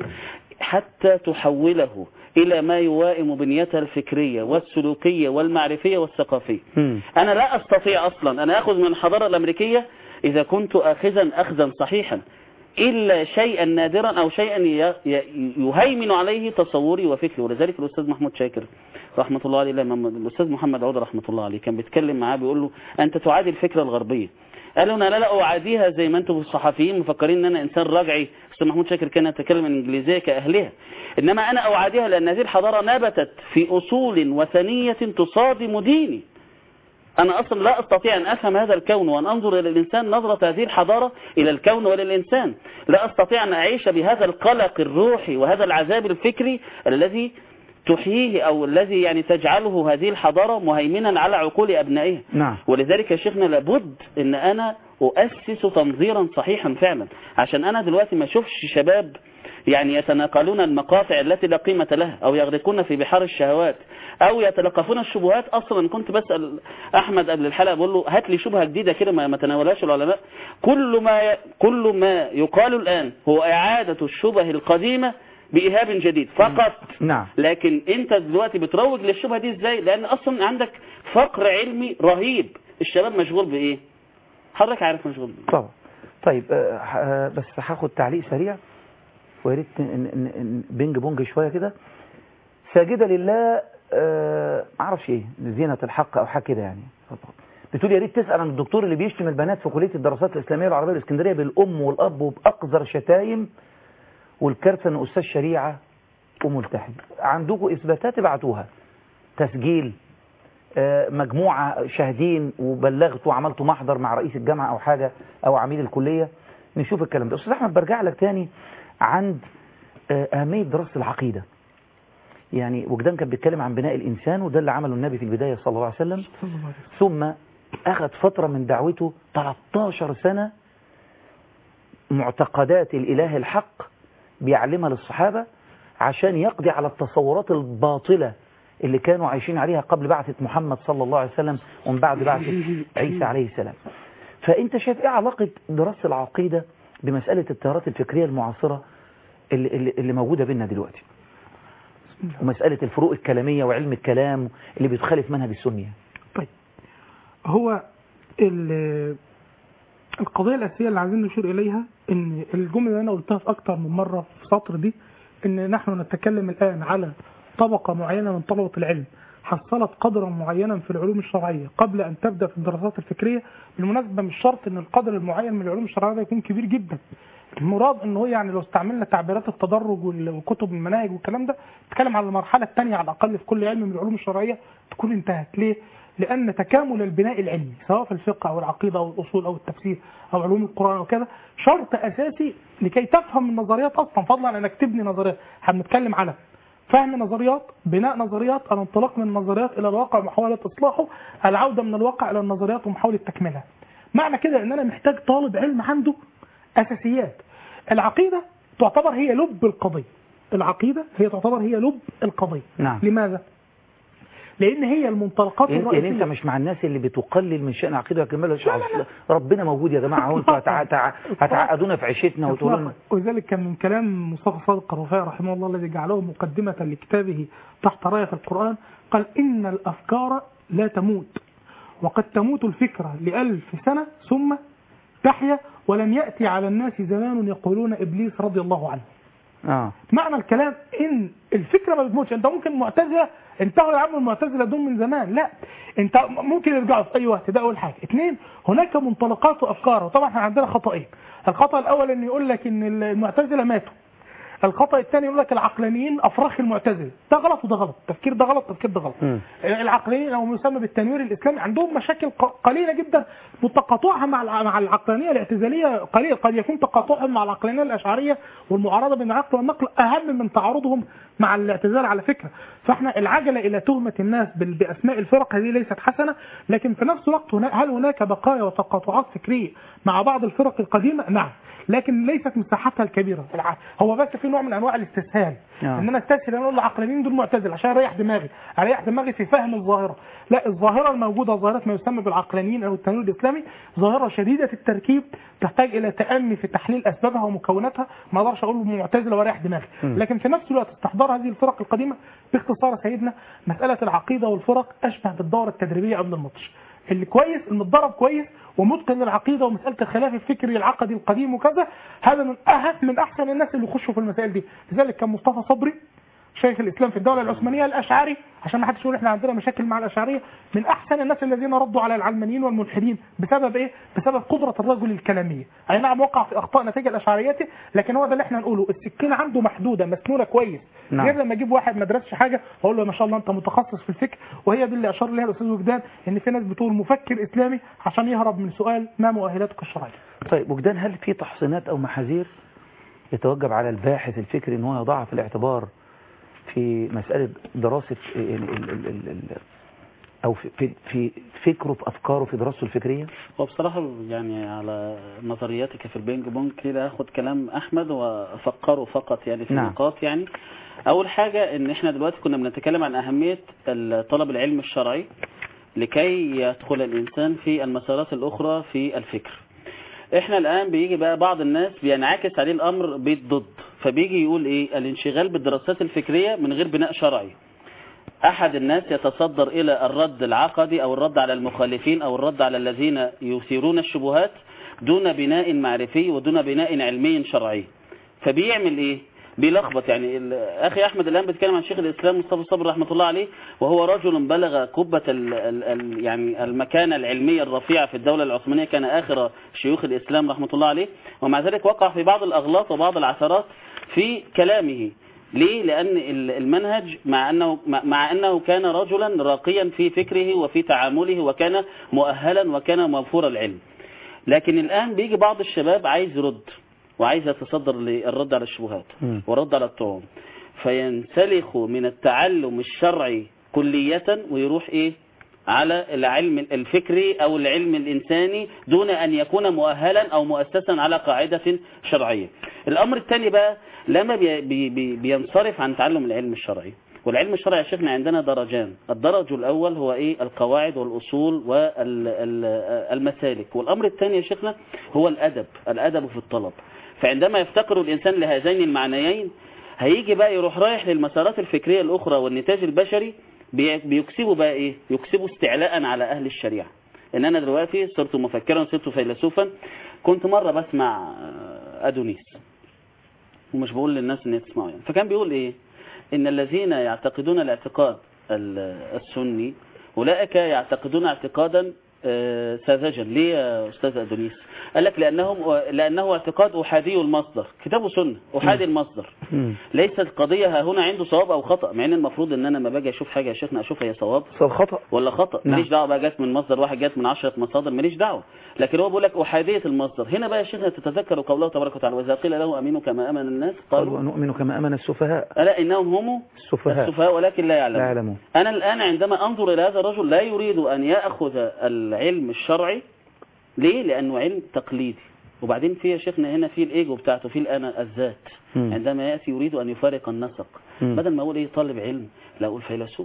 [SPEAKER 6] حتى تحوله الى ما يوائم بنيتها الفكريه والسلوكيه والمعرفيه والثقافيه
[SPEAKER 1] مم.
[SPEAKER 6] انا لا استطيع اصلا ان اخذ من الحضاره الامريكيه اذا كنت اخذا اخذا صحيحا الا شيئا نادرا او شيئا ي- ي- يهيمن عليه تصوري وفكري ولذلك الاستاذ محمود شاكر رحمه الله عليه لما الاستاذ محمد عوده رحمه الله عليه كان بيتكلم معاه بيقول له انت تعادي الفكره الغربيه قال له انا لا لا اعاديها زي ما انتم الصحفيين مفكرين ان انا انسان رجعي استاذ محمود شاكر كان يتكلم الانجليزيه كاهلها انما انا اعاديها لان هذه الحضاره نبتت في اصول وثنيه تصادم ديني أنا أصلا لا أستطيع أن أفهم هذا الكون وأن أنظر إلى الإنسان نظرة هذه الحضارة إلى الكون وللإنسان لا أستطيع أن أعيش بهذا القلق الروحي وهذا العذاب الفكري الذي تحييه أو الذي يعني تجعله هذه الحضارة مهيمنا على عقول أبنائها
[SPEAKER 1] نعم
[SPEAKER 6] ولذلك يا شيخنا لابد ان انا اؤسس تنظيرا صحيحا فعلا عشان انا دلوقتي ما اشوفش شباب يعني يتناقلون المقاطع التي لا قيمة لها او يغرقون في بحار الشهوات او يتلقفون الشبهات اصلا كنت بسأل احمد قبل الحلقة بقول له هات لي شبهة جديدة كده ما ما تناولهاش العلماء كل ما كل ما يقال الان هو اعادة الشبه القديمة بإيهاب جديد فقط
[SPEAKER 1] نعم
[SPEAKER 6] لكن انت دلوقتي بتروج للشبهه دي ازاي لان اصلا عندك فقر علمي رهيب الشباب مشغول بايه حضرتك عارف مشغول بايه
[SPEAKER 1] طبعا طيب آه، ح- آه، بس هاخد تعليق سريع ويا ريت ن- ن- ن- بينج بونج شويه كده ساجده لله آه، معرفش ايه زينه الحق او حاجه كده يعني بتقول يا ريت تسال عن الدكتور اللي بيشتم البنات في كليه الدراسات الاسلاميه والعربيه الاسكندريه بالام والاب وباقذر شتايم والكارثه ان استاذ شريعه وملتحي عندكم اثباتات ابعتوها تسجيل آه، مجموعة شاهدين وبلغتوا وعملتوا محضر مع رئيس الجامعة أو حاجة أو عميد الكلية نشوف الكلام ده أستاذ أحمد برجع لك تاني عند آه، أهمية دراسة العقيدة يعني وجدان كان بيتكلم عن بناء الإنسان وده اللي عمله النبي في البداية صلى الله عليه وسلم ثم أخذ فترة من دعوته 13 سنة معتقدات الإله الحق بيعلمها للصحابة عشان يقضي على التصورات الباطلة اللي كانوا عايشين عليها قبل بعثة محمد صلى الله عليه وسلم ومن بعد بعثة عيسى عليه السلام فأنت شايف إيه علاقة دراسة العقيدة بمسألة التيارات الفكرية المعاصرة اللي, اللي, اللي موجودة بيننا دلوقتي ومسألة الفروق الكلامية وعلم الكلام اللي بيتخالف منهج السنية
[SPEAKER 5] طيب هو ال- القضية الأساسية اللي عايزين نشير إليها إن الجملة اللي أنا قلتها في أكتر من مرة في السطر دي إن نحن نتكلم الآن على طبقة معينة من طلبة العلم حصلت قدرا معينا في العلوم الشرعية قبل أن تبدأ في الدراسات الفكرية بالمناسبة مش شرط إن القدر المعين من العلوم الشرعية ده يكون كبير جدا المراد ان هو يعني لو استعملنا تعبيرات التدرج وال- وكتب المناهج والكلام ده نتكلم على المرحله الثانيه على الاقل في كل علم من العلوم الشرعيه تكون انتهت ليه؟ لان تكامل البناء العلمي سواء في الفقه او العقيده او الاصول او التفسير او علوم القران او كذا شرط اساسي لكي تفهم النظريات اصلا فضلا عن انك تبني نظريات احنا بنتكلم على فهم نظريات بناء نظريات الانطلاق من النظريات الى الواقع ومحاوله اصلاحه العوده من الواقع الى النظريات ومحاوله تكميلها معنى كده ان انا محتاج طالب علم عنده اساسيات العقيده تعتبر هي لب القضيه العقيده هي تعتبر هي لب القضيه
[SPEAKER 1] نعم.
[SPEAKER 5] لماذا لان هي المنطلقات
[SPEAKER 1] يعني
[SPEAKER 5] الرئيسيه
[SPEAKER 1] يعني انت مش مع الناس اللي بتقلل من شأن العقيده ويكملها الشعب ربنا موجود يا جماعه هو انتوا هتع- هتع- هتعقدونا في عيشتنا وتقولوا لنا
[SPEAKER 5] وذلك كان من كلام مصطفى صادق الرفاعي رحمه الله الذي جعله مقدمة لكتابه تحت راية القرآن قال إن الأفكار لا تموت وقد تموت الفكرة لألف سنة ثم تحيا ولم يأتي على الناس زمان يقولون إبليس رضي الله عنه
[SPEAKER 1] اه
[SPEAKER 5] معنى الكلام ان الفكره ما بتموتش انت ممكن معتزله انتهوا يا عم المعتزله دول من زمان لا انت ممكن يرجعوا في اي وقت ده اول حاجه اثنين هناك منطلقات وافكار وطبعا احنا عندنا خطأين الخطأ الاول ان يقول لك ان المعتزله ماتوا الخطأ الثاني يقول لك العقلانيين افراخ المعتزله ده غلط وده غلط التفكير ده غلط التفكير ده غلط
[SPEAKER 1] مم.
[SPEAKER 5] العقلانيين او ما يسمى بالتنوير الاسلامي عندهم مشاكل ق- قليله جدا وتقاطعها مع الع- مع العقلانيه الاعتزاليه قليل قد يكون تقاطعهم مع العقلانيه الاشعريه والمعارضه بين العقل والنقل اهم من تعارضهم مع الاعتزال على فكره فاحنا العجله الى تهمه الناس بال- باسماء الفرق هذه ليست حسنه لكن في نفس الوقت هنا هل هناك بقايا وتقاطعات فكريه مع بعض الفرق القديمه نعم لكن ليست مساحتها الكبيره الع- هو بس في نوع من انواع الاستسهال
[SPEAKER 1] نعم.
[SPEAKER 5] ان انا استسهل انا اقول العقلانيين دول معتزل عشان اريح دماغي اريح دماغي في فهم الظاهره لا الظاهره الموجوده ظاهره ما يسمى بالعقلانيين او التنوير الاسلامي ظاهره شديده التركيب تحتاج الى تامي في تحليل اسبابها ومكوناتها ما اقدرش اقول معتزله واريح دماغي
[SPEAKER 1] م.
[SPEAKER 5] لكن في نفس الوقت استحضار هذه الفرق القديمه باختصار يا سيدنا مساله العقيده والفرق اشبه بالدوره التدريبيه قبل الماتش اللي كويس المتدرب كويس ومتقن للعقيده ومساله الخلاف الفكري العقدي القديم وكذا هذا من اهم من احسن الناس اللي يخشوا في المسائل دي لذلك كان مصطفى صبري شيخ الاسلام في الدوله العثمانيه الاشعري عشان ما حدش يقول احنا عندنا مشاكل مع الاشعريه من احسن الناس الذين ردوا على العلمانيين والملحدين بسبب ايه؟ بسبب قدره الرجل الكلاميه، اي نعم وقع في اخطاء نتيجه لاشعريته لكن هو ده اللي احنا نقوله السكينه عنده محدوده مسنونه كويس
[SPEAKER 1] نعم.
[SPEAKER 5] غير لما اجيب واحد ما درسش حاجه واقول له ما شاء الله انت متخصص في الفكر وهي دي اللي اشار ليها الاستاذ وجدان ان في ناس بتقول مفكر اسلامي عشان يهرب من سؤال ما مؤهلاتك الشرعيه.
[SPEAKER 1] طيب وجدان هل في تحصينات او محاذير يتوجب على الباحث الفكري ان هو يضعها في الاعتبار في مسألة دراسة ال ال ال ال ال او في, في, في فكره في افكاره في دراسته الفكرية
[SPEAKER 6] هو بصراحة يعني على نظرياتك في البينج بونج كده اخد كلام احمد وافكره فقط يعني في
[SPEAKER 1] نعم.
[SPEAKER 6] نقاط يعني اول حاجة ان احنا دلوقتي كنا بنتكلم عن اهمية طلب العلم الشرعي لكي يدخل الانسان في المسارات الاخرى في الفكر احنا الان بيجي بقى بعض الناس بينعكس عليه الامر بالضد فبيجي يقول ايه الانشغال بالدراسات الفكرية من غير بناء شرعي احد الناس يتصدر الى الرد العقدي او الرد على المخالفين او الرد على الذين يثيرون الشبهات دون بناء معرفي ودون بناء علمي شرعي فبيعمل ايه بيلخبط يعني ال- اخي احمد الان بيتكلم عن شيخ الاسلام مصطفى صبري رحمه الله عليه وهو رجل بلغ قبه ال ال ال يعني المكانه العلميه الرفيعه في الدوله العثمانيه كان اخر شيوخ الاسلام رحمه الله عليه ومع ذلك وقع في بعض الاغلاط وبعض العثرات في كلامه ليه؟ لأن ال- المنهج مع أنه مع- مع أنه كان رجلا راقيا في فكره وفي تعامله وكان مؤهلا وكان موفور العلم. لكن الآن بيجي بعض الشباب عايز يرد وعايز يتصدر للرد على الشبهات
[SPEAKER 1] مم.
[SPEAKER 6] والرد على الطعون فينسلخ من التعلم الشرعي كلية ويروح إيه؟ على العلم الفكري أو العلم الإنساني دون أن يكون مؤهلا أو مؤسسا على قاعدة شرعية الأمر الثاني بقى لما بي بي بي بينصرف عن تعلم العلم الشرعي والعلم الشرعي يا شيخنا عندنا درجان الدرج الأول هو إيه القواعد والأصول والمسالك والأمر الثاني يا شيخنا هو الأدب الأدب في الطلب فعندما يفتقر الإنسان لهذين المعنيين هيجي بقى يروح رايح للمسارات الفكرية الأخرى والنتاج البشري بي- بيكسبوا بقى إيه يكسبوا استعلاء على أهل الشريعة إن أنا دلوقتي صرت مفكرا صرت فيلسوفا كنت مرة بسمع آه، أدونيس ومش بقول للناس ان هي تسمعوا يعني فكان بيقول ايه ان الذين يعتقدون الاعتقاد ال- السني اولئك يعتقدون اعتقادا آه، ساذجا ليه يا استاذ ادونيس قال لك لانهم لانه اعتقاد احادي المصدر كتابه سنه احادي المصدر
[SPEAKER 1] مم.
[SPEAKER 6] ليست القضيه ها هنا عنده صواب او خطا مع ان المفروض ان انا لما باجي اشوف حاجه يا شيخنا اشوفها هي صواب
[SPEAKER 1] صار خطأ
[SPEAKER 6] ولا خطأ
[SPEAKER 1] نعم.
[SPEAKER 6] ماليش دعوه بقى جت من مصدر واحد جت من عشرة مصادر ماليش دعوه لكن هو بيقول لك احاديه المصدر هنا بقى يا شيخنا تتذكر قوله تبارك وتعالى واذا قيل له امينوا كما امن الناس
[SPEAKER 1] قالوا
[SPEAKER 6] قالوا
[SPEAKER 1] ونؤمن كما أمن السفهاء
[SPEAKER 6] الا انهم هم
[SPEAKER 1] السفهاء
[SPEAKER 6] السفهاء ولكن لا يعلمون
[SPEAKER 1] لا يعلمون
[SPEAKER 6] انا الان عندما انظر الى هذا الرجل لا يريد ان ياخذ العلم الشرعي ليه لانه علم تقليدي وبعدين في يا شيخنا هنا في الايجو بتاعته في الانا الذات
[SPEAKER 1] مم.
[SPEAKER 6] عندما ياتي يريد ان يفارق النسق
[SPEAKER 1] مم.
[SPEAKER 6] بدل ما اقول ايه طالب علم لا اقول فيلسوف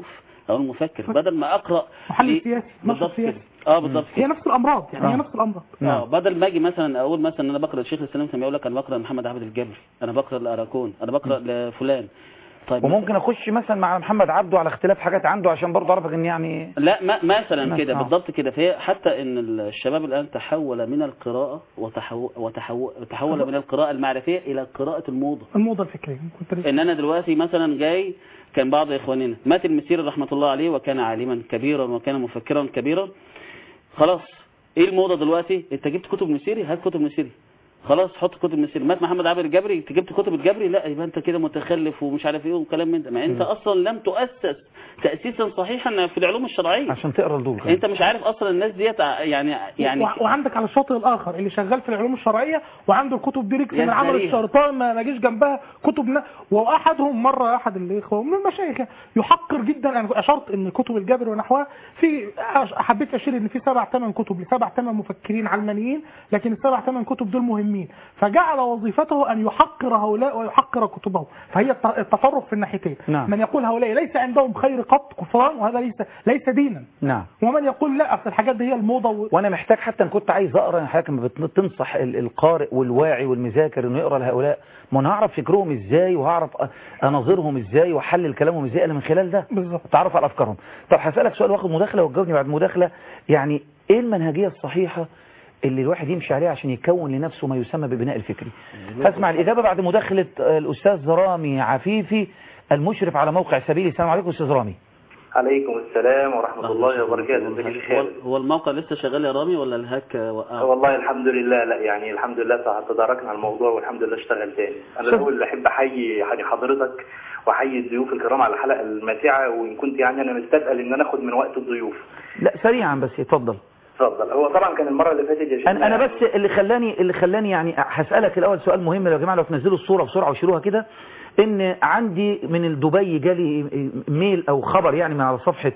[SPEAKER 6] اقول مفكر بدل ما اقرا
[SPEAKER 5] محلل
[SPEAKER 6] لي-
[SPEAKER 5] سياسي، نشط
[SPEAKER 6] بالظبط كده
[SPEAKER 5] سياسي.
[SPEAKER 6] اه بالظبط
[SPEAKER 5] هي
[SPEAKER 6] كده
[SPEAKER 5] نفس الامراض يعني هي
[SPEAKER 1] آه.
[SPEAKER 5] نفس الامراض
[SPEAKER 6] اه بدل ما اجي مثلا اقول مثلا ان انا بقرا الشيخ الاسلام تيميه يقول لك انا بقرا محمد عبد الجبري انا بقرا لاراكون انا بقرا لفلان طيب
[SPEAKER 1] وممكن اخش مثلا مع محمد عبده على اختلاف حاجات عنده عشان برضه اعرفك ان يعني
[SPEAKER 6] لا ما مثلا
[SPEAKER 1] مثلا،
[SPEAKER 6] كده
[SPEAKER 1] آه.
[SPEAKER 6] بالضبط كده فهي حتى ان الشباب الان تحول من القراءه وتحول وتحول وتحول من القراءه المعرفيه الى قراءه الموضه
[SPEAKER 5] الموضه الفكريه كنت لسه-
[SPEAKER 6] ان انا دلوقتي مثلا جاي كان بعض اخواننا مات المسيري رحمه الله عليه وكان عالما كبيرا وكان مفكرا كبيرا خلاص ايه الموضه دلوقتي انت جبت كتب مسيري هات كتب مسيري خلاص حط كتب مسيري مات محمد عابر الجبري انت جبت كتب الجبري لا يبقى انت كده متخلف ومش عارف ايه وكلام من ده ما انت اصلا لم تؤسس تاسيسا صحيحا في العلوم الشرعيه
[SPEAKER 1] عشان تقرا دول كمان.
[SPEAKER 6] انت مش عارف اصلا الناس ديت ع- يعني يعني
[SPEAKER 5] و- وعندك على الشاطئ الاخر اللي شغال في العلوم الشرعيه وعنده الكتب دي ركس من عمل
[SPEAKER 6] يزدريها.
[SPEAKER 5] الشيطان ما ما جيش جنبها كتب ن... واحدهم مره احد الاخوه من المشايخ يعني يحقر جدا انا اشرت ان كتب الجابر ونحوها في أش- حبيت اشير ان في سبع ثمان كتب لسبع ثمان مفكرين علمانيين لكن السبع ثمان كتب دول مهمين فجعل وظيفته ان يحقر هؤلاء ويحقر كتبهم فهي الت- التطرف في الناحيتين
[SPEAKER 1] نعم.
[SPEAKER 5] من يقول هؤلاء ليس عندهم خير قط كفران وهذا ليس ليس دينا
[SPEAKER 1] نعم
[SPEAKER 5] ومن يقول لا اصل الحاجات دي هي الموضه و...
[SPEAKER 1] وانا محتاج حتى ان كنت عايز اقرا يعني حضرتك لما بت- تنصح ال- القارئ والواعي والمذاكر انه يقرا لهؤلاء ما انا هعرف فكرهم ازاي وهعرف أ- اناظرهم ازاي واحلل كلامهم ازاي الا من خلال ده
[SPEAKER 5] بالظبط
[SPEAKER 1] تعرف على افكارهم طب هسالك سؤال واخد مداخله وتجاوبني بعد مداخله يعني ايه المنهجيه الصحيحه اللي الواحد يمشي عليها عشان يكون لنفسه ما يسمى ببناء الفكري هسمع الاجابه بعد مداخله آه، الاستاذ رامي عفيفي المشرف على موقع سبيل السلام عليكم استاذ رامي
[SPEAKER 8] عليكم السلام ورحمة الله وبركاته ازيك يا شيخ
[SPEAKER 6] هو,
[SPEAKER 8] خالد
[SPEAKER 6] هو الموقع لسه شغال يا رامي ولا الهاك وقعه
[SPEAKER 8] والله الحمد لله لا يعني الحمد لله تداركنا على الموضوع والحمد لله اشتغل تاني انا الاول احب احيي يعني حضرتك واحيي الضيوف الكرام على الحلقه الماتعه وان كنت يعني انا مستثقل ان انا اخد من وقت الضيوف
[SPEAKER 1] لا سريعا بس اتفضل
[SPEAKER 8] اتفضل هو طبعا كان المره اللي فاتت يا شيخ
[SPEAKER 1] انا انا بس اللي خلاني اللي خلاني يعني هسالك الاول سؤال مهم يا جماعه لو تنزلوا الصوره بسرعه وشيلوها كده ان عندي من دبي جالي ميل او خبر يعني من على صفحه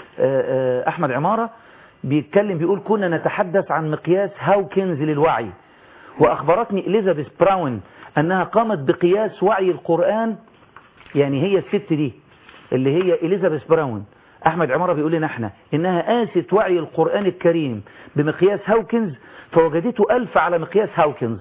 [SPEAKER 1] آه، آه، احمد عماره بيتكلم بيقول كنا نتحدث عن مقياس هاوكنز للوعي واخبرتني اليزابيث براون انها قامت بقياس وعي القران يعني هي الست دي اللي هي اليزابيث براون احمد عماره بيقول لنا احنا انها قاست وعي القران الكريم بمقياس هاوكنز فوجدته ألف على مقياس هاوكنز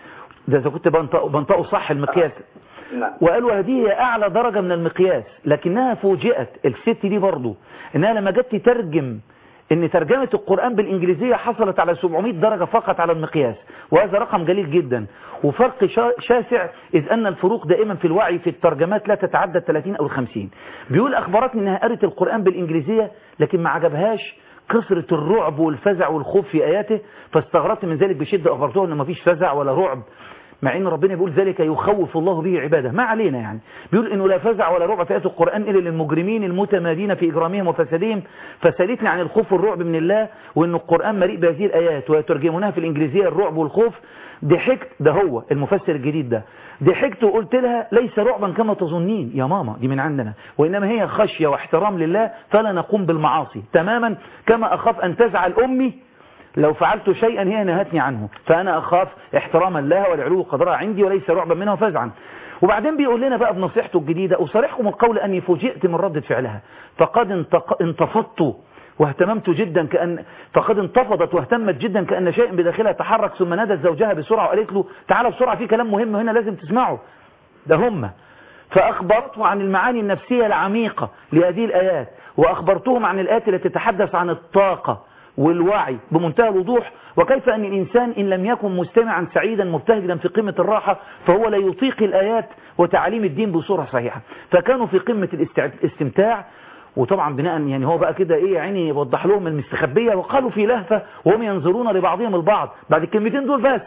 [SPEAKER 1] ده اذا كنت بنطقه بنطقه صح المقياس
[SPEAKER 8] نعم
[SPEAKER 1] وقالوا هذه هي أعلى درجة من المقياس لكنها فوجئت الست دي برضو إنها لما جت تترجم إن ترجمة القرآن بالإنجليزية حصلت على 700 درجة فقط على المقياس وهذا رقم جليل جدا وفرق شا- شاسع إذ أن الفروق دائما في الوعي في الترجمات لا تتعدى 30 أو 50 بيقول أخبرتني إنها قرت القرآن بالإنجليزية لكن ما عجبهاش كثرة الرعب والفزع والخوف في آياته فاستغربت من ذلك بشدة أخبرته أنه ما فيش فزع ولا رعب مع ان ربنا بيقول ذلك يخوف الله به عباده ما علينا يعني بيقول انه لا فزع ولا رعب في ايات القران الا للمجرمين المتمادين في اجرامهم وفسادهم فسالتني عن الخوف والرعب من الله وان القران مليء بهذه الايات ويترجمونها في الانجليزيه الرعب والخوف ضحكت ده هو المفسر الجديد ده ضحكت وقلت لها ليس رعبا كما تظنين يا ماما دي من عندنا وانما هي خشيه واحترام لله فلا نقوم بالمعاصي تماما كما اخاف ان تزعل امي لو فعلت شيئا هي نهتني عنه فأنا أخاف احتراما لها والعلو قدرها عندي وليس رعبا منها وفزعا وبعدين بيقول لنا بقى بنصيحته الجديدة أصرحكم القول أني فوجئت من ردة فعلها فقد انتق... انتفضت واهتممت جدا كأن فقد انتفضت واهتمت جدا كأن شيء بداخلها تحرك ثم نادت زوجها بسرعة وقالت له تعالى بسرعة في كلام مهم هنا لازم تسمعه ده هم فأخبرته عن المعاني النفسية العميقة لهذه الآيات وأخبرتهم عن الآيات التي تتحدث عن الطاقة والوعي بمنتهى الوضوح وكيف أن الإنسان إن لم يكن مستمعا سعيدا مبتهجا في قمة الراحة فهو لا يطيق الآيات وتعاليم الدين بصورة صحيحة فكانوا في قمة الاستع- الاستمتاع وطبعا بناء يعني هو بقى كده ايه يعني يوضح لهم المستخبية وقالوا في لهفة وهم ينظرون لبعضهم البعض بعد الكلمتين دول بس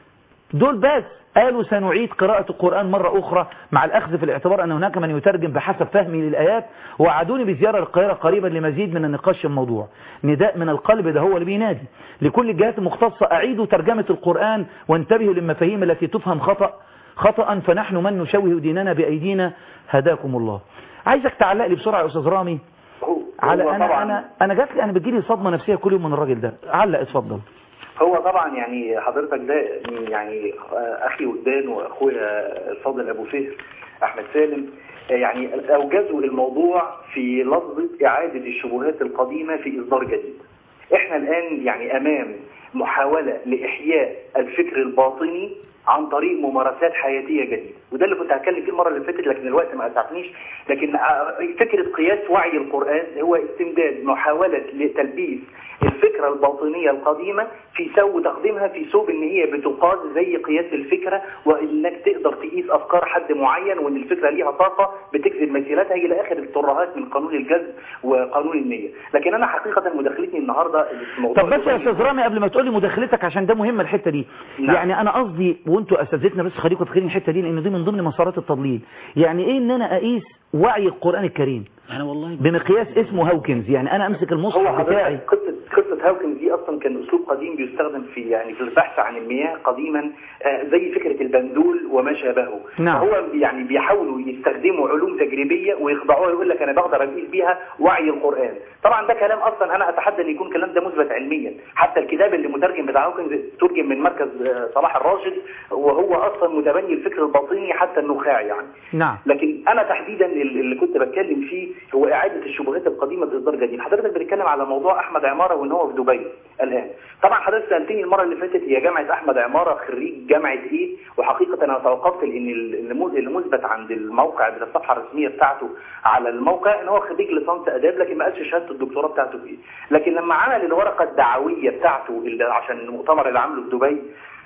[SPEAKER 1] دول بس قالوا سنعيد قراءة القرآن مرة أخرى مع الأخذ في الاعتبار أن هناك من يترجم بحسب فهمي للآيات وعدوني بزيارة للقاهرة قريبا لمزيد من النقاش في الموضوع نداء من القلب ده هو اللي بينادي لكل الجهات المختصة أعيدوا ترجمة القرآن وانتبهوا للمفاهيم التي تفهم خطأ خطأ فنحن من نشوه ديننا بأيدينا هداكم الله عايزك تعلق لي بسرعة يا أستاذ رامي
[SPEAKER 8] هو
[SPEAKER 1] على
[SPEAKER 8] هو
[SPEAKER 1] أنا
[SPEAKER 8] طبعا
[SPEAKER 1] أنا أنا جات لي أنا بتجيلي صدمة نفسية كل يوم من الراجل ده علق اتفضل
[SPEAKER 8] هو طبعا يعني حضرتك ده يعني اخي ودان واخويا الفاضل ابو فهر احمد سالم يعني اوجزوا الموضوع في لفظه اعاده الشبهات القديمه في اصدار جديد. احنا الان يعني امام محاوله لاحياء الفكر الباطني عن طريق ممارسات حياتيه جديده وده اللي كنت هتكلم فيه المره اللي فاتت لكن الوقت ما اسعفنيش لكن فكره قياس وعي القران هو استمداد محاوله لتلبيس الفكره الباطنيه القديمه في سو تقديمها في ثوب ان هي بتقاس زي قياس الفكره وانك تقدر تقيس افكار حد معين وان الفكره ليها طاقه بتجذب مثيلاتها الى اخر الترهات من قانون الجذب وقانون النيه لكن انا حقيقه مداخلتي النهارده في موضوع
[SPEAKER 1] طب بس يا استاذ رامي قبل ما تقول لي مداخلتك عشان ده مهم الحته دي
[SPEAKER 8] نعم.
[SPEAKER 1] يعني انا قصدي وانتوا اساتذتنا بس خليكم فاكرين الحته دي لان دي من ضمن مسارات التضليل يعني ايه ان انا اقيس وعي القران الكريم
[SPEAKER 6] انا والله
[SPEAKER 1] بمقياس اسمه هاوكنز يعني انا امسك
[SPEAKER 8] هو
[SPEAKER 1] المصحف بتاعي
[SPEAKER 8] حضرتك قصه قصه هاوكنز دي اصلا كان اسلوب قديم بيستخدم في يعني في البحث عن المياه قديما آه، زي فكره البندول وما شابهه
[SPEAKER 1] نعم.
[SPEAKER 8] هو يعني بيحاولوا يستخدموا علوم تجريبيه ويخضعوها يقول لك انا بقدر اقيس بيها وعي القران طبعا ده كلام اصلا انا اتحدى ان يكون الكلام ده مثبت علميا حتى الكتاب اللي مترجم بتاع هاوكنز ترجم من مركز آه، صلاح الراشد وهو اصلا متبني الفكر الباطني حتى النخاع يعني
[SPEAKER 1] نعم
[SPEAKER 8] لكن انا تحديدا اللي كنت بتكلم فيه هو اعاده الشبهات القديمه باصدار جديد حضرتك بتتكلم على موضوع احمد عماره وان هو في دبي الان طبعا حضرتك سالتني المره اللي فاتت هي جامعه احمد عماره خريج جامعه ايه وحقيقه انا توقفت لان النموذج اللي مثبت عند الموقع بتاع الصفحه الرسميه بتاعته على الموقع ان هو خريج ليسانس اداب لكن ما قالش شهاده الدكتوراه بتاعته في ايه لكن لما عمل الورقه الدعويه بتاعته اللي عشان المؤتمر اللي عامله في دبي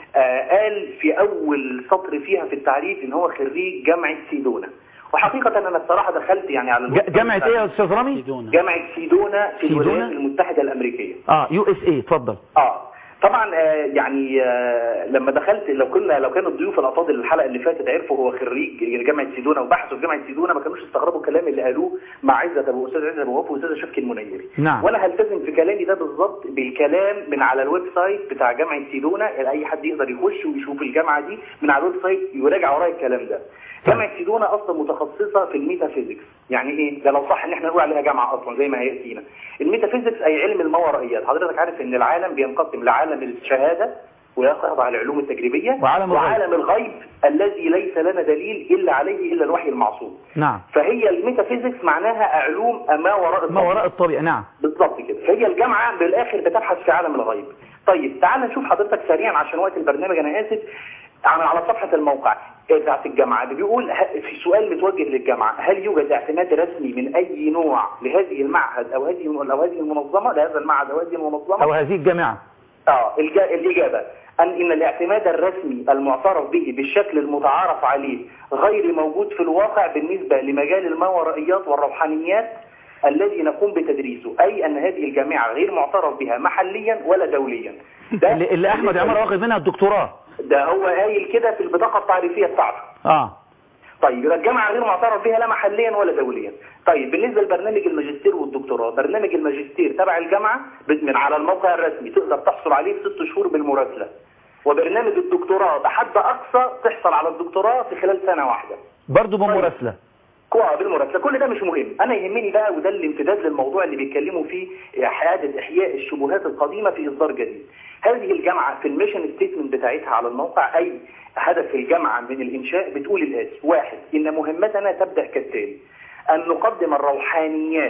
[SPEAKER 8] آه قال في اول سطر فيها في التعريف ان هو خريج جامعه سيدونا وحقيقة أنا الصراحة دخلت يعني على
[SPEAKER 1] ج- جامعة ايه يا استاذ رامي
[SPEAKER 6] سيدونا
[SPEAKER 8] جامعة سيدونا في
[SPEAKER 1] سيدونا؟
[SPEAKER 8] الولايات المتحدة الأمريكية
[SPEAKER 1] اه يو اس اي اتفضل
[SPEAKER 8] اه طبعا آه، يعني آه، لما دخلت لو كنا لو كانوا الضيوف الافاضل الحلقه اللي فاتت عرفوا هو خريج جامعه سيدونا وبحثوا في جامعه سيدونا ما كانوش استغربوا الكلام اللي قالوه مع عزت ابو استاذ عزت ابو وفا واستاذ شفكي المنيري
[SPEAKER 1] نعم.
[SPEAKER 8] وانا هلتزم في كلامي ده بالظبط بالكلام من على الويب سايت بتاع جامعه سيدونا اي حد يقدر يخش ويشوف الجامعه دي من على الويب سايت يراجع ورايا الكلام ده جامعه سيدونا اصلا متخصصه في الميتافيزيكس يعني ايه ده لو صح ان احنا نقول عليها جامعه اصلا زي ما هي فينا الميتافيزيكس اي علم الماورائيات حضرتك عارف ان العالم بينقسم لعالم الشهاده ويخضع العلوم التجريبيه
[SPEAKER 1] وعالم الغيب.
[SPEAKER 8] وعالم الغيب الذي ليس لنا دليل الا عليه الا الوحي المعصوم
[SPEAKER 1] نعم
[SPEAKER 8] فهي الميتافيزيكس معناها علوم ما وراء
[SPEAKER 1] ما
[SPEAKER 8] الطبيعة.
[SPEAKER 1] وراء الطبيعة نعم
[SPEAKER 8] بالظبط كده فهي الجامعة بالاخر بتبحث في عالم الغيب طيب تعال نشوف حضرتك سريعا عشان وقت البرنامج انا اسف على على صفحة الموقع بتاعت الجامعة بيقول ه- في سؤال متوجه للجامعة هل يوجد اعتماد رسمي من اي نوع لهذه المعهد او هذه او هذه المنظمة لهذا المعهد او هذه المنظمة
[SPEAKER 1] او هذه الجامعة
[SPEAKER 8] اه الج- الإجابة أن إن الاعتماد الرسمي المعترف به بالشكل المتعارف عليه غير موجود في الواقع بالنسبة لمجال الماورائيات والروحانيات الذي نقوم بتدريسه أي أن هذه الجامعة غير معترف بها محليا ولا دوليا ده
[SPEAKER 1] اللي, اللي احمد عمر واخد منها الدكتوراه
[SPEAKER 8] ده هو قايل كده في البطاقة التعريفية بتاعته
[SPEAKER 1] اه
[SPEAKER 8] طيب يبقى الجامعة غير معترف بها لا محليا ولا دوليا طيب بالنسبة لبرنامج الماجستير والدكتوراه برنامج الماجستير تبع الجامعة بت- من على الموقع الرسمي تقدر تحصل عليه في ست شهور بالمراسلة وبرنامج الدكتوراه بحد أقصى تحصل على الدكتوراه في خلال سنة واحدة
[SPEAKER 1] برضه بمراسلة
[SPEAKER 8] كوع بالمراسلة كل ده مش مهم انا يهمني بقى وده الامتداد للموضوع اللي بيتكلموا فيه اعاده احياء الشبهات القديمه في اصدار جديد هذه الجامعه في الميشن ستيتمنت بتاعتها على الموقع اي هدف الجامعه من الانشاء بتقول الاتي واحد ان مهمتنا تبدا كالتالي ان نقدم الروحانيات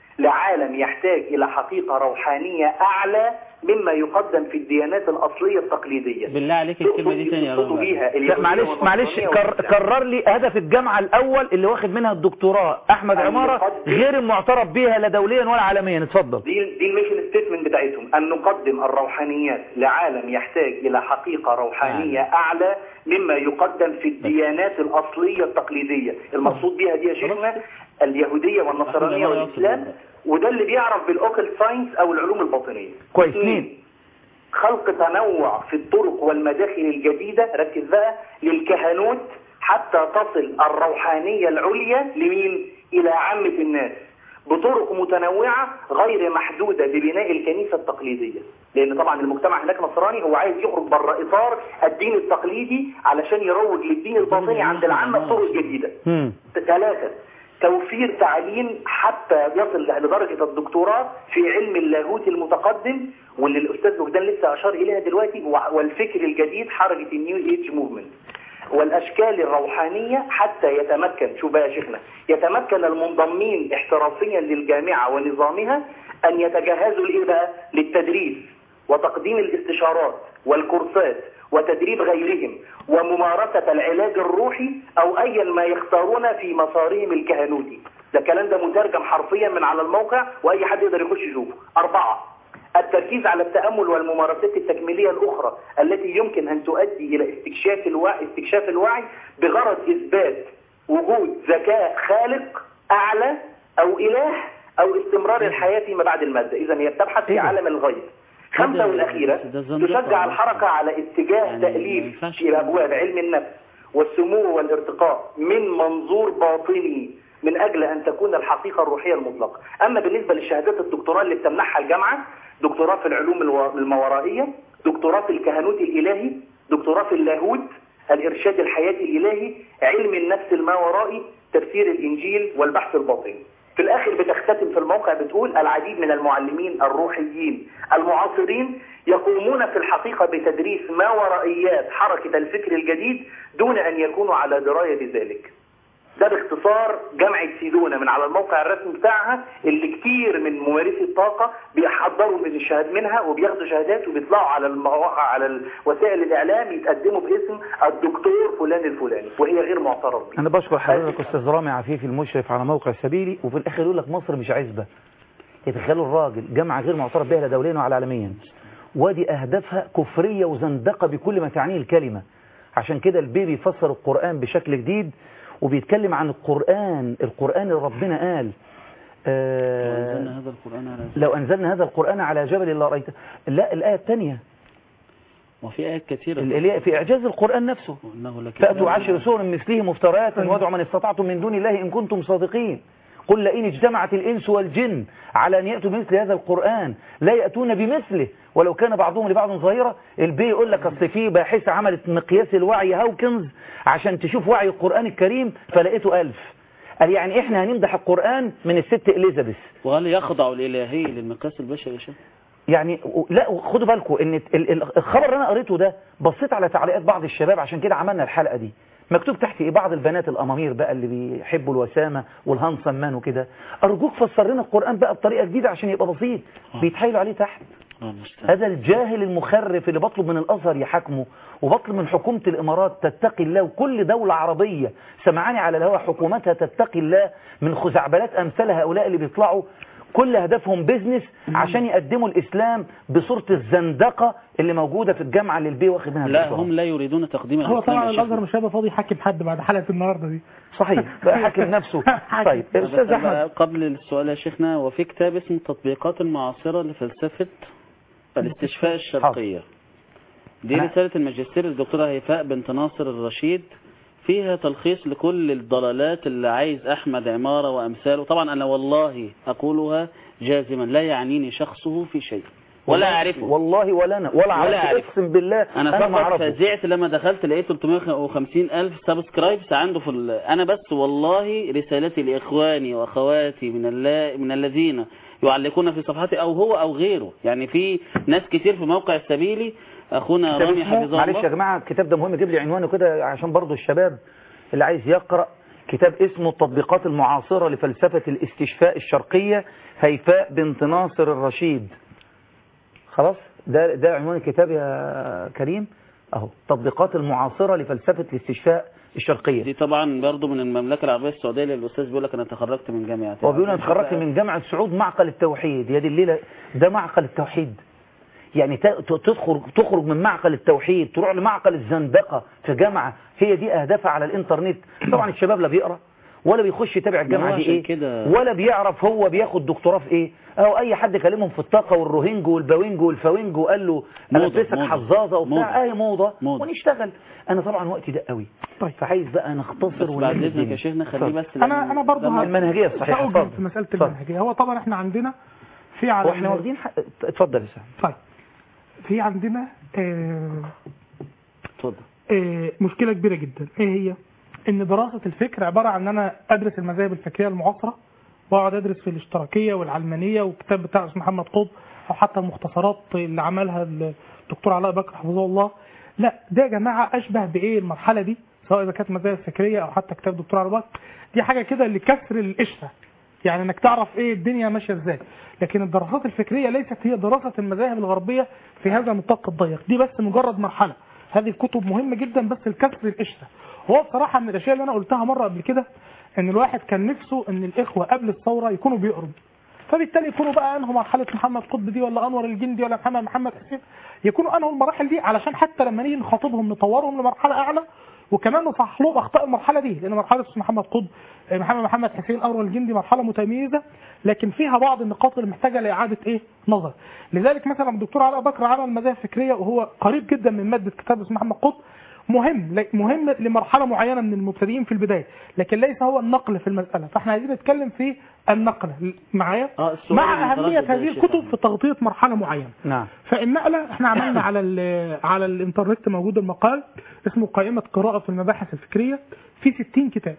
[SPEAKER 8] لعالم يحتاج الى حقيقه روحانيه اعلى مما يقدم في الديانات الاصليه التقليديه
[SPEAKER 6] بالله عليك الكلمة دي تاني يا
[SPEAKER 8] يقصدوا
[SPEAKER 6] رب
[SPEAKER 8] بيها
[SPEAKER 1] لا
[SPEAKER 8] اليهودية
[SPEAKER 1] معلش معلش
[SPEAKER 8] والنصرانية
[SPEAKER 1] كر
[SPEAKER 8] والإسلام.
[SPEAKER 1] كرر لي هدف الجامعة الأول اللي واخد منها الدكتوراه أحمد
[SPEAKER 8] أن
[SPEAKER 1] عمارة
[SPEAKER 8] يقدم-
[SPEAKER 1] غير المعترف بها لا دوليا ولا عالميا اتفضل
[SPEAKER 8] دي دي الميشن ستيتمنت بتاعتهم ان نقدم الروحانيات لعالم يحتاج الى حقيقه روحانيه اعلى مما يقدم في الديانات الاصليه التقليديه المقصود بها دي يا شيخنا اليهوديه والنصرانيه
[SPEAKER 6] أحمد الله
[SPEAKER 8] والاسلام
[SPEAKER 6] يقصد
[SPEAKER 8] وده اللي بيعرف بالاوكل ساينس او العلوم الباطنيه
[SPEAKER 1] كويس
[SPEAKER 8] اثنين،
[SPEAKER 1] اثنين
[SPEAKER 8] خلق تنوع في الطرق والمداخل الجديدة ركز بقى للكهنوت حتى تصل الروحانية العليا لمين؟ إلى عامة الناس بطرق متنوعة غير محدودة ببناء الكنيسة التقليدية لأن طبعا المجتمع هناك نصراني هو عايز يخرج بره إطار الدين التقليدي علشان يروج للدين الباطني عند العامة بطرق جديدة
[SPEAKER 1] مم.
[SPEAKER 8] ثلاثة توفير تعليم حتى يصل لدرجة الدكتوراه في علم اللاهوت المتقدم المتقدم واللي الاستاذ وجدان لسه اشار اليها دلوقتي وع- والفكر الجديد حركه النيو ايج موفمنت والاشكال الروحانيه حتى يتمكن شو بقى يا شيخنا يتمكن المنضمين احترافيا للجامعه ونظامها ان يتجهزوا لايه بقى للتدريس وتقديم الاستشارات والكورسات وتدريب غيرهم وممارسة العلاج الروحي أو أيا ما يختارون في مسارهم الكهنوتي ده الكلام ده مترجم حرفيا من على الموقع وأي حد يقدر يخش يشوفه أربعة التركيز على التأمل والممارسات التكميلية الأخرى التي يمكن أن تؤدي إلى استكشاف الوعي, استكشاف الوعي بغرض إثبات وجود ذكاء خالق أعلى أو إله أو استمرار الحياة فيما بعد المادة إذا هي بتبحث في
[SPEAKER 1] إيه ده؟
[SPEAKER 8] عالم الغيب خمسة
[SPEAKER 6] ده-
[SPEAKER 8] والأخيرة
[SPEAKER 6] ده زندقة
[SPEAKER 8] تشجع
[SPEAKER 6] على
[SPEAKER 8] الحركة على اتجاه
[SPEAKER 6] يعني ما
[SPEAKER 8] تأليف
[SPEAKER 6] ينفعش
[SPEAKER 8] في أبواب علم النفس والسمو والارتقاء من منظور باطني من أجل أن تكون الحقيقة الروحية المطلقة أما بالنسبة للشهادات الدكتوراه اللي بتمنحها الجامعة دكتوراه في العلوم الو- الماورائية دكتوراه في الكهنوت الإلهي دكتوراه في اللاهوت الإرشاد الحياتي الإلهي علم النفس الماورائي تفسير الإنجيل والبحث الباطني في الآخر بتختتم في الموقع بتقول العديد من المعلمين الروحيين المعاصرين يقومون في الحقيقة بتدريس ما ورائيات حركة الفكر الجديد دون أن يكونوا على دراية بذلك ده باختصار جامعة سيدونا من على الموقع الرسمي بتاعها اللي كتير من ممارسي الطاقة بيحضروا من الشهاد منها وبياخدوا شهادات وبيطلعوا على المواقع على وسائل الإعلام يتقدموا باسم الدكتور فلان الفلاني وهي غير معترف بها
[SPEAKER 1] انا بشكر حضرتك استاذ رامي عفيفي المشرف على موقع سبيلي وفي الاخر يقول لك مصر مش عزبه يتخيلوا الراجل جامعه غير معترف بها لا دوليا ولا عالميا ودي اهدافها كفريه وزندقه بكل ما تعنيه الكلمه عشان كده البيبي يفسر القران بشكل جديد وبيتكلم عن القران القران اللي ربنا قال آه
[SPEAKER 6] وأنزلنا هذا القرآن على
[SPEAKER 1] لو انزلنا هذا القران على جبل لرايته لا الايه الثانيه
[SPEAKER 6] وفي آيات كثيرة
[SPEAKER 1] اللي هي في اعجاز القران نفسه
[SPEAKER 6] وإنه لكتاب
[SPEAKER 1] فأتوا عشر سور مثله مفتريات وادعوا من استطعتم من دون الله إن كنتم صادقين قل لئن اجتمعت الإنس والجن على أن يأتوا بمثل هذا القرآن لا يأتون بمثله ولو كان بعضهم لبعض ظهيرا البي يقول لك أصل في باحثة عملت مقياس الوعي هاوكنز عشان تشوف وعي القرآن الكريم فلقيته ألف قال يعني إحنا هنمدح القرآن من الست إليزابيث
[SPEAKER 6] وهل يخضع الإلهي للمقياس البشري يا شيخ؟
[SPEAKER 1] يعني و- لا خدوا بالكم ان ال- ال- الخبر اللي انا قريته ده بصيت على تعليقات بعض الشباب عشان كده عملنا الحلقه دي مكتوب تحت ايه بعض البنات الامامير بقى اللي بيحبوا الوسامه والهانسم مان وكده ارجوك فسر لنا القران بقى بطريقه جديده عشان يبقى بسيط بيتحايلوا عليه تحت
[SPEAKER 6] آه، المستعان.
[SPEAKER 1] هذا الجاهل المخرف اللي بطلب من الازهر يحاكمه وبطلب من حكومه الامارات تتقي الله وكل دوله عربيه سمعاني على الهوى حكومتها تتقي الله من خزعبلات امثال هؤلاء اللي بيطلعوا كل هدفهم بيزنس عشان يقدموا الاسلام بصوره الزندقه اللي موجوده في الجامعه اللي البي واخد منها
[SPEAKER 6] لا
[SPEAKER 1] الدكتوراه.
[SPEAKER 6] هم لا يريدون تقديم
[SPEAKER 5] هو
[SPEAKER 6] الإسلام
[SPEAKER 5] طبعا
[SPEAKER 6] يا شيخ.
[SPEAKER 5] الازهر مش هيبقى فاضي يحاكم حد بعد حلقه النهارده دي
[SPEAKER 1] صحيح بقى حاكم نفسه
[SPEAKER 5] حاكم.
[SPEAKER 1] طيب استاذ
[SPEAKER 6] بس
[SPEAKER 1] احمد
[SPEAKER 6] قبل السؤال يا شيخنا وفي كتاب اسمه التطبيقات المعاصرة لفلسفة الاستشفاء الشرقية دي
[SPEAKER 1] أنا-
[SPEAKER 6] رسالة الماجستير الدكتورة هيفاء بنت ناصر الرشيد فيها تلخيص لكل الضلالات اللي عايز أحمد عمارة وأمثاله طبعا أنا والله أقولها جازما لا يعنيني شخصه في شيء ولا أعرفه
[SPEAKER 1] والله ولا انا ولا
[SPEAKER 6] ولا
[SPEAKER 1] اعرف
[SPEAKER 6] أعرف.
[SPEAKER 1] اقسم بالله
[SPEAKER 6] انا
[SPEAKER 1] انا ما
[SPEAKER 6] فقط
[SPEAKER 1] اعرفه
[SPEAKER 6] فزعت لما دخلت لقيت 350 الف سبسكرايبس عنده في ال... انا بس والله رسالتي لاخواني واخواتي من الل... من الذين يعلقون في صفحتي او هو او غيره يعني في ناس كتير في موقع السبيلي اخونا
[SPEAKER 1] كتاب
[SPEAKER 6] رامي
[SPEAKER 1] اسمه-
[SPEAKER 6] حفظه
[SPEAKER 1] معلش يا
[SPEAKER 6] الله
[SPEAKER 1] جماعة الكتاب ده مهم جيب لي عنوانه كده عشان برضو الشباب اللي عايز يقرأ كتاب اسمه التطبيقات المعاصرة لفلسفة الاستشفاء الشرقية هيفاء بنت ناصر الرشيد خلاص ده ده عنوان الكتاب يا كريم اهو التطبيقات المعاصرة لفلسفة الاستشفاء الشرقية
[SPEAKER 6] دي طبعا برضو من المملكه العربيه السعوديه اللي الاستاذ بيقول لك انا تخرجت من جامعه
[SPEAKER 1] هو بيقول انا اتخرجت من جامعة سعود معقل التوحيد يا دي الليلة ده معقل التوحيد يعني ت- ت- تخرج تخرج من معقل التوحيد تروح لمعقل الزندقة في جامعة هي دي أهدافها على الإنترنت طبعا الشباب لا بيقرأ ولا بيخش يتابع الجامعة
[SPEAKER 6] هو
[SPEAKER 1] دي
[SPEAKER 6] عشان
[SPEAKER 1] ايه
[SPEAKER 6] كده-
[SPEAKER 1] ولا بيعرف هو بياخد دكتوراه في ايه او اي حد كلمهم في الطاقة والروهينج والباوينج والفاوينج وقال له
[SPEAKER 6] موضة،
[SPEAKER 1] البسك
[SPEAKER 6] موضة،
[SPEAKER 1] حظاظة
[SPEAKER 6] موضة.
[SPEAKER 1] وبتاع اي موضة,
[SPEAKER 6] موضة.
[SPEAKER 1] ونشتغل انا طبعا وقتي ده قوي
[SPEAKER 5] طيب.
[SPEAKER 1] فعايز بقى نختصر
[SPEAKER 6] بس بعد
[SPEAKER 1] ونلم
[SPEAKER 6] اذنك
[SPEAKER 1] الدنيا.
[SPEAKER 6] يا شيخنا خليه
[SPEAKER 1] اتفضل.
[SPEAKER 6] بس
[SPEAKER 5] انا انا برضه
[SPEAKER 6] لما-
[SPEAKER 5] ه-
[SPEAKER 1] المنهجية الصحيحة
[SPEAKER 5] هأوجه
[SPEAKER 1] اتفضل.
[SPEAKER 5] في مساله
[SPEAKER 1] اتفضل.
[SPEAKER 5] المنهجيه هو طبعا احنا عندنا في على
[SPEAKER 1] واحنا واخدين حق... اتفضل يا سامي
[SPEAKER 5] طيب في عندنا آه
[SPEAKER 6] اتفضل
[SPEAKER 5] آه، مشكلة كبيرة جدا ايه هي ان دراسة الفكر عبارة عن ان انا ادرس المذاهب الفكرية المعاصرة واقعد ادرس في الاشتراكية والعلمانية والكتاب بتاع اسمه محمد قطب او حتى المختصرات اللي عملها الدكتور علاء بكر حفظه الله لا ده يا جماعه اشبه بايه المرحله دي سواء اذا كانت مزايا فكريه او حتى كتاب الدكتور علاء بكر دي حاجه كده لكسر القشره يعني انك تعرف ايه الدنيا ماشيه ازاي لكن الدراسات الفكريه ليست هي دراسه المذاهب الغربيه في هذا النطاق الضيق دي بس مجرد مرحله هذه الكتب مهمه جدا بس لكسر القشره هو بصراحه من الاشياء اللي انا قلتها مره قبل كده ان الواحد كان نفسه ان الاخوه قبل الثوره يكونوا بيقروا فبالتالي يكونوا بقى انهوا مرحله محمد قطب دي ولا انور الجندي ولا محمد محمد حسين يكونوا انهوا المراحل دي علشان حتى لما نيجي نخاطبهم نطورهم لمرحله اعلى وكمان نصحح لهم اخطاء المرحله دي لان مرحله محمد قطب محمد محمد حسين انور الجندي مرحله متميزه لكن فيها بعض النقاط اللي محتاجه لاعاده ايه نظر لذلك مثلا الدكتور علاء بكر عمل مذاهب فكريه وهو قريب جدا من ماده كتاب اسمه محمد قطب مهم مهم لمرحله معينه من المبتدئين في البدايه لكن ليس هو النقل في المساله فاحنا عايزين نتكلم في النقل معايا
[SPEAKER 6] آه، السؤال
[SPEAKER 5] مع
[SPEAKER 6] المتردد
[SPEAKER 5] اهميه
[SPEAKER 6] ده يا
[SPEAKER 5] هذه
[SPEAKER 6] شيخ
[SPEAKER 5] الكتب
[SPEAKER 6] أحمد.
[SPEAKER 5] في تغطيه مرحله معينه
[SPEAKER 1] نعم
[SPEAKER 5] فالنقله احنا عملنا على ال- على الانترنت موجود المقال اسمه قائمه قراءه في المباحث الفكريه في 60 كتاب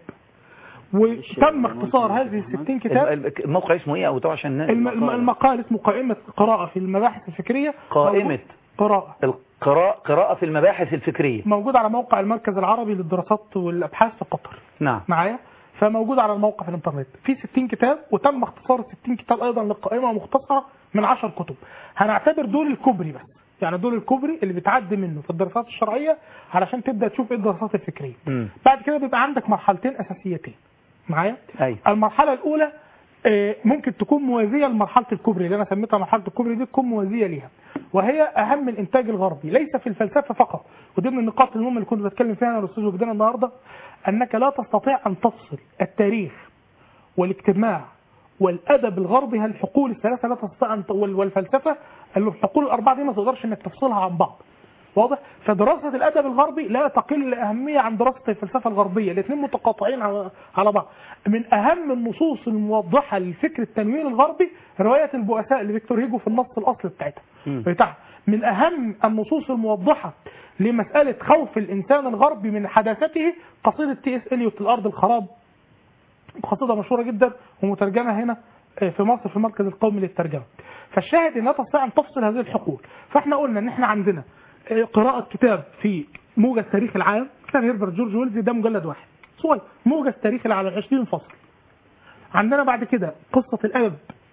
[SPEAKER 5] وتم اختصار هذه ال 60 كتاب
[SPEAKER 1] الم- الموقع اسمه ايه او عشان الناس
[SPEAKER 5] الم- الم- المقال اسمه قائمه قراءه في المباحث الفكريه
[SPEAKER 1] قائمة
[SPEAKER 5] قراءه
[SPEAKER 1] القراءة قراءة في المباحث الفكرية
[SPEAKER 5] موجود على موقع المركز العربي للدراسات والابحاث في قطر
[SPEAKER 1] نعم
[SPEAKER 5] معايا فموجود على الموقع في الانترنت في 60 كتاب وتم اختصار 60 كتاب ايضا للقائمه مختصره من 10 كتب هنعتبر دول الكبري بس يعني دول الكبري اللي بتعدي منه في الدراسات الشرعيه علشان تبدا تشوف ايه الدراسات الفكريه
[SPEAKER 1] مم.
[SPEAKER 5] بعد كده بيبقى عندك مرحلتين اساسيتين معايا
[SPEAKER 1] أيوة.
[SPEAKER 5] المرحله الاولى آه، ممكن تكون موازيه لمرحله الكبري اللي انا سميتها مرحله الكبري دي تكون موازيه ليها وهي اهم الانتاج الغربي ليس في الفلسفه فقط ودي من النقاط المهمه اللي كنت بتكلم فيها انا والاستاذ وجدان النهارده انك لا تستطيع ان تفصل التاريخ والاجتماع والادب الغربي الحقول الثلاثه لا تستطيع ان ت- وال- والفلسفه الحقول الاربعه دي ما تقدرش انك تفصلها عن بعض واضح فدراسه الادب الغربي لا تقل اهميه عن دراسه الفلسفه الغربيه الاثنين متقاطعين على على بعض من اهم النصوص الموضحه للفكر التنوير الغربي روايه البؤساء لفيكتور هيجو في النص الاصلي بتاعتها
[SPEAKER 1] مم.
[SPEAKER 5] بتاعها من اهم النصوص الموضحه لمساله خوف الانسان الغربي من حداثته قصيده تي اس اليوت الارض الخراب قصيده مشهوره جدا ومترجمه هنا في مصر في المركز القومي للترجمه فالشاهد ان لا تستطيع ان تفصل هذه الحقول فاحنا قلنا ان احنا عندنا قراءه كتاب في موجز تاريخ العالم كتاب هيربرت جورج ويلزي ده مجلد واحد صغير موجز تاريخ العالم 20 فصل عندنا بعد كده قصه الادب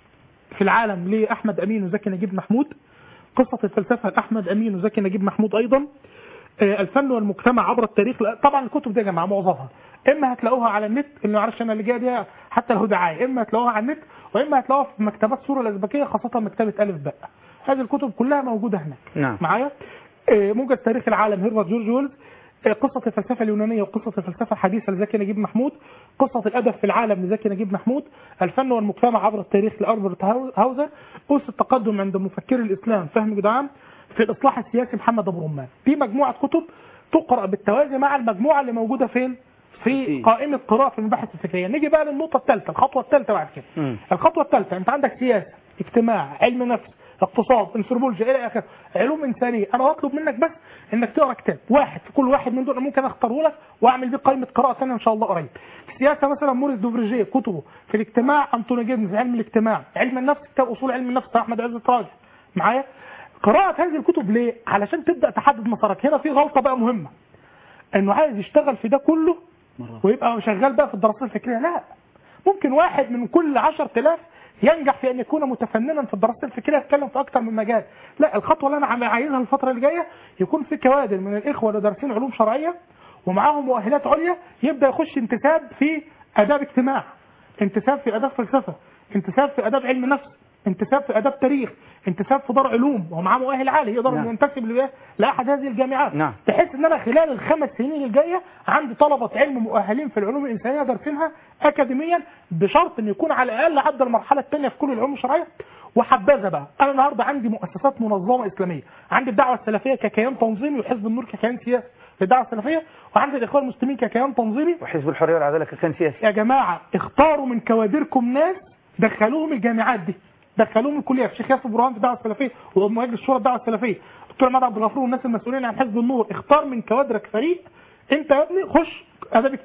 [SPEAKER 5] في العالم لاحمد امين وزكي نجيب محمود قصه الفلسفه لاحمد امين وزكي نجيب محمود ايضا آه، الفن والمجتمع عبر التاريخ لا، طبعا الكتب دي يا جماعه معظمها اما هتلاقوها على النت اللي ما اعرفش انا اللي جايه دي حتى له دعايه اما هتلاقوها على النت واما هتلاقوها في مكتبات سوريا الازبكيه خاصه مكتبه الف باء هذه الكتب كلها موجوده هناك
[SPEAKER 1] نعم.
[SPEAKER 5] معايا آه، موجز تاريخ العالم هيربرت جورج ويلز آه، قصة الفلسفة اليونانية وقصة الفلسفة الحديثة لزكي نجيب محمود قصة الأدب في العالم لزكي نجيب محمود الفن والمجتمع عبر التاريخ لألبرت هاو- هاوزر أس التقدم عند مفكري الإسلام فهم جدعان في الإصلاح السياسي محمد أبو رمان دي مجموعة كتب تقرأ بالتوازي مع المجموعة اللي موجودة فين في قائمة قراءة في المباحث الفكرية نيجي بقى للنقطة الثالثة الخطوة الثالثة بعد كده
[SPEAKER 1] مم.
[SPEAKER 5] الخطوة الثالثة أنت عندك سياسة اجتماع علم نفس اقتصاد انثروبولوجيا الى اخره علوم انسانيه انا بطلب منك بس انك تقرا كتاب واحد في كل واحد من دول أنا ممكن اختاره لك واعمل بيه قائمه قراءه ثانيه ان شاء الله قريب السياسه مثلا موريس دوفريجيه كتبه في الاجتماع انطوني جيدنز علم الاجتماع علم النفس كتاب اصول علم النفس بتاع احمد عز راجع معايا قراءه هذه الكتب ليه علشان تبدا تحدد مسارك هنا في غلطه بقى مهمه انه عايز يشتغل في ده كله ويبقى شغال بقى في الدراسات الفكريه لا ممكن واحد من كل 10000 ينجح في ان يكون متفننا في الدراسات الفكريه يتكلم في اكثر من مجال لا الخطوه اللي انا عم- عايزها الفتره اللي جايه يكون في كوادر من الاخوه اللي دارسين علوم شرعيه ومعاهم مؤهلات عليا يبدا يخش انتساب في اداب اجتماع انتساب في اداب فلسفه انتساب في اداب علم نفس انتساب في اداب تاريخ انتساب في دار علوم ومعاه مؤهل عالي يقدر
[SPEAKER 1] نعم.
[SPEAKER 5] نعم. ينتسب ل- لاحد هذه الجامعات
[SPEAKER 1] نعم.
[SPEAKER 5] بحيث ان انا خلال الخمس سنين الجايه عندي طلبه علم مؤهلين في العلوم الانسانيه دارسينها اكاديميا بشرط ان يكون على الاقل عدى المرحله الثانيه في كل العلوم الشرعيه وحبذا بقى انا النهارده عندي مؤسسات منظمه اسلاميه عندي الدعوه السلفيه ككيان تنظيمي وحزب النور ككيان سياسي للدعوه السلفيه وعندي الاخوان المسلمين ككيان تنظيمي
[SPEAKER 1] وحزب الحريه والعداله كان سياسي
[SPEAKER 5] يا جماعه اختاروا من كوادركم ناس دخلوهم الجامعات دي دخلوهم الكليات الشيخ ياسر برهان في الدعوه السلفيه ومجلس شورى الدعوه السلفيه دكتور عماد عبد الغفور والناس المسؤولين عن حزب النور اختار من كوادرك فريق انت يا ابني خش اداب اجتماع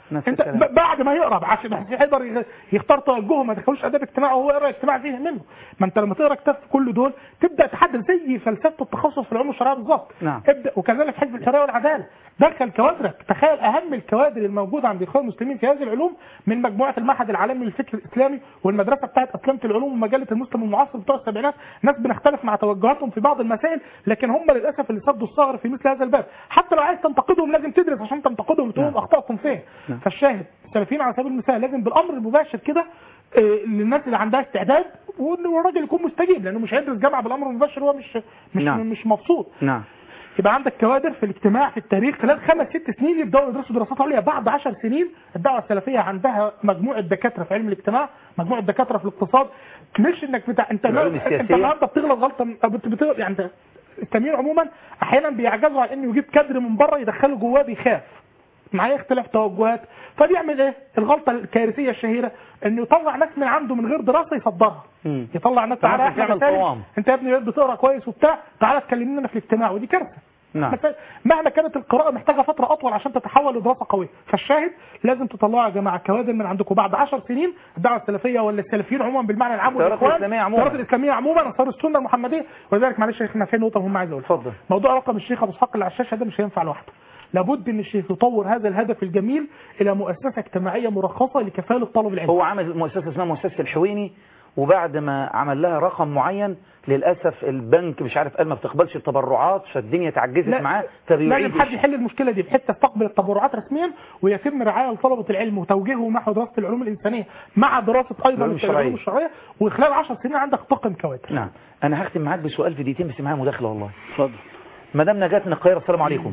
[SPEAKER 1] نفس
[SPEAKER 5] انت
[SPEAKER 1] الكلام.
[SPEAKER 5] ب- بعد ما يقرا عشان عشان يقدر يغ- يختار توجهه ما تدخلوش اداب اجتماعي وهو يقرا اجتماعي فيه منه ما انت لما تقرا كتاب في كل دول تبدا تحدد زي فلسفه التخصص في العلوم الشرعيه بالظبط
[SPEAKER 1] نعم.
[SPEAKER 5] ابدا وكذلك حزب الحريه والعداله دخل كوادرك تخيل اهم الكوادر الموجوده عند الاخوان المسلمين في هذه العلوم من مجموعه المعهد العالمي للفكر الاسلامي والمدرسه بتاعت اسلمه العلوم ومجله المسلم المعاصر بتوع السبعينات ناس بنختلف مع توجهاتهم في بعض المسائل لكن هم للاسف اللي سدوا الثغر في مثل هذا الباب حتى لو عايز تنتقدهم لازم تدرس عشان تنتقدهم وتقول
[SPEAKER 1] نعم.
[SPEAKER 5] اخطائكم فين
[SPEAKER 1] نعم.
[SPEAKER 5] فالشاهد السلفيين على سبيل المثال لازم بالامر المباشر كده آه، للناس اللي عندها استعداد وإن الراجل يكون مستجيب لانه مش هيدرس جامعه بالامر المباشر وهو مش مش
[SPEAKER 1] نعم.
[SPEAKER 5] مش مبسوط
[SPEAKER 1] نعم
[SPEAKER 5] يبقى عندك كوادر في الاجتماع في التاريخ خلال خمس ست سنين يبداوا يدرسوا دراسات عليا بعد عشر سنين الدعوه السلفيه عندها مجموعه دكاتره في علم الاجتماع مجموعه دكاتره في الاقتصاد مش انك بتاع انت
[SPEAKER 1] العلوم
[SPEAKER 5] انت
[SPEAKER 1] السياسية.
[SPEAKER 5] النهارده بتغلط غلطه م- بت... بت... يعني انت التمييز عموما احيانا بيعجزوا عن انه يجيب كادر من بره يدخله جواه بيخاف معايا اختلاف توجهات فبيعمل ايه الغلطه الكارثيه الشهيره انه يطلع ناس من عنده من غير دراسه يصدرها
[SPEAKER 1] مم.
[SPEAKER 5] يطلع ناس تعالى يا
[SPEAKER 1] تعرف
[SPEAKER 5] احمد
[SPEAKER 1] تعمل
[SPEAKER 5] سالم،
[SPEAKER 1] قوام.
[SPEAKER 5] انت يا ابني بتقرا كويس وبتاع تعالى تكلمنا لنا في الاجتماع ودي كارثه
[SPEAKER 1] نعم
[SPEAKER 5] مثلا مهما كانت القراءة محتاجة فترة أطول عشان تتحول لدراسة قوية فالشاهد لازم تطلعوا يا جماعة كوادر من عندكم بعد 10 سنين الدعوة السلفية ولا السلفيين عموما بالمعنى العام
[SPEAKER 1] التيارات
[SPEAKER 5] والإخوان،
[SPEAKER 1] الإسلامية عموما.
[SPEAKER 5] التيارات الإسلامية عموما أنصار السنة المحمدية ولذلك معلش يا شيخنا في نقطة مهمة عايز أقولها
[SPEAKER 1] اتفضل
[SPEAKER 5] موضوع رقم الشيخ أبو إسحاق اللي على الشاشة ده مش هينفع لوحده لابد ان الشيخ يطور هذا الهدف الجميل الى مؤسسه اجتماعيه مرخصه لكفاله طلب العلم
[SPEAKER 1] هو عمل مؤسسة اسمها مؤسسة الحويني وبعد ما عمل لها رقم معين للأسف البنك مش عارف قال ما بتقبلش التبرعات فالدنيا تعجزت
[SPEAKER 5] لا،
[SPEAKER 1] معاه فبيعيد
[SPEAKER 5] لازم حد يحل المشكله دي بحيث تستقبل التبرعات رسميا ويتم رعايه لطلبه العلم وتوجيههم نحو دراسه العلوم الانسانيه مع دراسه ايضا
[SPEAKER 1] العلوم الشرعية.
[SPEAKER 5] العلوم الشرعيه وخلال 10 سنين عندك طاقم كوادر
[SPEAKER 1] نعم أنا هختم معاك بسؤال في دقيقتين بس معايا مداخلة والله
[SPEAKER 6] اتفضل
[SPEAKER 1] مدام نجاة من القاهرة السلام عليكم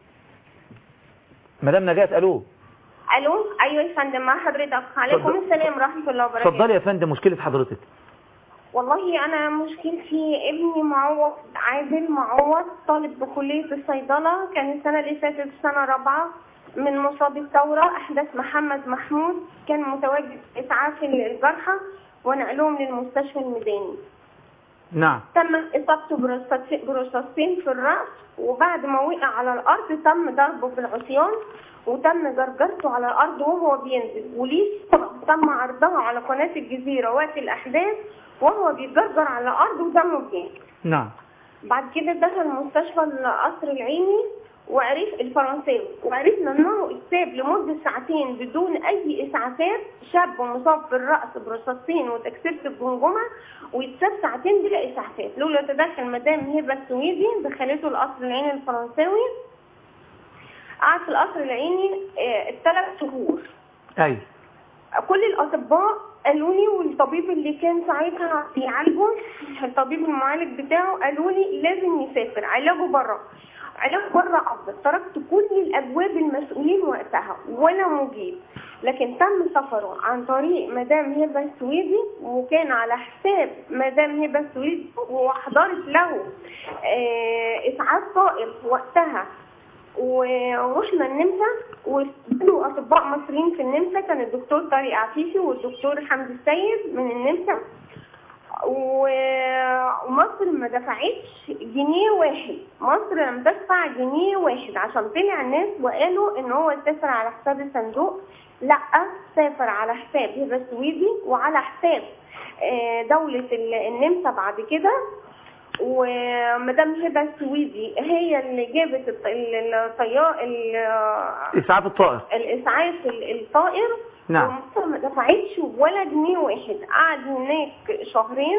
[SPEAKER 1] مدام نجاة ألو
[SPEAKER 9] الو ايوه يا فندم مع حضرتك عليكم
[SPEAKER 1] اتفضل.
[SPEAKER 9] السلام ورحمه الله وبركاته
[SPEAKER 1] اتفضلي يا فندم مشكلة حضرتك
[SPEAKER 9] والله انا مشكلتي ابني معوض عادل معوض طالب بكليه الصيدله كان السنه اللي فاتت سنه رابعه من مصاب الثوره احداث محمد محمود كان متواجد اسعاف الجرحى ونقلهم للمستشفى الميداني
[SPEAKER 1] نعم
[SPEAKER 9] تم اصابته برصاص- برصاصين في الراس وبعد ما وقع على الارض تم ضربه في العصيان وتم جرجرته على الارض وهو بينزل وليه صورة تم عرضها على قناه الجزيره وقت الاحداث وهو بيتجرجر على الارض ودمه بينزل
[SPEAKER 1] نعم
[SPEAKER 9] بعد كده دخل مستشفى القصر العيني وعرف الفرنساوي وعرفنا انه اتساب لمده ساعتين بدون اي اسعافات شاب مصاب في الراس برصاصين وتكسيره الجمجمه ويتساب ساعتين بلا اسعافات لولا تدخل مدام هبه السويدي دخلته القصر العيني الفرنساوي قعد في القصر العيني الثلاث شهور
[SPEAKER 1] أي
[SPEAKER 9] كل الاطباء قالوا لي والطبيب اللي كان ساعتها بيعالجه الطبيب المعالج بتاعه قالوا لي لازم يسافر علاجه بره علاج بره افضل تركت كل الابواب المسؤولين وقتها ولا مجيب لكن تم سفره عن طريق مدام هبه السويدي وكان على حساب مدام هبه السويدي واحضرت له آه، اسعاف طائر وقتها ورحنا النمسا وكانوا اطباء مصريين في النمسا كان الدكتور طارق عفيفي والدكتور حمدي السيد من النمسا و- ومصر ما دفعتش جنيه واحد مصر لم تدفع جنيه واحد عشان طلع الناس وقالوا ان هو سافر على حساب الصندوق لا سافر على حساب هبه السويدي وعلى حساب آه، دولة ال- النمسا بعد كده ومدام هبه السويدي هي اللي جابت الط- ال- الطيار ال-
[SPEAKER 1] إسعاف الطائر
[SPEAKER 9] الاسعاف ال- الطائر
[SPEAKER 1] نعم.
[SPEAKER 9] ومصر ما دفعتش ولا جنيه واحد قعد هناك شهرين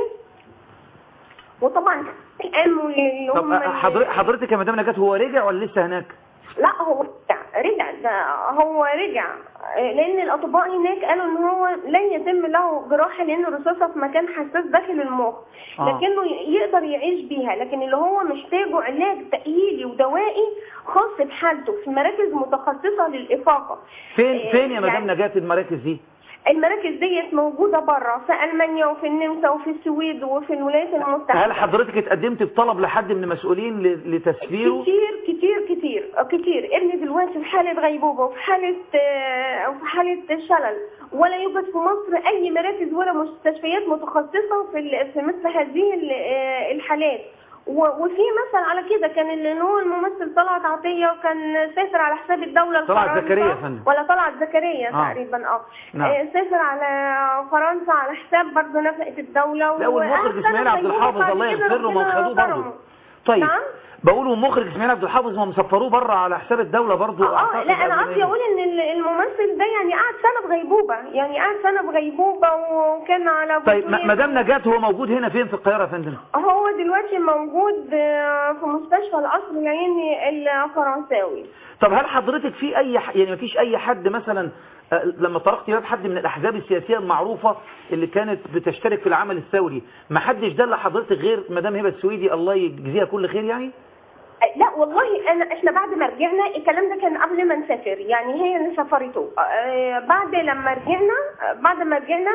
[SPEAKER 9] وطبعا قاموا اللي
[SPEAKER 1] طب
[SPEAKER 9] هم
[SPEAKER 1] حضر- حضرتك يا مدام نجاة هو رجع ولا لسه هناك
[SPEAKER 9] لا هو رجع رجع ده هو رجع لان الاطباء هناك قالوا ان هو لن يتم له جراحه لان الرصاصه في مكان حساس داخل المخ
[SPEAKER 1] آه.
[SPEAKER 9] لكنه يقدر يعيش بيها لكن اللي هو محتاجه علاج تاهيلي ودوائي خاص بحالته في مراكز متخصصه للافاقه
[SPEAKER 1] فين
[SPEAKER 9] إيه،
[SPEAKER 1] فين يا مدام
[SPEAKER 9] يعني
[SPEAKER 1] نجاة المراكز دي
[SPEAKER 9] المراكز ديت موجوده بره في المانيا وفي النمسا وفي السويد وفي الولايات المتحده
[SPEAKER 1] هل حضرتك اتقدمت بطلب لحد من المسؤولين ل- لتسفيره
[SPEAKER 9] كتير كتير كتير كتير ابني دلوقتي في حالة غيبوبة وفي حالة آه، وفي حالة شلل ولا يوجد في مصر أي مراكز ولا مستشفيات متخصصة في ال- في مثل هذه ال- آه، الحالات و- وفي مثل على كده كان اللي هو الممثل طلعت عطيه وكان سافر على حساب الدوله
[SPEAKER 1] طلعت
[SPEAKER 9] لفرنسا.
[SPEAKER 1] زكريا يا فندم.
[SPEAKER 9] ولا طلعت زكريا
[SPEAKER 1] آه.
[SPEAKER 9] تقريبا اه
[SPEAKER 1] نعم.
[SPEAKER 9] آه، سافر على فرنسا على حساب برضه نفقه الدوله
[SPEAKER 1] لا والمخرج
[SPEAKER 9] وقعد
[SPEAKER 1] اسماعيل
[SPEAKER 9] سنة
[SPEAKER 1] عبد
[SPEAKER 9] غيبوبة
[SPEAKER 1] الحافظ
[SPEAKER 9] بعد
[SPEAKER 1] الله
[SPEAKER 9] كده
[SPEAKER 1] يغفر له ما
[SPEAKER 9] ربنا
[SPEAKER 1] خدوه برضه
[SPEAKER 9] كرمه.
[SPEAKER 1] طيب
[SPEAKER 9] نعم
[SPEAKER 1] بقول المخرج اسماعيل عبد الحافظ ما مسفروه بره على حساب الدوله برضه
[SPEAKER 9] اه
[SPEAKER 1] أعتقد
[SPEAKER 9] لا انا
[SPEAKER 1] قبل ما
[SPEAKER 9] قصدي
[SPEAKER 1] يجي.
[SPEAKER 9] اقول ان ال- الممثل ده يعني قعد سنه في غيبوبه يعني قعد سنه في غيبوبه وكان على
[SPEAKER 1] طيب
[SPEAKER 9] بطولة-
[SPEAKER 1] م- مدام نجاة هو موجود هنا فين في القاهره يا فندم
[SPEAKER 9] هو دلوقتي موجود آه، في مستشفى القصر العيني الفرنساوي
[SPEAKER 1] طب هل حضرتك في اي ح... يعني مفيش اي حد مثلا آه، لما طرقت يد حد من الاحزاب السياسيه المعروفه اللي كانت بتشترك في العمل الثوري ما حدش دل حضرتك غير مدام هبه السويدي الله يجزيها كل خير يعني
[SPEAKER 9] آه، لا والله انا احنا بعد ما رجعنا الكلام ده كان قبل ما نسافر يعني هي اللي سافرته آه، بعد لما رجعنا آه، بعد ما رجعنا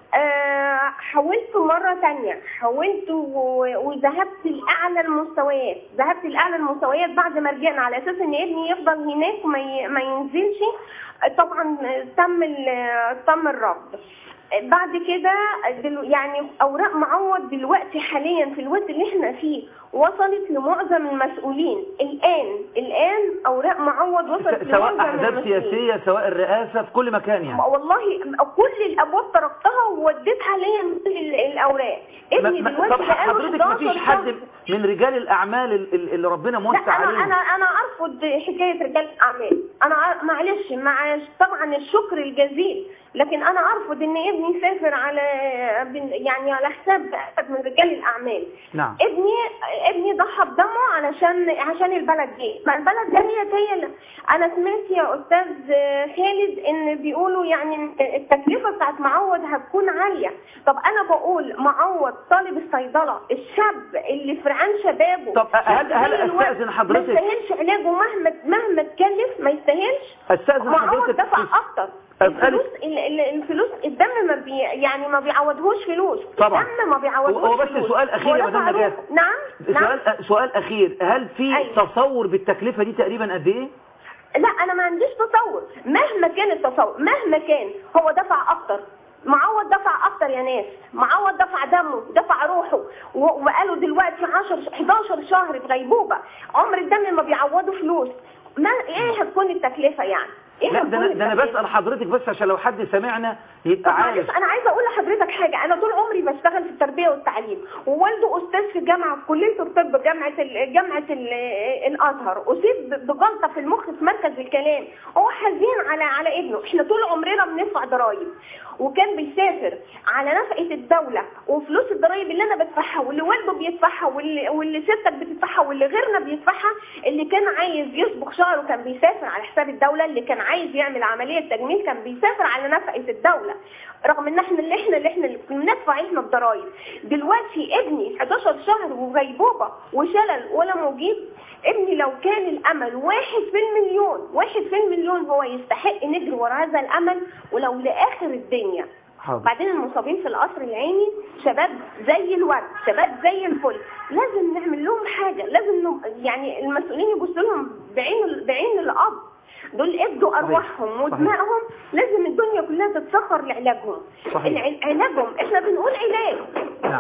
[SPEAKER 9] آه، حاولت مرة تانية حاولت و- وذهبت لأعلى المستويات ذهبت لأعلى المستويات بعد ما رجعنا على أساس إن ابني يفضل هناك ما ي- ما ينزلش آه، طبعا آه، تم ال- تم الرفض بعد كده دلو يعني اوراق معوض دلوقتي حاليا في الوقت اللي احنا فيه وصلت لمعظم المسؤولين الان الان اوراق معوض وصلت
[SPEAKER 1] س- سواء
[SPEAKER 9] لمعظم
[SPEAKER 1] احزاب
[SPEAKER 9] المسؤولين.
[SPEAKER 1] سياسيه سواء الرئاسه في كل مكان يعني
[SPEAKER 9] والله كل الابواب طرقتها ووديت حاليا كل ال- الاوراق ابني
[SPEAKER 1] ما- ما-
[SPEAKER 9] دلوقتي
[SPEAKER 1] طب
[SPEAKER 9] بقاله
[SPEAKER 1] حضرتك
[SPEAKER 9] 11
[SPEAKER 1] مفيش حد
[SPEAKER 9] شهر.
[SPEAKER 1] من رجال الاعمال ال- ال- اللي ربنا
[SPEAKER 9] لا
[SPEAKER 1] موسع
[SPEAKER 9] انا
[SPEAKER 1] عليهم
[SPEAKER 9] انا انا ارفض حكايه رجال الاعمال انا ع- معلش مع طبعا الشكر الجزيل لكن انا ارفض ان ابني يسافر على بن- يعني على حساب أحد من رجال الاعمال
[SPEAKER 1] نعم
[SPEAKER 9] ابني ابني ضحى بدمه علشان عشان البلد دي ما البلد دي هي هي اللي- انا سمعت يا استاذ خالد ان بيقولوا يعني التكلفه بتاعت معوض هتكون عاليه طب انا بقول معوض طالب الصيدله الشاب اللي فرعان شبابه
[SPEAKER 1] طب هل- هل
[SPEAKER 9] زي الوقت
[SPEAKER 1] أستأذن حضرتك-
[SPEAKER 9] ما يستاهلش علاجه مهما مهما تكلف ما يستاهلش
[SPEAKER 1] استاذن
[SPEAKER 9] معوض
[SPEAKER 1] حضرتك
[SPEAKER 9] دفع
[SPEAKER 1] في-
[SPEAKER 9] اكتر
[SPEAKER 1] أسألك-
[SPEAKER 9] الفلوس ال- ال- الفلوس الدم ما بي يعني ما بيعوضهوش فلوس
[SPEAKER 1] طبعا.
[SPEAKER 9] الدم ما بيعوضهوش
[SPEAKER 1] هو بس
[SPEAKER 9] فلوس.
[SPEAKER 1] سؤال أخير يا
[SPEAKER 9] هو
[SPEAKER 1] مدام
[SPEAKER 9] دفع
[SPEAKER 1] نجاة.
[SPEAKER 9] روح. نعم نعم
[SPEAKER 1] سؤال سؤال اخير هل في
[SPEAKER 9] أيوة.
[SPEAKER 1] تصور بالتكلفه دي تقريبا قد ايه
[SPEAKER 9] لا انا ما عنديش تصور مهما كان التصور مهما كان هو دفع اكتر معوض دفع اكتر يا ناس معوض دفع دمه دفع روحه و- وقالوا دلوقتي 10 11 شهر في غيبوبه عمر الدم ما بيعوضوا فلوس ما ايه هتكون التكلفه يعني ايه
[SPEAKER 1] لا ده
[SPEAKER 9] هتكون
[SPEAKER 1] انا ده انا
[SPEAKER 9] التكلفة؟
[SPEAKER 1] بسال حضرتك بس عشان لو حد سمعنا يبقى
[SPEAKER 9] طب
[SPEAKER 1] عارف
[SPEAKER 9] معلش انا عايزه اقول لحضرتك حاجه انا طول عمري بشتغل في التربيه والتعليم ووالده استاذ في جامعه في كليه الطب جامعه ال جامعه ال الازهر اصيب بجلطه في المخ في مركز الكلام هو حزين على على ابنه احنا طول عمرنا بندفع ضرائب وكان بيسافر على نفقه الدوله وفلوس الضرائب اللي انا بدفعها واللي والده بيدفعها واللي واللي ستك بتدفعها واللي غيرنا بيدفعها اللي كان عايز يصبغ شعره كان بيسافر على حساب الدوله اللي كان عايز يعمل عمليه تجميل كان بيسافر على نفقه الدوله رغم ان احنا اللي احنا اللي احنا اللي بندفع احنا الضرايب دلوقتي ابني 11 شهر وغيبوبه وشلل ولا مجيب ابني لو كان الامل واحد في المليون واحد في المليون هو يستحق نجري ورا هذا الامل ولو لاخر الدنيا
[SPEAKER 1] حاضر
[SPEAKER 9] بعدين المصابين في القصر العيني شباب زي الورد شباب زي الفل لازم نعمل لهم حاجه لازم نم... يعني المسؤولين يبصوا لهم بعين بعين الاب دول ادوا ارواحهم
[SPEAKER 1] صحيح.
[SPEAKER 9] ودمائهم لازم الدنيا كلها تتسخر لعلاجهم
[SPEAKER 1] صحيح.
[SPEAKER 9] الع- علاجهم احنا بنقول علاج
[SPEAKER 1] نعم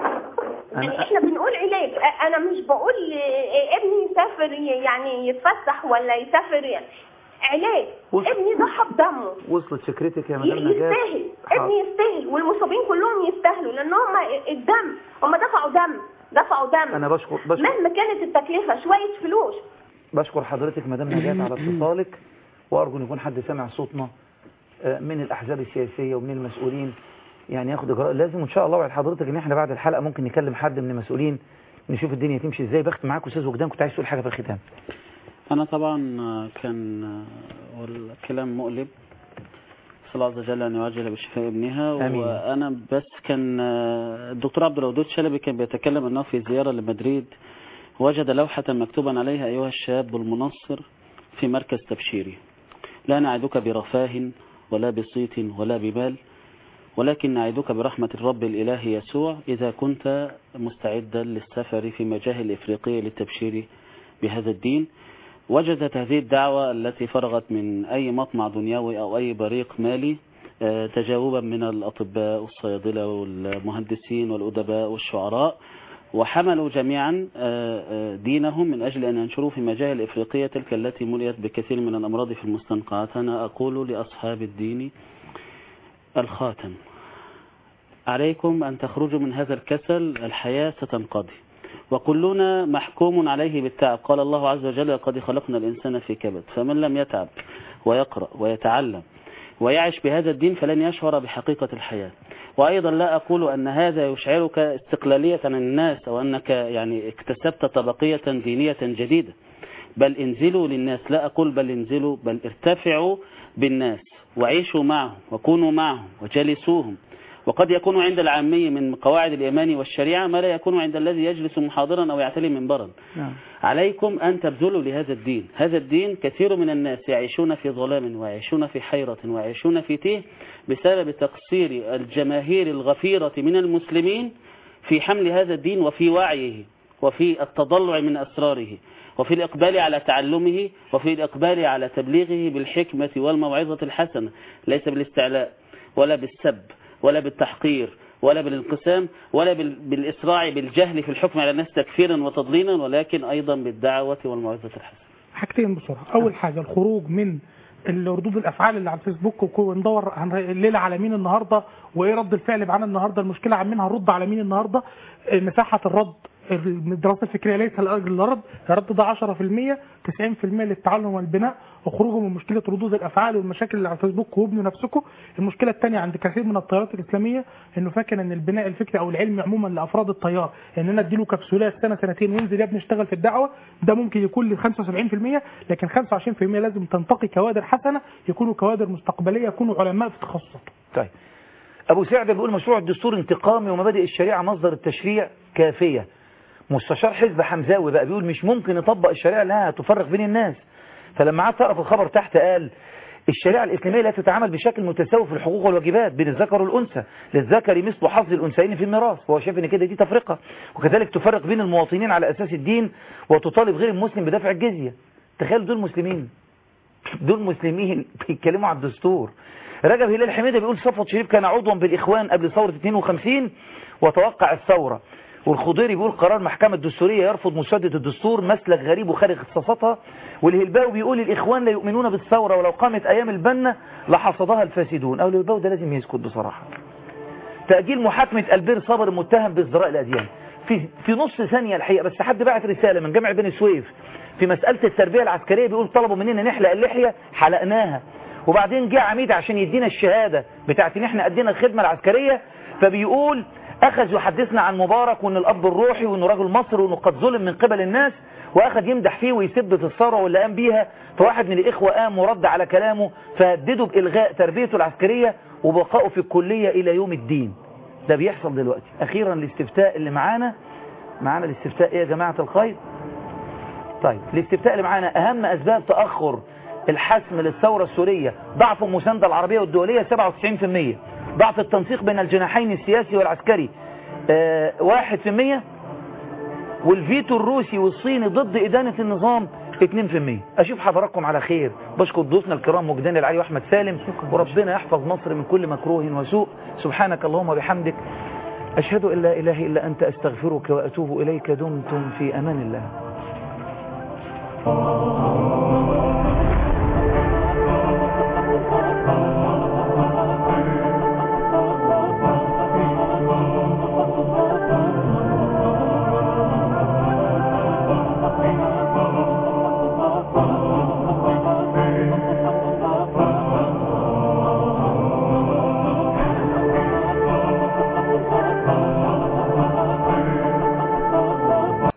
[SPEAKER 9] يعني
[SPEAKER 1] أنا
[SPEAKER 9] احنا بنقول علاج أ- انا مش بقول اه، ابني يسافر ي- يعني يتفسح ولا يسافر يعني. علاج
[SPEAKER 1] وص-
[SPEAKER 9] ابني ضحى بدمه
[SPEAKER 1] وصلت فكرتك يا مدام
[SPEAKER 9] ي-
[SPEAKER 1] نجاة
[SPEAKER 9] يستاهل
[SPEAKER 1] حاضر.
[SPEAKER 9] ابني يستاهل والمصابين كلهم يستاهلوا لان هم الدم هم دفعوا دم دفعوا دم
[SPEAKER 1] انا بشكر بشكر
[SPEAKER 9] مهما كانت التكلفه شويه فلوس
[SPEAKER 1] بشكر حضرتك مدام نجاة على اتصالك وارجو ان يكون حد سامع صوتنا آه، من الاحزاب السياسيه ومن المسؤولين يعني ياخد اجراء لازم ان شاء الله وعد حضرتك ان احنا بعد الحلقه ممكن نكلم حد من المسؤولين نشوف الدنيا تمشي ازاي بختم معاك استاذ وجدان كنت عايز تقول حاجه في الختام
[SPEAKER 6] أنا طبعا آه، كان آه، والكلام مؤلم أسأل الله عز وجل أن يعجل بشفاء ابنها
[SPEAKER 1] آمين.
[SPEAKER 6] وأنا بس كان آه، الدكتور عبد الودود شلبي كان بيتكلم أنه في زيارة لمدريد وجد لوحة مكتوبا عليها أيها الشاب المنصر في مركز تبشيري لا نعدك برفاه ولا بصيت ولا بمال ولكن نعدك برحمة الرب الإله يسوع إذا كنت مستعدا للسفر في مجاهل إفريقية للتبشير بهذا الدين وجدت هذه الدعوة التي فرغت من أي مطمع دنيوي أو أي بريق مالي آه، تجاوبا من الأطباء والصيادلة والمهندسين والأدباء والشعراء وحملوا جميعا آه، آه، دينهم من أجل أن ينشروا في مجال الإفريقية تلك التي مليت بكثير من الأمراض في المستنقعات أنا أقول لأصحاب الدين الخاتم عليكم أن تخرجوا من هذا الكسل الحياة ستنقضي وكلنا محكوم عليه بالتعب قال الله عز وجل لقد خلقنا الإنسان في كبد فمن لم يتعب ويقرأ ويتعلم ويعش بهذا الدين فلن يشعر بحقيقة الحياة وأيضا لا أقول أن هذا يشعرك استقلالية عن الناس أو أنك يعني اكتسبت طبقية دينية جديدة بل انزلوا للناس لا أقول بل انزلوا بل ارتفعوا بالناس وعيشوا معهم وكونوا معهم وجالسوهم وقد يكون عند العامي من قواعد الإيمان والشريعة ما لا يكون عند الذي يجلس محاضرا أو يعتلي منبرا
[SPEAKER 1] نعم
[SPEAKER 6] عليكم أن تبذلوا لهذا الدين هذا الدين كثير من الناس يعيشون في ظلام ويعيشون في حيرة ويعيشون في تيه بسبب تقصير الجماهير الغفيرة من المسلمين في حمل هذا الدين وفي وعيه وفي التضلع من أسراره وفي الإقبال على تعلمه وفي الإقبال على تبليغه بالحكمة والموعظة الحسنة ليس بالاستعلاء ولا بالسب ولا بالتحقير ولا بالانقسام ولا بال- بالإسراع بالجهل في الحكم على الناس تكفيرا وتضليلا ولكن أيضا بالدعوة والموعظة الحسنة
[SPEAKER 5] حاجتين بسرعه اول حاجه الخروج من ردود الافعال اللي على الفيسبوك وك- وندور عن الليله على مين النهارده وايه رد الفعل معانا النهارده المشكله عن مين هنرد على مين النهارده مساحه الرد الدراسه الفكريه ليس لاجل الرد الرد ده 10% 90% للتعلم والبناء وخروجه من مشكله ردود الافعال والمشاكل اللي على الفيسبوك وابنوا نفسكم المشكله الثانيه عند كثير من التيارات الاسلاميه انه فاكر ان البناء الفكري او العلمي عموما لافراد التيار ان انا اديله كبسولات سنه سنتين وانزل يا ابني اشتغل في الدعوه ده ممكن يكون ل 75% لكن 25% لازم تنتقي كوادر حسنه يكونوا كوادر مستقبليه يكونوا علماء في تخصصهم
[SPEAKER 1] طيب أبو سعد بيقول مشروع الدستور انتقامي ومبادئ الشريعة مصدر التشريع كافية مستشار حزب حمزاوي بقى بيقول مش ممكن يطبق الشريعة لها تفرق بين الناس فلما قعدت أقرأ في الخبر تحت قال الشريعة الإسلامية لا تتعامل بشكل متساوي في الحقوق والواجبات بين الذكر والأنثى للذكر مثل حظ الأنثيين في الميراث وهو شايف إن كده دي تفرقة وكذلك تفرق بين المواطنين على أساس الدين وتطالب غير المسلم بدفع الجزية تخيل دول مسلمين دول مسلمين بيتكلموا عن الدستور رجب هلال حميدة بيقول صفوت شريف كان عضوا بالإخوان قبل ثورة 52 وتوقع الثورة والخضيري بيقول قرار محكمة الدستورية يرفض مسودة الدستور مسلك غريب وخارج اختصاصاتها والهلباوي بيقول الإخوان لا يؤمنون بالثورة ولو قامت أيام البنة لحصدها الفاسدون أو الهلباوي ده لازم يسكت بصراحة تأجيل محاكمة البير صابر المتهم بازدراء الأديان في في نص ثانية الحقيقة بس حد بعت رسالة من جامع بني سويف في مسألة التربية العسكرية بيقول طلبوا مننا نحلق اللحية حلقناها وبعدين جه عميد عشان يدينا الشهادة بتاعت ان احنا ادينا الخدمة العسكرية فبيقول اخذ يحدثنا عن مبارك وان الاب الروحي وانه راجل مصري وانه قد ظلم من قبل الناس واخذ يمدح فيه ويسب في الثوره واللي قام بيها فواحد من الاخوه قام ورد على كلامه فهدده بالغاء تربيته العسكريه وبقائه في الكليه الى يوم الدين ده بيحصل دلوقتي اخيرا الاستفتاء اللي معانا معانا الاستفتاء ايه يا جماعه الخير طيب الاستفتاء اللي معانا اهم اسباب تاخر الحسم للثوره السوريه ضعف المسانده العربيه والدوليه 97% ضعف التنسيق بين الجناحين السياسي والعسكري آه، واحد في المية والفيتو الروسي والصيني ضد إدانة النظام 2% أشوف حضراتكم على خير بشكر ضيوفنا الكرام مجدان العلي وأحمد سالم وربنا يحفظ مصر من كل مكروه وسوء سبحانك اللهم وبحمدك أشهد أن لا إله إلا أنت أستغفرك وأتوب إليك دمتم في أمان الله